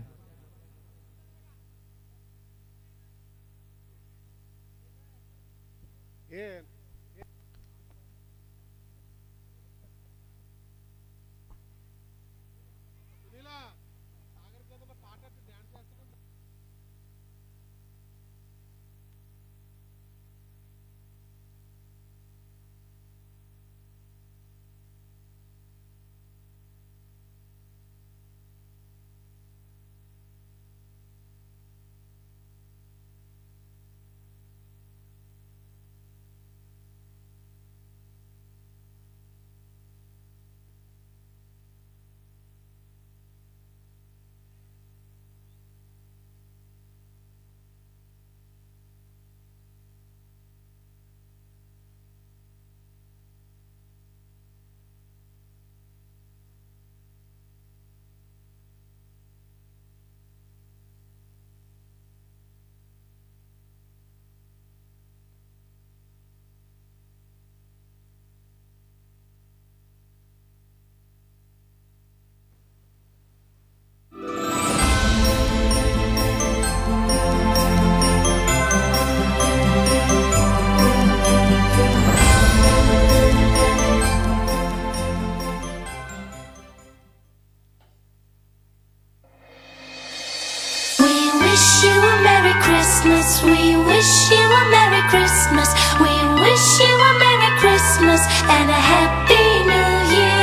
We wish you a Merry Christmas. We wish you a Merry Christmas and a Happy New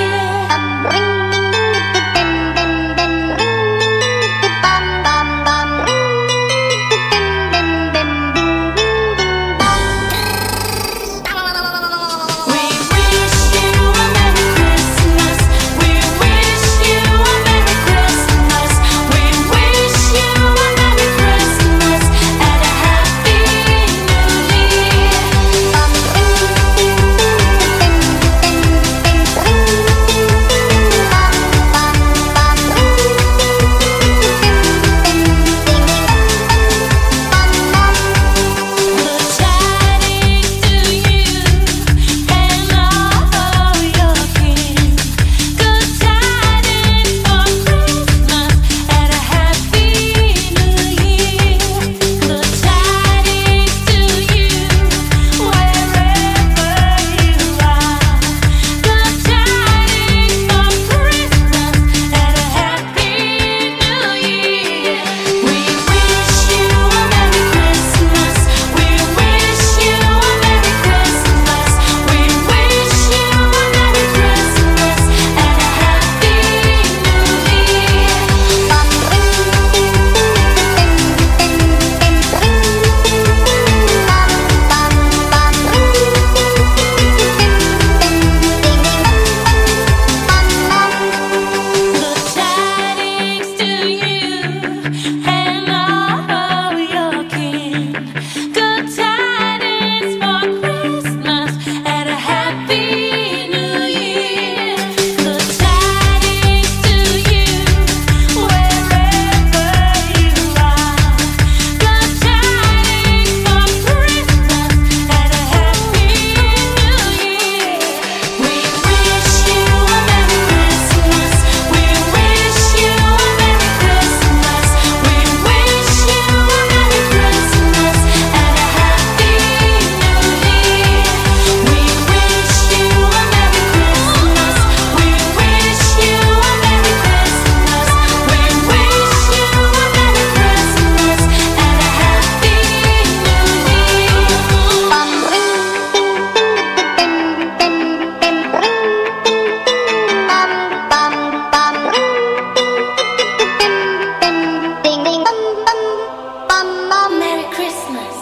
Merry Christmas.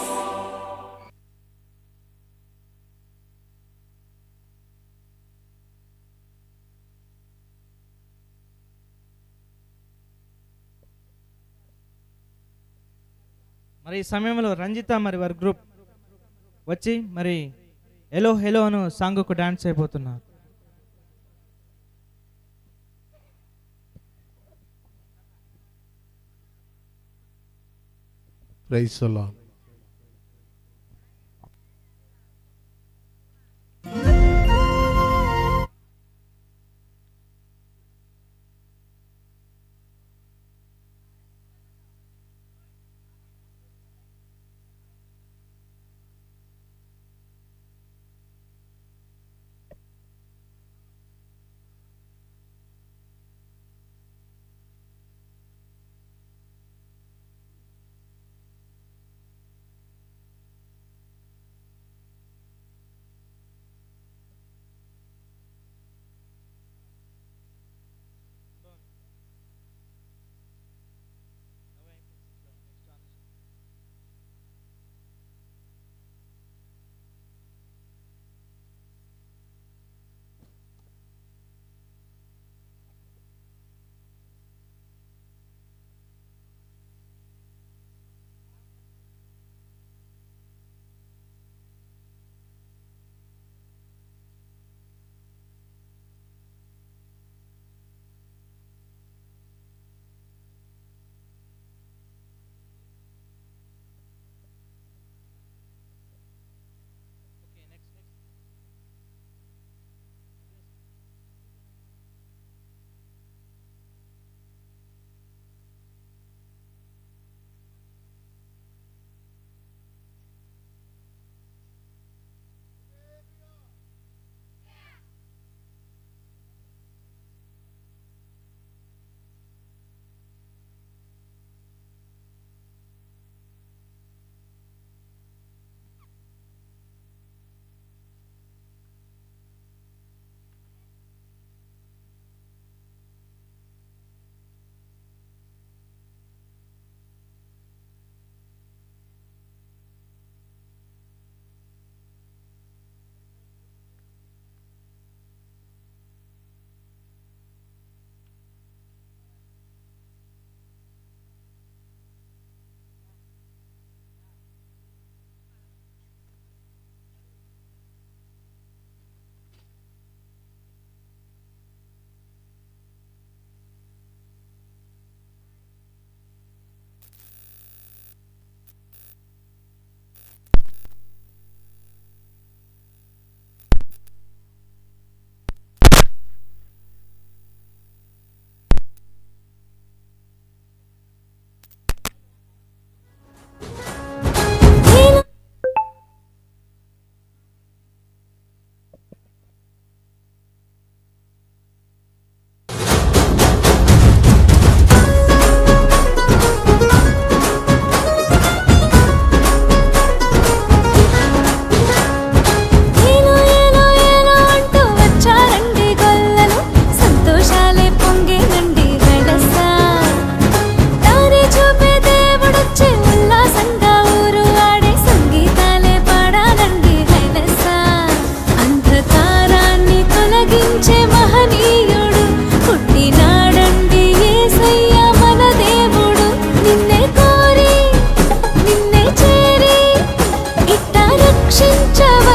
మరి ఈ సమయంలో రంజిత మరి వారి గ్రూప్ వచ్చి మరి హెలో హెలో అను సాంగ్కు డాన్స్ అయిపోతున్నారు ప్రైజ్ అలాడ్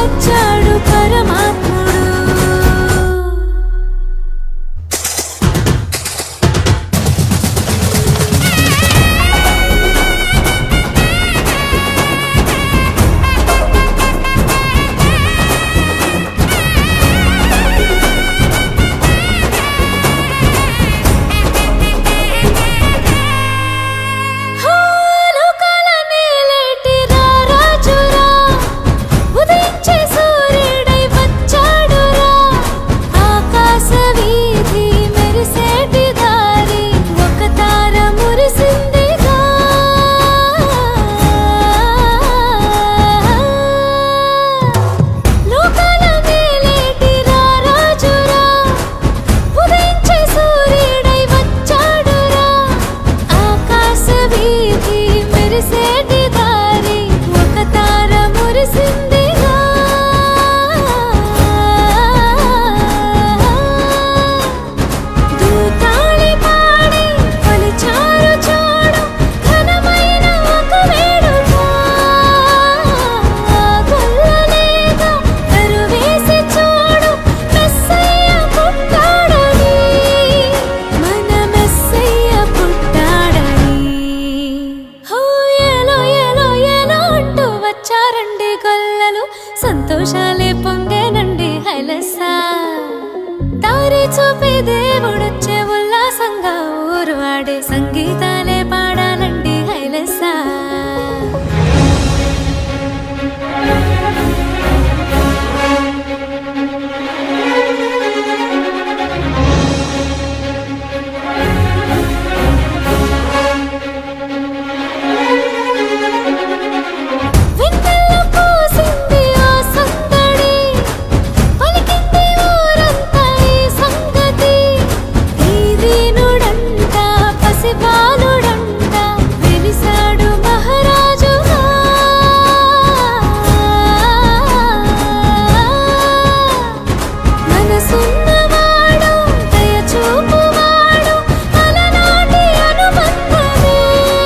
వచ్చాడు పరమాత్ముడు లోకాల నేలేటి రారాజురా ఉదయించే సూర్యుడై వచ్చాడురా ఆకాశ వీధి మెరిసేటి దారి ఒక తార మురిసిందిగా లోకాల నేలేటి రారాజురా ఉదయించే సూర్యుడై వచ్చాడురా ఆకాశ వీధి మెరిసేటి దారి ఒక తార మురిసిందిగా దూతాళి పాడి కొలిచారు చూడు ఘనమైన ఒక వేడుక గొల్లలేగా కరువేసి చూడు మెస్సయ్య పుట్టాడని మన మెస్సయ్య పుట్టాడని హో ఎలో ఎలో ఎలో అంటూ వచ్చారండి గొల్లలు సంతోషాలే పొంగేనండి హైలసా దారి చూపి దేవుడొచ్చే ఉల్లాసంగా ఊరు ఆడే సంగీతాలే పాడాలండి హైలసా వెన్నెల పూసింది ఆ సందడి పలికింది ఊరంతా ఈ సంగతి ఈ దీనుడంట పసిబాలుడంట వెలిసాడు మహారాజుగా మనసున్నవాడు దయ చూపువాడు అలనాటి అనుబంధమే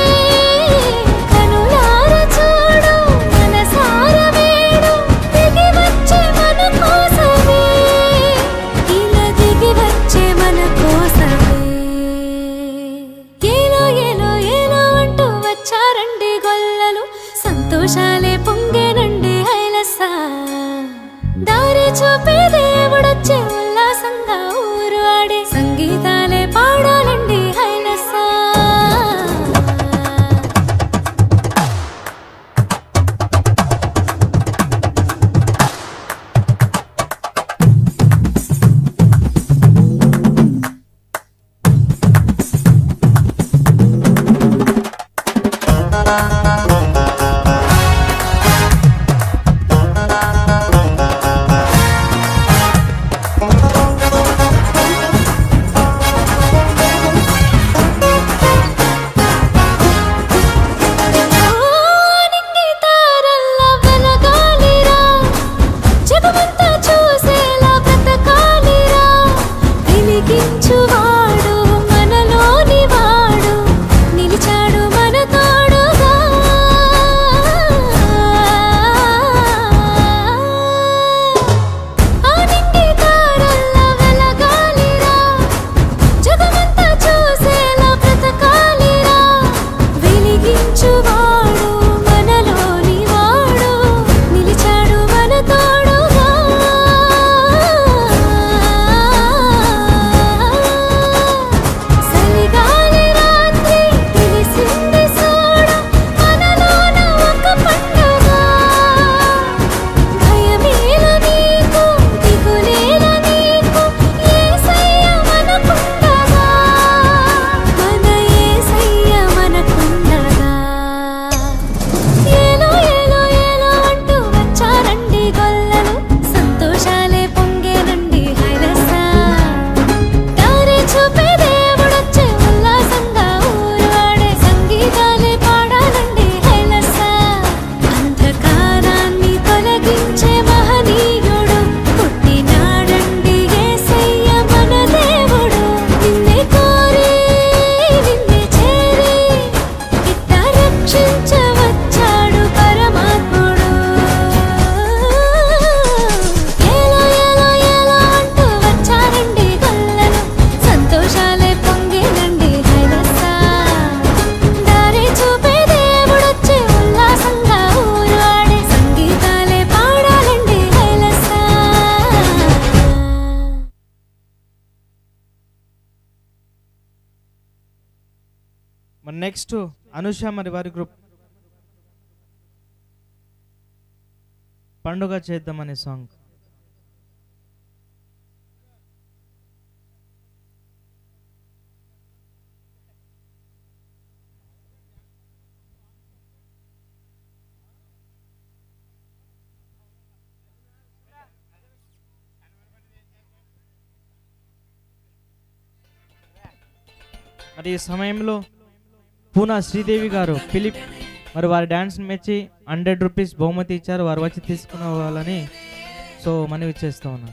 కనులార చూడు మనసార వేడు దిగి వచ్చే మన కోసమే ఇలా దిగి వచ్చే మన కోసమే ఏలో ఏలో ఏలో అంటూ వచ్చారండి గొల్లలు సంతోషాలే పొంగేనండి హైలసా దారి చూపే దేవుడొచ్చే ఉల్లాసంగా ఊరు ఆడే సంగీతాలే పాడాలండి హైలసా నింగి తారల్ల వెలగాలిరా జగమంతా చూసేలా బ్రతకాలిరా వెలిగించువాడు మనలోని వాడు నిలిచాడు మన తోడుగా ఆ నింగి తారల్ల వెలగాలిరా జగమంతా చూసేలా బ్రతకాలిరా వెలిగించువాడు మనలోని వాడు నిలిచాడు మన తోడుగా మరి నెక్స్ట్ అనుష మరి వారి గ్రూప్ పండుగ చేద్దామనే సాంగ్ మరి ఈ సమయంలో పూనా శ్రీదేవి గారు ఫిలిప్ మరి వారి డ్యాన్స్ మెచ్చి హండ్రెడ్ రూపీస్ బహుమతి ఇచ్చారు వారు వచ్చి తీసుకున్న వాళ్ళని సో మనవి చేస్తూ ఉన్నాను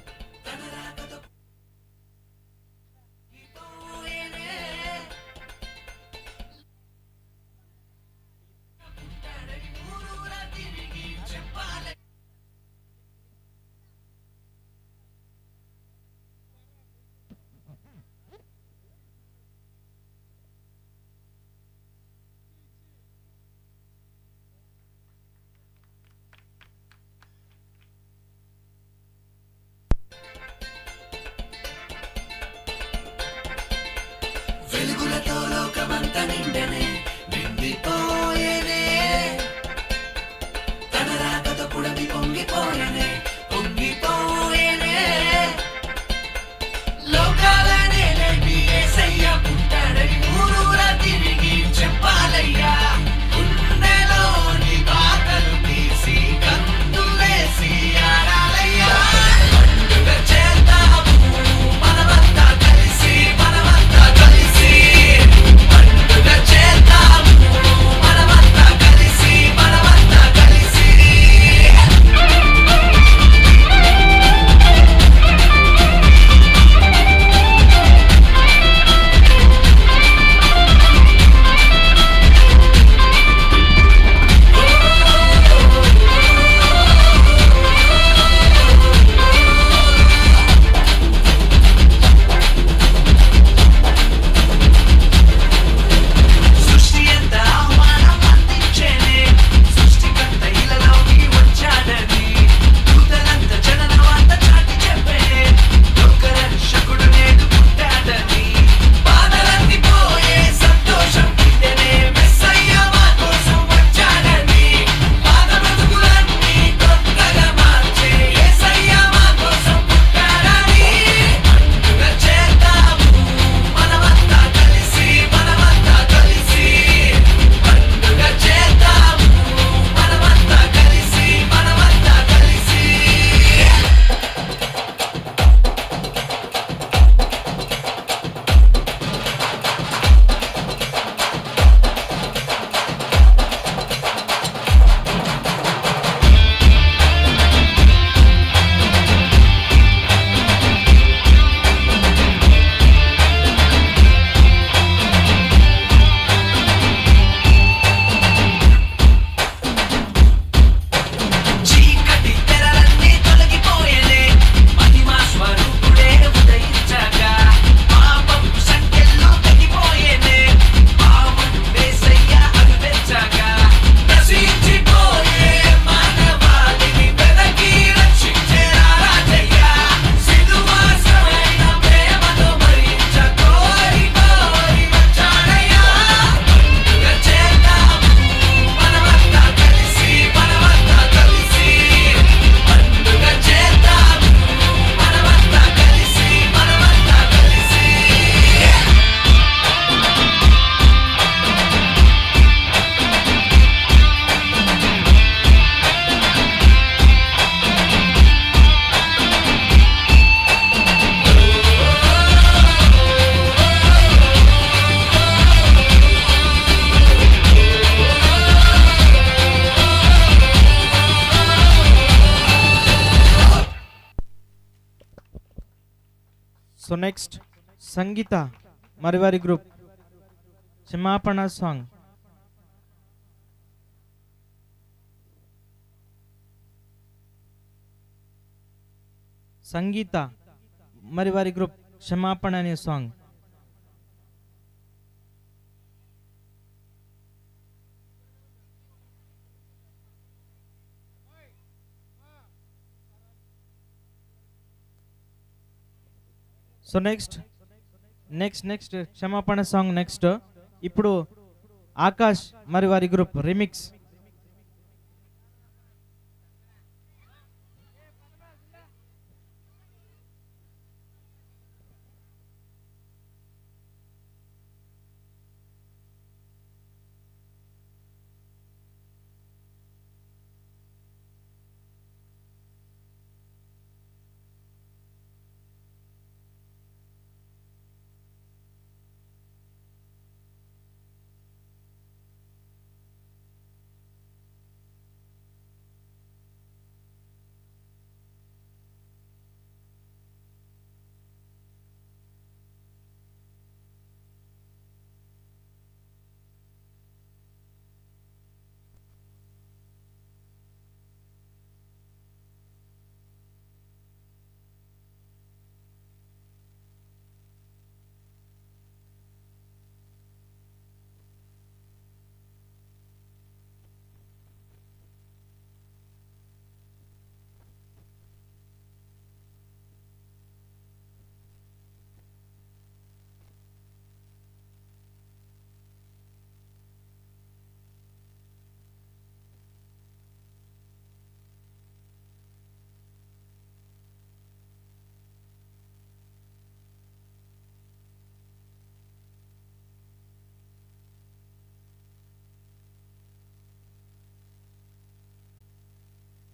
వెలుగులతో లోకమంత నిండెనే నిండిపోయేనే తన రాకతో పుడమి పొంగిపోయేనే పొంగిపోయేనే లోకాలనే లేపి యేసయ్య పుట్టాడని ఊరూరా తిరిగి చెప్పాలయ్యా గుండెలోని బాధలు తీసి కందులేసి ఆడాలయ్యా పండుగ చేద్దాము మనమంతా కలిసి మనమంతా కలిసి పండుగ చేద్దాము మనమంతా కలిసి మనమంతా కలిసి సృష్టి ఎంత ఆహ్వానం అందించేనే సృష్టికర్త ఇలలోకి వచ్చాడని దూతలంత జననమంత చాటి చెప్పేనే లోక రక్షకుడు నేడు పుట్టాడని బాధలన్నీ పోయే సంతోషం ఇదేనే మెస్సయ్య మా కోసం వచ్చాడని బాధ బ్రతుకులన్నీ కొత్తగా మార్చే యేసయ్య మా కోసం పుట్టాడని పండుగ చేద్దాము మనమంతా కలిసి మనమంతా కలిసి పండుగ చేద్దాము మనమంతా కలిసి మనమంతా కలిసి చీకటి తెరలన్నీ తొలగిపోయేనే మహిమా స్వరూపుడే ఉదయించాక పాపపు సంఖ్యల్లో తగ్గిపోయేనే పావును వేసయ్య అగుపెచ్చాక నశించిపోయే మానవాళిని వెదకి రక్షించే రాజయ్య సిలువాసమైన ప్రేమతో భరించ కోరి కోరి వచ్చాడయ్యా పండుగ చేద్దాము మనమంతా కలిసి మనమంతా కలిసి పండుగ చేద్దాము మనమంతా కలిసి మనమంతా కలిసి సో నెక్స్ట్ సంగీత మరి వారి గ్రూప్ క్షమాపణ సాంగ్ సంగీత మరి వారి గ్రూప్ క్షమాపణ అనే song so next next next క్షమాపణ సాంగ్ నెక్స్ట్ ఇప్పుడు ఆకాష్ మరి వారి గ్రూప్ రిమిక్స్